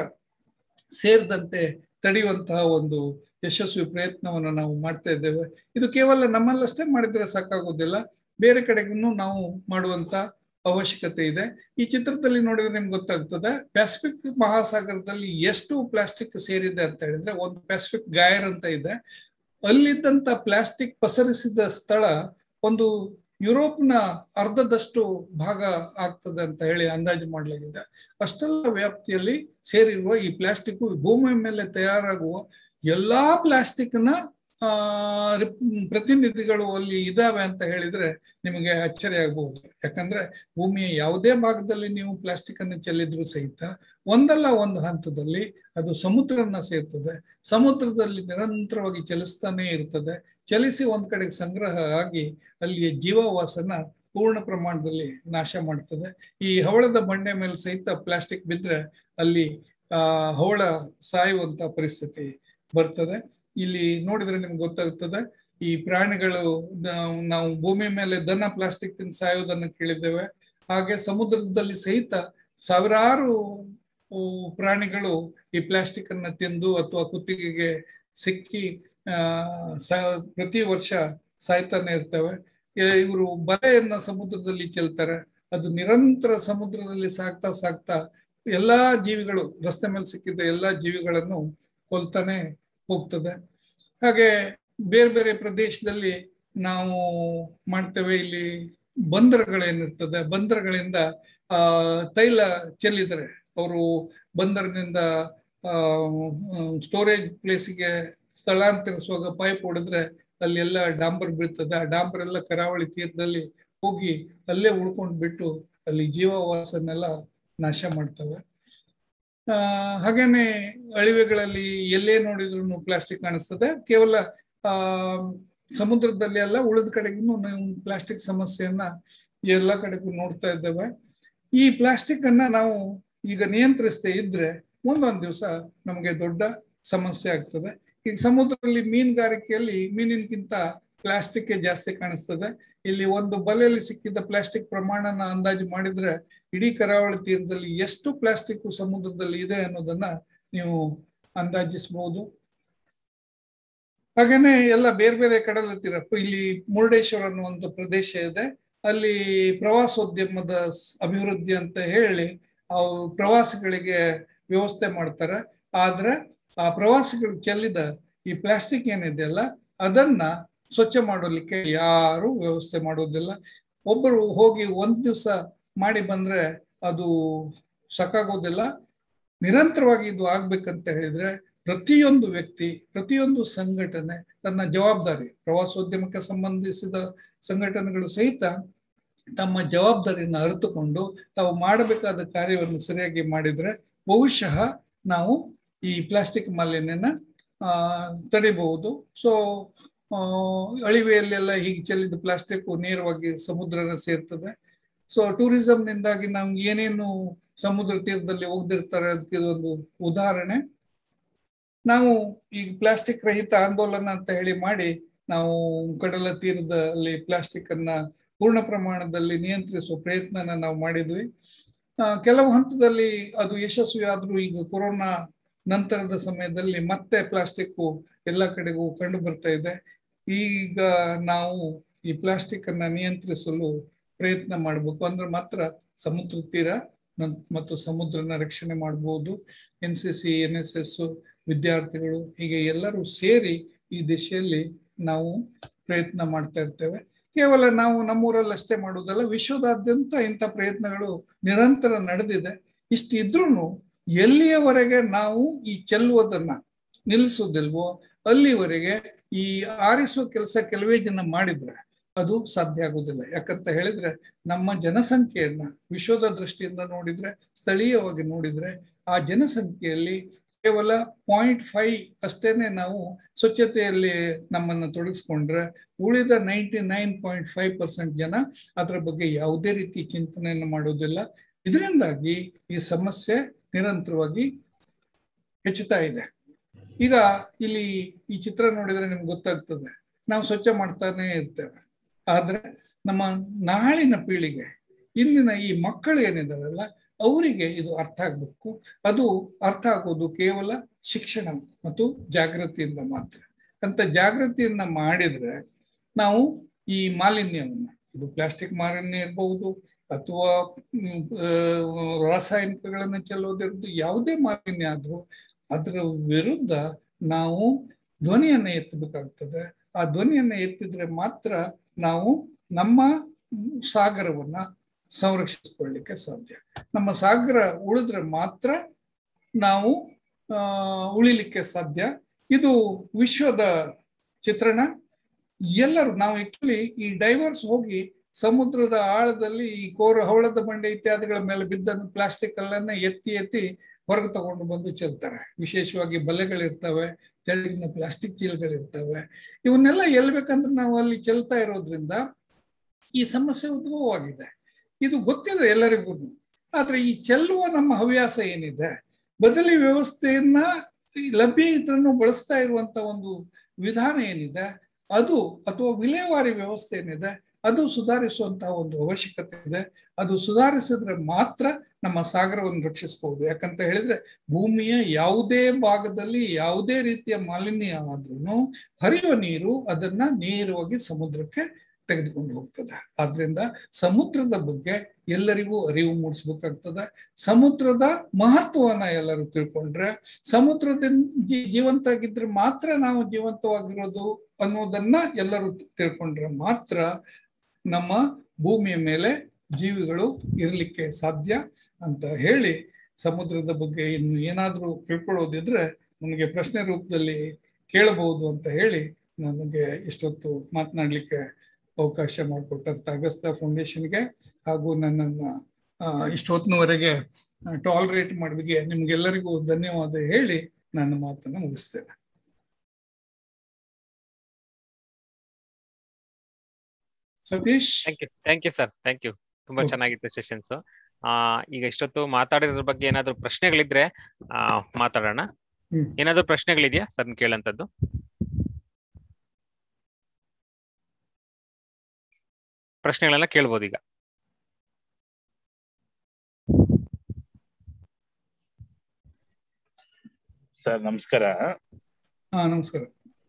ಸೇರಿದಂತೆ ತಡೆಯುವಂತಹ ಒಂದು ಯಶಸ್ವಿ ಪ್ರಯತ್ನವನ್ನು ನಾವು ಮಾಡ್ತಾ ಇದ್ದೇವೆ ಇದು ಕೇವಲ ನಮ್ಮಲ್ಲಷ್ಟೇ ಮಾಡಿದ್ರೆ ಸಾಕಾಗೋದಿಲ್ಲ ಬೇರೆ ಕಡೆಗೂ ನಾವು ಮಾಡುವಂತ ಅವಶ್ಯಕತೆ ಇದೆ ಈ ಚಿತ್ರದಲ್ಲಿ ನೋಡಿದ್ರೆ ನಿಮ್ಗೆ ಗೊತ್ತಾಗ್ತದೆ ಪ್ಯಾಸಿಫಿಕ್ ಮಹಾಸಾಗರದಲ್ಲಿ ಎಷ್ಟು ಪ್ಲಾಸ್ಟಿಕ್ ಸೇರಿದೆ ಅಂತ ಹೇಳಿದ್ರೆ ಒಂದು ಪ್ಯಾಸಿಫಿಕ್ ಗಾಯರ್ ಅಂತ ಇದೆ ಅಲ್ಲಿದ್ದಂತ ಪ್ಲಾಸ್ಟಿಕ್ ಪಸರಿಸಿದ ಸ್ಥಳ ಒಂದು ಯುರೋಪ್ನ ಅರ್ಧದಷ್ಟು ಭಾಗ ಆಗ್ತದೆ ಅಂತ ಹೇಳಿ ಅಂದಾಜು ಮಾಡಲಾಗಿದೆ ಅಷ್ಟೆಲ್ಲ ವ್ಯಾಪ್ತಿಯಲ್ಲಿ ಸೇರಿರುವ ಈ ಪ್ಲಾಸ್ಟಿಕ್ ಭೂಮಿಯ ಮೇಲೆ ತಯಾರಾಗುವ ಎಲ್ಲಾ ಪ್ಲಾಸ್ಟಿಕ್ನ ಆ ರಿಪ್- ಪ್ರತಿನಿಧಿಗಳು ಅಲ್ಲಿ ಇದಾವೆ ಅಂತ ಹೇಳಿದ್ರೆ ನಿಮಗೆ ಅಚ್ಚರಿ ಆಗಬಹುದು ಯಾಕಂದ್ರೆ ಭೂಮಿಯ ಯಾವುದೇ ಭಾಗದಲ್ಲಿ ನೀವು ಪ್ಲಾಸ್ಟಿಕ್ ಅನ್ನು ಚೆಲ್ಲಿದ್ರು ಸಹಿತ ಒಂದಲ್ಲ ಒಂದು ಹಂತದಲ್ಲಿ ಅದು ಸಮುದ್ರನ ಸೇರ್ತದೆ ಸಮುದ್ರದಲ್ಲಿ ನಿರಂತರವಾಗಿ ಚಲಿಸ್ತಾನೆ ಇರ್ತದೆ ಚಲಿಸಿ ಒಂದ್ ಕಡೆಗೆ ಸಂಗ್ರಹ ಆಗಿ ಅಲ್ಲಿಯ ಜೀವವಾಸನ ಪೂರ್ಣ ಪ್ರಮಾಣದಲ್ಲಿ ನಾಶ ಮಾಡ್ತದೆ ಈ ಹವಳದ ಬಂಡೆ ಮೇಲೆ ಸಹಿತ ಪ್ಲಾಸ್ಟಿಕ್ ಬಿದ್ರೆ ಅಲ್ಲಿ ಆ ಹವಳ ಸಾಯುವಂತ ಪರಿಸ್ಥಿತಿ ಬರ್ತದೆ ಇಲ್ಲಿ ನೋಡಿದ್ರೆ ನಿಮ್ಗೆ ಗೊತ್ತಾಗ್ತದೆ ಈ ಪ್ರಾಣಿಗಳು ನಾವು- ನಾವು ಭೂಮಿ ಮೇಲೆ ದನ ಪ್ಲಾಸ್ಟಿಕ್ ತಿಂದು ಸಾಯೋದನ್ನ ಕೇಳಿದ್ದೇವೆ ಹಾಗೆ ಸಮುದ್ರದಲ್ಲಿ ಸಹಿತ ಸಾವಿರಾರು ಉ, ಪ್ರಾಣಿಗಳು ಈ ಪ್ಲಾಸ್ಟಿಕ್ ಅನ್ನ ತಿಂದು ಅಥವಾ ಕುತ್ತಿಗೆಗೆ ಸಿಕ್ಕಿ ಆ ಸ- ಪ್ರತಿ ವರ್ಷ ಸಾಯ್ತಾನೆ ಇರ್ತವೆ ಇವರು ಬಲೆಯನ್ನ ಸಮುದ್ರದಲ್ಲಿ ಚೆಲ್ತಾರೆ ಅದು ನಿರಂತರ ಸಮುದ್ರದಲ್ಲಿ ಸಾಕ್ತಾ ಸಾಕ್ತಾ ಎಲ್ಲಾ ಜೀವಿಗಳು ರಸ್ತೆ ಮೇಲೆ ಸಿಕ್ಕಿದ್ದ ಎಲ್ಲಾ ಜೀವಿಗಳನ್ನು ಕೊಲ್ತಾನೆ ಹೋಗ್ತದೆ ಹಾಗೆ ಬೇರೆ ಬೇರೆ ಪ್ರದೇಶದಲ್ಲಿ ನಾವು ಮಾಡ್ತೇವೆ ಇಲ್ಲಿ ಬಂದರುಗಳೇನಿರ್ತದೆ ಬಂದರುಗಳಿಂದ ಆ ತೈಲ ಚೆಲ್ಲಿದರೆ ಅವರು ಬಂದರಿನಿಂದ ಆ ಸ್ಟೋರೇಜ್ ಪ್ಲೇಸಿಗೆ ಸ್ಥಳಾಂತರಿಸುವಾಗ ಪೈಪ್ ಹೊಡೆದ್ರೆ ಅಲ್ಲಿ ಎಲ್ಲ ಡಾಂಬರ್ ಬೀಳ್ತದೆ ಆ ಡಾಂಬರ್ ಎಲ್ಲ ಕರಾವಳಿ ತೀರದಲ್ಲಿ ಹೋಗಿ ಅಲ್ಲೇ ಉಳ್ಕೊಂಡು ಬಿಟ್ಟು ಅಲ್ಲಿ ಜೀವವಾಸನೆಲ್ಲ ನಾಶ ಮಾಡ್ತವೆ ಆ ಹಾಗೇನೆ ಅಳಿವೆಗಳಲ್ಲಿ ಎಲ್ಲೇ ನೋಡಿದ್ರು ಪ್ಲಾಸ್ಟಿಕ್ ಕಾಣಿಸ್ತದೆ ಕೇವಲ ಆ ಸಮುದ್ರದಲ್ಲಿ ಎಲ್ಲ ಉಳಿದ ಕಡೆಗೂ ನಾವು ಪ್ಲಾಸ್ಟಿಕ್ ಸಮಸ್ಯೆಯನ್ನ ಎಲ್ಲ ಕಡೆಗೂ ನೋಡ್ತಾ ಇದ್ದೇವೆ ಈ ಪ್ಲಾಸ್ಟಿಕ್ ಅನ್ನ ನಾವು ಈಗ ನಿಯಂತ್ರಿಸದೇ ಇದ್ರೆ ಒಂದೊಂದು ದಿವಸ ನಮಗೆ ದೊಡ್ಡ ಸಮಸ್ಯೆ ಆಗ್ತದೆ ಈಗ ಸಮುದ್ರದಲ್ಲಿ ಮೀನುಗಾರಿಕೆಯಲ್ಲಿ ಮೀನಿನಕ್ಕಿಂತ ಪ್ಲಾಸ್ಟಿಕ್ ಜಾಸ್ತಿ ಕಾಣಿಸ್ತದೆ ಇಲ್ಲಿ ಒಂದು ಬಲೆಯಲ್ಲಿ ಸಿಕ್ಕಿದ ಪ್ಲಾಸ್ಟಿಕ್ ಪ್ರಮಾಣನ ಅಂದಾಜು ಮಾಡಿದ್ರೆ ಇಡೀ ಕರಾವಳಿ ತೀರದಲ್ಲಿ ಎಷ್ಟು ಪ್ಲಾಸ್ಟಿಕ್ ಸಮುದ್ರದಲ್ಲಿ ಇದೆ ಅನ್ನೋದನ್ನ ನೀವು ಅಂದಾಜಿಸಬಹುದು ಹಾಗೇನೆ ಎಲ್ಲ ಬೇರೆ ಬೇರೆ ಕಡಲ ತೀರ ಇಲ್ಲಿ ಮುರುಡೇಶ್ವರ ಅನ್ನುವಂಥ ಪ್ರದೇಶ ಇದೆ ಅಲ್ಲಿ ಪ್ರವಾಸೋದ್ಯಮದ ಅಭಿವೃದ್ಧಿ ಅಂತ ಹೇಳಿ ಅವು ಪ್ರವಾಸಿಗಳಿಗೆ ವ್ಯವಸ್ಥೆ ಮಾಡ್ತಾರೆ ಆದ್ರೆ ಆ ಪ್ರವಾಸಿಗಳು ಚೆಲ್ಲಿದ ಈ ಪ್ಲಾಸ್ಟಿಕ್ ಏನಿದೆಯಲ್ಲ ಅದನ್ನ ಸ್ವಚ್ಛ ಮಾಡಲಿಕ್ಕೆ ಯಾರು ವ್ಯವಸ್ಥೆ ಮಾಡೋದಿಲ್ಲ ಒಬ್ಬರು ಹೋಗಿ ಒಂದ್ ದಿವಸ ಮಾಡಿ ಬಂದ್ರೆ ಅದು ಸಾಕಾಗೋದಿಲ್ಲ ನಿರಂತರವಾಗಿ ಇದು ಆಗ್ಬೇಕಂತ ಹೇಳಿದ್ರೆ ಪ್ರತಿಯೊಂದು ವ್ಯಕ್ತಿ ಪ್ರತಿಯೊಂದು ಸಂಘಟನೆ ತನ್ನ ಜವಾಬ್ದಾರಿ ಪ್ರವಾಸೋದ್ಯಮಕ್ಕೆ ಸಂಬಂಧಿಸಿದ ಸಂಘಟನೆಗಳು ಸಹಿತ ತಮ್ಮ ಜವಾಬ್ದಾರಿಯನ್ನು ಅರಿತುಕೊಂಡು ತಾವು ಮಾಡಬೇಕಾದ ಕಾರ್ಯವನ್ನು ಸರಿಯಾಗಿ ಮಾಡಿದ್ರೆ ಬಹುಶಃ ನಾವು ಈ ಪ್ಲಾಸ್ಟಿಕ್ ಮಾಲಿನ್ಯನ ಆ ತಡಿಬಹುದು ಸೊ ಅಳಿವೆಯಲ್ಲೆಲ್ಲ ಹೀಗೆ ಚೆಲ್ಲಿದ ಪ್ಲಾಸ್ಟಿಕ್ ನೇರವಾಗಿ ಸಮುದ್ರನ ಸೇರ್ತದೆ ಸೊ ಟೂರಿಸಂನಿಂದಾಗಿ ನಾವು ಏನೇನು ಸಮುದ್ರ ತೀರದಲ್ಲಿ ಹೋಗ್ದಿರ್ತಾರೆ ಅದಕ್ಕೆ ಒಂದು ಉದಾಹರಣೆ ನಾವು ಈಗ ಪ್ಲಾಸ್ಟಿಕ್ ರಹಿತ ಆಂದೋಲನ ಅಂತ ಹೇಳಿ ಮಾಡಿ ನಾವು ಕಡಲ ತೀರದಲ್ಲಿ ಪ್ಲಾಸ್ಟಿಕ್ ಅನ್ನ ಪೂರ್ಣ ಪ್ರಮಾಣದಲ್ಲಿ ನಿಯಂತ್ರಿಸುವ ಪ್ರಯತ್ನನ ನಾವು ಮಾಡಿದ್ವಿ ಕೆಲವು ಹಂತದಲ್ಲಿ ಅದು ಯಶಸ್ವಿ ಆದ್ರೂ ಈಗ ಕೊರೋನಾ ನಂತರದ ಸಮಯದಲ್ಲಿ ಮತ್ತೆ ಪ್ಲಾಸ್ಟಿಕ್ ಎಲ್ಲ ಕಡೆಗೂ ಕಂಡು ಬರ್ತಾ ಇದೆ ಈಗ ನಾವು ಈ ಪ್ಲಾಸ್ಟಿಕ್ ಅನ್ನ ನಿಯಂತ್ರಿಸಲು ಪ್ರಯತ್ನ ಮಾಡಬೇಕು ಅಂದ್ರೆ ಮಾತ್ರ ಸಮುದ್ರ ತೀರ ಮತ್ತು ಸಮುದ್ರನ ರಕ್ಷಣೆ ಮಾಡಬಹುದು N C C N S S ವಿದ್ಯಾರ್ಥಿಗಳು ಹೀಗೆ ಎಲ್ಲರೂ ಸೇರಿ ಈ ದಿಶೆಯಲ್ಲಿ ನಾವು ಪ್ರಯತ್ನ ಮಾಡ್ತಾ ಇರ್ತೇವೆ ಕೇವಲ ನಾವು ನಮ್ಮೂರಲ್ಲಿ ಅಷ್ಟೇ ಮಾಡುವುದಲ್ಲ ವಿಶ್ವದಾದ್ಯಂತ ಇಂಥ ಪ್ರಯತ್ನಗಳು ನಿರಂತರ ನಡೆದಿದೆ ಇಷ್ಟು ಇದ್ರೂ ಎಲ್ಲಿಯವರೆಗೆ ನಾವು ಈ ಚೆಲ್ಲುವುದನ್ನ ನಿಲ್ಲಿಸೋದಿಲ್ವೋ ಅಲ್ಲಿವರೆಗೆ ಈ ಆರಿಸುವ ಕೆಲಸ ಕೆಲವೇ ಜನ ಮಾಡಿದ್ರೆ ಅದು ಸಾಧ್ಯ ಆಗುದಿಲ್ಲ ಯಾಕಂತ ಹೇಳಿದ್ರೆ ನಮ್ಮ ಜನಸಂಖ್ಯೆಯನ್ನ ವಿಶ್ವದ ದೃಷ್ಟಿಯಿಂದ ನೋಡಿದ್ರೆ ಸ್ಥಳೀಯವಾಗಿ ನೋಡಿದ್ರೆ ಆ ಜನಸಂಖ್ಯೆಯಲ್ಲಿ ಕೇವಲ ಪಾಯಿಂಟ್ ಫೈವ್ ಅಷ್ಟೇನೆ ನಾವು ಸ್ವಚ್ಛತೆಯಲ್ಲಿ ನಮ್ಮನ್ನು ತೊಡಗಿಸ್ಕೊಂಡ್ರೆ ಉಳಿದ ninety nine point five percent ಜನ ಅದರ ಬಗ್ಗೆ ಯಾವುದೇ ರೀತಿ ಚಿಂತನೆಯನ್ನು ಮಾಡೋದಿಲ್ಲ ಇದರಿಂದಾಗಿ ಈ ಸಮಸ್ಯೆ ನಿರಂತರವಾಗಿ ಹೆಚ್ಚುತ್ತಾ ಇದೆ ಈಗ ಇಲ್ಲಿ ಈ ಚಿತ್ರ ನೋಡಿದ್ರೆ ನಿಮ್ಗೆ ಗೊತ್ತಾಗ್ತದೆ ನಾವು ಸ್ವಚ್ಛ ಮಾಡ್ತಾನೆ ಇರ್ತೇವೆ ಆದ್ರೆ ನಮ್ಮ ನಾಳಿನ ಪೀಳಿಗೆ ಇಂದಿನ ಈ ಮಕ್ಕಳು ಏನಿದಾರಲ್ಲ ಅವರಿಗೆ ಇದು ಅರ್ಥ ಆಗ್ಬೇಕು ಅದು ಅರ್ಥ ಆಗೋದು ಕೇವಲ ಶಿಕ್ಷಣ ಮತ್ತು ಜಾಗೃತಿಯಿಂದ ಮಾತ್ರ ಅಂತ ಜಾಗೃತಿಯನ್ನ ಮಾಡಿದ್ರೆ ನಾವು ಈ ಮಾಲಿನ್ಯವನ್ನ ಇದು ಪ್ಲಾಸ್ಟಿಕ್ ಮಾಲಿನ್ಯ ಇರಬಹುದು ಅಥವಾ ರಾಸಾಯನಿಕಗಳನ್ನು ಚೆಲ್ಲೋದಿರೋದು ಯಾವುದೇ ಮಾಲಿನ್ಯ ಆದ್ರೂ ಅದರ ವಿರುದ್ಧ ನಾವು ಧ್ವನಿಯನ್ನ ಎತ್ತಬೇಕಾಗ್ತದೆ ಆ ಧ್ವನಿಯನ್ನ ಎತ್ತಿದ್ರೆ ಮಾತ್ರ ನಾವು ನಮ್ಮ ಸಾಗರವನ್ನ ಸಂರಕ್ಷಿಸಿಕೊಳ್ಳಿಕ್ಕೆ ಸಾಧ್ಯ ನಮ್ಮ ಸಾಗರ ಉಳಿದ್ರೆ ಮಾತ್ರ ನಾವು ಉಳಿಲಿಕ್ಕೆ ಸಾಧ್ಯ ಇದು ವಿಶ್ವದ ಚಿತ್ರಣ ಎಲ್ಲರೂ ನಾವು ಆಕ್ಚುಲಿ ಈ ಡೈವರ್ಸ್ ಹೋಗಿ ಸಮುದ್ರದ ಆಳದಲ್ಲಿ ಈ ಕೋರ ಹವಳದ ಬಂಡೆ ಇತ್ಯಾದಿಗಳ ಮೇಲೆ ಬಿದ್ದ ಪ್ಲಾಸ್ಟಿಕ್ ಅಲ್ಲನ್ನ ಎತ್ತಿ ಎತ್ತಿ ಹೊರಗೆ ತಗೊಂಡು ಬಂದು ಚೆಲ್ತಾರೆ ವಿಶೇಷವಾಗಿ ಬಲೆಗಳಿರ್ತವೆ ತೆಳಗಿನ ಪ್ಲಾಸ್ಟಿಕ್ ಚೀಲಗಳಿರ್ತವೆ ಇವನ್ನೆಲ್ಲ ಎಲ್ಬೇಕಂದ್ರೆ ನಾವು ಅಲ್ಲಿ ಚೆಲ್ತಾ ಇರೋದ್ರಿಂದ ಈ ಸಮಸ್ಯೆ ಉದ್ಭವವಾಗಿದೆ ಇದು ಗೊತ್ತಿದೆ ಎಲ್ಲರಿಗೂ ಆದ್ರೆ ಈ ಚೆಲ್ಲುವ ನಮ್ಮ ಹವ್ಯಾಸ ಏನಿದೆ ಬದಲಿ ವ್ಯವಸ್ಥೆಯನ್ನ ಲಭ್ಯ ಇದ್ರನ್ನು ಬಳಸ್ತಾ ಇರುವಂತ ಒಂದು ವಿಧಾನ ಏನಿದೆ ಅದು ಅಥವಾ ವಿಲೇವಾರಿ ವ್ಯವಸ್ಥೆ ಏನಿದೆ ಅದು ಸುಧಾರಿಸುವಂತಹ ಒಂದು ಅವಶ್ಯಕತೆ ಇದೆ ಅದು ಸುಧಾರಿಸಿದ್ರೆ ಮಾತ್ರ ನಮ್ಮ ಸಾಗರವನ್ನು ರಕ್ಷಿಸಬಹುದು ಯಾಕಂತ ಹೇಳಿದ್ರೆ ಭೂಮಿಯ ಯಾವುದೇ ಭಾಗದಲ್ಲಿ ಯಾವುದೇ ರೀತಿಯ ಮಾಲಿನ್ಯ ಆದ್ರೂ ಹರಿಯುವ ನೀರು ಅದನ್ನ ನೇರವಾಗಿ ಸಮುದ್ರಕ್ಕೆ ತೆಗೆದುಕೊಂಡು ಹೋಗ್ತದೆ ಆದ್ರಿಂದ ಸಮುದ್ರದ ಬಗ್ಗೆ ಎಲ್ಲರಿಗೂ ಅರಿವು ಮೂಡಿಸ್ಬೇಕಾಗ್ತದೆ ಸಮುದ್ರದ ಮಹತ್ವವನ್ನ ಎಲ್ಲರೂ ತಿಳ್ಕೊಂಡ್ರೆ ಸಮುದ್ರದಿಂದ ಜೀವಂತ ಆಗಿದ್ರೆ ಮಾತ್ರ ನಾವು ಜೀವಂತವಾಗಿರೋದು ಅನ್ನೋದನ್ನ ಎಲ್ಲರೂ ತಿಳ್ಕೊಂಡ್ರೆ ಮಾತ್ರ ನಮ್ಮ ಭೂಮಿಯ ಮೇಲೆ ಜೀವಿಗಳು ಇರಲಿಕ್ಕೆ ಸಾಧ್ಯ ಅಂತ ಹೇಳಿ ಸಮುದ್ರದ ಬಗ್ಗೆ ಇನ್ನು ಏನಾದರೂ ತಿಳ್ಕೊಳ್ಳೋದಿದ್ರೆ ನನಗೆ ಪ್ರಶ್ನೆ ರೂಪದಲ್ಲಿ ಕೇಳಬಹುದು ಅಂತ ಹೇಳಿ ನನಗೆ ಇಷ್ಟೊತ್ತು ಮಾತನಾಡ್ಲಿಕ್ಕೆ ಅವಕಾಶ ಮಾಡಿಕೊಟ್ಟಂತ ಅಗಸ್ತ ಫೌಂಡೇಶನ್ಗೆ ಹಾಗೂ ನನ್ನನ್ನು ಇಷ್ಟೊತ್ತಿನವರೆಗೆ ಟಾಲರೇಟ್ ಮಾಡಿದಕ್ಕೆ ನಿಮ್ಗೆಲ್ಲರಿಗೂ ಧನ್ಯವಾದ ಹೇಳಿ ನನ್ನ ಮಾತನ್ನು ಮುಗಿಸ್ತೇನೆ Satish thank you thank you sir thank you ತುಂಬಾ Okay. ಚೆನ್ನಾಗಿತ್ತು ಸೆಷನ್ಸ್ ಆ ಈಗ ಇಷ್ಟೊತ್ತು ಮಾತಾಡಿದ್ರ ಬಗ್ಗೆ ಏನಾದ್ರು ಪ್ರಶ್ನೆಗಳಿದ್ರೆ ಆ ಮಾತಾಡೋಣ ಹ್ಮ್. ಏನಾದ್ರು ಪ್ರಶ್ನೆಗಳಿದೆಯಾ ಸರ್ ಕೇಳಂತದ್ದು ಪ್ರಶ್ನೆಗಳೆಲ್ಲ ಕೇಳ್ಬೋದು ಈಗ ಸರ್ ನಮಸ್ಕಾರ ಹಾ ನಮಸ್ಕಾರ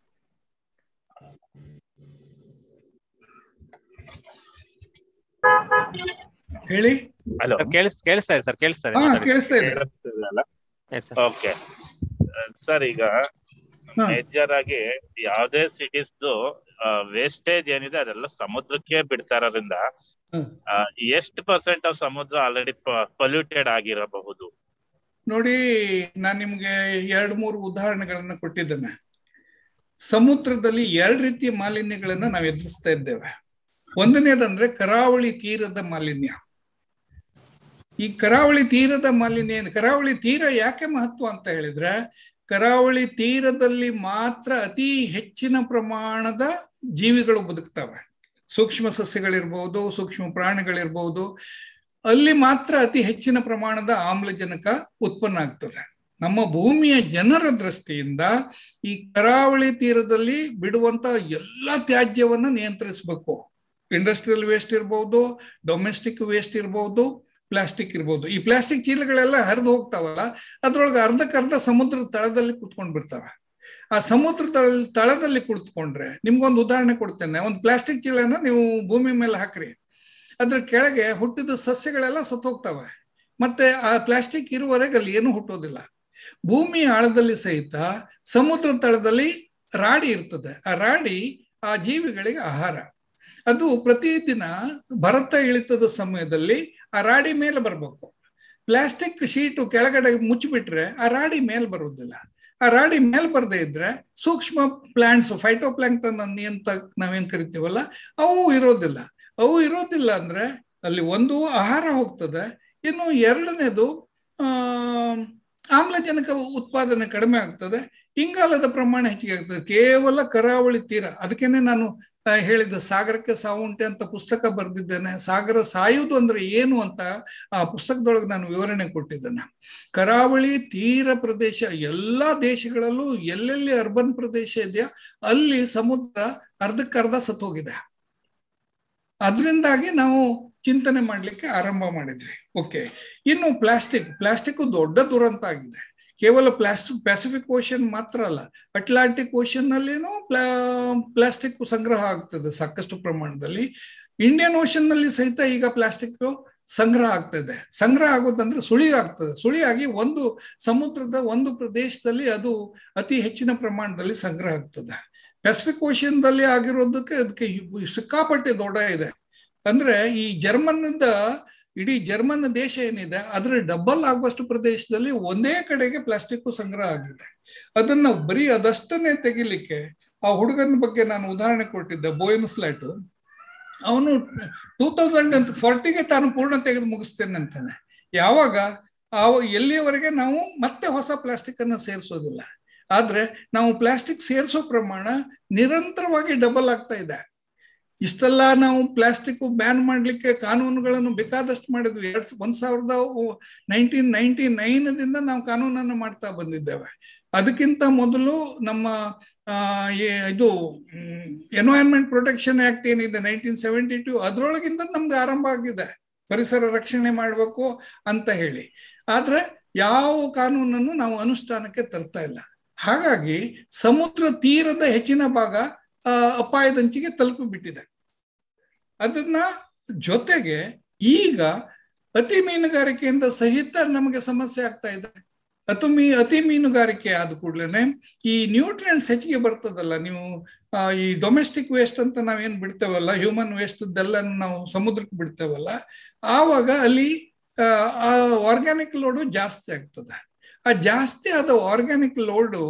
ಹೇಳಿ ಹಲೋ ಸರ್ ಕೇಳಿಸ್ ಕೇಳಿಸ್ತಾ ಇದೆ ಸರ್ ಕೇಳಿಸ್ತಾ ಇದೆ ಹಾ ಮಾತಾಡಿ. ಕೇಳಿಸ್ತಾ ಇದೆ ಕೇಳಿಸ್ತಿದೆಯಲ್ಲ Yes, sir. ಓಕೆ ಸರ್ ಈಗ ಹಾ. ಮೇಜರ್ ಆಗಿ ಯಾವುದೇ ಸಿಟೀಸ್ದು ವೇಸ್ಟೇಜ್ ಏನಿದೆ ಅದೆಲ್ಲ ಸಮುದ್ರಕ್ಕೆ ಬಿಡ್ತಾ ಇರೋದ್ರಿಂದ ಹ್ಮ್. ಆ, ಎಷ್ಟು ಪರ್ಸೆಂಟ್ ಆಫ್ ಸಮುದ್ರ ಆಲ್ರೆಡಿ ಪೊಲ್ಯೂಟೆಡ್ ಆಗಿರಬಹುದು ನೋಡಿ ನಾನು ನಿಮ್ಗೆ ಎರಡು ಮೂರು ಉದಾಹರಣೆಗಳನ್ನ ಕೊಟ್ಟಿದ್ದೇನೆ ಸಮುದ್ರದಲ್ಲಿ ಎರಡು ರೀತಿಯ ಮಾಲಿನ್ಯಗಳನ್ನ ನಾವು ಎದುರಿಸ್ತಾ ಇದ್ದೇವೆ ಒಂದನೇದಂದ್ರೆ ಕರಾವಳಿ ತೀರದ ಮಾಲಿನ್ಯ ಈ ಕರಾವಳಿ ತೀರದ ಮಾಲಿನ್ಯ ಏನು- ಕರಾವಳಿ ತೀರ ಯಾಕೆ ಮಹತ್ವ ಅಂತ ಹೇಳಿದ್ರೆ ಕರಾವಳಿ ತೀರದಲ್ಲಿ ಮಾತ್ರ ಅತಿ ಹೆಚ್ಚಿನ ಪ್ರಮಾಣದ ಜೀವಿಗಳು ಬದುಕ್ತವೆ ಸೂಕ್ಷ್ಮ ಸಸ್ಯಗಳಿರ್ಬೋದು ಸೂಕ್ಷ್ಮ ಪ್ರಾಣಿಗಳಿರ್ಬೋದು ಅಲ್ಲಿ ಮಾತ್ರ ಅತಿ ಹೆಚ್ಚಿನ ಪ್ರಮಾಣದ ಆಮ್ಲಜನಕ ಉತ್ಪನ್ನ ಆಗ್ತದೆ ನಮ್ಮ ಭೂಮಿಯ ಜನರ ದೃಷ್ಟಿಯಿಂದ ಈ ಕರಾವಳಿ ತೀರದಲ್ಲಿ ಬಿಡುವಂತ ಎಲ್ಲ ತ್ಯಾಜ್ಯವನ್ನ ನಿಯಂತ್ರಿಸಬೇಕು ಇಂಡಸ್ಟ್ರಿಯಲ್ ವೇಸ್ಟ್ ಇರ್ಬೋದು ಡೊಮೆಸ್ಟಿಕ್ ವೇಸ್ಟ್ ಇರ್ಬೋದು ಪ್ಲಾಸ್ಟಿಕ್ ಇರ್ಬೋದು ಈ ಪ್ಲಾಸ್ಟಿಕ್ ಚೀಲಗಳೆಲ್ಲ ಹರಿದು ಹೋಗ್ತಾವಲ್ಲ ಅದ್ರೊಳಗೆ ಅರ್ಧಕ್ಕರ್ಧ ಸಮುದ್ರದ ತಳದಲ್ಲಿ ಕುತ್ಕೊಂಡ್ ಬಿಡ್ತವೆ ಆ ಸಮುದ್ರ ತಳ ತಳದಲ್ಲಿ ಕುಳಿತುಕೊಂಡ್ರೆ ನಿಮ್ಗೊಂದು ಉದಾಹರಣೆ ಕೊಡ್ತೇನೆ ಒಂದು ಪ್ಲಾಸ್ಟಿಕ್ ಚೀಲನ ನೀವು ಭೂಮಿ ಮೇಲೆ ಹಾಕ್ರಿ ಅದ್ರ ಕೆಳಗೆ ಹುಟ್ಟಿದ ಸಸ್ಯಗಳೆಲ್ಲ ಸತ್ತೋಗ್ತವೆ ಮತ್ತೆ ಆ ಪ್ಲಾಸ್ಟಿಕ್ ಇರುವವರೆಗೆ ಅಲ್ಲಿ ಏನು ಹುಟ್ಟೋದಿಲ್ಲ ಭೂಮಿ ಆಳದಲ್ಲಿ ಸಹಿತ ಸಮುದ್ರ ತಳದಲ್ಲಿ ರಾಡಿ ಇರ್ತದೆ ಆ ರಾಡಿ ಆ ಜೀವಿಗಳಿಗೆ ಆಹಾರ ಅದು ಪ್ರತಿದಿನ ಭರತ ಇಳಿತದ ಸಮಯದಲ್ಲಿ ಆ ರಾಡಿ ಮೇಲೆ ಬರಬೇಕು ಪ್ಲಾಸ್ಟಿಕ್ ಶೀಟು ಕೆಳಗಡೆ ಮುಚ್ಚಿಬಿಟ್ರೆ ಆ ರಾಡಿ ಮೇಲೆ ಬರುವುದಿಲ್ಲ ಆ ರಾಡಿ ಮೇಲೆ ಬರದೇ ಇದ್ರೆ ಸೂಕ್ಷ್ಮ ಪ್ಲಾಂಟ್ಸ್ ಫೈಟೋ ಪ್ಲಾಂಕ್ಟನ್ ಅಂತ ನಾವೇನ್ ಕರಿತೀವಲ್ಲ ಅವು ಇರೋದಿಲ್ಲ ಅವು ಇರೋದಿಲ್ಲ ಅಂದ್ರೆ ಅಲ್ಲಿ ಒಂದು ಆಹಾರ ಹೋಗ್ತದೆ ಇನ್ನು ಎರಡನೇದು ಆ ಆಮ್ಲಜನಕ ಉತ್ಪಾದನೆ ಕಡಿಮೆ ಆಗ್ತದೆ ಇಂಗಾಲದ ಪ್ರಮಾಣ ಹೆಚ್ಚಿಗೆ ಆಗ್ತದೆ ಕೇವಲ ಕರಾವಳಿ ತೀರ ಅದಕ್ಕೇನೆ ನಾನು ಆ, ಹೇಳಿದ ಸಾಗರಕ್ಕೆ ಸಾವುಂಟೆ ಅಂತ ಪುಸ್ತಕ ಬರೆದಿದ್ದೇನೆ ಸಾಗರ ಸಾಯುವುದು ಅಂದ್ರೆ ಏನು ಅಂತ ಆ ಪುಸ್ತಕದೊಳಗೆ ನಾನು ವಿವರಣೆ ಕೊಟ್ಟಿದ್ದೇನೆ ಕರಾವಳಿ ತೀರ ಪ್ರದೇಶ ಎಲ್ಲಾ ದೇಶಗಳಲ್ಲೂ ಎಲ್ಲೆಲ್ಲಿ ಅರ್ಬನ್ ಪ್ರದೇಶ ಇದೆಯಾ ಅಲ್ಲಿ ಸಮುದ್ರ ಅರ್ಧಕ್ಕರ್ಧ ಸತ್ತೋಗಿದೆ ಅದರಿಂದಾಗಿ ನಾವು ಚಿಂತನೆ ಮಾಡ್ಲಿಕ್ಕೆ ಆರಂಭ ಮಾಡಿದ್ವಿ ಓಕೆ ಇನ್ನು ಪ್ಲಾಸ್ಟಿಕ್ ಪ್ಲಾಸ್ಟಿಕ್ ದೊಡ್ಡ ದುರಂತ ಆಗಿದೆ ಕೇವಲ ಪ್ಲಾಸ್ಟಿಕ್ ಪ್ಯಾಸಿಫಿಕ್ ಓಷನ್ ಮಾತ್ರ ಅಲ್ಲ ಅಟ್ಲಾಂಟಿಕ್ ಓಷನ್ ನಲ್ಲಿನೂ ಪ್ಲಾ ಪ್ಲಾಸ್ಟಿಕ್ ಸಂಗ್ರಹ ಆಗ್ತದೆ ಸಾಕಷ್ಟು ಪ್ರಮಾಣದಲ್ಲಿ ಇಂಡಿಯನ್ ಓಷನ್ ನಲ್ಲಿ ಸಹಿತ ಈಗ ಪ್ಲಾಸ್ಟಿಕ್ ಸಂಗ್ರಹ ಆಗ್ತದೆ ಸಂಗ್ರಹ ಆಗೋದಂದ್ರೆ ಸುಳಿ ಆಗ್ತದೆ ಸುಳಿಯಾಗಿ ಒಂದು ಸಮುದ್ರದ ಒಂದು ಪ್ರದೇಶದಲ್ಲಿ ಅದು ಅತಿ ಹೆಚ್ಚಿನ ಪ್ರಮಾಣದಲ್ಲಿ ಸಂಗ್ರಹ ಆಗ್ತದೆ ಪೆಸಿಫಿಕ್ ಓಷನ್ದಲ್ಲಿ ಆಗಿರೋದಕ್ಕೆ ಅದಕ್ಕೆ ಸಿಕ್ಕಾಪಟ್ಟೆ ದೊಡ್ಡ ಇದೆ ಅಂದ್ರೆ ಈ ಜರ್ಮನ್ನಿಂದ ಇಡೀ ಜರ್ಮನ್ ದೇಶ ಏನಿದೆ ಅದರ ಡಬಲ್ ಆಗುವಷ್ಟು ಪ್ರದೇಶದಲ್ಲಿ ಒಂದೇ ಕಡೆಗೆ ಪ್ಲಾಸ್ಟಿಕ್ ಸಂಗ್ರಹ ಆಗಿದೆ ಅದನ್ನ ಬರೀ ಅದಷ್ಟನ್ನೇ ತೆಗಿಲಿಕ್ಕೆ ಆ ಹುಡುಗನ ಬಗ್ಗೆ ನಾನು ಉದಾಹರಣೆ ಕೊಟ್ಟಿದ್ದೆ ಬೋಯನ್ ಸ್ಲಾಟ್ ಅವನು ಟೂ ತೌಸಂಡ್ ಅಂತ ಫಾರ್ಟಿಗೆ ತಾನು ಪೂರ್ಣ ತೆಗೆದು ಮುಗಿಸ್ತೇನೆ ಅಂತಾನೆ ಯಾವಾಗ ಆ ಎಲ್ಲಿಯವರೆಗೆ ನಾವು ಮತ್ತೆ ಹೊಸ ಪ್ಲಾಸ್ಟಿಕ್ ಅನ್ನ ಸೇರಿಸೋದಿಲ್ಲ ಆದ್ರೆ ನಾವು ಪ್ಲಾಸ್ಟಿಕ್ ಸೇರಿಸೋ ಪ್ರಮಾಣ ನಿರಂತರವಾಗಿ ಡಬಲ್ ಆಗ್ತಾ ಇದೆ ಇಷ್ಟೆಲ್ಲ ನಾವು ಪ್ಲಾಸ್ಟಿಕ್ ಬ್ಯಾನ್ ಮಾಡ್ಲಿಕ್ಕೆ ಕಾನೂನುಗಳನ್ನು ಬೇಕಾದಷ್ಟು ಮಾಡಿದ್ವಿ ಎರಡ್ ಒಂದ್ ಸಾವಿರದ ನೈನ್ಟೀನ್ ನೈನ್ಟಿ ನೈನ್ದಿಂದ ನಾವು ಕಾನೂನನ್ನು ಮಾಡ್ತಾ ಬಂದಿದ್ದೇವೆ ಅದಕ್ಕಿಂತ ಮೊದಲು ನಮ್ಮ ಆ, ಏ- ಇದು ಎನ್ವೈರನ್ಮೆಂಟ್ ಪ್ರೊಟೆಕ್ಷನ್ ಆಕ್ಟ್ ಏನಿದೆ ನೈನ್ಟೀನ್ ಸೆವೆಂಟಿ ಟು ಅದ್ರೊಳಗಿಂದ ನಮ್ದು ಆರಂಭ ಆಗಿದೆ ಪರಿಸರ ರಕ್ಷಣೆ ಮಾಡಬೇಕು ಅಂತ ಹೇಳಿ ಆದ್ರೆ ಯಾವ ಕಾನೂನನ್ನು ನಾವು ಅನುಷ್ಠಾನಕ್ಕೆ ತರ್ತಾ ಇಲ್ಲ ಹಾಗಾಗಿ ಸಮುದ್ರ ತೀರದ ಹೆಚ್ಚಿನ ಭಾಗ ಆ, ಅಪಾಯದಂಚಿಗೆ ತಲುಪಿಬಿಟ್ಟಿದೆ ಅದನ್ನ ಜೊತೆಗೆ ಈಗ ಅತಿ ಮೀನುಗಾರಿಕೆಯಿಂದ ಸಹಿತ ನಮಗೆ ಸಮಸ್ಯೆ ಆಗ್ತಾ ಇದೆ ಅತು ಮೀ ಅತಿ ಮೀನುಗಾರಿಕೆ ಆದ ಕೂಡ್ಲೇನೆ ಈ ನ್ಯೂಟ್ರಿಯೆಂಟ್ಸ್ ಹೆಚ್ಚಿಗೆ ಬರ್ತದಲ್ಲ ನೀವು ಆ, ಈ ಡೊಮೆಸ್ಟಿಕ್ ವೇಸ್ಟ್ ಅಂತ ನಾವೇನ್ ಬಿಡ್ತೇವಲ್ಲ ಹ್ಯೂಮನ್ ವೇಸ್ಟ್ ಎಲ್ಲ ನಾವು ಸಮುದ್ರಕ್ಕೆ ಬಿಡ್ತೇವಲ್ಲ ಆವಾಗ ಅಲ್ಲಿ ಆ ಆರ್ಗ್ಯಾನಿಕ್ ಲೋಡು ಜಾಸ್ತಿ ಆಗ್ತದೆ ಆ ಜಾಸ್ತಿ ಆದ ಆರ್ಗ್ಯಾನಿಕ್ ಲೋಡು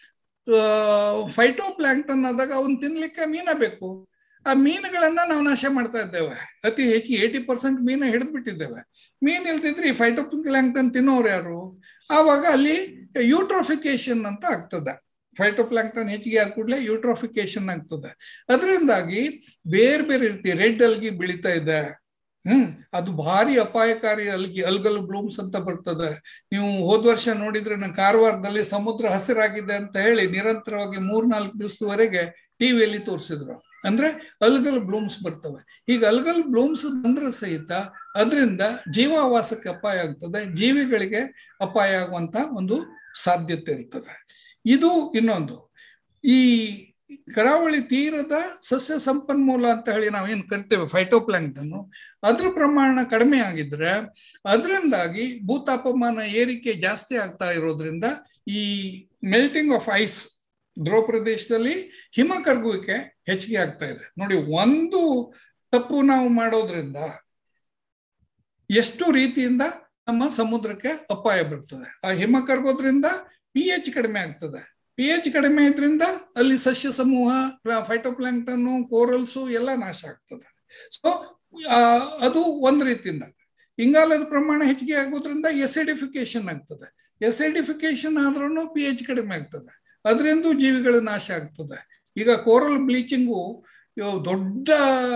ಫೈಟೋ ಪ್ಲಾಂಕ್ಟನ್ ಆದಾಗ ಅವನ್ ತಿನ್ಲಿಕ್ಕೆ ಮೀನ ಬೇಕು ಆ ಮೀನುಗಳನ್ನ ನಾವು ನಾಶ ಮಾಡ್ತಾ ಇದ್ದೇವೆ ಅತಿ ಹೆಚ್ಚು ಏಟಿ ಪರ್ಸೆಂಟ್ ಮೀನ ಹಿಡಿದು ಬಿಟ್ಟಿದ್ದೇವೆ ಮೀನ್ ಇಲ್ದಿದ್ರೆ ಈ ಫೈಟೋ ಪ್ಲಾಂಕ್ಟನ್ ತಿನ್ನೋರು ಯಾರು ಆವಾಗ ಅಲ್ಲಿ ಯೂಟ್ರೋಫಿಕೇಶನ್ ಅಂತ ಆಗ್ತದೆ ಫೈಟೋಪ್ಲಾಂಕ್ಟನ್ ಹೆಚ್ಚಿಗೆ ಆದ ಕೂಡಲೇ ಯೂಟ್ರೋಫಿಕೇಶನ್ ಆಗ್ತದೆ ಅದರಿಂದಾಗಿ ಬೇರೆ ಬೇರೆ ರೀತಿ ರೆಡ್ ಅಲ್ಗಿ ಬೆಳೀತಾ ಇದೆ ಹ್ಮ್ ಅದು ಭಾರಿ ಅಪಾಯಕಾರಿ ಅಲ್ಗಿ ಅಲ್ಗಲ್ ಬ್ಲೂಮ್ಸ್ ಅಂತ ಬರ್ತದೆ ನೀವು ಹೋದ ವರ್ಷ ನೋಡಿದ್ರೆ ನಾನು ಕಾರವಾರದಲ್ಲಿ ಸಮುದ್ರ ಹಸಿರಾಗಿದೆ ಅಂತ ಹೇಳಿ ನಿರಂತರವಾಗಿ ಮೂರ್ನಾಲ್ಕು ದಿವಸದವರೆಗೆ ಟಿವಿಯಲ್ಲಿ ತೋರಿಸಿದ್ರು ಅಂದ್ರೆ ಅಲ್ಗಲ್ ಬ್ಲೂಮ್ಸ್ ಬರ್ತವೆ ಈಗ ಅಲ್ಗಲ್ ಬ್ಲೂಮ್ಸ್ ಬಂದ್ರೆ ಸಹಿತ ಅದರಿಂದ ಜೀವಾವಾಸಕ್ಕೆ ಅಪಾಯ ಆಗ್ತದೆ ಜೀವಿಗಳಿಗೆ ಅಪಾಯ ಆಗುವಂತ ಒಂದು ಸಾಧ್ಯತೆ ಇರ್ತದೆ ಇದು ಇನ್ನೊಂದು ಈ ಕರಾವಳಿ ತೀರದ ಸಸ್ಯ ಸಂಪನ್ಮೂಲ ಅಂತ ಹೇಳಿ ನಾವೇನ್ ಕರಿತೇವೆ ಫೈಟೋಪ್ಲಾಂಕ್ಟನ್ ಅದ್ರ ಪ್ರಮಾಣ ಕಡಿಮೆ ಆಗಿದ್ರೆ ಅದರಿಂದಾಗಿ ಭೂತಾಪಮಾನ ಏರಿಕೆ ಜಾಸ್ತಿ ಆಗ್ತಾ ಇರೋದ್ರಿಂದ ಈ ಮೆಲ್ಟಿಂಗ್ ಆಫ್ ಐಸ್ ಧ್ರುವ ಪ್ರದೇಶದಲ್ಲಿ ಹಿಮ ಕರಗುವಿಕೆ ಹೆಚ್ಚಿಗೆ ಆಗ್ತಾ ಇದೆ ನೋಡಿ ಒಂದು ತಪ್ಪು ನಾವು ಮಾಡೋದ್ರಿಂದ ಎಷ್ಟು ರೀತಿಯಿಂದ ನಮ್ಮ ಸಮುದ್ರಕ್ಕೆ ಅಪಾಯ ಬರ್ತದೆ ಆ ಹಿಮ ಕರಗೋದ್ರಿಂದ ಪಿ ಎಚ್ ಕಡಿಮೆ ಆಗ್ತದೆ ಪಿ ಎಚ್ ಕಡಿಮೆ ಇದ್ರಿಂದ ಅಲ್ಲಿ ಸಸ್ಯ ಸಮೂಹ ಫೈಟೋಪ್ಲಾಂಕ್ಟನ್ನು ಕೋರಲ್ಸು ಎಲ್ಲ ನಾಶ ಆಗ್ತದೆ ಸೊ ಅದು ಒಂದ್ ರೀತಿಯಿಂದ ಇಂಗಾಲದ ಪ್ರಮಾಣ ಹೆಚ್ಚಿಗೆ ಆಗೋದ್ರಿಂದ ಎಸಿಡಿಫಿಕೇಶನ್ ಆಗ್ತದೆ ಎಸಿಡಿಫಿಕೇಶನ್ ಆದ್ರೂ ಪಿ ಎಚ್ ಕಡಿಮೆ ಆಗ್ತದೆ ಅದರಿಂದ ಜೀವಿಗಳು ನಾಶ ಆಗ್ತದೆ ಈಗ ಕೋರಲ್ ಬ್ಲೀಚಿಂಗು ದೊಡ್ಡ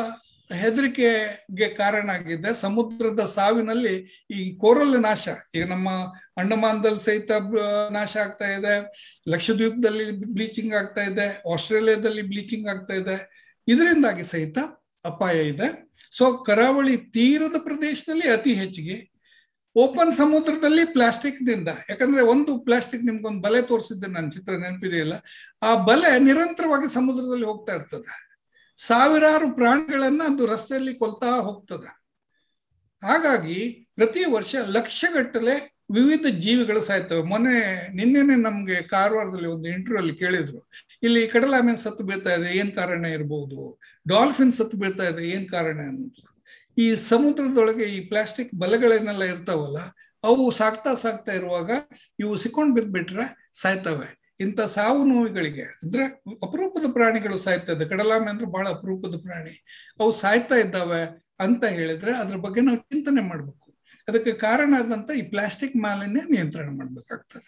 ಹೆದರಿಕೆಗೆ ಕಾರಣ ಆಗಿದೆ ಸಮುದ್ರದ ಸಾವಿನಲ್ಲಿ ಈ ಕೋರಲ್ ನಾಶ ಈಗ ನಮ್ಮ ಅಂಡಮಾನದಲ್ಲಿ ಸಹಿತ ನಾಶ ಆಗ್ತಾ ಇದೆ ಲಕ್ಷದ್ವೀಪದಲ್ಲಿ ಬ್ಲೀಚಿಂಗ್ ಆಗ್ತಾ ಇದೆ ಆಸ್ಟ್ರೇಲಿಯಾದಲ್ಲಿ ಬ್ಲೀಚಿಂಗ್ ಆಗ್ತಾ ಇದೆ ಇದರಿಂದಾಗಿ ಸಹಿತ ಅಪಾಯ ಇದೆ ಸೊ ಕರಾವಳಿ ತೀರದ ಪ್ರದೇಶದಲ್ಲಿ ಅತಿ ಹೆಚ್ಚಿಗೆ ಓಪನ್ ಸಮುದ್ರದಲ್ಲಿ ಪ್ಲಾಸ್ಟಿಕ್ ನಿಂದ ಯಾಕಂದ್ರೆ ಒಂದು ಪ್ಲಾಸ್ಟಿಕ್ ನಿಮ್ಗೊಂದು ಬಲೆ ತೋರಿಸಿದ್ದೆ ನನ್ನ ಚಿತ್ರ ನೆನಪಿದೆಯಲ್ಲ ಆ ಬಲೆ ನಿರಂತರವಾಗಿ ಸಮುದ್ರದಲ್ಲಿ ಹೋಗ್ತಾ ಇರ್ತದೆ ಸಾವಿರಾರು ಪ್ರಾಣಿಗಳನ್ನ ಅದು ರಸ್ತೆಯಲ್ಲಿ ಕೊಲ್ತಾ ಹೋಗ್ತದೆ ಹಾಗಾಗಿ ಪ್ರತಿ ವರ್ಷ ಲಕ್ಷಗಟ್ಟಲೆ ವಿವಿಧ ಜೀವಿಗಳು ಸಾಯ್ತವೆ ಮೊನ್ನೆ ನಿನ್ನೆನೆ ನಮ್ಗೆ ಕಾರವಾರದಲ್ಲಿ ಒಂದು ಇಂಟರ್ವ್ಯೂ ಅಲ್ಲಿ ಕೇಳಿದ್ರು ಇಲ್ಲಿ ಕಡಲಾಮೆ ಸತ್ತು ಬೀಳ್ತಾ ಇದೆ ಏನ್ ಕಾರಣ ಇರಬಹುದು ಡಾಲ್ಫಿನ್ ಸತ್ತು ಬೀಳ್ತಾ ಇದೆ ಏನ್ ಕಾರಣ ಅನ್ನೋದು ಈ ಸಮುದ್ರದೊಳಗೆ ಈ ಪ್ಲಾಸ್ಟಿಕ್ ಬಲೆಗಳನ್ನೆಲ್ಲ ಇರ್ತಾವಲ್ಲ ಅವು ಸಾಕ್ತಾ ಸಾಕ್ತಾ ಇರುವಾಗ ಇವು ಸಿಕ್ಕೊಂಡ್ ಬಿದ್ಬಿಟ್ರೆ ಸಾಯ್ತವೆ ಇಂಥ ಸಾವು ನೋವುಗಳಿಗೆ ಅಂದ್ರೆ ಅಪರೂಪದ ಪ್ರಾಣಿಗಳು ಸಾಯ್ತದೆ ಕಡಲಾಮೆ ಅಂದ್ರೆ ಬಹಳ ಅಪರೂಪದ ಪ್ರಾಣಿ ಅವು ಸಾಯ್ತಾ ಇದ್ದಾವೆ ಅಂತ ಹೇಳಿದ್ರೆ ಅದ್ರ ಬಗ್ಗೆ ನಾವು ಚಿಂತನೆ ಮಾಡ್ಬೇಕು ಅದಕ್ಕೆ ಕಾರಣ ಆದಂತ ಈ ಪ್ಲಾಸ್ಟಿಕ್ ಮಾಲಿನ್ಯ ನಿಯಂತ್ರಣ ಮಾಡ್ಬೇಕಾಗ್ತದೆ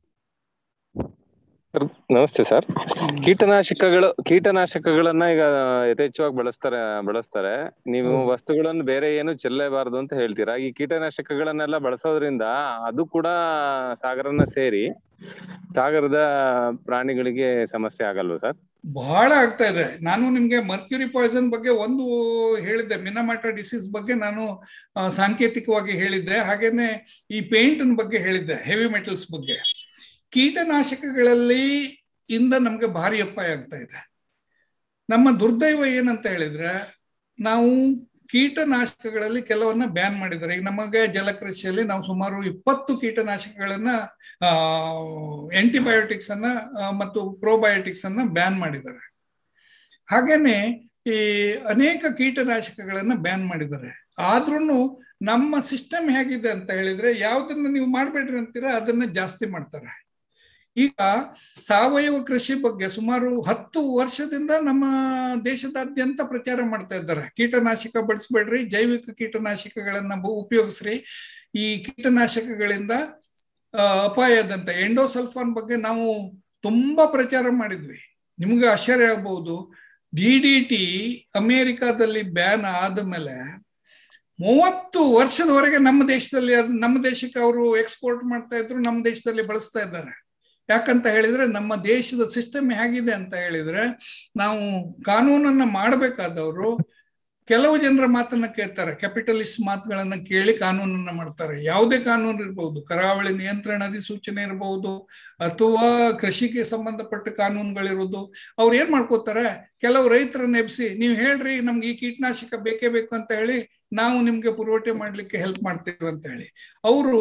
ನಮಸ್ತೆ ಸರ್ ಕೀಟನಾಶಕಗಳು ಕೀಟನಾಶಕಗಳನ್ನ ಈಗ ಯಥೇಚ್ಛವಾಗಿ ಬಳಸ್ತಾರೆ ಬಳಸ್ತಾರೆ ನೀವು ವಸ್ತುಗಳನ್ನು ಬೇರೆ ಏನು ಚೆಲ್ಲಬಾರದು ಅಂತ ಹೇಳ್ತೀರಾ ಈ ಕೀಟನಾಶಕಗಳನ್ನೆಲ್ಲ ಬಳಸೋದ್ರಿಂದ ಅದು ಕೂಡ ಸಾಗರನ ಸೇರಿ ಸಾಗರದ ಪ್ರಾಣಿಗಳಿಗೆ ಸಮಸ್ಯೆ ಆಗಲ್ವಾ ಸರ್ ಬಹಳ ಆಗ್ತಾ ಇದೆ ನಾನು ನಿಮ್ಗೆ ಮರ್ಕ್ಯೂರಿ ಪಾಯ್ಸನ್ ಬಗ್ಗೆ ಒಂದು ಹೇಳಿದ್ದೆ ಮಿನಮಾಟ ಡಿಸೀಸ್ ಬಗ್ಗೆ ನಾನು ಸಾಂಕೇತಿಕವಾಗಿ ಹೇಳಿದ್ದೆ ಹಾಗೇನೆ ಈ ಪೇಂಟ್ ಬಗ್ಗೆ ಹೇಳಿದ್ದೆ ಹೆವಿ ಮೆಟಲ್ಸ್ ಬಗ್ಗೆ ಕೀಟನಾಶಕಗಳಲ್ಲಿ ಇಂದ ನಮ್ಗೆ ಭಾರಿ ಅಪಾಯ ಆಗ್ತಾ ಇದೆ ನಮ್ಮ ದುರ್ದೈವ ಏನಂತ ಹೇಳಿದ್ರೆ ನಾವು ಕೀಟನಾಶಕಗಳಲ್ಲಿ ಕೆಲವನ್ನ ಬ್ಯಾನ್ ಮಾಡಿದ್ದಾರೆ ಈಗ ನಮಗೆ ಜಲಕೃಷಿಯಲ್ಲಿ ನಾವು ಸುಮಾರು ಇಪ್ಪತ್ತು ಕೀಟನಾಶಕಗಳನ್ನ ಆಂಟಿಬಯೋಟಿಕ್ಸ್ ಅನ್ನ ಮತ್ತು ಪ್ರೋಬಯೋಟಿಕ್ಸ್ ಅನ್ನ ಬ್ಯಾನ್ ಮಾಡಿದ್ದಾರೆ ಹಾಗೇನೆ ಈ ಅನೇಕ ಕೀಟನಾಶಕಗಳನ್ನ ಬ್ಯಾನ್ ಮಾಡಿದ್ದಾರೆ ಆದ್ರೂ ನಮ್ಮ ಸಿಸ್ಟಮ್ ಹೇಗಿದೆ ಅಂತ ಹೇಳಿದ್ರೆ ಯಾವ್ದನ್ನ ನೀವು ಮಾಡ್ಬೇಡ್ರಿ ಅಂತೀರಾ ಅದನ್ನ ಜಾಸ್ತಿ ಮಾಡ್ತಾರೆ ಈಗ ಸಾವಯವ ಕೃಷಿ ಬಗ್ಗೆ ಸುಮಾರು ಹತ್ತು ವರ್ಷದಿಂದ ನಮ್ಮ ದೇಶದಾದ್ಯಂತ ಪ್ರಚಾರ ಮಾಡ್ತಾ ಇದ್ದಾರೆ ಕೀಟನಾಶಕ ಬಳಸ್ಬೇಡ್ರಿ ಜೈವಿಕ ಕೀಟನಾಶಕಗಳನ್ನ ಉಪಯೋಗಿಸ್ರಿ ಈ ಕೀಟನಾಶಕಗಳಿಂದ ಅಪಾಯದಂತ ಎಂಡೋಸಲ್ಫಾನ್ ಬಗ್ಗೆ ನಾವು ತುಂಬಾ ಪ್ರಚಾರ ಮಾಡಿದ್ವಿ ನಿಮ್ಗೆ ಆಶ್ಚರ್ಯ ಆಗ್ಬಹುದು ಡಿ ಡಿ ಟಿ ಅಮೇರಿಕಾದಲ್ಲಿ ಬ್ಯಾನ್ ಆದ್ಮೇಲೆ ಮೂವತ್ತು ವರ್ಷದವರೆಗೆ ನಮ್ಮ ದೇಶದಲ್ಲಿ ನಮ್ಮ ದೇಶಕ್ಕೆ ಅವರು ಎಕ್ಸ್ಪೋರ್ಟ್ ಮಾಡ್ತಾ ಇದ್ರು ನಮ್ಮ ದೇಶದಲ್ಲಿ ಬಳಸ್ತಾ ಇದ್ದಾರೆ ಯಾಕಂತ ಹೇಳಿದ್ರೆ ನಮ್ಮ ದೇಶದ ಸಿಸ್ಟಮ್ ಹೇಗಿದೆ ಅಂತ ಹೇಳಿದ್ರೆ ನಾವು ಕಾನೂನನ್ನ ಮಾಡಬೇಕಾದವರು ಕೆಲವು ಜನರ ಮಾತನ್ನ ಕೇಳ್ತಾರೆ ಕ್ಯಾಪಿಟಲಿಸ್ಟ್ ಮಾತುಗಳನ್ನ ಕೇಳಿ ಕಾನೂನನ್ನ ಮಾಡ್ತಾರೆ ಯಾವುದೇ ಕಾನೂನು ಇರಬಹುದು ಕರಾವಳಿ ನಿಯಂತ್ರಣ ಅಧಿಸೂಚನೆ ಇರಬಹುದು ಅಥವಾ ಕೃಷಿಗೆ ಸಂಬಂಧಪಟ್ಟ ಕಾನೂನುಗಳಿರೋದು ಅವ್ರು ಏನ್ ಮಾಡ್ಕೋತಾರೆ ಕೆಲವು ರೈತರನ್ನ ಎಬ್ಸಿ ನೀವು ಹೇಳ್ರಿ ನಮ್ಗೆ ಈ ಕೀಟನಾಶಕ ಬೇಕೇ ಬೇಕು ಅಂತ ಹೇಳಿ ನಾವು ನಿಮ್ಗೆ ಪುರವಠೆ ಮಾಡ್ಲಿಕ್ಕೆ ಹೆಲ್ಪ್ ಮಾಡ್ತೀವಿ ಅಂತ ಹೇಳಿ ಅವರು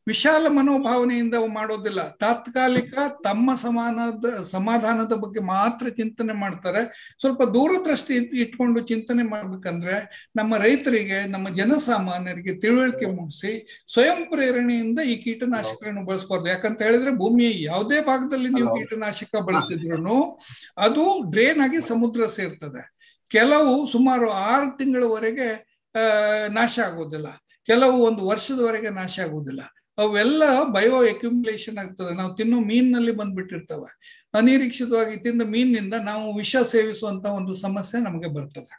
ವಿಶಾಲ ಮನೋಭಾವನೆಯಿಂದ ಮಾಡೋದಿಲ್ಲ ತಾತ್ಕಾಲಿಕ ತಮ್ಮ ಸಮಾನದ ಸಮಾಧಾನದ ಬಗ್ಗೆ ಮಾತ್ರ ಚಿಂತನೆ ಮಾಡ್ತಾರೆ ಸ್ವಲ್ಪ ದೂರದೃಷ್ಟಿ ಇಟ್- ಇಟ್ಕೊಂಡು ಚಿಂತನೆ ಮಾಡ್ಬೇಕಂದ್ರೆ ನಮ್ಮ ರೈತರಿಗೆ ನಮ್ಮ ಜನಸಾಮಾನ್ಯರಿಗೆ ತಿಳುವಳಿಕೆ ಮೂಡಿಸಿ ಸ್ವಯಂ ಪ್ರೇರಣೆಯಿಂದ ಈ ಕೀಟನಾಶಕಗಳನ್ನು ಬಳಸಬಾರ್ದು ಯಾಕಂತ ಹೇಳಿದ್ರೆ ಭೂಮಿಯ ಯಾವುದೇ ಭಾಗದಲ್ಲಿ ನೀವು ಕೀಟನಾಶಕ ಬಳಸಿದ್ರು ಅದು ಡ್ರೈನ್ ಆಗಿ ಸಮುದ್ರ ಸೇರ್ತದೆ ಕೆಲವು ಸುಮಾರು ಆರು ತಿಂಗಳವರೆಗೆ ಆ, ನಾಶ ಆಗೋದಿಲ್ಲ ಕೆಲವು ಒಂದು ವರ್ಷದವರೆಗೆ ನಾಶ ಆಗುವುದಿಲ್ಲ ಅವೆಲ್ಲ ಬಯೋ ಅಕ್ಯುಮುಲೇಷನ್ ಆಗ್ತದೆ ನಾವು ತಿನ್ನೋ ಮೀನಿನಲ್ಲಿ ಬಂದ್ಬಿಟ್ಟಿರ್ತವೆ ಅನಿರೀಕ್ಷಿತವಾಗಿ ತಿಂದ ಮೀನಿನಿಂದ ನಾವು ವಿಷ ಸೇವಿಸುವಂತ ಒಂದು ಸಮಸ್ಯೆ ನಮಗೆ ಬರ್ತದೆ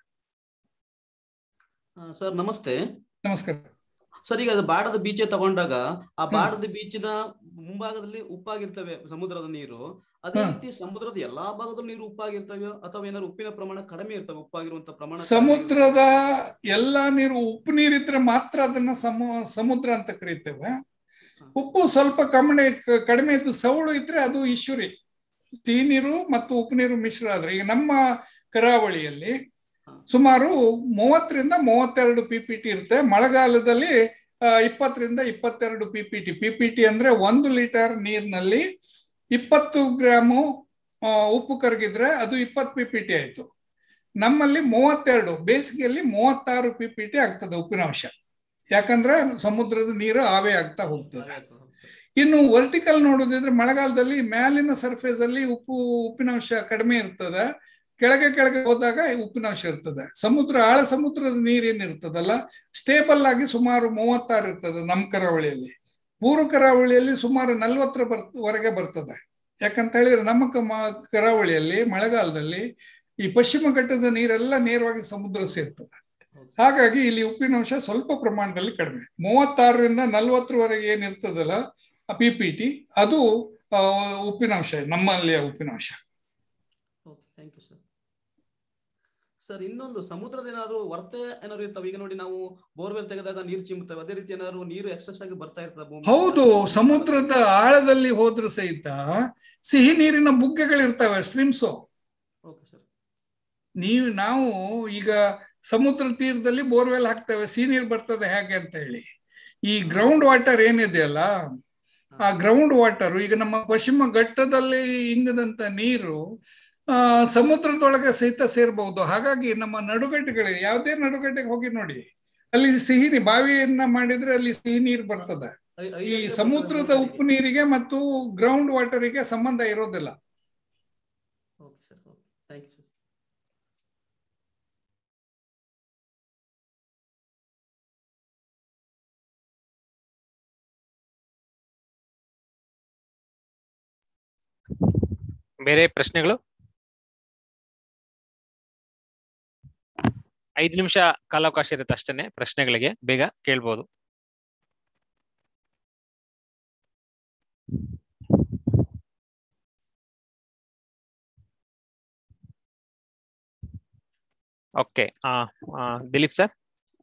ಸರ್ ನಮಸ್ತೆ ನಮಸ್ಕಾರ ಸರ್ ಈಗ ಅದು ಬಾಡದ ಬೀಚೆ ತಗೊಂಡಾಗ ಆ ಬಾಡದ ಬೀಚಿನ ಮುಂಭಾಗದಲ್ಲಿ ಉಪ್ಪಾಗಿರ್ತವೆ ಸಮುದ್ರದ ನೀರು ಅದೇ ಹ್ಮ್. ರೀತಿ ಸಮುದ್ರದ ಎಲ್ಲಾ ಭಾಗದಲ್ಲೂ ನೀರು ಉಪ್ಪಾಗಿರ್ತವೆ ಅಥವಾ ಏನಾದ್ರು ಉಪ್ಪಿನ ಪ್ರಮಾಣ ಕಡಿಮೆ ಇರ್ತವೆ ಉಪ್ಪಾಗಿರುವಂತ ಪ್ರಮಾಣ ಕಡಿಮೆ ಸಮುದ್ರದ ಎಲ್ಲಾ ನೀರು ಉಪ್ಪು ನೀರಿದ್ರೆ ಮಾತ್ರ ಅದನ್ನ ಸಮ ಸಮುದ್ರ ಅಂತ ಕರಿತೇವೆ ಉಪ್ಪು ಸ್ವಲ್ಪ ಕಮ್ಮಿ ಕಡಿಮೆ ಇದ್ದು ಸವಳು ಇದ್ರೆ ಅದು ಈಶ್ವರಿ ಸಿಹಿ ನೀರು ಮತ್ತು ಉಪ್ಪು ನೀರು ಮಿಶ್ರ ಆದ್ರೆ ಈಗ ನಮ್ಮ ಕರಾವಳಿಯಲ್ಲಿ ಸುಮಾರು ಮೂವತ್ತರಿಂದ ಮೂವತ್ತೆರಡು ಪಿ ಪಿ ಟಿ ಇರುತ್ತೆ ಮಳೆಗಾಲದಲ್ಲಿ ಆ, ಇಪ್ಪತ್ತರಿಂದ ಇಪ್ಪತ್ತೆರಡು P P T P P T ಅಂದ್ರೆ ಒಂದು ಲೀಟರ್ ನೀರಿನಲ್ಲಿ ಇಪ್ಪತ್ತು ಗ್ರಾಮು ಆ, ಉಪ್ಪು ಕರಗಿದ್ರೆ ಅದು ಇಪ್ಪತ್ತು ಪಿ ಪಿ ಟಿ ಆಯ್ತು ನಮ್ಮಲ್ಲಿ ಮೂವತ್ತೆರಡು ಬೇಸಿಗೆಯಲ್ಲಿ ಮೂವತ್ತಾರು ಪಿ ಪಿ ಟಿ ಆಗ್ತದೆ ಉಪ್ಪಿನ ಅಂಶ ಯಾಕಂದ್ರೆ ಸಮುದ್ರದ ನೀರು ಆವೆ ಆಗ್ತಾ ಹೋಗ್ತದೆ ಇನ್ನು ವರ್ಟಿಕಲ್ ನೋಡೋದಿದ್ರೆ ಮಳೆಗಾಲದಲ್ಲಿ ಮ್ಯಾಲಿನ ಸರ್ಫೇಸ್ ಅಲ್ಲಿ ಉಪ್ಪು ಉಪ್ಪಿನಾಂಶ ಕಡಿಮೆ ಇರ್ತದೆ ಕೆಳಗೆ ಕೆಳಗೆ ಹೋದಾಗ ಉಪ್ಪಿನಾಂಶ ಇರ್ತದೆ ಸಮುದ್ರ ಆಳ ಸಮುದ್ರದ ನೀರೇನಿರ್ತದಲ್ಲ ಸ್ಟೇಬಲ್ ಆಗಿ ಸುಮಾರು ಮೂವತ್ತಾರು ಇರ್ತದೆ ನಮ್ಮ ಕರಾವಳಿಯಲ್ಲಿ ಪೂರ್ವ ಕರಾವಳಿಯಲ್ಲಿ ಸುಮಾರು ನಲ್ವತ್ತರ ಬರ್ತ ವರೆಗೆ ಬರ್ತದೆ ಯಾಕಂತ ಹೇಳಿದ್ರೆ ನಮ್ಮ ಕ- ಕರಾವಳಿಯಲ್ಲಿ ಮಳೆಗಾಲದಲ್ಲಿ ಈ ಪಶ್ಚಿಮ ಘಟ್ಟದ ನೀರೆಲ್ಲ ನೇರವಾಗಿ ಸಮುದ್ರ ಸೇರ್ತದೆ ಹಾಗಾಗಿ ಇಲ್ಲಿ ಉಪ್ಪಿನಾಂಶ ಸ್ವಲ್ಪ ಪ್ರಮಾಣದಲ್ಲಿ ಕಡಿಮೆ ಮೂವತ್ತಾರರಿಂದ ನಲ್ವತ್ತರವರೆಗೆ ಏನಿರ್ತದಲ್ಲ ಪಿ ಪಿ ಟಿ ಅದು ಆ, ಉಪ್ಪಿನಾಂಶ ನಮ್ಮಲ್ಲಿಯ ಉಪ್ಪಿನಾಂಶ okay thank you sir sir ಇನ್ನೊಂದು ಸಮುದ್ರದ ಏನಾದ್ರು ವರ್ತೆ ಏನಾದ್ರು ಇರ್ತಾವೆ ಈಗ ನೋಡಿ ನಾವು ಬೋರ್ವೆಲ್ ತೆಗೆದಾಗ ನೀರು ಚಿಮ್ಮುತ್ತವೆ ಅದೇ ರೀತಿ ಏನಾದ್ರು ನೀರು ಎಕ್ಸಸ್ ಆಗಿ ಬರ್ತಾ ಇರ್ತದೆ ಭೂಮಿ ಹೌದು ಸಮುದ್ರದ ಆಳದಲ್ಲಿ ಹೋದ್ರೂ ಸಹಿತ ಸಿಹಿ ನೀರಿನ ಬುಗ್ಗೆಗಳಿರ್ತವೆ ಸ್ಟ್ರೀಮ್ಸು ಓಕೆ ಸರ್ ನೀವು ನಾವು ಈಗ ಸಮುದ್ರ ತೀರದಲ್ಲಿ ಬೋರ್ವೆಲ್ ಹಾಕ್ತೇವೆ ಸಿಹಿ ನೀರು ಬರ್ತದೆ ಹೇಗೆ ಅಂತ ಹೇಳಿ ಈ ಗ್ರೌಂಡ್ ವಾಟರ್ ಏನಿದೆಯಲ್ಲ ಆ ಗ್ರೌಂಡ್ ವಾಟರ್ ಈಗ ನಮ್ಮ ಪಶ್ಚಿಮ ಘಟ್ಟದಲ್ಲಿ ಇಂಗದಂತ ನೀರು ಆ ಸಮುದ್ರದೊಳಗೆ ಸಹಿತ ಸೇರ್ಬಹುದು ಹಾಗಾಗಿ ನಮ್ಮ ನಡುಗಡ್ಡೆಗಳಿಗೆ ಯಾವುದೇ ನಡುಗಡ್ಡೆಗೆ ಹೋಗಿ ನೋಡಿ ಅಲ್ಲಿ ಸಿಹಿ ನೀ- ಬಾವಿಯನ್ನ ಮಾಡಿದ್ರೆ ಅಲ್ಲಿ ಸಿಹಿ ನೀರು ಬರ್ತದೆ ಐ- ಈ ಐದರಿಂದ ಸಮುದ್ರದ ಬರ್ತದೆ ಉಪ್ಪು ನೀರಿಗೆ ಮತ್ತು ಗ್ರೌಂಡ್ ವಾಟರಿಗೆ ಸಂಬಂಧ ಇರೋದಿಲ್ಲ okay sir okay thank you sir ಬೇರೆ ಪ್ರಶ್ನೆಗಳು ಐದು ನಿಮಿಷ ಕಾಲಾವಕಾಶ ಇರುತ್ತೆ ಅಷ್ಟೇನೆ ಪ್ರಶ್ನೆಗಳಿಗೆ ಬೇಗ ಕೇಳ್ಬೋದು okay Dileep sir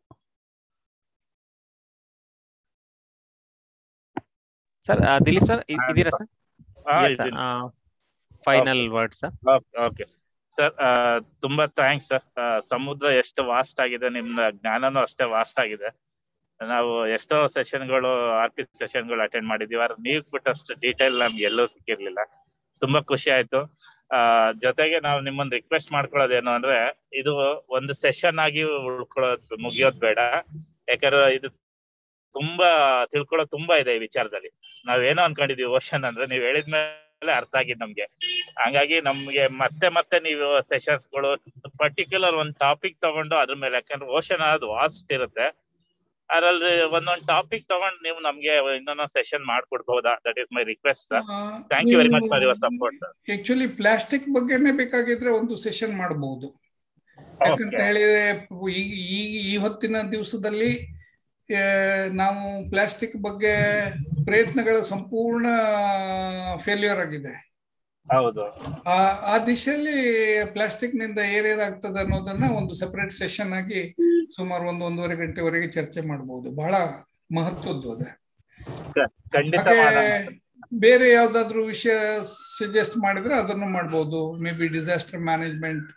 sir Dileep sir ಇದೀರಾ ಸರ್ ಹಾ, ಸರ್ ಇದ್ದೀನಿ. Final word sir okay sir ತುಂಬಾ ಥ್ಯಾಂಕ್ಸ್ ಸರ್ ಸಮುದ್ರ ಎಷ್ಟು ವಾಸ್ಟ್ ಆಗಿದೆ ನಿಮ್ನ ಜ್ಞಾನನೂ ಅಷ್ಟೇ ವಾಸ್ಟ್ ಆಗಿದೆ ನಾವು ಎಷ್ಟೋ ಸೆಷನ್ಗಳು ಆರ್ ಪಿ ಸೆಷನ್ಗಳು ಅಟೆಂಡ್ ಮಾಡಿದೀವಿ ಆದ್ರೆ ನೀವು ಬಿಟ್ಟಷ್ಟು ಡೀಟೇಲ್ ನಮ್ಗೆ ಎಲ್ಲೂ ಸಿಕ್ಕಿರ್ಲಿಲ್ಲ ತುಂಬಾ ಖುಷಿ ಆಯ್ತು ಆ ಜೊತೆಗೆ ನಾವು ನಿಮ್ಮನ್ನ ರಿಕ್ವೆಸ್ಟ್ ಮಾಡ್ಕೊಳ್ಳೋದೇನು ಅಂದ್ರೆ ಇದು ಒಂದು ಸೆಷನ್ ಆಗಿ ಉಳ್ಕೊಳ್ಳೋದು ಮುಗಿಯೋದ್ ಬೇಡ ಯಾಕಂದ್ರೆ ಇದು ತುಂಬಾ ತಿಳ್ಕೊಳ್ಳೋದು ತುಂಬಾ ಇದೆ ಈ ವಿಚಾರದಲ್ಲಿ ನಾವೇನೋ ಅನ್ಕೊಂಡಿದೀವಿ ಓಷನ್ ಅಂದ್ರೆ ನೀವ್ ಹೇಳಿದ್ಮೇಲೆ ಅರ್ಥ ಆಗಿದ್ ನಮ್ಗೆ ಹಂಗಾಗಿ ನಮ್ಗೆ ಮತ್ತೆ ಮತ್ತೆ ನೀವು ಸೆಷನ್ಸ್ ಗಳು ಪರ್ಟಿಕ್ಯುಲರ್ ಒಂದ್ ಟಾಪಿಕ್ ತಗೊಂಡು ಅದ್ರ ಮೇಲೆ ಯಾಕಂದ್ರೆ ಓಷನ್ ಅನ್ನೋದು ವಾಸ್ಟ್ ಇರುತ್ತೆ ಅದ್ರಲ್ಲಿ ಒಂದೊಂದ್ ಟಾಪಿಕ್ ತಗೊಂಡು ನೀವು ನಮ್ಗೆ ಇನ್ನೊಂದ್ ಸೆಷನ್ ಮಾಡ್ಕೊಡ್ಬಹುದಾ that is my request thank you very much for your support actually plastic ಬಗ್ಗೆನೇ ಬೇಕಾಗಿದ್ರೆ ಒಂದು ಸೆಷನ್ ಮಾಡಬಹುದು ಯಾಕಂತ ಹೇಳಿದ್ರೆ ಈಗ ಈ ಈ ಹೊತ್ತಿನ ದಿವಸದಲ್ಲಿ ಆ, ನಾವು ಪ್ಲಾಸ್ಟಿಕ್ ಬಗ್ಗೆ ಪ್ರಯತ್ನಗಳು ಸಂಪೂರ್ಣ ಫೇಲ್ಯೂರ್ ಆಗಿದೆ ಹೌದು ಆ ಆ ದಿಶೆಯಲ್ಲಿ ಪ್ಲಾಸ್ಟಿಕ್ ನಿಂದ ಏನೇನಾಗ್ತದೆ ಅನ್ನೋದನ್ನ ಒಂದು ಸೆಪರೇಟ್ ಸೆಷನ್ ಆಗಿ ಸುಮಾರು ಒಂದು ಒಂದೂವರೆ ಗಂಟೆವರೆಗೆ ಚರ್ಚೆ ಮಾಡಬಹುದು ಬಹಳ ಮಹತ್ವದ್ದು ಅದೇ ಖಂಡಿತ ಹಾಗೆ ಮಾಡೋಣ. ಬೇರೆ ಯಾವ್ದಾದ್ರು ವಿಷಯ ಸಜೆಸ್ಟ್ ಮಾಡಿದ್ರೆ ಅದನ್ನು ಮಾಡ್ಬೋದು maybe disaster management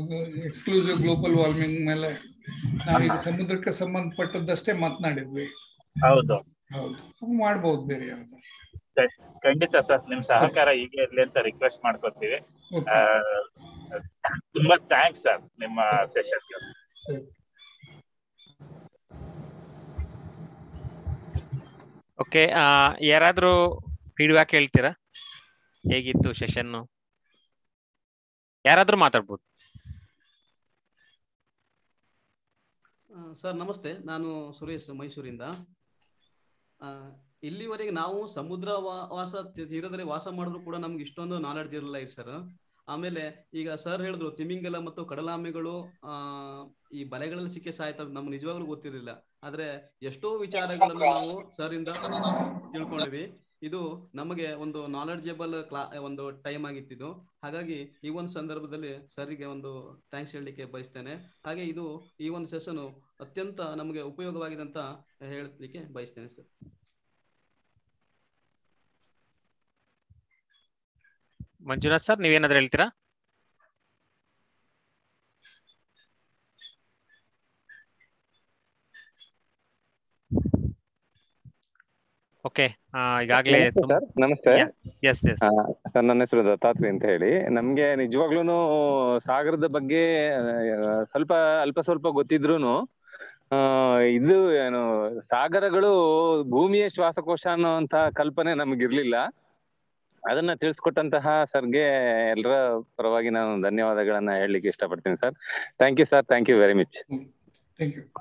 exclusive global warming ಮೇಲೆ ನಾವೀಗ ಸಮುದ್ರಕ್ಕೆ ಸಂಬಂಧಪಟ್ಟದ್ದಷ್ಟೇ ಮಾತನಾಡಿದ್ವಿ ಹೌದು ಹೌದು ಮಾಡ್ಬೋದು ಬೇರೆ ಯಾವ್ದು ಖಂಡಿತ ಸರ್ ನಿಮ್ ಸಹಕಾರ ಹೀಗೆ ಇರ್ಲಿ ಅಂತ ರಿಕ್ವೆಸ್ಟ್ ಮಾಡ್ಕೊತೀವಿ ಓಕೆ ಆ, ತುಂಬಾ ಥ್ಯಾಂಕ್ಸ್ ಸರ್ ನಿಮ್ಮ ಸೆಷನ್ಗೆ ಓಕೆ ಯಾರಾದ್ರೂ ಫೀಡ್ಬ್ಯಾಕ್ ಹೇಳ್ತೀರಾ ಹೇಗಿತ್ತು ಸೆಷನ್ ಯಾರಾದ್ರೂ ಮಾತಾಡ್ಬೋದು ಸರ್ ನಮಸ್ತೆ ನಾನು ಸುರೇಶ್ ಮೈಸೂರಿಂದ ಆ, ಇಲ್ಲಿವರೆಗೆ ನಾವು ಸಮುದ್ರ ವಾ- ವಾಸ ತಿ- ತೀರದಲ್ಲಿ ವಾಸ ಮಾಡಿದ್ರು ಕೂಡ ನಮ್ಗೆ ಇಷ್ಟೊಂದು ನಾಲೆಡ್ಜ್ ಇರಲಿಲ್ಲ ಇದೆ ಸರ್ ಆಮೇಲೆ ಈಗ ಸರ್ ಹೇಳಿದ್ರು ತಿಮಿಂಗಲ ಮತ್ತು ಕಡಲಾಮೆಗಳು ಆ ಈ ಬಲೆಗಳಲ್ಲಿ ಸಿಕ್ಕಿ ಸಾಯ್ತವೆ ನಮ್ಗೆ ನಿಜವಾಗ್ಲೂ ಗೊತ್ತಿರಲಿಲ್ಲ ಆದ್ರೆ ಎಷ್ಟೋ ವಿಚಾರಗಳನ್ನು ನಾವು ಸರ್ ಇಂದ ತಿಳ್ಕೊಂಡ್ವಿ ಇದು ನಮಗೆ ಒಂದು ನಾಲೆಡ್ಜಬಲ್ ಕ್ಲಾ ಒಂದು ಟೈಮ್ ಆಗಿತ್ತಿದು ಹಾಗಾಗಿ ಈ ಒಂದು ಸಂದರ್ಭದಲ್ಲಿ ಸರ್ಗೆ ಒಂದು ಥ್ಯಾಂಕ್ಸ್ ಹೇಳಲಿಕ್ಕೆ ಬಯಸ್ತೇನೆ ಹಾಗೆ ಇದು ಈ ಒಂದು ಸೆಷನ್ ಅತ್ಯಂತ ನಮಗೆ ಉಪಯೋಗವಾಗಿದೆ ಅಂತ ಹೇಳಲಿಕ್ಕೆ ಬಯಸ್ತೇನೆ ಸರ್ ಮಂಜುನಾಥ್ ಸರ್ ನೀವೇನಾದ್ರೂ ಹೇಳ್ತೀರಾ ಓಕೆ ಈಗಾಗಲೇ ನಮಸ್ತೆ ಸರ್ ನಮಸ್ತೆ ಎಸ್ ಎಸ್ ಆ, ಸರ್ ನನ್ನ ಹೆಸರು ದತ್ತಾತ್ರಿ ಅಂತ ಹೇಳಿ ನಮ್ಗೆ ನಿಜವಾಗ್ಲೂ ಸಾಗರದ ಬಗ್ಗೆ ಆ, ಸ್ವಲ್ಪ ಅಲ್ಪ ಸ್ವಲ್ಪ ಗೊತ್ತಿದ್ರೂನು ಆ, ಇದು ಏನು ಸಾಗರಗಳು ಭೂಮಿಯ ಶ್ವಾಸಕೋಶ ಅನ್ನುವಂತ ಕಲ್ಪನೆ ನಮಗಿರ್ಲಿಲ್ಲ ಅದನ್ನ ತಿಳಿಸ್ಕೊಟ್ಟಂತಹ ಸರ್ಗೆ ಎಲ್ಲರ ಪರವಾಗಿ ನಾನು ಧನ್ಯವಾದಗಳನ್ನ ಹೇಳಲಿಕ್ಕೆ ಇಷ್ಟಪಡ್ತೀನಿ sir thank you sir thank you very much thank you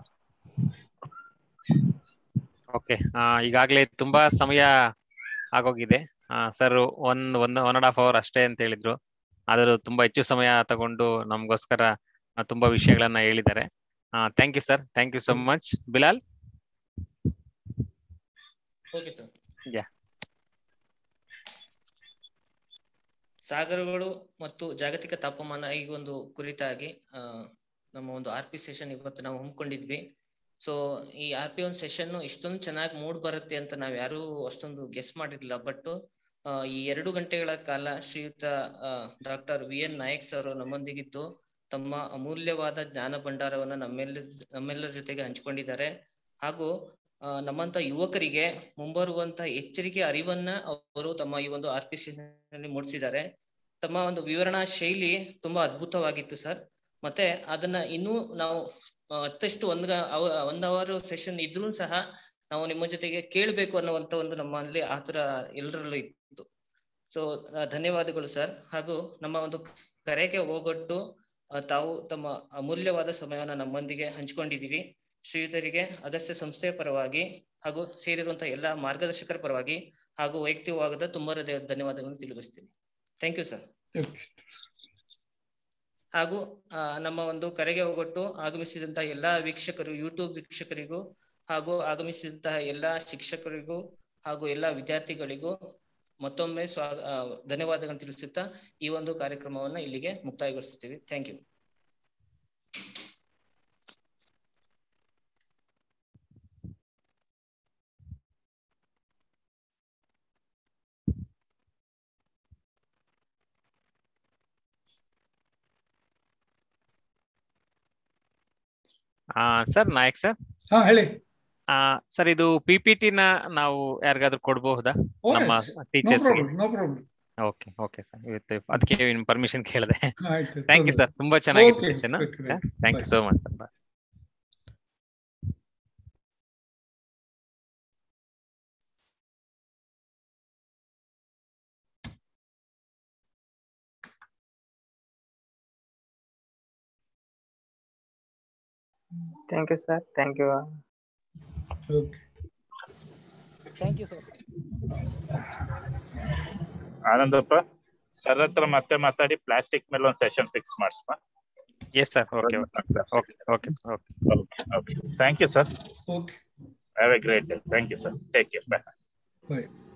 okay ಈಗಾಗಲೇ ತುಂಬಾ ಸಮಯ ಆಗೋಗಿದೆ sir one one one and half hour ಅಷ್ಟೇ ಅಂತ ಹೇಳಿದ್ರು ಆದರೂ ತುಂಬಾ ಹೆಚ್ಚು ಸಮಯ ತಗೊಂಡು ನಮಗೋಸ್ಕರ ಆ, ತುಂಬಾ ವಿಷಯಗಳನ್ನ ಹೇಳಿದ್ದಾರೆ thank you sir thank you so much Bilal okay sir Yeah. ಸಾಗರಗಳು ಮತ್ತು ಜಾಗತಿಕ ತಾಪಮಾನ ಈ ಒಂದು ಕುರಿತಾಗಿ ಆ, ನಮ್ಮ ಒಂದು ಆರ್ ಪಿ ಸೆಷನ್ ಇವತ್ತು ನಾವು ಹಮ್ಮಿಕೊಂಡಿದ್ವಿ ಸೊ ಈ ಆರ್ ಪಿ ಒಂದು ಸೆಷನ್ ಇಷ್ಟೊಂದು ಚೆನ್ನಾಗಿ ಮೂಡ್ ಬರುತ್ತೆ ಅಂತ ನಾವ್ ಯಾರು ಅಷ್ಟೊಂದು ಗೆಸ್ ಮಾಡಿರ್ಲಿಲ್ಲ ಬಟ್ ಈ ಎರಡು ಗಂಟೆಗಳ ಕಾಲ ಶ್ರೀಯುತ doctor V N Nayak sir ನಮ್ಮೊಂದಿಗಿದ್ದು ತಮ್ಮ ಅಮೂಲ್ಯವಾದ ಜ್ಞಾನ ಭಂಡಾರವನ್ನ ನಮ್ಮೆಲ್ಲ ನಮ್ಮೆಲ್ಲರ ಜೊತೆಗೆ ಹಂಚಿಕೊಂಡಿದ್ದಾರೆ ಹಾಗೂ ಆ, ನಮ್ಮಂತ ಯುವಕರಿಗೆ ಮುಂಬರುವಂತ ಎಚ್ಚರಿಕೆ ಅರಿವನ್ನ ಅವರು ತಮ್ಮ ಈ ಒಂದು ಆರ್ ಪಿ ನಲ್ಲಿ ಮೂಡಿಸಿದ್ದಾರೆ ತಮ್ಮ ಒಂದು ವಿವರಣಾ ಶೈಲಿ ತುಂಬಾ ಅದ್ಭುತವಾಗಿತ್ತು ಸರ್ ಮತ್ತೆ ಅದನ್ನ ಇನ್ನೂ ನಾವು ಆ, ಮತ್ತಷ್ಟು ಒಂದ್ ಒನ್ ಅವರ್ ಸೆಷನ್ ಇದ್ರೂ ಸಹ ನಾವು ನಿಮ್ಮ ಜೊತೆಗೆ ಕೇಳಬೇಕು ಅನ್ನುವಂತ ಒಂದು ನಮ್ಮಲ್ಲಿ ಆತುರ ಎಲ್ಲರಲ್ಲೂ ಇತ್ತು ಸೊ ಧನ್ಯವಾದಗಳು ಸರ್ ಹಾಗೂ ನಮ್ಮ ಒಂದು ಕರೆಗೆ ಹೋಗೊಟ್ಟು ಆ, ತಾವು ತಮ್ಮ ಅಮೂಲ್ಯವಾದ ಸಮಯವನ್ನ ನಮ್ಮೊಂದಿಗೆ ಹಂಚಿಕೊಂಡಿದ್ದೀವಿ ಶ್ರೀಯುತರಿಗೆ ಅಗಸ್ತ್ಯ ಸಂಸ್ಥೆಯ ಪರವಾಗಿ ಹಾಗೂ ಸೇರಿರುವಂತಹ ಎಲ್ಲಾ ಮಾರ್ಗದರ್ಶಕರ ಪರವಾಗಿ ಹಾಗೂ ವೈಯಕ್ತಿಕವಾದ ತುಂಬಾ ಹೃದಯದ ಧನ್ಯವಾದಗಳನ್ನು ತಿಳಿಸ್ತೀನಿ ಥ್ಯಾಂಕ್ ಯು ಸರ್ ಹಾಗೂ ಆ, ನಮ್ಮ ಒಂದು ಕರೆಗೆ ಹೋಗೊಟ್ಟು ಆಗಮಿಸಿದಂತಹ ಎಲ್ಲಾ ವೀಕ್ಷಕರು ಯೂಟ್ಯೂಬ್ ವೀಕ್ಷಕರಿಗೂ ಹಾಗೂ ಆಗಮಿಸಿದಂತಹ ಎಲ್ಲಾ ಶಿಕ್ಷಕರಿಗೂ ಹಾಗೂ ಎಲ್ಲಾ ವಿದ್ಯಾರ್ಥಿಗಳಿಗೂ ಮತ್ತೊಮ್ಮೆ ಸ್ವಾ ಆ, ಧನ್ಯವಾದಗಳನ್ನು ತಿಳಿಸುತ್ತಾ ಈ ಒಂದು ಕಾರ್ಯಕ್ರಮವನ್ನ ಇಲ್ಲಿಗೆ ಮುಕ್ತಾಯಗೊಳಿಸುತ್ತೀವಿ thank you sir Nayak sir ಹಾ ಹೇಳಿ ಸರ್ ಇದು ಪಿ ಪಿ ನ ನಾವು ಯಾರಿಗಾದ್ರೂ ಕೊಡಬಹುದಾ Oh, ನಮ್ಮ yes. No teachers problem no problem okay okay sir ಇವತ್ತು ಅದಕ್ಕೆ ಪರ್ಮಿಷನ್ ಕೇಳಿದೆ ಆಯ್ತು ಥ್ಯಾಂಕ್ ಯು ತೊಂದ್ರೆ ಸರ್ ತುಂಬಾ ಚೆನ್ನಾಗಿತ್ತು Okay, session okay, right. Thank you Bye. So much sir Thank you, sir. Thank you. Okay Thank you, sir. Anandappa sir ಹತ್ರ ಮತ್ತೆ ಮಾತಾಡಿ ಪ್ಲಾಸ್ಟಿಕ್ ಮೇಲೆ ಒಂದು ಸೆಷನ್ ಫಿಕ್ಸ್ ಮಾಡಿಸ್ಪ yes sir okay okay okay okay okay okay thank you sir okay have a great day thank you sir take care bye bye